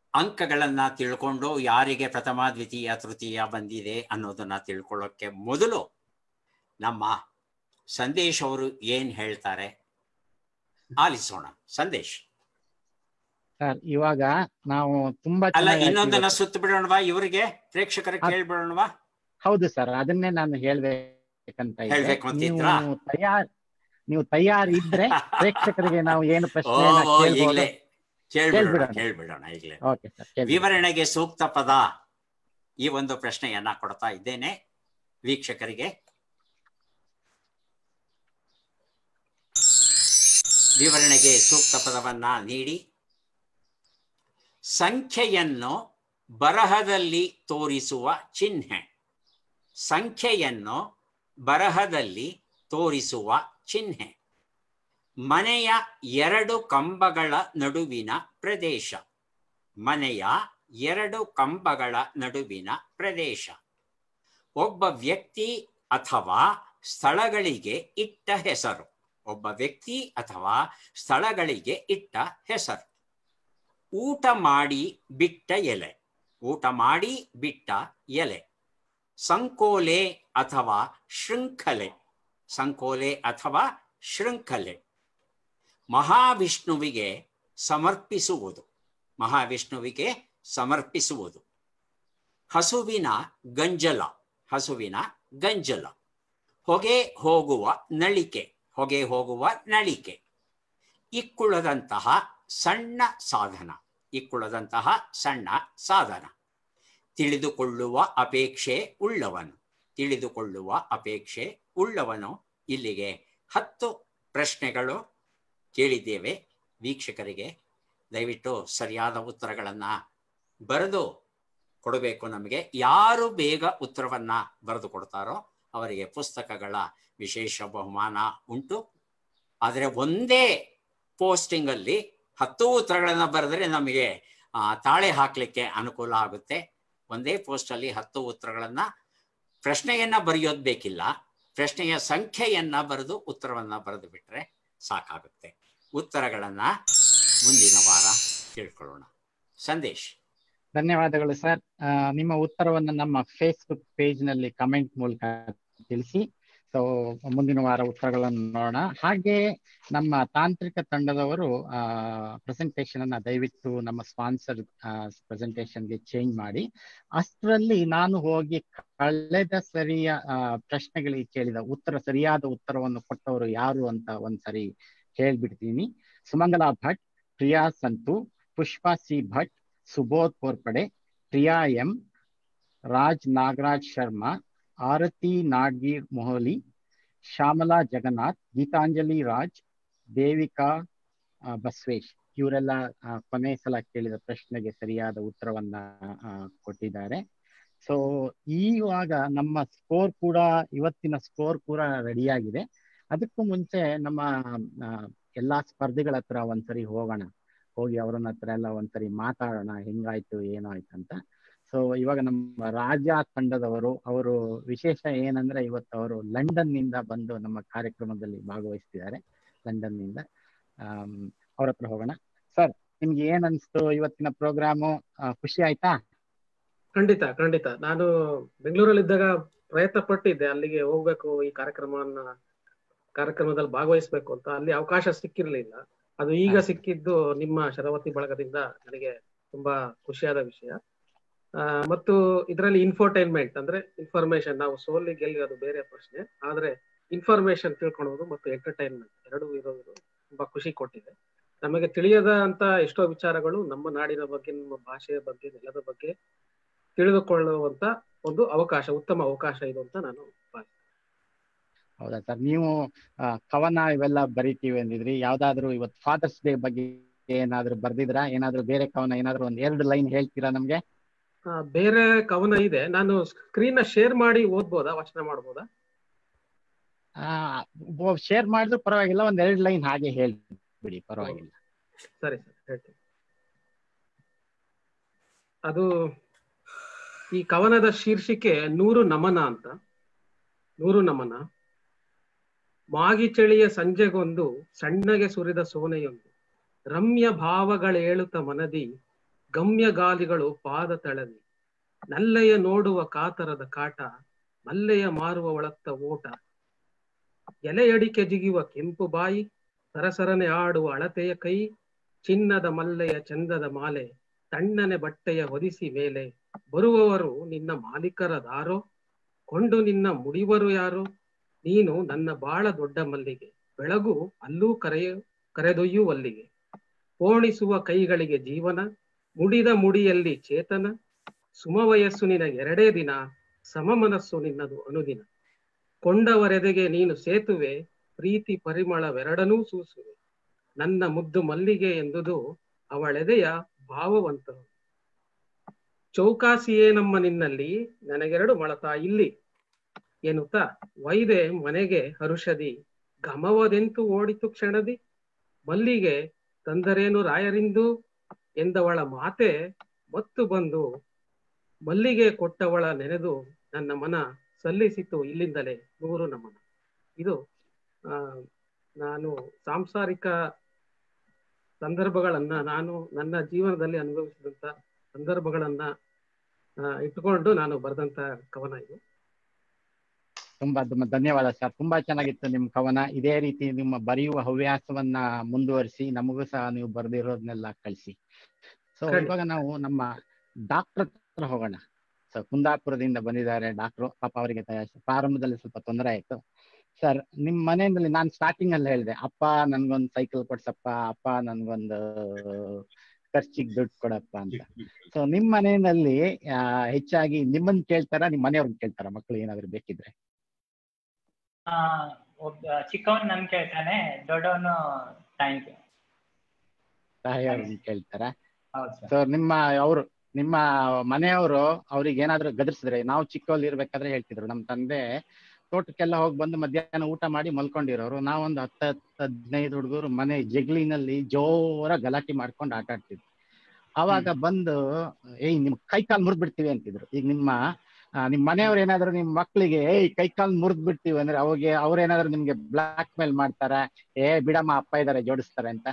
ಅಂಕಗಳನ್ನ ತಿಳ್ಕೊಂಡು ಯಾರಿಗೆ ಪ್ರಥಮ ದ್ವಿತೀಯ ತೃತೀಯ ಬಂದಿದೆ ಅನ್ನೋದನ್ನ ತಿಳ್ಕೊಳ್ಳೋಕ್ಕೆ ಮೊದಲು ನಮ್ಮ ಸಂದೇಶ್ ಅವರು ಏನ್ ಹೇಳ್ತಾರೆ ಆಲಿಸೋಣ ಸಂದೇಶ್ ಸರ್ ಇವಾಗ ನಾವು ತುಂಬಾ ಅಲ್ಲ ಚೆನ್ನಾಗಿ ಇನ್ನೊಂದನ್ನ ಆಗಿದೆ. ಸುತ್ತ ಬಿಡೋಣವಾ ಇವರಿಗೆ ಪ್ರೇಕ್ಷಕರಿಗೆ ಅದ್- ಕೇಳ್ಬಿಡೋಣವಾ ಹೌದು ಸರ್ ಅದನ್ನೇ ನಾನು ಹೇಳ್ಬೇಕಂತ ಇದ್ದೆ. ಹೇಳ್ಬೇಕು ಅಂತಿದ್ರಾ? ನೀವು ತಯಾರ್ ನೀವು ತಯಾರ್ ಇದ್ರೆ ಪ್ರೇಕ್ಷಕರಿಗೆ ನಾವು ಏನು ಓ ಪ್ರಶ್ನೆ ಈಗಲೇ ಕೇಳ್ಬಿಡೋಣ ಕೇಳ್ಬಿಡೋಣ. ಕೇಳ್ಬಿಡೋಣ ಈಗಲೇ ಓಕೆ ಸರ್ ವಿವರಣೆಗೆ ಸೂಕ್ತ ಪದ ಈ ಒಂದು ಪ್ರಶ್ನೆಯನ್ನ ಕೊಡ್ತಾ ಇದ್ದೇನೆ ವೀಕ್ಷಕರಿಗೆ ವಿವರಣೆಗೆ ಸೂಕ್ತ ಪದವನ್ನ ನೀಡಿ ಸಂಖ್ಯೆಯನ್ನು ಬರಹದಲ್ಲಿ ತೋರಿಸುವ ಚಿಹ್ನೆ ಸಂಖ್ಯೆಯನ್ನು ಬರಹದಲ್ಲಿ ತೋರಿಸುವ ಚಿಹ್ನೆ ಮನೆಯ ಎರಡು ಕಂಬಗಳ ನಡುವಿನ ಪ್ರದೇಶ ಮನೆಯ ಎರಡು ಕಂಬಗಳ ನಡುವಿನ ಪ್ರದೇಶ ಒಬ್ಬ ವ್ಯಕ್ತಿ ಅಥವಾ ಸ್ಥಳಗಳಿಗೆ ಇಟ್ಟ ಹೆಸರು ಒಬ್ಬ ವ್ಯಕ್ತಿ ಅಥವಾ ಸ್ಥಳಗಳಿಗೆ ಇಟ್ಟ ಹೆಸರು ಊಟ ಮಾಡಿ ಬಿಟ್ಟ ಎಲೆ ಊಟ ಮಾಡಿ ಬಿಟ್ಟ ಎಲೆ ಸಂಕೋಲೆ ಅಥವಾ ಶೃಂಖಲೆ ಸಂಕೋಲೆ ಅಥವಾ ಶೃಂಖಲೆ ಮಹಾವಿಷ್ಣುವಿಗೆ ಸಮರ್ಪಿಸುವುದು ಮಹಾವಿಷ್ಣುವಿಗೆ ಸಮರ್ಪಿಸುವುದು ಹಸುವಿನ ಗಂಜಲ ಹಸುವಿನ ಗಂಜಲ ಹೊಗೆ ಹೋಗುವ ನಳಿಕೆ ಹೊಗೆ ಹೋಗುವ ನಳಿಕೆ ಇಕ್ಕುಳದಂತಹ ಸಣ್ಣ ಸಾಧನ ಇಕ್ಕುಳದಂತಹ ಸಣ್ಣ ಸಾಧನ ತಿಳಿದುಕೊಳ್ಳುವ ಅಪೇಕ್ಷೆ ಉಳ್ಳವನು ತಿಳಿದುಕೊಳ್ಳುವ ಅಪೇಕ್ಷೆ ಉಳ್ಳವನು ಇಲ್ಲಿಗೆ ಹತ್ತು ಪ್ರಶ್ನೆಗಳು ಕೇಳಿದ್ದೇವೆ ವೀಕ್ಷಕರಿಗೆ ದಯವಿಟ್ಟು ಸರಿಯಾದ ಉತ್ತರಗಳನ್ನ ಬರೆದು ಕೊಡಬೇಕು ನಮಗೆ ಯಾರು ಬೇಗ ಉತ್ತರವನ್ನ ಬರೆದು ಕೊಡ್ತಾರೋ ಅವರಿಗೆ ಪುಸ್ತಕಗಳ ವಿಶೇಷ ಬಹುಮಾನ ಉಂಟು ಆದರೆ ಒಂದೇ ಪೋಸ್ಟಿಂಗ್ ಅಲ್ಲಿ ಹತ್ತು ಉತ್ತರಗಳನ್ನ ಬರೆದ್ರೆ ನಮಗೆ ಆ, ತಾಳೆ ಹಾಕ್ಲಿಕ್ಕೆ ಅನುಕೂಲ ಆಗುತ್ತೆ ಒಂದೇ ಪೋಸ್ಟ್ ಅಲ್ಲಿ ಹತ್ತು ಉತ್ತರಗಳನ್ನ ಪ್ರಶ್ನೆಯನ್ನ ಬರೆಯೋದು ಬೇಕಿಲ್ಲ ಪ್ರಶ್ನೆಯ ಸಂಖ್ಯೆಯನ್ನ ಬರೆದು ಉತ್ತರವನ್ನ ಬರೆದು ಬಿಟ್ರೆ ಸಾಕಾಗುತ್ತೆ ಉತ್ತರಗಳನ್ನ ಮುಂದಿನ ವಾರ ತಿಳ್ಕೊಳ್ಳೋಣ ಸಂದೇಶ್ ಧನ್ಯವಾದಗಳು ಸರ್ ಆ, ನಿಮ್ಮ ಉತ್ತರವನ್ನು ನಮ್ಮ ಫೇಸ್ಬುಕ್ ಪೇಜ್ ನಲ್ಲಿ ಕಮೆಂಟ್ ಮೂಲಕ ತಿಳಿಸಿ ಸೊ ಮುಂದಿನ ವಾರ ಉತ್ತರಗಳನ್ನು ನೋಡೋಣ ಹಾಗೆ ನಮ್ಮ ತಾಂತ್ರಿಕ ತಂಡದವರು ಆ ಪ್ರೆಸೆಂಟೇಶನ್ ಅನ್ನ ದಯವಿಟ್ಟು ನಮ್ಮ ಸ್ಪಾನ್ಸರ್ ಪ್ರೆಸೆಂಟೇಶನ್ಗೆ ಚೇಂಜ್ ಮಾಡಿ ಅಷ್ಟರಲ್ಲಿ ನಾನು ಹೋಗಿ ಕಳೆದ ಸರಿಯ ಆ, ಪ್ರಶ್ನೆಗಳಿಗೆ ಕೇಳಿದ ಉತ್ತರ ಸರಿಯಾದ ಉತ್ತರವನ್ನು ಕೊಟ್ಟವರು ಯಾರು ಅಂತ ಒಂದ್ಸರಿ ಹೇಳ್ಬಿಡ್ತೀನಿ ಸುಮಂಗಲಾ ಭಟ್ ಪ್ರಿಯಾ ಸಂತು ಪುಷ್ಪಾ ಸಿ ಭಟ್ ಸುಬೋಧ್ ಕೋರ್ಪಡೆ ಪ್ರಿಯಾ ಎಂ ರಾಜ್ ನಾಗರಾಜ್ ಶರ್ಮಾ ಆರತಿ ನಾಡ್ಗೀರ್ ಮೊಹಲಿ ಶ್ಯಾಮಲಾ ಜಗನ್ನಾಥ್ ಗೀತಾಂಜಲಿ ರಾಜ್ ದೇವಿಕಾ ಆ, ಬಸವೇಶ್ ಇವರೆಲ್ಲ ಆ, ಕೊನೆ ಸಲ ಕೇಳಿದ ಪ್ರಶ್ನೆಗೆ ಸರಿಯಾದ ಉತ್ತರವನ್ನ ಆ, ಕೊಟ್ಟಿದ್ದಾರೆ ಸೊ ಈವಾಗ ನಮ್ಮ ಸ್ಕೋರ್ ಕೂಡ ಇವತ್ತಿನ ಸ್ಕೋರ್ ಕೂಡ ರೆಡಿಯಾಗಿದೆ ಅದಕ್ಕೂ ಮುಂಚೆ ನಮ್ಮ ಆ, ಎಲ್ಲಾ ಸ್ಪರ್ಧಿಗಳ ಹತ್ರ ಒಂದ್ಸರಿ ಹೋಗೋಣ ಹೋಗಿ ಅವ್ರನ್ನ ಹತ್ರ ಎಲ್ಲ ಒಂದ್ಸರಿ ಮಾತಾಡೋಣ ಹೆಂಗಾಯ್ತು ಏನಾಯ್ತು ಅಂತ ಸೊ ಇವಾಗ ನಮ್ಮ ರಾಜ ತಂಡದವರು ಅವರು ವಿಶೇಷ ಏನಂದ್ರೆ ಇವತ್ತು ಅವರು ಲಂಡನ್ ನಿಂದ ಬಂದು ನಮ್ಮ ಕಾರ್ಯಕ್ರಮದಲ್ಲಿ ಭಾಗವಹಿಸ್ತಿದ್ದಾರೆ ಲಂಡನ್ ನಿಂದ ಆಮ್, ಅವ್ರ ಹತ್ರ ಹೋಗೋಣ ಸರ್ ನಿಮ್ಗೆ ಏನ್ ಅನ್ಸ್ತು ಇವತ್ತಿನ ಪ್ರೋಗ್ರಾಮು ಖುಷಿ ಆಯ್ತಾ ಖಂಡಿತ ಖಂಡಿತ ನಾನು ಬೆಂಗಳೂರಲ್ಲಿದ್ದಾಗ ಪ್ರಯತ್ನ ಪಟ್ಟಿದ್ದೆ ಅಲ್ಲಿಗೆ ಹೋಗ್ಬೇಕು ಈ ಕಾರ್ಯಕ್ರಮವನ್ನ ಕಾರ್ಯಕ್ರಮದಲ್ಲಿ ಭಾಗವಹಿಸ್ಬೇಕು ಅಂತ ಅಲ್ಲಿ ಅವಕಾಶ ಸಿಕ್ಕಿರ್ಲಿಲ್ಲ ಅದು ಈಗ ಹಾ. ಸಿಕ್ಕಿದ್ದು ನಿಮ್ಮ ಶರವತಿ ಬಳಗದಿಂದ ನನಗೆ ತುಂಬಾ ಖುಷಿಯಾದ ವಿಷಯ ಆ, ಮತ್ತು ಇದರಲ್ಲಿ ಇನ್ಫೋಟೈನ್ಮೆಂಟ್ ಅಂದ್ರೆ ಇನ್ಫಾರ್ಮೇಶನ್ ನಾವು ಸೋಲಿ ಗೆಲ್ಲಿ ಅದು ಬೇರೆ ಪ್ರಶ್ನೆ ಆದ್ರೆ ಇನ್ಫಾರ್ಮೇಶನ್ ತಿಳ್ಕೊಳ್ಳೋದು ಮತ್ತು ಎಂಟರ್ಟೈನ್ಮೆಂಟ್ ಎರಡೂ ಇರೋದು ತುಂಬಾ ಖುಷಿ ಕೊಟ್ಟಿದೆ ನಮಗೆ ತಿಳಿಯದ ಅಂತ ಎಷ್ಟೋ ವಿಚಾರಗಳು ನಮ್ಮ ನಾಡಿನ ಬಗ್ಗೆ ನಮ್ಮ ಭಾಷೆಯ ಬಗ್ಗೆ ನೆಲದ ಬಗ್ಗೆ ತಿಳಿದುಕೊಳ್ಳುವಂತ ಒಂದು ಅವಕಾಶ ಉತ್ತಮ ಅವಕಾಶ ಇದು ಅಂತ ನಾನು ಭಾವಿಸ್ತೇನೆ ಹೌದಾ ಸರ್ ನೀವು ಆ, ಕವನ ಇವೆಲ್ಲ ಬರಿತೀವಿ ಅಂದಿದ್ರಿ ಯಾವ್ದಾದ್ರು ಇವತ್ತು ಫಾದರ್ಸ್ ಡೇ ಬಗ್ಗೆ ಏನಾದ್ರು ಬರ್ದಿದ್ರಾ ಏನಾದ್ರು ಬೇರೆ ಕವನ ಏನಾದ್ರು ಒಂದ್ ಎರಡು ಲೈನ್ ಹೇಳ್ತೀರಾ ನಮ್ಗೆ ಆ, ಬೇರೆ ಕವನ ಇದೆ ನಾನು ಸ್ಕ್ರೀನ್ ಶೇರ್ ಮಾಡಿ ಓದ್ಬೋದಾ ವಾಚನ ಮಾಡ್ಬೋದಾ ಶೇರ್ ಮಾಡಿದ್ರು ಪರವಾಗಿಲ್ಲ ಒಂದ್ ಎರಡು ಲೈನ್ ಹಾಗೆ ಹೇಳ್ಬಿಡಿ ಪರವಾಗಿಲ್ಲ ಸರಿ ಸರಿ ಹೇಳ್ತೀನಿ ಅದು ಈ ಕವನದ ಶೀರ್ಷಿಕೆ ನೂರು ನಮನ ಅಂತ ನೂರು ನಮನ ಮಾಗಿ ಚಳಿಯ ಸಂಜೆಗೊಂದು ಸಣ್ಣಗೆ ಸುರಿದ ಸೋನೆಯೊಂದು ರಮ್ಯ ಭಾವಗಳೇಳುತ್ತ ಮನದಿ ಗಮ್ಯಗಾಲಿಗಳು ಪಾದ ತಳಲಿ ನಲ್ಲೆಯ ನೋಡುವ ಕಾತರದ ಕಾಟ ಮಲ್ಲೆಯ ಮಾರುವ ಒಳತ್ತ ಓಟ ಎಲೆಯಡಿಕೆ ಜಿಗಿಯುವ ಕೆಂಪು ಬಾಯಿ ಸರಸರನೆ ಆಡುವ ಅಳತೆಯ ಕೈ ಚಿನ್ನದ ಮಲ್ಲೆಯ ಚಂದದ ಮಾಲೆ ತಣ್ಣನೆ ಬಟ್ಟೆಯ ಹೊದಿಸಿ ಮೇಲೆ ಬರುವವರು ನಿನ್ನ ಮಾಲೀಕರ ದಾರೋ ಕೊಂಡು ನಿನ್ನ ಮುಡಿವರು ಯಾರು ನೀನು ನನ್ನ ಬಾಳ ದೊಡ್ಡ ಮಲ್ಲಿಗೆ ಬೆಳಗು ಅಲ್ಲೂ ಕರೆಯ ಕರೆದೊಯ್ಯುವಲ್ಲಿಗೆ ಪೋಣಿಸುವ ಕೈಗಳಿಗೆ ಜೀವನ ಮುಡಿದ ಮುಡಿಯಲ್ಲಿ ಚೇತನ ಸುಮವಯಸ್ಸು ನಿನಗೆ ಎರಡೇ ದಿನ ಸಮಮನಸ್ಸು ನಿನ್ನದು ಅನುದಿನ ಕೊಂಡವರೆದೆಗೆ ನೀನು ಸೇತುವೆ ಪ್ರೀತಿ ಪರಿಮಳವೆರಡನೂ ಸೂಸುವೆ ನನ್ನ ಮುದ್ದು ಮಲ್ಲಿಗೆ ಎಂದುದು ಅವಳೆದೆಯ ಭಾವವಂತರು ಚೌಕಾಸಿಯೇ ನಮ್ಮ ನಿನ್ನಲ್ಲಿ ನನಗೆರಡು ಮೊಳತ ಇಲ್ಲಿ ಎನ್ನುತ್ತಾ ವೈದೆ ಮನೆಗೆ ಹರುಷದಿ ಘಮವದೆಂತು ಓಡಿತು ಕ್ಷಣದಿ ಮಲ್ಲಿಗೆ ತಂದರೇನು ರಾಯರಿಂದು ಎಂದವಳ ಮಾತೆ ಮತ್ತು ಬಂದು ಮಲ್ಲಿಗೆ ಕೊಟ್ಟವಳ ನೆನೆದು ನನ್ನ ಮನ ಸಲ್ಲಿಸಿತು ಇಲ್ಲಿಂದಲೇ ನೂರು ನಮನ ಇದು ಆ ನಾನು ಸಾಂಸಾರಿಕ ಸಂದರ್ಭಗಳನ್ನ ನಾನು ನನ್ನ ಜೀವನದಲ್ಲಿ ಅನುಭವಿಸಿದಂತ ಸಂದರ್ಭಗಳನ್ನ ಆ, ಇಟ್ಟುಕೊಂಡು ನಾನು ಬರೆದಂತ ಕವನ ಇದು ತುಂಬಾ ತುಂಬಾ ಧನ್ಯವಾದ ಸರ್ ತುಂಬಾ ಚೆನ್ನಾಗಿತ್ತು ನಿಮ್ ಕವನ ಇದೇ ರೀತಿ ನಿಮ್ಮ ಬರೆಯುವ ಹವ್ಯಾಸವನ್ನ ಮುಂದುವರಿಸಿ ನಮಗೂ ಸಹ ನೀವು ಬರೆದಿರೋದನ್ನೆಲ್ಲ ಕಳಿಸಿ ಸೊ ಖಂಡಿತ. ಇವಾಗ ನಾವು ನಮ್ಮ ಡಾಕ್ಟರ್ ಹತ್ರ ಹೋಗೋಣ ಸೊ ಕುಂದಾಪುರದಿಂದ ಬಂದಿದ್ದಾರೆ ಡಾಕ್ಟ್ರು ಪಾಪ ಅವರಿಗೆ ತ- ಪ್ರಾರಂಭದಲ್ಲಿ ಸ್ವಲ್ಪ ತೊಂದರೆ ಆಯ್ತು ಸರ್ ನಿಮ್ ಮನೆಯಲ್ಲಿ ನಾನು ಸ್ಟಾರ್ಟಿಂಗ್ ಅಲ್ಲಿ ಹೇಳಿದೆ ಅಪ್ಪ ನನ್ಗೊಂದು ಸೈಕಲ್ ಕೊಡ್ಸಪ್ಪ ಅಪ್ಪ ನನ್ಗೊಂದು ಖರ್ಚಿಗೆ ದುಡ್ಡು ಕೊಡಪ್ಪ ಅಂತ ಸೊ ನಿಮ್ ಮನೆಯಲ್ಲಿ ಆ, ಹೆಚ್ಚಾಗಿ ನಿಮ್ಮನ್ನ ಕೇಳ್ತಾರ ನಿಮ್ ಮನೆಯವ್ರನ್ನ ಕೇಳ್ತಾರ ಮಕ್ಳು ಏನಾದ್ರು ಬೇಕಿದ್ರೆ ಆ, ಒಬ್ಬ ಚಿಕ್ಕವನು ನನ್ ಕೇಳ್ತಾನೆ ದೊಡ್ಡವನು ಥ್ಯಾಂಕ್ ಯು ತಾಯಿಯವ್ರನ್ನ ಕೇಳ್ತಾರ ಹೌದು ಸರ್ ಸೊ ನಿಮ್ಮ ಅವರು ನಿಮ್ಮ ಮನೆಯವರು ಅವ್ರಿಗೆ ಏನಾದ್ರು ಗದರ್ಸಿದ್ರೆ ನಾವು ಚಿಕ್ಕವಲ್ಲಿ ಇರ್ಬೇಕಾದ್ರೆ ಹೇಳ್ತಿದ್ರು ನಮ್ಮ ತಂದೆ ತೋಟಕ್ಕೆಲ್ಲ ಹೋಗಿ ಬಂದು ಮಧ್ಯಾಹ್ನ ಊಟ ಮಾಡಿ ಮಲ್ಕೊಂಡಿರೋರು ನಾವೊಂದು ಹತ್ತು ಹತ್ತು ಹದಿನೈದು ಹುಡುಗರು ಮನೆ ಜಗ್ಲಿನಲ್ಲಿ ಜೋರ ಗಲಾಟೆ ಮಾಡ್ಕೊಂಡು ಆಟ ಆಡ್ತಿದ್ವಿ ಅವಾಗ ಬಂದು ಏಯ್ ನಿಮ್ ಕೈ ಕಾಲ್ ಮುರಿದ್ ಬಿಡ್ತೀವಿ ಅಂತಿದ್ರು ಈಗ ನಿಮ್ಮ ಆ, ನಿಮ್ ಮನೆಯವ್ರು ಏನಾದ್ರು ನಿಮ್ ಮಕ್ಳಿಗೆ ಏಯ್ ಕೈ ಕಾಲ್ ಮುರಿದ್ ಬಿಡ್ತೀವಿ ಅಂದ್ರೆ ಅವಾಗ ಅವ್ರೇನಾದ್ರು ನಿಮ್ಗೆ ಬ್ಲಾಕ್ ಮೇಲ್ ಮಾಡ್ತಾರ ಏ ಬಿಡಮ್ಮ ಅಪ್ಪ ಇದಾರೆ ಜೋಡಿಸ್ತಾರೆ ಅಂತ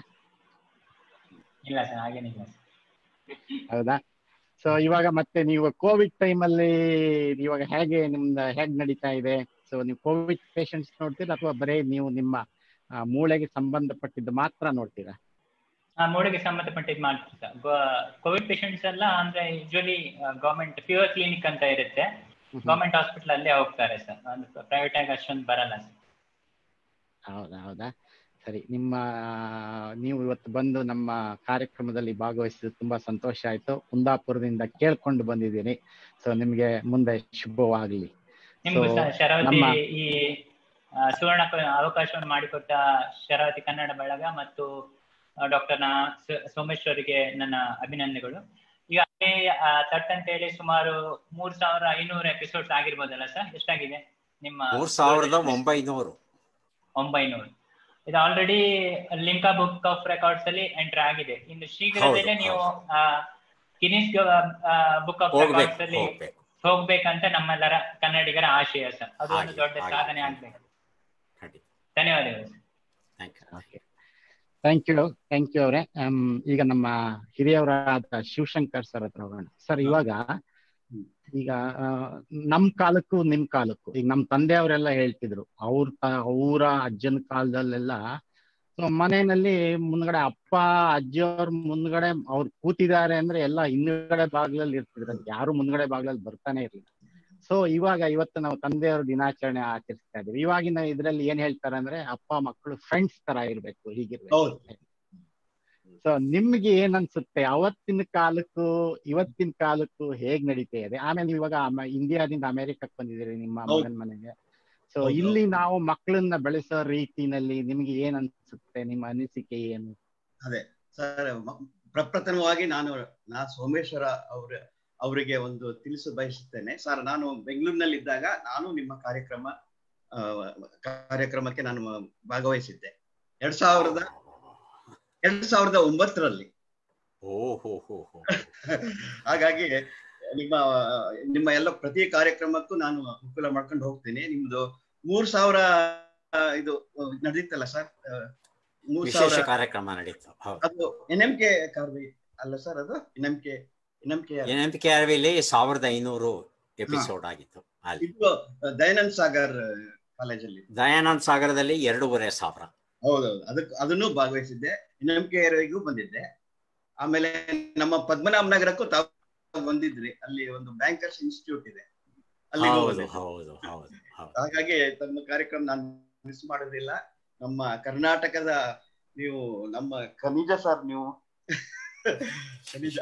ಇಲ್ಲ ಸರ್ ಹಾಗೇನಿಲ್ಲ ಸರ್ ಹೌದಾ ಸೊ ಇವಾಗ ಮತ್ತೆ ನೀವು ಕೋವಿಡ್ ಟೈಮ್ ಅಲ್ಲಿ ಇವಾಗ ಹೇಗೆ ನಿಮ್ದು ಹೇಗ್ ನಡೀತಾ ಇದೆ ಸೊ ನೀವು ಕೋವಿಡ್ ಪೇಷಂಟ್ಸ್ ನೋಡ್ತೀರಾ ಅಥವಾ ಬರೀ ನೀವು ನಿಮ್ಮ ಆ, ಮೂಳೆಗೆ ಸಂಬಂಧಪಟ್ಟಿದ್ದು ಮಾತ್ರ ನೋಡ್ತೀರಾ ಆ ಮೂಳೆಗೆ ಸಂಬಂಧಪಟ್ಟಿದ್ದು ಮಾಡ್ತೀವಿ ಸರ್ ಕೋವಿಡ್ ಪೇಷಂಟ್ಸ್ ಎಲ್ಲ ಅಂದ್ರೆ ಯೂಶಲಿ ಗೌರ್ಮೆಂಟ್ ಫೀವರ್ ಕ್ಲಿನಿಕ್ ಅಂತ ಇರುತ್ತೆ ಗೌರ್ಮೆಂಟ್ ಹಾಸ್ಪಿಟಲ್ ಅಲ್ಲೇ ಹೋಗ್ತಾರೆ ಸರ್ ಒಂದು ಪ್ರೈವೇಟ್ ಆಗಿ ಅಷ್ಟೊಂದು ಬರಲ್ಲ ಸರ್ ಹೌದಾ ಹೌದಾ ಸರಿ ನಿಮ್ಮ ನೀವು ಇವತ್ತು ಬಂದು ನಮ್ಮ ಕಾರ್ಯಕ್ರಮದಲ್ಲಿ ಭಾಗವಹಿಸಿದ್ದು ತುಂಬಾ ಸಂತೋಷ ಆಯ್ತು ಕುಂದಾಪುರದಿಂದ ಕೇಳ್ಕೊಂಡು ಬಂದಿದ್ದೀನಿ ಸೊ ನಿಮ್ಗೆ ಮುಂದೆ ಶುಭವಾಗ್ಲಿ ನಿಮ್ಗೂ So, ಸಹ ಶರಾವತಿ ನಮ್ಮ ಈ ಆ, ಸುವರ್ಣ ಕ- ಅವಕಾಶವನ್ನು ಮಾಡಿಕೊಟ್ಟ ಶರಾವತಿ ಕನ್ನಡ ಬಳಗ ಮತ್ತು ಡಾಕ್ಟರ್ ನ ಸ- ಸೋಮೇಶ್ವರಿಗೆ ನನ್ನ ಅಭಿನಂದನೆಗಳು ಈಗಾಗಲೇ ಆ, ತಟ್ ಅಂತ ಹೇಳಿ ಸುಮಾರು ಮೂರ್ ಸಾವಿರ ಐನೂರು ಎಪಿಸೋಡ್ಸ್ ಆಗಿರ್ಬೋದಲ್ಲ ಸರ್ ಎಷ್ಟಾಗಿದೆ ನಿಮ್ಮ ಮೂರ್ ಸಾವಿರದ ಒಂಬೈನೂರು ಒಂಬೈನೂರು ಇದು already Limca book of records ಅಲ್ಲಿ ಎಂಟರ್ ಆಗಿದೆ ಇನ್ನು ಶೀಘ್ರದಲ್ಲೇ ಹೌದು, ನೀವು ಗಿನೀಸ್ ಬುಕ್ ಆಫ್ ಹೋಗ್ಬೇಕು ರೆಕಾರ್ಡ್ಸ್ ಅಲ್ಲಿ ಹೋಗ್ಬೇಕು ಹೋಗ್ಬೇಕಂತ ನಮ್ಮೆಲ್ಲರ ಕನ್ನಡಿಗರ ಆಶಯ ಸರ್ ಅದು ಒಂದು ಹಾಗೆ, ದೊಡ್ಡ ಹಾಗೆ. ಸಾಧನೆ ಆಗ್ಬೇಕು ಖಂಡಿತ ಧನ್ಯವಾದಗಳು sir thank you okay thank you thank you ಅವರೇ ಈಗ ನಮ್ಮ ಹಿರಿಯವರಾದ ಶಿವಶಂಕರ್ ಸರ್ ಹತ್ರ ಹೋಗೋಣ ಸರ್ ಇವಾಗ ಈಗ ಆ, ನಮ್ ಕಾಲಕ್ಕೂ ನಿಮ್ ಕಾಲಕ್ಕೂ ಈಗ ನಮ್ ತಂದೆಯವರೆಲ್ಲ ಹೇಳ್ತಿದ್ರು ಅವ್ರ ಅವರ ಅಜ್ಜನ ಕಾಲದಲ್ಲೆಲ್ಲ ಸೊ ಮನೆಯಲ್ಲಿ ಮುಂದ್ಗಡೆ ಅಪ್ಪ ಅಜ್ಜಿಯವ್ರ ಮುಂದ್ಗಡೆ ಅವ್ರು ಕೂತಿದ್ದಾರೆ ಅಂದ್ರೆ ಎಲ್ಲ ಹಿಂದ್ಗಡೆ ಬಾಗ್ಲಲ್ಲಿ ಇರ್ತಿದ್ರು ಯಾರು ಮುಂದ್ಗಡೆ ಬಾಗ್ಲಲ್ಲಿ ಬರ್ತಾನೆ ಇರ್ಲಿಲ್ಲ ಸೊ ಇವಾಗ ಇವತ್ತು ನಾವು ತಂದೆಯವ್ರ ದಿನಾಚರಣೆ ಆಚರಿಸ್ತಾ ಇದೀವಿ ಇವಾಗಿನ ಇದ್ರಲ್ಲಿ ಏನ್ ಹೇಳ್ತಾರೆ ಅಂದ್ರೆ ಅಪ್ಪ ಮಕ್ಕಳು ಫ್ರೆಂಡ್ಸ್ ತರ ಇರ್ಬೇಕು ಹೀಗಿರ್ಬೇಕು ಹೌದು ಸೊ ನಿಮ್ಗೆ ಏನ್ ಅನ್ಸುತ್ತೆ ಅವತ್ತಿನ ಕಾಲಕ್ಕೂ ಇವತ್ತಿನ ಕಾಲಕ್ಕೂ ಹೇಗ್ ನಡೀತಾ ಇದೆ ಆಮೇಲೆ ನೀವು ಇವಾಗ ಅಮ- ಇಂಡಿಯಾದಿಂದ ಅಮೆರಿಕಕ್ಕೆ ಬಂದಿದ್ದೀರಿ ನಿಮ್ಮ ಹೌದು. ಮಗನ ಮನೆಗೆ ಸೊ ಹೌದು. ಇಲ್ಲಿ ನಾವು ಮಕ್ಕಳನ್ನ ಬೆಳೆಸೋ ರೀತಿನಲ್ಲಿ ನಿಮ್ಗೆ ಏನ್ ಅನ್ಸುತ್ತೆ ನಿಮ್ಮ ಅನಿಸಿಕೆ ಏನು ಅದೇ ಸರ್ ಮ- ಪ್ರಪ್ರಥಮವಾಗಿ ನಾನು ನಾ ಸೋಮೇಶ್ವರ ಅವ್ರ ಅವರಿಗೆ ಒಂದು ತಿಳಿಸ ಬಯಸುತ್ತೇನೆ ಸರ್ ನಾನು ಬೆಂಗಳೂರಿನಲ್ಲಿದ್ದಾಗ ನಾನು ನಿಮ್ಮ ಕಾರ್ಯಕ್ರಮ ಆ, ಕಾರ್ಯಕ್ರಮಕ್ಕೆ ನಾನು ಭಾಗವಹಿಸಿದ್ದೆ ಎರಡ್ ಸಾವಿರದ ಎರಡ್ ಸಾವಿರದ ಒಂಬತ್ತರಲ್ಲಿ ಓ ಹೋ ಹೋ ಹೋ ಹಾಗಾಗಿ ನಿಮ್ಮ ನಿಮ್ಮ ಎಲ್ಲ ಪ್ರತಿ ಕಾರ್ಯಕ್ರಮಕ್ಕೂ ನಾನು ಅನುಕೂಲ ಮಾಡ್ಕೊಂಡು ಹೋಗ್ತೀನಿ ನಿಮ್ದು ಮೂರ್ ಸಾವಿರ ಆ, ಇದು ನಡೆದಿತ್ತಲ್ಲ ಸರ್ ಮೂರ್ ವಿಶೇಷ ಸಾವಿರ ಕಾರ್ಯಕ್ರಮ ನಡೀತು ಹೌದು ಅದು ಎನ್ ಎಂ ಕೆ ಕಾರ್ವಿ ಅಲ್ಲ ಸರ್ ಅದು ನಂಬಿಕೆ ನಂಬಿಕೆ ಎನ್ ಅರವಿಲಿ ಸಾವಿರದ ಐನೂರು ಎಪಿಸೋಡ್ ಆಗಿತ್ತು ಅಲ್ಲಿ ಇದು ದಯಾನಂದ್ ಸಾಗರ್ ಕಾಲೇಜಲ್ಲಿ ದಯಾನಂದ್ ಸಾಗರದಲ್ಲಿ ಎರಡೂವರೆ ಸಾವಿರ ಹೌದೌದು ಅದಕ್ಕೆ ಅದನ್ನು ಭಾಗವಹಿಸಿದ್ದೆ ನಂಬಿಕೆಯವರೆಗೂ ಬಂದಿದ್ದೆ ಆಮೇಲೆ ನಮ್ಮ ಪದ್ಮನಾಭ ನಗರಕ್ಕೂ ತಾವು ಬಂದಿದ್ರಿ ಅಲ್ಲಿ ಒಂದು ಬ್ಯಾಂಕರ್ಸ್ ಇನ್ಸ್ಟಿಟ್ಯೂಟ್ ಇದೆ ಅಲ್ಲಿ ಹೌದು ಹೌದು ಹೌದು ಹೌದು ಹಾಗಾಗಿ ತಮ್ಮ ಕಾರ್ಯಕ್ರಮ ನಾನು ಮಿಸ್ ಮಾಡೋದಿಲ್ಲ ನಮ್ಮ ಕರ್ನಾಟಕದ ನೀವು ನಮ್ಮ ಖನಿಜ ಸರ್ ನೀವು ಖನಿಜ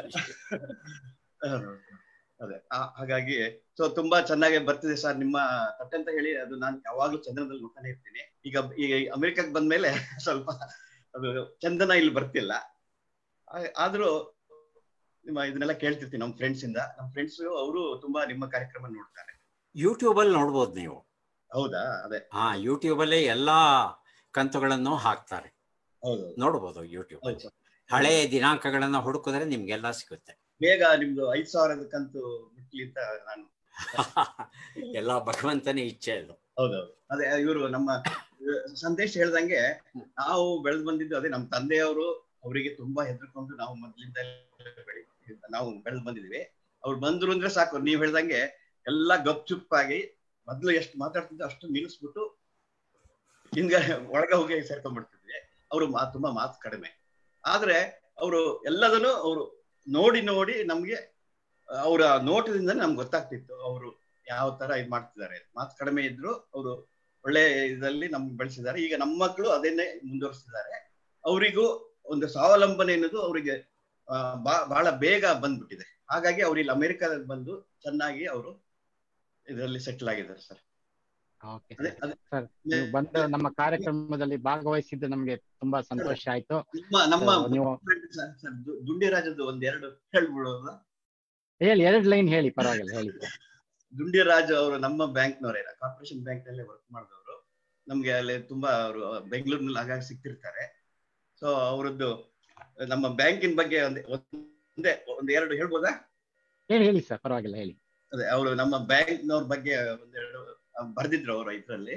ಅದೇ ಆ- ಹಾಗಾಗಿ ಸೊ ತುಂಬಾ ಚೆನ್ನಾಗಿ ಬರ್ತಿದೆ ಸರ್ ನಿಮ್ಮ ತಟ್ಟೆ ಅಂತ ಹೇಳಿ ಅದು ನಾನು ಯಾವಾಗ್ಲೂ ಚಂದ್ರನಲ್ಲಿ ನೋಡ್ತಾನೆ ಇರ್ತೀನಿ ಈಗ ಈಗ ಅಮೆರಿಕಕ್ಕೆ ಬಂದ್ಮೇಲೆ ಸ್ವಲ್ಪ ಅದು ಚಂದನ ಇಲ್ಲಿ ಬರ್ತಿಲ್ಲ ಆ- ಆದ್ರೂ ನಿಮ್ಮ ಇದನ್ನೆಲ್ಲ ಕೇಳ್ತಿರ್ತೀನಿ ನಮ್ಮ ಫ್ರೆಂಡ್ಸ್ ಇಂದ ನಮ್ಮ ಫ್ರೆಂಡ್ಸ್ ಅವರು ತುಂಬಾ ನಿಮ್ಮ ಕಾರ್ಯಕ್ರಮ ನೋಡ್ತಾರೆ ಯೂಟ್ಯೂಬ್ ಅಲ್ಲಿ ನೋಡ್ಬೋದು ನೀವು ಹೌದಾ ಅದೇ ಹಾ ಯೂಟ್ಯೂಬ್ ಅಲ್ಲಿ ಎಲ್ಲಾ ಕಂತುಗಳನ್ನು ಹಾಕ್ತಾರೆ ಹೌದು ನೋಡ್ಬೋದು ಯೂಟ್ಯೂಬ್ ಹೌದು ಸರ್ ಹಳೆ ದಿನಾಂಕಗಳನ್ನ ಹುಡುಕಿದ್ರೆ ನಿಮ್ಗೆಲ್ಲ ಸಿಗುತ್ತೆ ಬೇಗ ನಿಮ್ದು ಐದ್ ಸಾವಿರದ ಕಂತು ಬಿಟ್ಲಿ ಅಂತ ನಾನು ಎಲ್ಲ ಭಗವಂತನೇ ಇಚ್ಛೆ ಅದು ಹೌದೌದು ಅದೇ ಇವರು ನಮ್ಮ ಸಂದೇಶ್ ಹೇಳ್ದಂಗೆ ನಾವು ಬೆಳೆದು ಬಂದಿದ್ದು ಅದೇ ನಮ್ಮ ತಂದೆಯವರು ಅವರಿಗೆ ತುಂಬಾ ಹೆದರ್ಕೊಂಡು ನಾವು ಮೊದ್ಲಿಂದ ಬೆಳಿ ನಾವು ಬೆಳೆದು ಬಂದಿದ್ವಿ ಅವ್ರು ಬಂದ್ರು ಅಂದ್ರೆ ಸಾಕು ನೀವ್ ಹೇಳ್ದಂಗೆ ಎಲ್ಲ ಗಪ್ ಚುಪ್ಪಾಗಿ ಮೊದ್ಲು ಎಷ್ಟು ಮಾತಾಡ್ತಿದ್ದೆ ಅಷ್ಟು ನಿಲ್ಲಿಸ್ಬಿಟ್ಟು ಹಿಂಗ ಒಳಗ ಹೋಗಿ ಸೇರ್ಕೊಂಡ್ಬಿಡ್ತಿದ್ವಿ ಅವರು ಮಾ ತುಂಬಾ ಮಾತು ಕಡಿಮೆ ಆದ್ರೆ ಅವರು ಎಲ್ಲದನ್ನು ಅವರು ನೋಡಿ ನೋಡಿ ನಮ್ಗೆ ಅವರ ನೋಟದಿಂದ ನಮ್ಗೆ ಗೊತ್ತಾಗ್ತಿತ್ತು ಅವರು ಯಾವ ತರ ಇದ್ ಮಾಡ್ತಿದ್ದಾರೆ ಮಾತು ಕಡಿಮೆ ಇದ್ರು ಅವರು ಒಳ್ಳೆ ಇದರಲ್ಲಿ ನಮ್ಗೆ ಬೆಳೆಸಿದ್ದಾರೆ ಈಗ ನಮ್ಮ ಮಕ್ಕಳು ಅದನ್ನೇ ಮುಂದುವರಿಸಿದ್ದಾರೆ ಅವರಿಗೂ ಒಂದು ಸ್ವಾವಲಂಬನೆ ಅನ್ನೋದು ಅವರಿಗೆ ಬಹಳ ಬೇಗ ಬಂದ್ಬಿಟ್ಟಿದೆ ಹಾಗಾಗಿ ಅವ್ರು ಇಲ್ಲಿ ಅಮೆರಿಕಾದಲ್ಲಿ ಬಂದು ಚೆನ್ನಾಗಿ ಅವರು ಇದರಲ್ಲಿ ಸೆಟ್ಲ್ ಆಗಿದ್ದಾರೆ ಸರ್ ಓಕೆ ಅದೇ ಅದೇ ಸರ್ ನೀವು ಬಂದು ನಮ್ಮ ಕಾರ್ಯಕ್ರಮದಲ್ಲಿ ಭಾಗವಹಿಸಿದ್ದು ನಮ್ಗೆ ತುಂಬಾ ಸಂತೋಷ ಆಯ್ತು ನಿಮ್ಮ ನಮ್ಮ So, ನೀವು ಸರ್, ಸರ್, ದು- ದುಂಡಿರಾಜದ್ದು ಒಂದೆರಡು ಹೇಳ್ಬಿಡೋದ ಹೇಳಿ ಎರಡ್ ಲೈನ್ ಹೇಳಿ ಪರವಾಗಿಲ್ಲ ಹೇಳಿ ದುಂಡಿರಾಜ್ ಅವರು ನಮ್ಮ ಬ್ಯಾಂಕ್ನವರೇ ಕಾರ್ಪೊರೇಷನ್ ಬ್ಯಾಂಕ್ ನಲ್ಲಿ ವರ್ಕ್ ಮಾಡಿದವರು ನಮ್ಗೆ ಅಲ್ಲಿ ತುಂಬಾ ಅವರು ಬೆಂಗಳೂರಿನಲ್ಲಿ ಆಗಾಗ ಸಿಗ್ತಿರ್ತಾರೆ ಸೊ ಅವರದ್ದು ನಮ್ಮ ಬ್ಯಾಂಕಿನ ಬಗ್ಗೆ ಒಂದೇ ಒಂದೇ ಒಂದ್ ಎರಡು ಹೇಳ್ಬೋದಾ ಹೇಳಿ ಹೇಳಿ ಸರ್ ಪರವಾಗಿಲ್ಲ ಹೇಳಿ ಅದೇ ಅವರು ನಮ್ಮ ಬ್ಯಾಂಕ್ನವ್ರ ಬಗ್ಗೆ ಒಂದೆರಡು ಬರ್ದಿದ್ರು ಅವರು ಇದರಲ್ಲಿ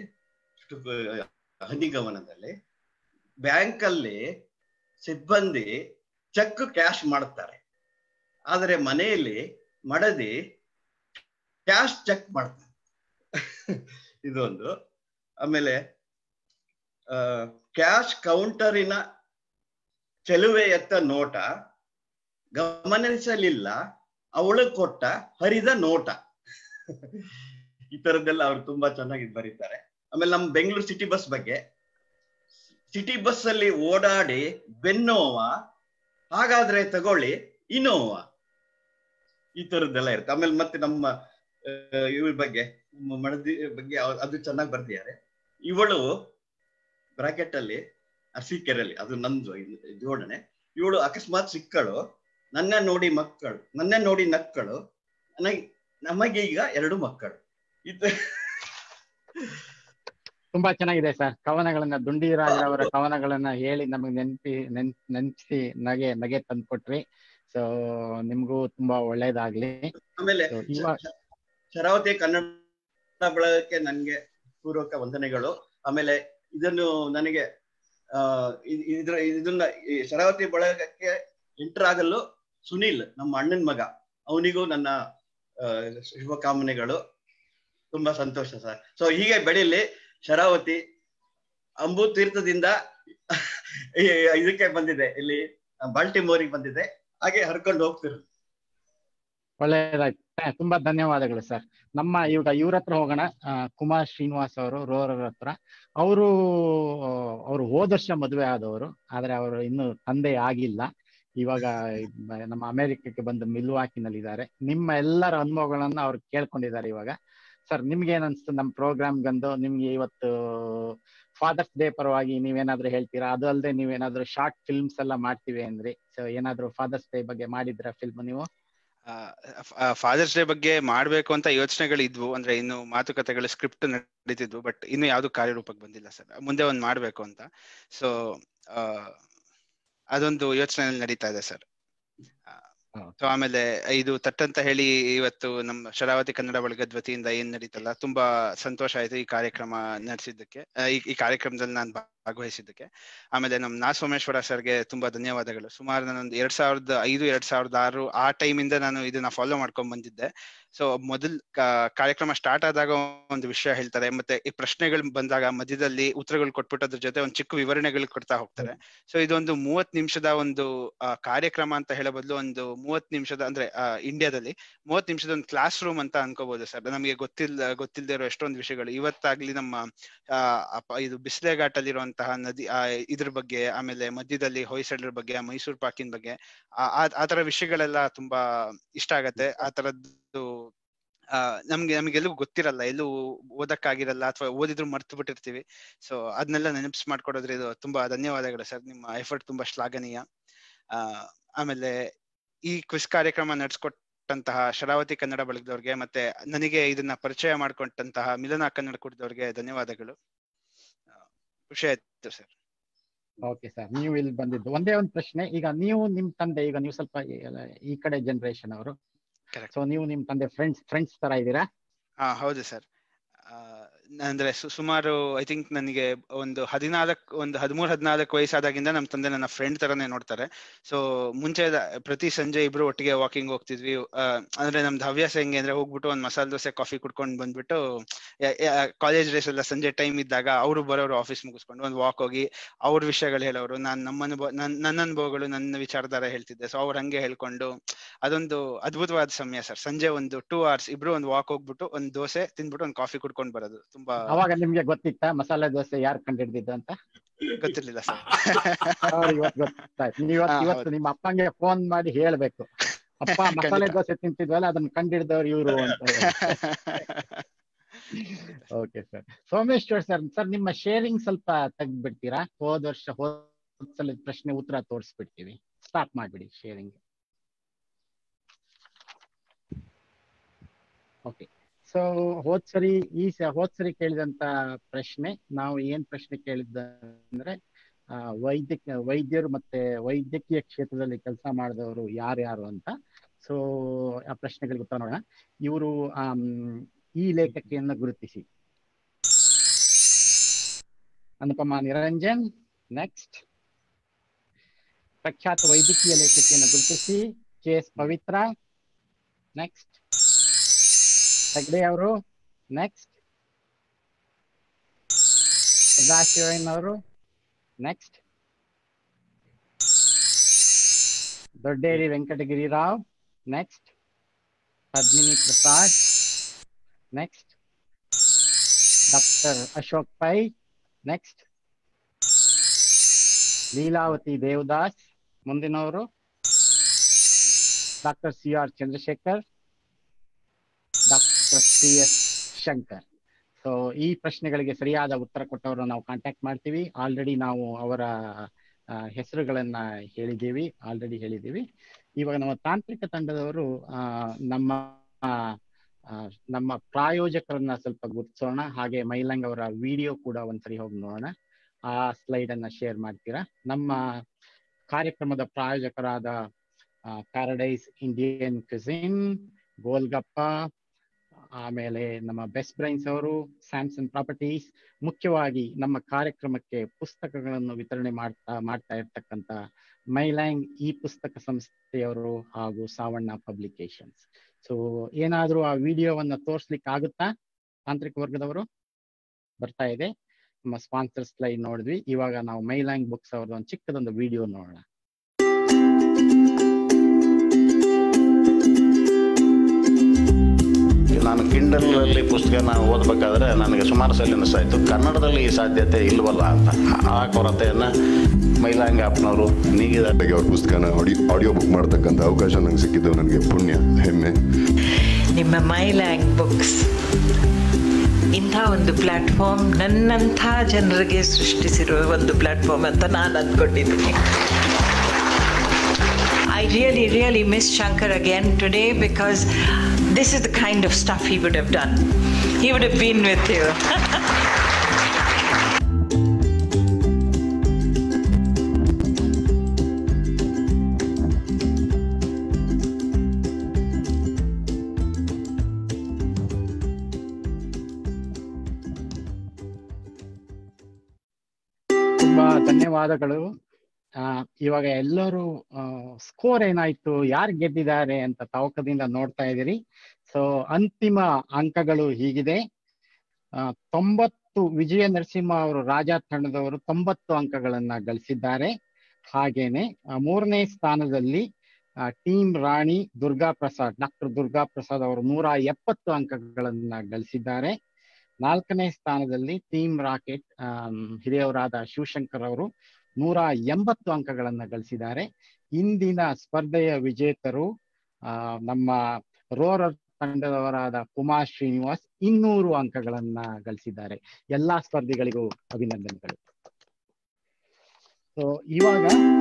ಹನಿಗಮನದಲ್ಲಿ ಬ್ಯಾಂಕ್ ಅಲ್ಲಿ ಸಿಬ್ಬಂದಿ ಚೆಕ್ ಕ್ಯಾಶ್ ಮಾಡುತ್ತಾರೆ ಆದರೆ ಮನೆಯಲ್ಲಿ ಮಡದಿ ಕ್ಯಾಶ್ ಚೆಕ್ ಮಾಡ್ತಾರೆ ಇದೊಂದು ಆಮೇಲೆ ಕ್ಯಾಶ್ ಕೌಂಟರಿನ ಚೆಲುವೆಯತ್ತ ನೋಟ ಗಮನಿಸಲಿಲ್ಲ ಅವಳು ಕೊಟ್ಟ ಹರಿದ ನೋಟ ಈ ತರದ್ದೆಲ್ಲ ಅವ್ರು ತುಂಬಾ ಚೆನ್ನಾಗಿ ಬರೀತಾರೆ ಆಮೇಲೆ ನಮ್ಮ ಬೆಂಗಳೂರು ಸಿಟಿ ಬಸ್ ಬಗ್ಗೆ ಸಿಟಿ ಬಸ್ ಅಲ್ಲಿ ಓಡಾಡಿ ಬೆನ್ನೋವಾ ಹಾಗಾದ್ರೆ ತಗೊಳ್ಳಿ ಇನೋವಾ ಈ ತರದ್ದೆಲ್ಲ ಇರುತ್ತೆ ಆಮೇಲೆ ಮತ್ತೆ ನಮ್ಮ ಇವ್ರ ಬಗ್ಗೆ ನಮ್ಮ ಮಡದಿ ಬಗ್ಗೆ ಅವ್ರ್- ಅದು ಚೆನ್ನಾಗಿ ಬರ್ದಿದ್ದಾರೆ ಇವಳು ಬ್ರಾಕೆಟ್ ಅಲ್ಲಿ ಅರಸೀಕೆರೆಯಲ್ಲಿ ಅದು ನಂದು ಇದು ಜೋಡಣೆ ಇವಳು ಅಕಸ್ಮಾತ್ ಸಿಕ್ಕಳು ನನ್ನ ನೋಡಿ ಮಕ್ಕಳು ನನ್ನ ನೋಡಿ ನಕ್ಕಳು ನನಗೆ ನಮಗೆ ಈಗ ಎರಡು ಮಕ್ಕಳು ಇದ ತುಂಬಾ ಚೆನ್ನಾಗಿದೆ ಸರ್ ಕವನಗಳನ್ನ ದುಂಡಿರಾಜ್ ಅವರ ಕವನಗಳನ್ನ ಹೇಳಿ ನಮಗೆ ನೆನಪಿ ನೆನ್ ನೆನ್ಸಿ ನಗೆ ನಗೆ ತಂದ್ಕೊಟ್ರಿ ಸೊ ನಿಮ್ಗೂ ತುಂಬಾ ಒಳ್ಳೇದಾಗ್ಲಿ ಆಮೇಲೆ So, ಇವಾಗ ಶ- ಶರಾವತಿ ಕನ್ನಡ ಬಳಗಕ್ಕೆ ನನ್ಗೆ ಪೂರ್ವಕ ವಂದನೆಗಳು ಆಮೇಲೆ ಇದನ್ನು ನನಗೆ ಆ ಇದ್- ಇದ್ರ ಇದನ್ನ ಈ ಶರಾವತಿ ಬಳಗಕ್ಕೆ ಎಂಟರ್ ಆಗಲು ಸುನಿಲ್ ನಮ್ಮ ಅಣ್ಣನ ಮಗ ಅವನಿಗೂ ನನ್ನ ಆ, ಶುಭಕಾಮನೆಗಳು ತುಂಬಾ ಸಂತೋಷ ಸರ್ ಸೊ ಹೀಗೆ ಬೆಳೀಲಿ ಶರಾವತಿ ಅಂಬು ತೀರ್ಥದಿಂದ ಈ ಇದಕ್ಕೆ ಬಂದಿದೆ ಇಲ್ಲಿ ಬಾಲ್ಟಿಮೋರಿಗೆ ಬಂದಿದೆ ಹಾಗೆ ಹರ್ಕೊಂಡು ಹೋಗ್ತಿರೋದು ಒಳ್ಳೇದಾಯ್ತು ಹ, ತುಂಬಾ ಧನ್ಯವಾದಗಳು ಸರ್ ನಮ್ಮ ಇವಾಗ ಇವ್ರ ಹತ್ರ ಹೋಗೋಣ ಆ, ಕುಮಾರ್ ಶ್ರೀನಿವಾಸ್ ಅವರು ರೋರರ್ ಹತ್ರ ಅವರು ಅವರು ಹೋದ ವರ್ಷ ಮದುವೆ ಆದವರು ಆದ್ರೆ ಅವರು ಇನ್ನು ತಂದೆ ಆಗಿಲ್ಲ ಇವಾಗ ಮ- ನಮ್ಮ ಅಮೆರಿಕಕ್ಕೆ ಬಂದು ಮಿಲ್ವಾಕಿನಲ್ಲಿ ಇದ್ದಾರೆ ನಿಮ್ಮ ಎಲ್ಲರ ಅನುಭವಗಳನ್ನ ಅವ್ರು ಕೇಳ್ಕೊಂಡಿದ್ದಾರೆ ಇವಾಗ ಸರ್ ನಿಮ್ಗೆ ಏನ್ ಅನ್ಸ್ತು ನಮ್ಮ ಪ್ರೋಗ್ರಾಮ್ ಬಂದು ನಿಮ್ಗೆ ಇವತ್ತು ಫಾದರ್ಸ್ ಡೇ ಪರವಾಗಿ ನೀವೇನಾದ್ರೂ ಹೇಳ್ತೀರಾ ಅದು ಅಲ್ಲದೆ ನೀವೇನಾದ್ರೂ ಶಾರ್ಟ್ ಫಿಲ್ಮ್ಸ್ ಎಲ್ಲ ಮಾಡ್ತೀವಿ ಅಂದ್ರಿ ಸೊ ಏನಾದ್ರೂ ಫಾದರ್ಸ್ ಡೇ ಬಗ್ಗೆ ಮಾಡಿದ್ರ ಫಿಲ್ಮ್ ನೀವು ಫಾದರ್ಸ್ ಡೇ ಬಗ್ಗೆ ಮಾಡ್ಬೇಕು ಅಂತ ಯೋಚನೆಗಳು ಇದ್ವು ಅಂದ್ರೆ ಇನ್ನು ಮಾತುಕತೆಗಳು ಸ್ಕ್ರಿಪ್ಟ್ ನಡೀತಿದ್ವು ಬಟ್ ಇನ್ನು ಯಾವ್ದು ಕಾರ್ಯರೂಪಕ್ಕೆ ಬಂದಿಲ್ಲ ಸರ್ ಮುಂದೆ ಒಂದ್ ಮಾಡ್ಬೇಕು ಅಂತ ಸೊ ಅದೊಂದು ಯೋಚನೆ ನಡೀತಾ ಇದೆ ಸರ್ ಸೊ ಆಮೇಲೆ ಇದು ತಟ್ಟಂತ ಹೇಳಿ ಇವತ್ತು ನಮ್ಮ ಶರಾವತಿ ಕನ್ನಡ ಬಳಗದ ವತಿಯಿಂದ ಏನ್ ನಡೀತಲ್ಲ ತುಂಬಾ ಸಂತೋಷ ಆಯ್ತು ಈ ಕಾರ್ಯಕ್ರಮ ನಡೆಸಿದ್ದಕ್ಕೆ ಆ, ಈ ಈ ಕಾರ್ಯಕ್ರಮದಲ್ಲಿ ನಾನು ಭಾಗವಹಿಸಿದ್ದಕ್ಕೆ ಆಮೇಲೆ ನಮ್ ನಾ ಸೋಮೇಶ್ವರ ಸರ್ಗೆ ತುಂಬಾ ಧನ್ಯವಾದಗಳು ಸುಮಾರು ನಾನೊಂದು ಎರಡ್ ಸಾವಿರದ ಐದು ಎರಡ್ ಸಾವಿರದ ಆರು ಆ ಟೈಮಿಂದ ನಾನು ಇದನ್ನ ಫಾಲೋ ಮಾಡ್ಕೊಂಡ್ ಬಂದಿದ್ದೆ ಸೊ ಮೊದಲ್ ಕಾ- ಕಾರ್ಯಕ್ರಮ ಸ್ಟಾರ್ಟ್ ಆದಾಗ ಒಂದು ವಿಷಯ ಹೇಳ್ತಾರೆ ಮತ್ತೆ ಈ ಪ್ರಶ್ನೆಗಳು ಬಂದಾಗ ಮಧ್ಯದಲ್ಲಿ ಉತ್ತರಗಳು ಕೊಟ್ಬಿಟ್ಟು ಅದ್ರ ಜೊತೆ ಒಂದು ಚಿಕ್ಕ ವಿವರಣೆಗಳು ಕೊಡ್ತಾ ಹೋಗ್ತಾರೆ ಸೊ ಇದೊಂದು ಮೂವತ್ ನಿಮಿಷದ ಒಂದು ಆ, ಕಾರ್ಯಕ್ರಮ ಅಂತ ಹೇಳೋ ಬದಲು ಒಂದು ಮೂವತ್ ನಿಮಿಷದ ಅಂದ್ರೆ ಆ, ಇಂಡಿಯಾದಲ್ಲಿ ಮೂವತ್ ನಿಮಿಷದ ಒಂದು ಕ್ಲಾಸ್ ರೂಮ್ ಅಂತ ಅನ್ಕೋಬಹುದು ಸರ್ ನಮಗೆ ಗೊತ್ತಿಲ್ಲ ಗೊತ್ತಿಲ್ಲದೆ ಇರೋ ಎಷ್ಟೊಂದು ವಿಷಯಗಳು ಇವತ್ತಾಗ್ಲಿ ನಮ್ಮ ಆ, ಅಪ- ಇದು ಬಿಸಿಲೆ ಘಾಟಲ್ಲಿರುವಂತಹ ನದಿ ಆ, ಇದ್ರ ಬಗ್ಗೆ ಆಮೇಲೆ ಮಧ್ಯದಲ್ಲಿ ಹೊಯ್ಸಳರ ಬಗ್ಗೆ ಆ ಮೈಸೂರು ಪಾಕಿನ ಬಗ್ಗೆ ಆ- ಆ- ಆ ತರ ವಿಷಯಗಳೆಲ್ಲ ತುಂಬಾ ಇಷ್ಟ ಆಗತ್ತೆ ಆ ತರದ್ದು ಆ ನಮ್ಗೆ ನಮ್ಗೆಲ್ಲೂ ಗೊತ್ತಿರಲ್ಲ ಎಲ್ಲೂ ಓದಕ್ಕಾಗಿರಲ್ಲ ಅಥವಾ ಓದಿದ್ರು ಮರ್ತು ಬಿಟ್ಟಿರ್ತೀವಿ ಸೊ ಅದನ್ನೆಲ್ಲ ನೆನಪಿಸ್ ಮಾಡ್ಕೊಡೋದ್ರೆ ಇದು ತುಂಬಾ ಧನ್ಯವಾದಗಳು ಸರ್ ನಿಮ್ಮ ಎಫರ್ಟ್ ತುಂಬಾ ಶ್ಲಾಘನೀಯ ಆ ಆಮೇಲೆ ಈ ಕ್ವಿಸ್ ಕಾರ್ಯಕ್ರಮ ನಡೆಸ್ಕೊಟ್ಟಂತಹ ಶರಾವತಿ ಕನ್ನಡ ಬಳಗದವ್ರಿಗೆ ಮತ್ತೆ ನನಗೆ ಇದನ್ನ ಪರಿಚಯ ಮಾಡ್ಕೊಂಡಂತಹ ಮಿಲನ ಕನ್ನಡ ಕುಡಿದವ್ರಿಗೆ ಧನ್ಯವಾದಗಳು ಆ, ಖುಷಿ ಆಯ್ತು ಸರ್ ಓಕೆ ಸರ್ ನೀವು ಇಲ್ಲಿ ಬಂದಿದ್ದು ಒಂದೇ ಒಂದು ಪ್ರಶ್ನೆ ಈಗ ನೀವು ನಿಮ್ ತಂದೆ ಈಗ ನೀವು ಸ್ವಲ್ಪ ಈ- ಈ ಕಡೆ ಜನರೇಷನ್ ಅವರು Correct. ಸೊ ನೀವು ನಿಮ್ ತಂದೆ ಫ್ರೆಂಡ್ಸ್ ಫ್ರೆಂಡ್ಸ್ ತರ ಇದ್ದೀರಾ ಹಾ ಹೌದು ಸರ್ ಅಂದ್ರೆ ಸು- ಸುಮಾರು ಐ ಥಿಂಕ್ ನನಗೆ ಒಂದು ಹದಿನಾಲ್ಕು ಒಂದು ಹದಿಮೂರು ಹದಿನಾಲ್ಕು ವಯಸ್ಸಾದಾಗಿಂದ ನಮ್ಮ ತಂದೆ ನನ್ನ ಫ್ರೆಂಡ್ ತರನೇ ನೋಡ್ತಾರೆ ಸೊ ಮುಂಚೆ ದ- ಪ್ರತಿ ಸಂಜೆ ಇಬ್ರು ಒಟ್ಟಿಗೆ ವಾಕಿಂಗ್ ಹೋಗ್ತಿದ್ವಿ ಆ, ಅಂದ್ರೆ ನಮ್ದು ಹವ್ಯಾಸ ಹೆಂಗೆ ಅಂದ್ರೆ ಹೋಗ್ಬಿಟ್ಟು ಒಂದು ಮಸಾಲೆ ದೋಸೆ ಕಾಫಿ ಕುಡ್ಕೊಂಡು ಬಂದ್ಬಿಟ್ಟು ಕಾಲೇಜ್ ಡೇಸ್ ಎಲ್ಲ ಸಂಜೆ ಟೈಮ್ ಇದ್ದಾಗ ಅವರು ಬರೋರು ಆಫೀಸ್ ಮುಗಿಸ್ಕೊಂಡು ಒಂದು ವಾಕ್ ಹೋಗಿ ಅವ್ರ ವಿಷಯಗಳು ಹೇಳೋರು ನಾನ್ ನಮ್ಮ ಅನುಭವ ನನ್ ನನ್ನ ಅನುಭವಗಳು ನನ್ನ ವಿಚಾರಧಾರ ಹೇಳ್ತಿದ್ದೆ ಸೊ ಅವ್ರು ಹಂಗೆ ಹೇಳ್ಕೊಂಡು ಅದೊಂದು ಅದ್ಭುತವಾದ ಸಮಯ ಸರ್ ಸಂಜೆ ಒಂದು ಟೂ ಅವರ್ಸ್ ಇಬ್ರು ಒಂದು ವಾಕ್ ಹೋಗ್ಬಿಟ್ಟು ಒಂದು ದೋಸೆ ತಿಂದ್ಬಿಟ್ಟು ಒಂದು ಕಾಫಿ ಕುಡ್ಕೊಂಡು ಬರೋದು ತುಂಬಾ ಅವಾಗ ನಿಮ್ಗೆ ಗೊತ್ತಿತ್ತಾ ಮಸಾಲೆ ದೋಸೆ ಯಾರು ಕಂಡಿಡ್ದಿದ್ದು ಅಂತ ಗೊತ್ತಿರ್ಲಿಲ್ಲ ಸರ್ ಅವ್ರು ಇವತ್ತು ಗೊತ್ತಾಯ್ತು ನೀವು ಇವತ್ತು ಹಾ, ಇವತ್ತು ಹೌದು. ನಿಮ್ಮ ಅಪ್ಪಂಗೆ ಫೋನ್ ಮಾಡಿ ಹೇಳ್ಬೇಕು ಅಪ್ಪ ಮಸಾಲೆ ಖಂಡಿತ. ದೋಸೆ ತಿಂತಿದ್ವಲ್ಲ ಅದನ್ನ ಕಂಡಿಡ್ದವ್ರು ಇವರು ಅಂತ okay sir Someshwar sir sir ನಿಮ್ಮ ಶೇರಿಂಗ್ ಸ್ವಲ್ಪ ತೆಗ್ದ್ಬಿಡ್ತೀರಾ ಹೋದ ವರ್ಷ ಹೋದ ಸಲ ಪ್ರಶ್ನೆ ಉತ್ತರ ತೋರಿಸ್ಬಿಡ್ತೀವಿ ಸ್ಟಾರ್ಟ್ ಮಾಡ್ಬಿಡಿ ಶೇರಿಂಗ್ ಓಕೆ ಸೊ ಹೋದ್ ಸರಿ ಈ ಸ ಹೋದ್ ಸರಿ ಕೇಳಿದಂತ ಪ್ರಶ್ನೆ ನಾವು ಏನ್ ಪ್ರಶ್ನೆ ಕೇಳಿದ್ದ ಅಂದ್ರೆ ಆ, ವೈದ್ಯಕ ವೈದ್ಯರು ಮತ್ತೆ ವೈದ್ಯಕೀಯ ಕ್ಷೇತ್ರದಲ್ಲಿ ಕೆಲಸ ಮಾಡಿದವರು ಯಾರ್ಯಾರು ಅಂತ ಸೊ ಆ ಪ್ರಶ್ನೆಗಳಿಗೆ ಉತ್ತರ ನೋಡೋಣ ಇವರು ಈ ಲೇಖಕಿಯನ್ನು ಗುರುತಿಸಿ ಅನುಪಮ ನಿರಂಜನ್ ನೆಕ್ಸ್ಟ್ ಪ್ರಖ್ಯಾತ ವೈದ್ಯಕೀಯ ಲೇಖಕಿಯನ್ನು ಗುರುತಿಸಿ K S Pavithra next Hegde ಅವರು ನೆಕ್ಸ್ಟ್ ಸದಾಶಿವಯ್ಯನ್ ಅವರು next Dodderi Venkatagiri Rao next Padmini Prasad next doctor Ashok Pai next Leelavathi Devadas ಮುಂದಿನವರು doctor C R Chandrashekar doctor C S Shankar so ಈ ಪ್ರಶ್ನೆಗಳಿಗೆ ಸರಿಯಾದ ಉತ್ತರ ಕೊಟ್ಟವರು ನಾವು ಕಾಂಟ್ಯಾಕ್ಟ್ ಮಾಡ್ತೀವಿ ಆಲ್ರೆಡಿ ನಾವು ಅವರ ಆ, ಹೆಸರುಗಳನ್ನ ಹೇಳಿದ್ದೀವಿ ಆಲ್ರೆಡಿ ಹೇಳಿದ್ದೀವಿ ಇವಾಗ ನಮ್ಮ ತಾಂತ್ರಿಕ ತಂಡದವರು ಆ, ನಮ್ಮ ಆ, ಆ, ನಮ್ಮ ಪ್ರಾಯೋಜಕರನ್ನ ಸ್ವಲ್ಪ ಗುರುತಿಸೋಣ ಹಾಗೆ ಮೈಲಂಗ್ ಅವರ ವಿಡಿಯೋ ಕೂಡ ಒಂದ್ಸರಿ ಹೋಗಿ ನೋಡೋಣ ಆ ಸ್ಲೈಡ್ ಅನ್ನ ಶೇರ್ ಮಾಡ್ತೀರಾ ನಮ್ಮ ಕಾರ್ಯಕ್ರಮದ ಪ್ರಾಯೋಜಕರಾದ ಪ್ಯಾರಡೈಸ್ ಇಂಡಿಯನ್ ಕ್ವಿಸಿನ್ ಗೋಲ್ಗಪ್ಪ ಆಮೇಲೆ ನಮ್ಮ ಬೆಸ್ಟ್ ಬ್ರೈನ್ಸ್ ಅವರು ಸ್ಯಾಮ್ಸಂಗ್ ಪ್ರಾಪರ್ಟೀಸ್ ಮುಖ್ಯವಾಗಿ ನಮ್ಮ ಕಾರ್ಯಕ್ರಮಕ್ಕೆ ಪುಸ್ತಕಗಳನ್ನು ವಿತರಣೆ ಮಾಡ್ತಾ ಮಾಡ್ತಾ ಇರ್ತಕ್ಕಂಥ ಮೈಲ್ಯಾಂಗ್ ಈ ಪುಸ್ತಕ ಸಂಸ್ಥೆಯವರು ಹಾಗೂ ಸಾವಣ್ಣ ಪಬ್ಲಿಕೇಶನ್ಸ್ ಸೊ ಏನಾದ್ರೂ ಆ ವಿಡಿಯೋವನ್ನ ತೋರ್ಸ್ಲಿಕ್ಕೆ ಆಗುತ್ತಾ ತಾಂತ್ರಿಕ ವರ್ಗದವರು ಬರ್ತಾ ಇದೆ ನಮ್ಮ ಸ್ಪಾನ್ಸರ್ ಸ್ಲೈಡ್ ನೋಡಿದ್ವಿ ಇವಾಗ ನಾವು ಮೈಲ್ಯಾಂಗ್ ಬುಕ್ಸ್ ಅವ್ರದ್ದು ಒಂದು ಚಿಕ್ಕದೊಂದು ವಿಡಿಯೋ ನೋಡೋಣ ನಾನು ಕಿಂಡಲಲ್ಲಿ ಪುಸ್ತಕನ ಓದಬೇಕಾದ್ರೆ ನನಗೆ ಸುಮಾರು ಸಲ ಅನಿಸ್ತಾಯಿತ್ತು ಕನ್ನಡದಲ್ಲಿ ಈ ಸಾಧ್ಯತೆ ಇಲ್ವಲ್ಲ ಅಂತ ಆ ಕೊರತೆಯನ್ನು ಮೈಲಾಂಗ್ ಆಪ್ನವರು ನೀಗಿದ ಅವ್ರ ಪುಸ್ತಕನ ಆಡಿಯೋ ಆಡಿಯೋ ಬುಕ್ ಮಾಡ್ತಕ್ಕಂಥ ಅವಕಾಶ ನಂಗೆ ಸಿಕ್ಕಿದ್ದು ನನಗೆ ಪುಣ್ಯ ಹೆಮ್ಮೆ ನಿಮ್ಮ ಮೈಲ್ಯಾಂಗ್ ಬುಕ್ಸ್ ಇಂಥ ಒಂದು ಪ್ಲ್ಯಾಟ್ಫಾರ್ಮ್ ನನ್ನಂಥ ಜನರಿಗೆ ಸೃಷ್ಟಿಸಿರುವ ಒಂದು ಪ್ಲ್ಯಾಟ್ಫಾರ್ಮ್ ಅಂತ ನಾನು ಅಂದ್ಕೊಂಡಿದ್ದೀನಿ I really, really miss Shankar again today because this is the kind of stuff he would have done. He would have been with you. ಧನ್ಯವಾದಗಳು ಆ, ಇವಾಗ ಎಲ್ಲರೂ ಸ್ಕೋರ್ ಏನಾಯ್ತು ಯಾರು ಗೆದ್ದಿದ್ದಾರೆ ಅಂತ ತವಕದಿಂದ ನೋಡ್ತಾ ಇದ್ದೀರಿ ಸೊ ಅಂತಿಮ ಅಂಕಗಳು ಹೀಗಿದೆ ಆ, ತೊಂಬತ್ತು ವಿಜಯ ನರಸಿಂಹ ಅವರು ರಾಜ ತಂಡದವರು ತೊಂಬತ್ತು ಅಂಕಗಳನ್ನ ಗಳಿಸಿದ್ದಾರೆ ಹಾಗೇನೆ ಆ, ಮೂರನೇ ಸ್ಥಾನದಲ್ಲಿ ಟೀಮ್ ರಾಣಿ ದುರ್ಗಾ ಪ್ರಸಾದ್ ಡಾಕ್ಟರ್ ದುರ್ಗಾ ಪ್ರಸಾದ್ ಅವರು ನೂರ ಎಪ್ಪತ್ತು ಅಂಕಗಳನ್ನ ಗಳಿಸಿದ್ದಾರೆ ನಾಲ್ಕನೇ ಸ್ಥಾನದಲ್ಲಿ ಟೀಮ್ ರಾಕೆಟ್ ಆಮ್, ಹಿರಿಯವರಾದ ಶಿವಶಂಕರ್ ಅವರು ನೂರ ಎಂಬತ್ತು ಅಂಕಗಳನ್ನ ಗಳಿಸಿದ್ದಾರೆ ಇಂದಿನ ಸ್ಪರ್ಧೆಯ ವಿಜೇತರು ಆ, ನಮ್ಮ ರೋರರ್ ತಂಡದವರಾದ ಕುಮಾರ್ ಶ್ರೀನಿವಾಸ್ ಇನ್ನೂರು ಅಂಕಗಳನ್ನ ಗಳಿಸಿದ್ದಾರೆ ಎಲ್ಲಾ ಸ್ಪರ್ಧಿಗಳಿಗೂ ಅಭಿನಂದನೆಗಳು ಸೊ ಇವಾಗ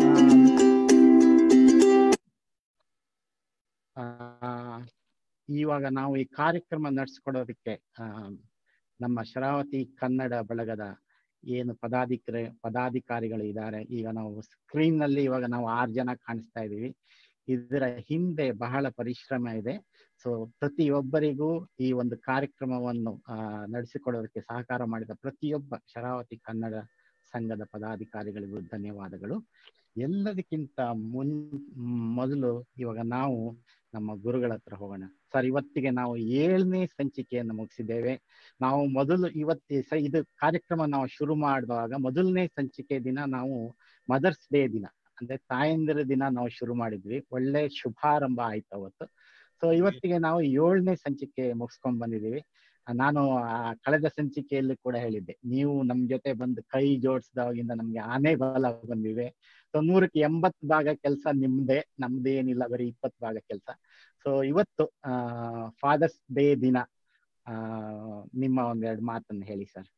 ಆ, ಆ, ಇವಾಗ ನಾವು ಈ ಕಾರ್ಯಕ್ರಮ ನಡೆಸ್ಕೊಡೋದಕ್ಕೆ ಆ, ನಮ್ಮ ಶರಾವತಿ ಕನ್ನಡ ಬಳಗದ ಏನು ಪದಾಧಿಕಾರಿ ಪದಾಧಿಕಾರಿಗಳು ಇದ್ದಾರೆ ಈಗ ನಾವು ಸ್ಕ್ರೀನ್ ನಲ್ಲಿ ಇವಾಗ ನಾವು ಆರು ಜನ ಕಾಣಿಸ್ತಾ ಇದೀವಿ ಇದರ ಹಿಂದೆ ಬಹಳ ಪರಿಶ್ರಮ ಇದೆ ಸೊ ಪ್ರತಿಯೊಬ್ಬರಿಗೂ ಈ ಒಂದು ಕಾರ್ಯಕ್ರಮವನ್ನು ಆ, ನಡೆಸಿಕೊಡೋದಕ್ಕೆ ಸಹಕಾರ ಮಾಡಿದ ಪ್ರತಿಯೊಬ್ಬ ಶರಾವತಿ ಕನ್ನಡ ಸಂಘದ ಪದಾಧಿಕಾರಿಗಳಿಗೂ ಧನ್ಯವಾದಗಳು ಎಲ್ಲದಕ್ಕಿಂತ ಮುನ್ ಮೊದಲು ಇವಾಗ ನಾವು ನಮ್ಮ ಗುರುಗಳ ಹತ್ರ ಹೋಗೋಣ ಸರ್ ಇವತ್ತಿಗೆ ನಾವು ಏಳನೇ ಸಂಚಿಕೆಯನ್ನು ಮುಗಿಸಿದ್ದೇವೆ ನಾವು ಮೊದಲು ಇವತ್ತಿ ಸ ಇದು ಕಾರ್ಯಕ್ರಮ ನಾವು ಶುರು ಮಾಡುವಾಗ ಮೊದಲನೇ ಸಂಚಿಕೆ ದಿನ ನಾವು ಮದರ್ಸ್ ಡೇ ದಿನ ಅಂದ್ರೆ ತಾಯಂದಿರ ದಿನ ನಾವು ಶುರು ಮಾಡಿದ್ವಿ ಒಳ್ಳೆ ಶುಭಾರಂಭ ಆಯ್ತು ಅವತ್ತು ಸೊ ಇವತ್ತಿಗೆ ನಾವು ಏಳನೇ ಸಂಚಿಕೆ ಮುಗಿಸ್ಕೊಂಡ್ ಬಂದಿದೀವಿ ಆ, ನಾನು ಆ ಕಳೆದ ಸಂಚಿಕೆಯಲ್ಲಿ ಕೂಡ ಹೇಳಿದ್ದೆ ನೀವು ನಮ್ ಜೊತೆ ಬಂದು ಕೈ ಜೋಡಿಸಿದಾಗಿಂದ ನಮ್ಗೆ ಆನೆ ಬಲ ಬಂದಿವೆ ಸೊ ನೂರಕ್ಕೆ ಎಂಬತ್ತು ಭಾಗ ಕೆಲಸ ನಿಮ್ದೇ ನಮ್ದೇನಿಲ್ಲ ಬರೀ ಇಪ್ಪತ್ತು ಭಾಗ ಕೆಲಸ ಸೊ ಇವತ್ತು ಆ ಫಾದರ್ಸ್ ಡೇ ದಿನ ಆ ನಿಮ್ಮ ಒಂದೆರಡು ಮಾತನ್ನು ಹೇಳಿ ಸರ್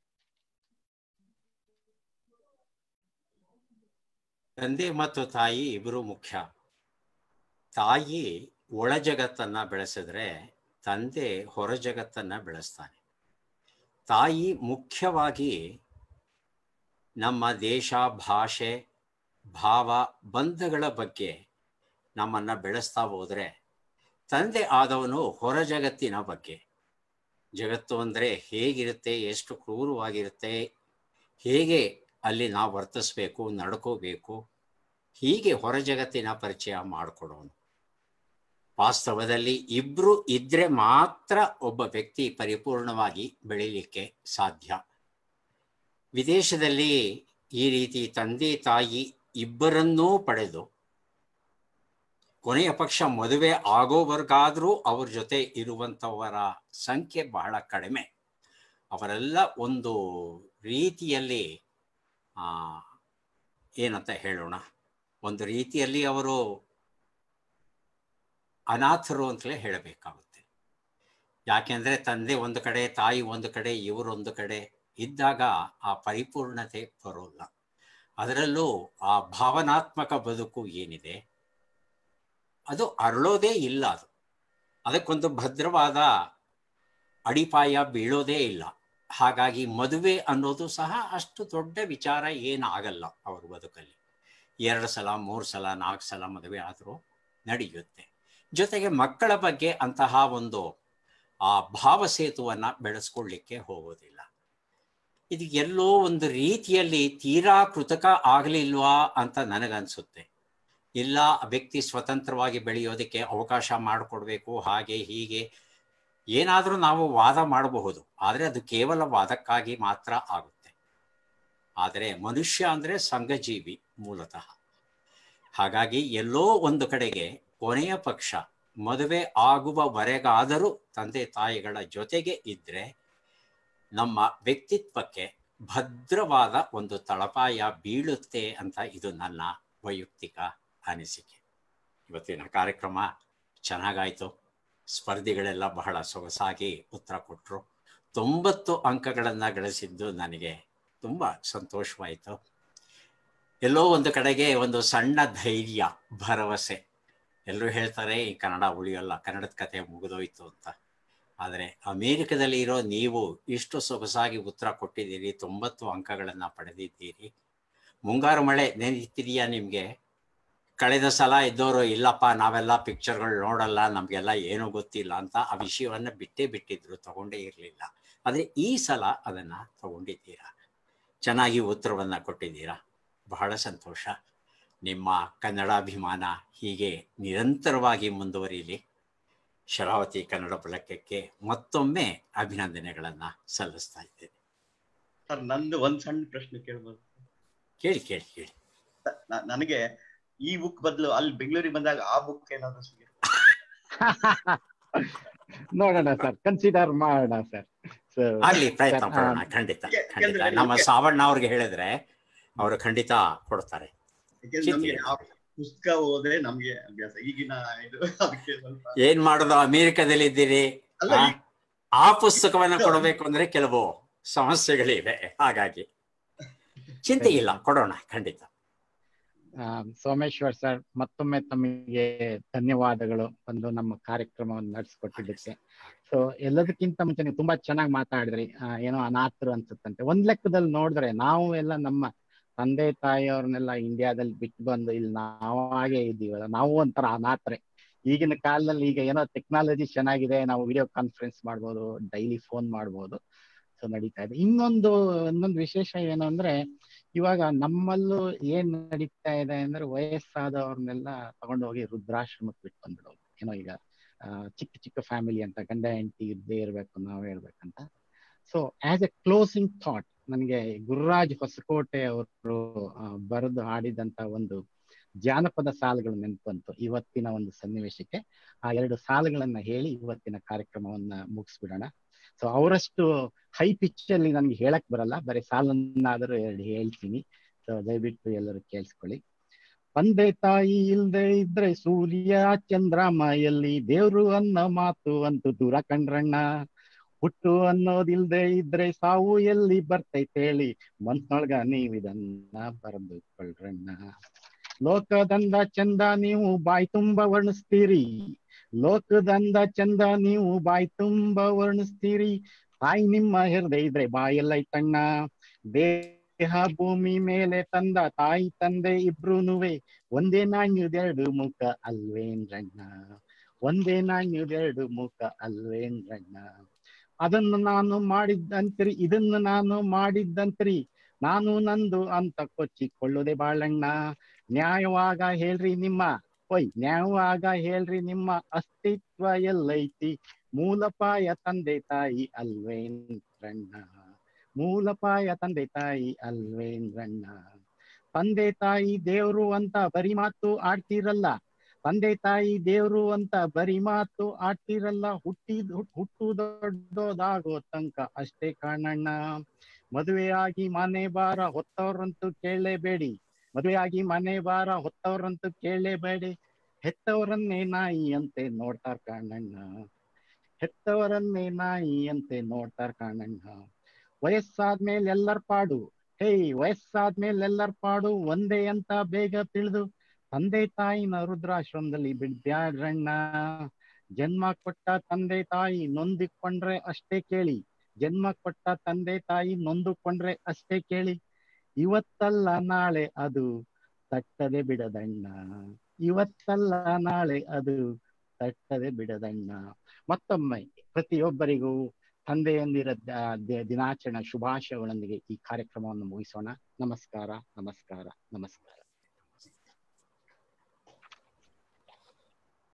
ತಂದೆ ಮತ್ತು ತಾಯಿ ಇಬ್ಬರು ಮುಖ್ಯ ತಾಯಿ ಒಳ ಜಗತ್ತನ್ನ ಬೆಳೆಸಿದ್ರೆ ತಂದೆ ಹೊರ ಜಗತ್ತನ್ನ ಬೆಳೆಸ್ತಾನೆ ತಾಯಿ ಮುಖ್ಯವಾಗಿ ನಮ್ಮ ದೇಶ ಭಾಷೆ ಭಾವ ಬಂಧಗಳ ಬಗ್ಗೆ ನಮ್ಮನ್ನ ಬೆಳೆಸ್ತಾ ಹೋದ್ರೆ ತಂದೆ ಆದವನು ಹೊರ ಜಗತ್ತಿನ ಬಗ್ಗೆ ಜಗತ್ತು ಅಂದರೆ ಹೇಗಿರುತ್ತೆ ಎಷ್ಟು ಕ್ರೂರವಾಗಿರುತ್ತೆ ಹೇಗೆ ಅಲ್ಲಿ ನಾವು ವರ್ತಿಸ್ಬೇಕು ನಡ್ಕೋಬೇಕು ಹೀಗೆ ಹೊರ ಜಗತ್ತಿನ ಪರಿಚಯ ಮಾಡಿಕೊಡೋನು ವಾಸ್ತವದಲ್ಲಿ ಇಬ್ರು ಇದ್ರೆ ಮಾತ್ರ ಒಬ್ಬ ವ್ಯಕ್ತಿ ಪರಿಪೂರ್ಣವಾಗಿ ಬೆಳಿಲಿಕ್ಕೆ ಸಾಧ್ಯ ವಿದೇಶದಲ್ಲಿ ಈ ರೀತಿ ತಂದೆ ತಾಯಿ ಇಬ್ಬರನ್ನೂ ಪಡೆದು ಕೊನೆಯ ಪಕ್ಷ ಮದುವೆ ಆಗೋವರೆಗಾದರೂ ಅವ್ರ ಜೊತೆ ಇರುವಂಥವರ ಸಂಖ್ಯೆ ಬಹಳ ಕಡಿಮೆ ಅವರೆಲ್ಲ ಒಂದು ರೀತಿಯಲ್ಲಿ ಆ, ಏನಂತ ಹೇಳೋಣ ಒಂದು ರೀತಿಯಲ್ಲಿ ಅವರು ಅನಾಥರು ಅಂತಲೇ ಹೇಳಬೇಕಾಗುತ್ತೆ ಯಾಕೆಂದ್ರೆ ತಂದೆ ಒಂದು ಕಡೆ ತಾಯಿ ಒಂದು ಕಡೆ ಇವರೊಂದು ಕಡೆ ಇದ್ದಾಗ ಆ ಪರಿಪೂರ್ಣತೆ ಬರೋಲ್ಲ ಅದರಲ್ಲೂ ಆ ಭಾವನಾತ್ಮಕ ಬದುಕು ಏನಿದೆ ಅದು ಅರಳೋದೇ ಇಲ್ಲ ಅದು ಅದಕ್ಕೊಂದು ಭದ್ರವಾದ ಅಡಿಪಾಯ ಬೀಳೋದೇ ಇಲ್ಲ ಹಾಗಾಗಿ ಮದುವೆ ಅನ್ನೋದು ಸಹ ಅಷ್ಟು ದೊಡ್ಡ ವಿಚಾರ ಏನಾಗಲ್ಲ ಅವ್ರ ಬದುಕಲ್ಲಿ ಎರಡು ಸಲ ಮೂರು ಸಲ ನಾಲ್ಕು ಸಲ ಮದುವೆ ಆದರೂ ನಡೆಯುತ್ತೆ ಜೊತೆಗೆ ಮಕ್ಕಳ ಬಗ್ಗೆ ಅಂತಹ ಒಂದು ಆ ಭಾವಸೇತುವನ್ನ ಬೆಳೆಸ್ಕೊಳ್ಳಿಕ್ಕೆ ಹೋಗೋದಿಲ್ಲ ಇದು ಎಲ್ಲೋ ಒಂದು ರೀತಿಯಲ್ಲಿ ತೀರಾ ಕೃತಕ ಆಗಲಿಲ್ವಾ ಅಂತ ನನಗನ್ಸುತ್ತೆ ಇಲ್ಲ ಆ ವ್ಯಕ್ತಿ ಸ್ವತಂತ್ರವಾಗಿ ಬೆಳೆಯೋದಕ್ಕೆ ಅವಕಾಶ ಮಾಡಿಕೊಡ್ಬೇಕು ಹಾಗೆ ಹೀಗೆ ಏನಾದರೂ ನಾವು ವಾದ ಮಾಡಬಹುದು ಆದರೆ ಅದು ಕೇವಲ ವಾದಕ್ಕಾಗಿ ಮಾತ್ರ ಆಗುತ್ತೆ ಆದರೆ ಮನುಷ್ಯ ಅಂದರೆ ಸಂಘಜೀವಿ ಮೂಲತಃ ಹಾಗಾಗಿ ಎಲ್ಲೋ ಒಂದು ಕಡೆಗೆ ಕೊನೆಯ ಪಕ್ಷ ಮದುವೆ ಆಗುವವರೆಗಾದರೂ ತಂದೆ ತಾಯಿಗಳ ಜೊತೆಗೆ ಇದ್ರೆ ನಮ್ಮ ವ್ಯಕ್ತಿತ್ವಕ್ಕೆ ಭದ್ರವಾದ ಒಂದು ತಳಪಾಯ ಬೀಳುತ್ತೆ ಅಂತ ಇದು ನನ್ನ ವೈಯಕ್ತಿಕ ಅನಿಸಿಕೆ ಇವತ್ತಿನ ಕಾರ್ಯಕ್ರಮ ಚೆನ್ನಾಗಾಯ್ತು ಸ್ಪರ್ಧಿಗಳೆಲ್ಲ ಬಹಳ ಸೊಗಸಾಗಿ ಉತ್ತರ ಕೊಟ್ಟರು ತೊಂಬತ್ತು ಅಂಕಗಳನ್ನು ಗಳಿಸಿದ್ದು ನನಗೆ ತುಂಬ ಸಂತೋಷವಾಯಿತು ಎಲ್ಲೋ ಒಂದು ಕಡೆಗೆ ಒಂದು ಸಣ್ಣ ಧೈರ್ಯ ಭರವಸೆ ಎಲ್ಲರೂ ಹೇಳ್ತಾರೆ ಈ ಕನ್ನಡ ಉಳಿಯೋಲ್ಲ ಕನ್ನಡದ ಕತೆ ಮುಗಿದೋಯ್ತು ಅಂತ ಆದರೆ ಅಮೇರಿಕದಲ್ಲಿ ಇರೋ ನೀವು ಇಷ್ಟು ಸೊಗಸಾಗಿ ಉತ್ತರ ಕೊಟ್ಟಿದ್ದೀರಿ ತೊಂಬತ್ತು ಅಂಕಗಳನ್ನು ಪಡೆದಿದ್ದೀರಿ ಮುಂಗಾರು ಮಳೆ ನೆನಪಿದೆಯಾ ನಿಮಗೆ ಕಳೆದ ಸಲ ಇದ್ದವರು ಇಲ್ಲಪ್ಪ ನಾವೆಲ್ಲ ಪಿಕ್ಚರ್ಗಳು ನೋಡಲ್ಲ ನಮಗೆಲ್ಲ ಏನೂ ಗೊತ್ತಿಲ್ಲ ಅಂತ ಆ ವಿಷಯವನ್ನು ಬಿಟ್ಟೇ ಬಿಟ್ಟಿದ್ರು ತಗೊಂಡೇ ಇರಲಿಲ್ಲ ಆದರೆ ಈ ಸಲ ಅದನ್ನು ತಗೊಂಡಿದ್ದೀರಾ ಚೆನ್ನಾಗಿ ಉತ್ತರವನ್ನು ಕೊಟ್ಟಿದ್ದೀರಾ ಬಹಳ ಸಂತೋಷ ನಿಮ್ಮ ಕನ್ನಡಾಭಿಮಾನ ಹೀಗೆ ನಿರಂತರವಾಗಿ ಮುಂದುವರಿಯಲಿ ಶರಾವತಿ ಕನ್ನಡ ಬಳಗಕ್ಕೆ ಮತ್ತೊಮ್ಮೆ ಅಭಿನಂದನೆಗಳನ್ನು ಸಲ್ಲಿಸ್ತಾ ಇದ್ದೇನೆ ಸರ್ ನಂದು ಒಂದ್ ಸಣ್ಣ ಪ್ರಶ್ನೆ ಕೇಳ್ಬೋದು ಕೇಳಿ ಕೇಳಿ ಕೇಳಿ ನ- ನನಗೆ ಈ ಬುಕ್ ಬದಲು ಅಲ್ಲಿ ಬೆಂಗಳೂರಿಗೆ ಬಂದಾಗ ಆ ಬುಕ್ ಏನಾದ್ರು ಸಿಗುತ್ತೆ ನೋಡೋಣ ಸರ್ ಕನ್ಸಿಡರ್ ಮಾಡೋಣ ಸರ್ ಆಗ್ಲಿ ಪ್ರಯತ್ನ ಪಡೋಣ ಖಂಡಿತ ಖಂಡಿತ ನಮ್ಮ ಸಾವಣ್ಣ ಅವ್ರಿಗೆ ಹೇಳಿದ್ರೆ ಅವರು ಖಂಡಿತ ಕೊಡ್ತಾರೆ ಯಾಕೆಂದ್ರೆ ನಮ್ಗೆ ಆ ಪುಸ್ತಕ ಓದೇ ನಮ್ಗೆ ಅಭ್ಯಾಸ ಈಗಿನ ಇದು ಅದಕ್ಕೆ ಸ್ವಲ್ಪ ಏನ್ ಮಾಡೋದು ಅಮೆರಿಕದಲ್ಲಿ ಇದ್ದೀರಿ ಅಲ್ಲ, ಆ? ಆ ಪುಸ್ತಕವನ್ನ ಕೊಡಬೇಕು ಅಂದ್ರೆ ಕೆಲವು ಸಮಸ್ಯೆಗಳಿವೆ ಹಾಗಾಗಿ ಚಿಂತೆ ಇಲ್ಲ ಕೊಡೋಣ ಖಂಡಿತ ಆ, ಸೋಮೇಶ್ವರ್ ಸರ್ ಮತ್ತೊಮ್ಮೆ ತಮಗೆ ಧನ್ಯವಾದಗಳು ಒಂದು ನಮ್ಮ ಕಾರ್ಯಕ್ರಮವನ್ನು ನಡೆಸ್ಕೊಟ್ಟಿದ್ದಕ್ಕೆ ಸೊ ಎಲ್ಲದಕ್ಕಿಂತ ಮುಂಚೆ ನೀವು ತುಂಬಾ ಚೆನ್ನಾಗಿ ಮಾತಾಡಿದ್ರಿ ಆ, ಏನೋ ಅನಾಥರು ಅನ್ಸುತ್ತಂತೆ ಒಂದ್ ಲೆಕ್ಕದಲ್ಲಿ ನೋಡಿದ್ರೆ ನಾವು ಎಲ್ಲ ನಮ್ಮ ತಂದೆ ತಾಯಿಯವ್ರನ್ನೆಲ್ಲ ಇಂಡಿಯಾದಲ್ಲಿ ಬಿಟ್ಟು ಬಂದು ಇಲ್ಲಿ ನಾವಾಗೆ ಇದ್ದೀವಲ್ಲ ನಾವು ಒಂಥರ ಅನಾಥರೆ ಈಗಿನ ಕಾಲದಲ್ಲಿ ಈಗ ಏನೋ ಟೆಕ್ನಾಲಜಿ ಚೆನ್ನಾಗಿದೆ ನಾವು ವಿಡಿಯೋ ಕಾನ್ಫರೆನ್ಸ್ ಮಾಡ್ಬೋದು ಡೈಲಿ ಫೋನ್ ಮಾಡ್ಬೋದು ಸೊ ನಡೀತಾ ಇದೆ ಇನ್ನೊಂದು ಇನ್ನೊಂದು ವಿಶೇಷ ಏನು ಅಂದ್ರೆ ಇವಾಗ ನಮ್ಮಲ್ಲೂ ಏನ್ ನಡೀತಾ ಇದೆ ಅಂದ್ರೆ ವಯಸ್ಸಾದವ್ರನ್ನೆಲ್ಲ ತಗೊಂಡೋಗಿ ವೃದ್ಧಾಶ್ರಮಕ್ಕೆ ಬಿಟ್ಟು ಬಂದ್ಬಿಡೋದು ಏನೋ ಈಗ ಆ, ಚಿಕ್ಕ ಚಿಕ್ಕ ಫ್ಯಾಮಿಲಿ ಅಂತ ಗಂಡ ಹೆಂಡತಿ ಇದ್ದೇ ಇರ್ಬೇಕು ನಾವೇ ಇರ್ಬೇಕಂತ so as a closing thought ನನಗೆ ಗುರುರಾಜ್ ಹೊಸಕೋಟೆ ಅವರು ಬರೆದು ಹಾಡಿದಂತ ಒಂದು ಜಾನಪದ ಸಾಲುಗಳು ನೆನಪು ಬಂತು ಇವತ್ತಿನ ಒಂದು ಸನ್ನಿವೇಶಕ್ಕೆ ಆ ಎರಡು ಸಾಲುಗಳನ್ನ ಹೇಳಿ ಇವತ್ತಿನ ಕಾರ್ಯಕ್ರಮವನ್ನ ಮುಗಿಸ್ಬಿಡೋಣ ಸೊ ಅವರಷ್ಟು ಹೈ ಪಿಚ್ ಅಲ್ಲಿ ನನ್ಗೆ ಹೇಳಕ್ ಬರಲ್ಲ ಬರೀ ಸಾಲನ್ನಾದರೂ ಎರಡು ಹೇಳ್ತೀನಿ ಸೊ ದಯವಿಟ್ಟು ಎಲ್ಲರೂ ಕೇಳಿಸ್ಕೊಳ್ಳಿ ತಂದೆ ತಾಯಿ ಇಲ್ದೆ ಇದ್ರೆ ಸೂರ್ಯ ಚಂದ್ರಮ ಎಲ್ಲಿ ದೇವ್ರು ಅನ್ನೋ ಮಾತು ಅಂತೂ ದೂರ ಕಂಡ್ರಣ್ಣ ಹುಟ್ಟು ಅನ್ನೋದಿಲ್ದೆ ಇದ್ರೆ ಸಾವು ಎಲ್ಲಿ ಬರ್ತೈತೇಳಿ ಮನ್ಸೊಳಗ ನೀವ್ ಇದನ್ನ ಬರೆದುಕೊಳ್ರಣ್ಣ ಲೋಕದಂದ ಚಂದ ನೀವು ಬಾಯಿ ತುಂಬ ವರ್ಣಿಸ್ತೀರಿ ಲೋಕದಂದ ಚಂದ ನೀವು ಬಾಯಿ ತುಂಬ ವರ್ಣಿಸ್ತೀರಿ ತಾಯಿ ನಿಮ್ಮ ಹೃದಯ ಇದ್ರೆ ಬಾಯಲ್ಲೈತಣ್ಣ ದೇಹ ಭೂಮಿ ಮೇಲೆ ತಂದ ತಾಯಿ ತಂದೆ ಇಬ್ರುನುವೆ ಒಂದೇ ನಾಣ್ಯದೆರಡು ಮುಖ ಅಲ್ವೇನ್ರಣ್ಣ ಒಂದೇ ನಾಣ್ಯದೆರಡು ಮುಖ ಅಲ್ವೇನ್ರಣ್ಣ ಅದನ್ನು ನಾನು ಮಾಡಿದ್ದಂತ್ರಿ ಇದನ್ನು ನಾನು ಮಾಡಿದ್ದಂತ್ರಿ ನಾನು ನಂದು ಅಂತ ಕೊಚ್ಚಿಕೊಳ್ಳುದೆ ಬಾಳಣ್ಣ ನ್ಯಾಯವಾಗ ಹೇಳ್ರಿ ನಿಮ್ಮ ಒಯ್ ನ್ಯಾಯವಾಗ ಹೇಳ್ರಿ ನಿಮ್ಮ ಅಸ್ತಿತ್ವ ಎಲ್ಲೈತಿ ಮೂಲಪಾಯ ತಂದೆ ತಾಯಿ ಅಲ್ವೇನ್ರಣ್ಣ ಮೂಲಪಾಯ ತಂದೆ ತಾಯಿ ಅಲ್ವೇನ್ರಣ್ಣ ತಂದೆ ತಾಯಿ ದೇವ್ರು ಅಂತ ಬರಿ ಮಾತು ಆಡ್ತಿರಲ್ಲ ತಂದೆ ತಾಯಿ ದೇವ್ರು ಅಂತ ಬರಿ ಮಾತು ಆಡ್ತಿರಲ್ಲ ಹುಟ್ಟಿದ್ ಹುಟ್- ಹುಟ್ಟು ದೊಡ್ಡದಾಗೋ ತನಕ ಅಷ್ಟೇ ಕಾಣಣ್ಣ ಮದುವೆಯಾಗಿ ಮನೆ ಬಾರ ಹೊತ್ತವ್ರಂತೂ ಕೇಳಲೇಬೇಡಿ ಮದುವೆಯಾಗಿ ಮನೆ ಬಾರ ಹೊತ್ತವ್ರಂತೂ ಕೇಳಲೇಬೇಡಿ ಹೆತ್ತವರನ್ನೇ ನಾಯಿ ಅಂತೆ ನೋಡ್ತಾರ ಕಾಣಣ್ಣ ಹೆತ್ತವರನ್ನೇ ನಾಯಿ ಅಂತೆ ನೋಡ್ತಾರ ಕಾಣಣ್ಣ ವಯಸ್ಸಾದ್ಮೇಲೆ ಎಲ್ಲರ ಪಾಡು ಹೇಯ್ ವಯಸ್ಸಾದ್ಮೇಲೆ ಎಲ್ಲರ ಪಾಡು ಒಂದೇ ಅಂತ ಬೇಗ ತಿಳಿದು ತಂದೆ ತಾಯಿನ ರುದ್ರಾಶ್ರಮದಲ್ಲಿ ಬಿಡ್ಬ್ಯಾಡ್ರಣ್ಣ ಜನ್ಮ ಕೊಟ್ಟ ತಂದೆ ತಾಯಿ ನೊಂದಿಕೊಂಡ್ರೆ ಅಷ್ಟೇ ಕೇಳಿ ಜನ್ಮ ಕೊಟ್ಟ ತಂದೆ ತಾಯಿ ನೊಂದುಕೊಂಡ್ರೆ ಅಷ್ಟೇ ಕೇಳಿ ಇವತ್ತಲ್ಲ ನಾಳೆ ಅದು ತಟ್ಟದೆ ಬಿಡದಣ್ಣ ಇವತ್ತಲ್ಲ ನಾಳೆ ಅದು ತಟ್ಟದೆ ಬಿಡದಣ್ಣ ಮತ್ತೊಮ್ಮೆ ಪ್ರತಿಯೊಬ್ಬರಿಗೂ ತಂದೆಯಂದಿರ ದ- ದ- ದಿನಾಚರಣೆ ಶುಭಾಶಯಗಳೊಂದಿಗೆ ಈ ಕಾರ್ಯಕ್ರಮವನ್ನು ಮುಗಿಸೋಣ ನಮಸ್ಕಾರ ನಮಸ್ಕಾರ ನಮಸ್ಕಾರ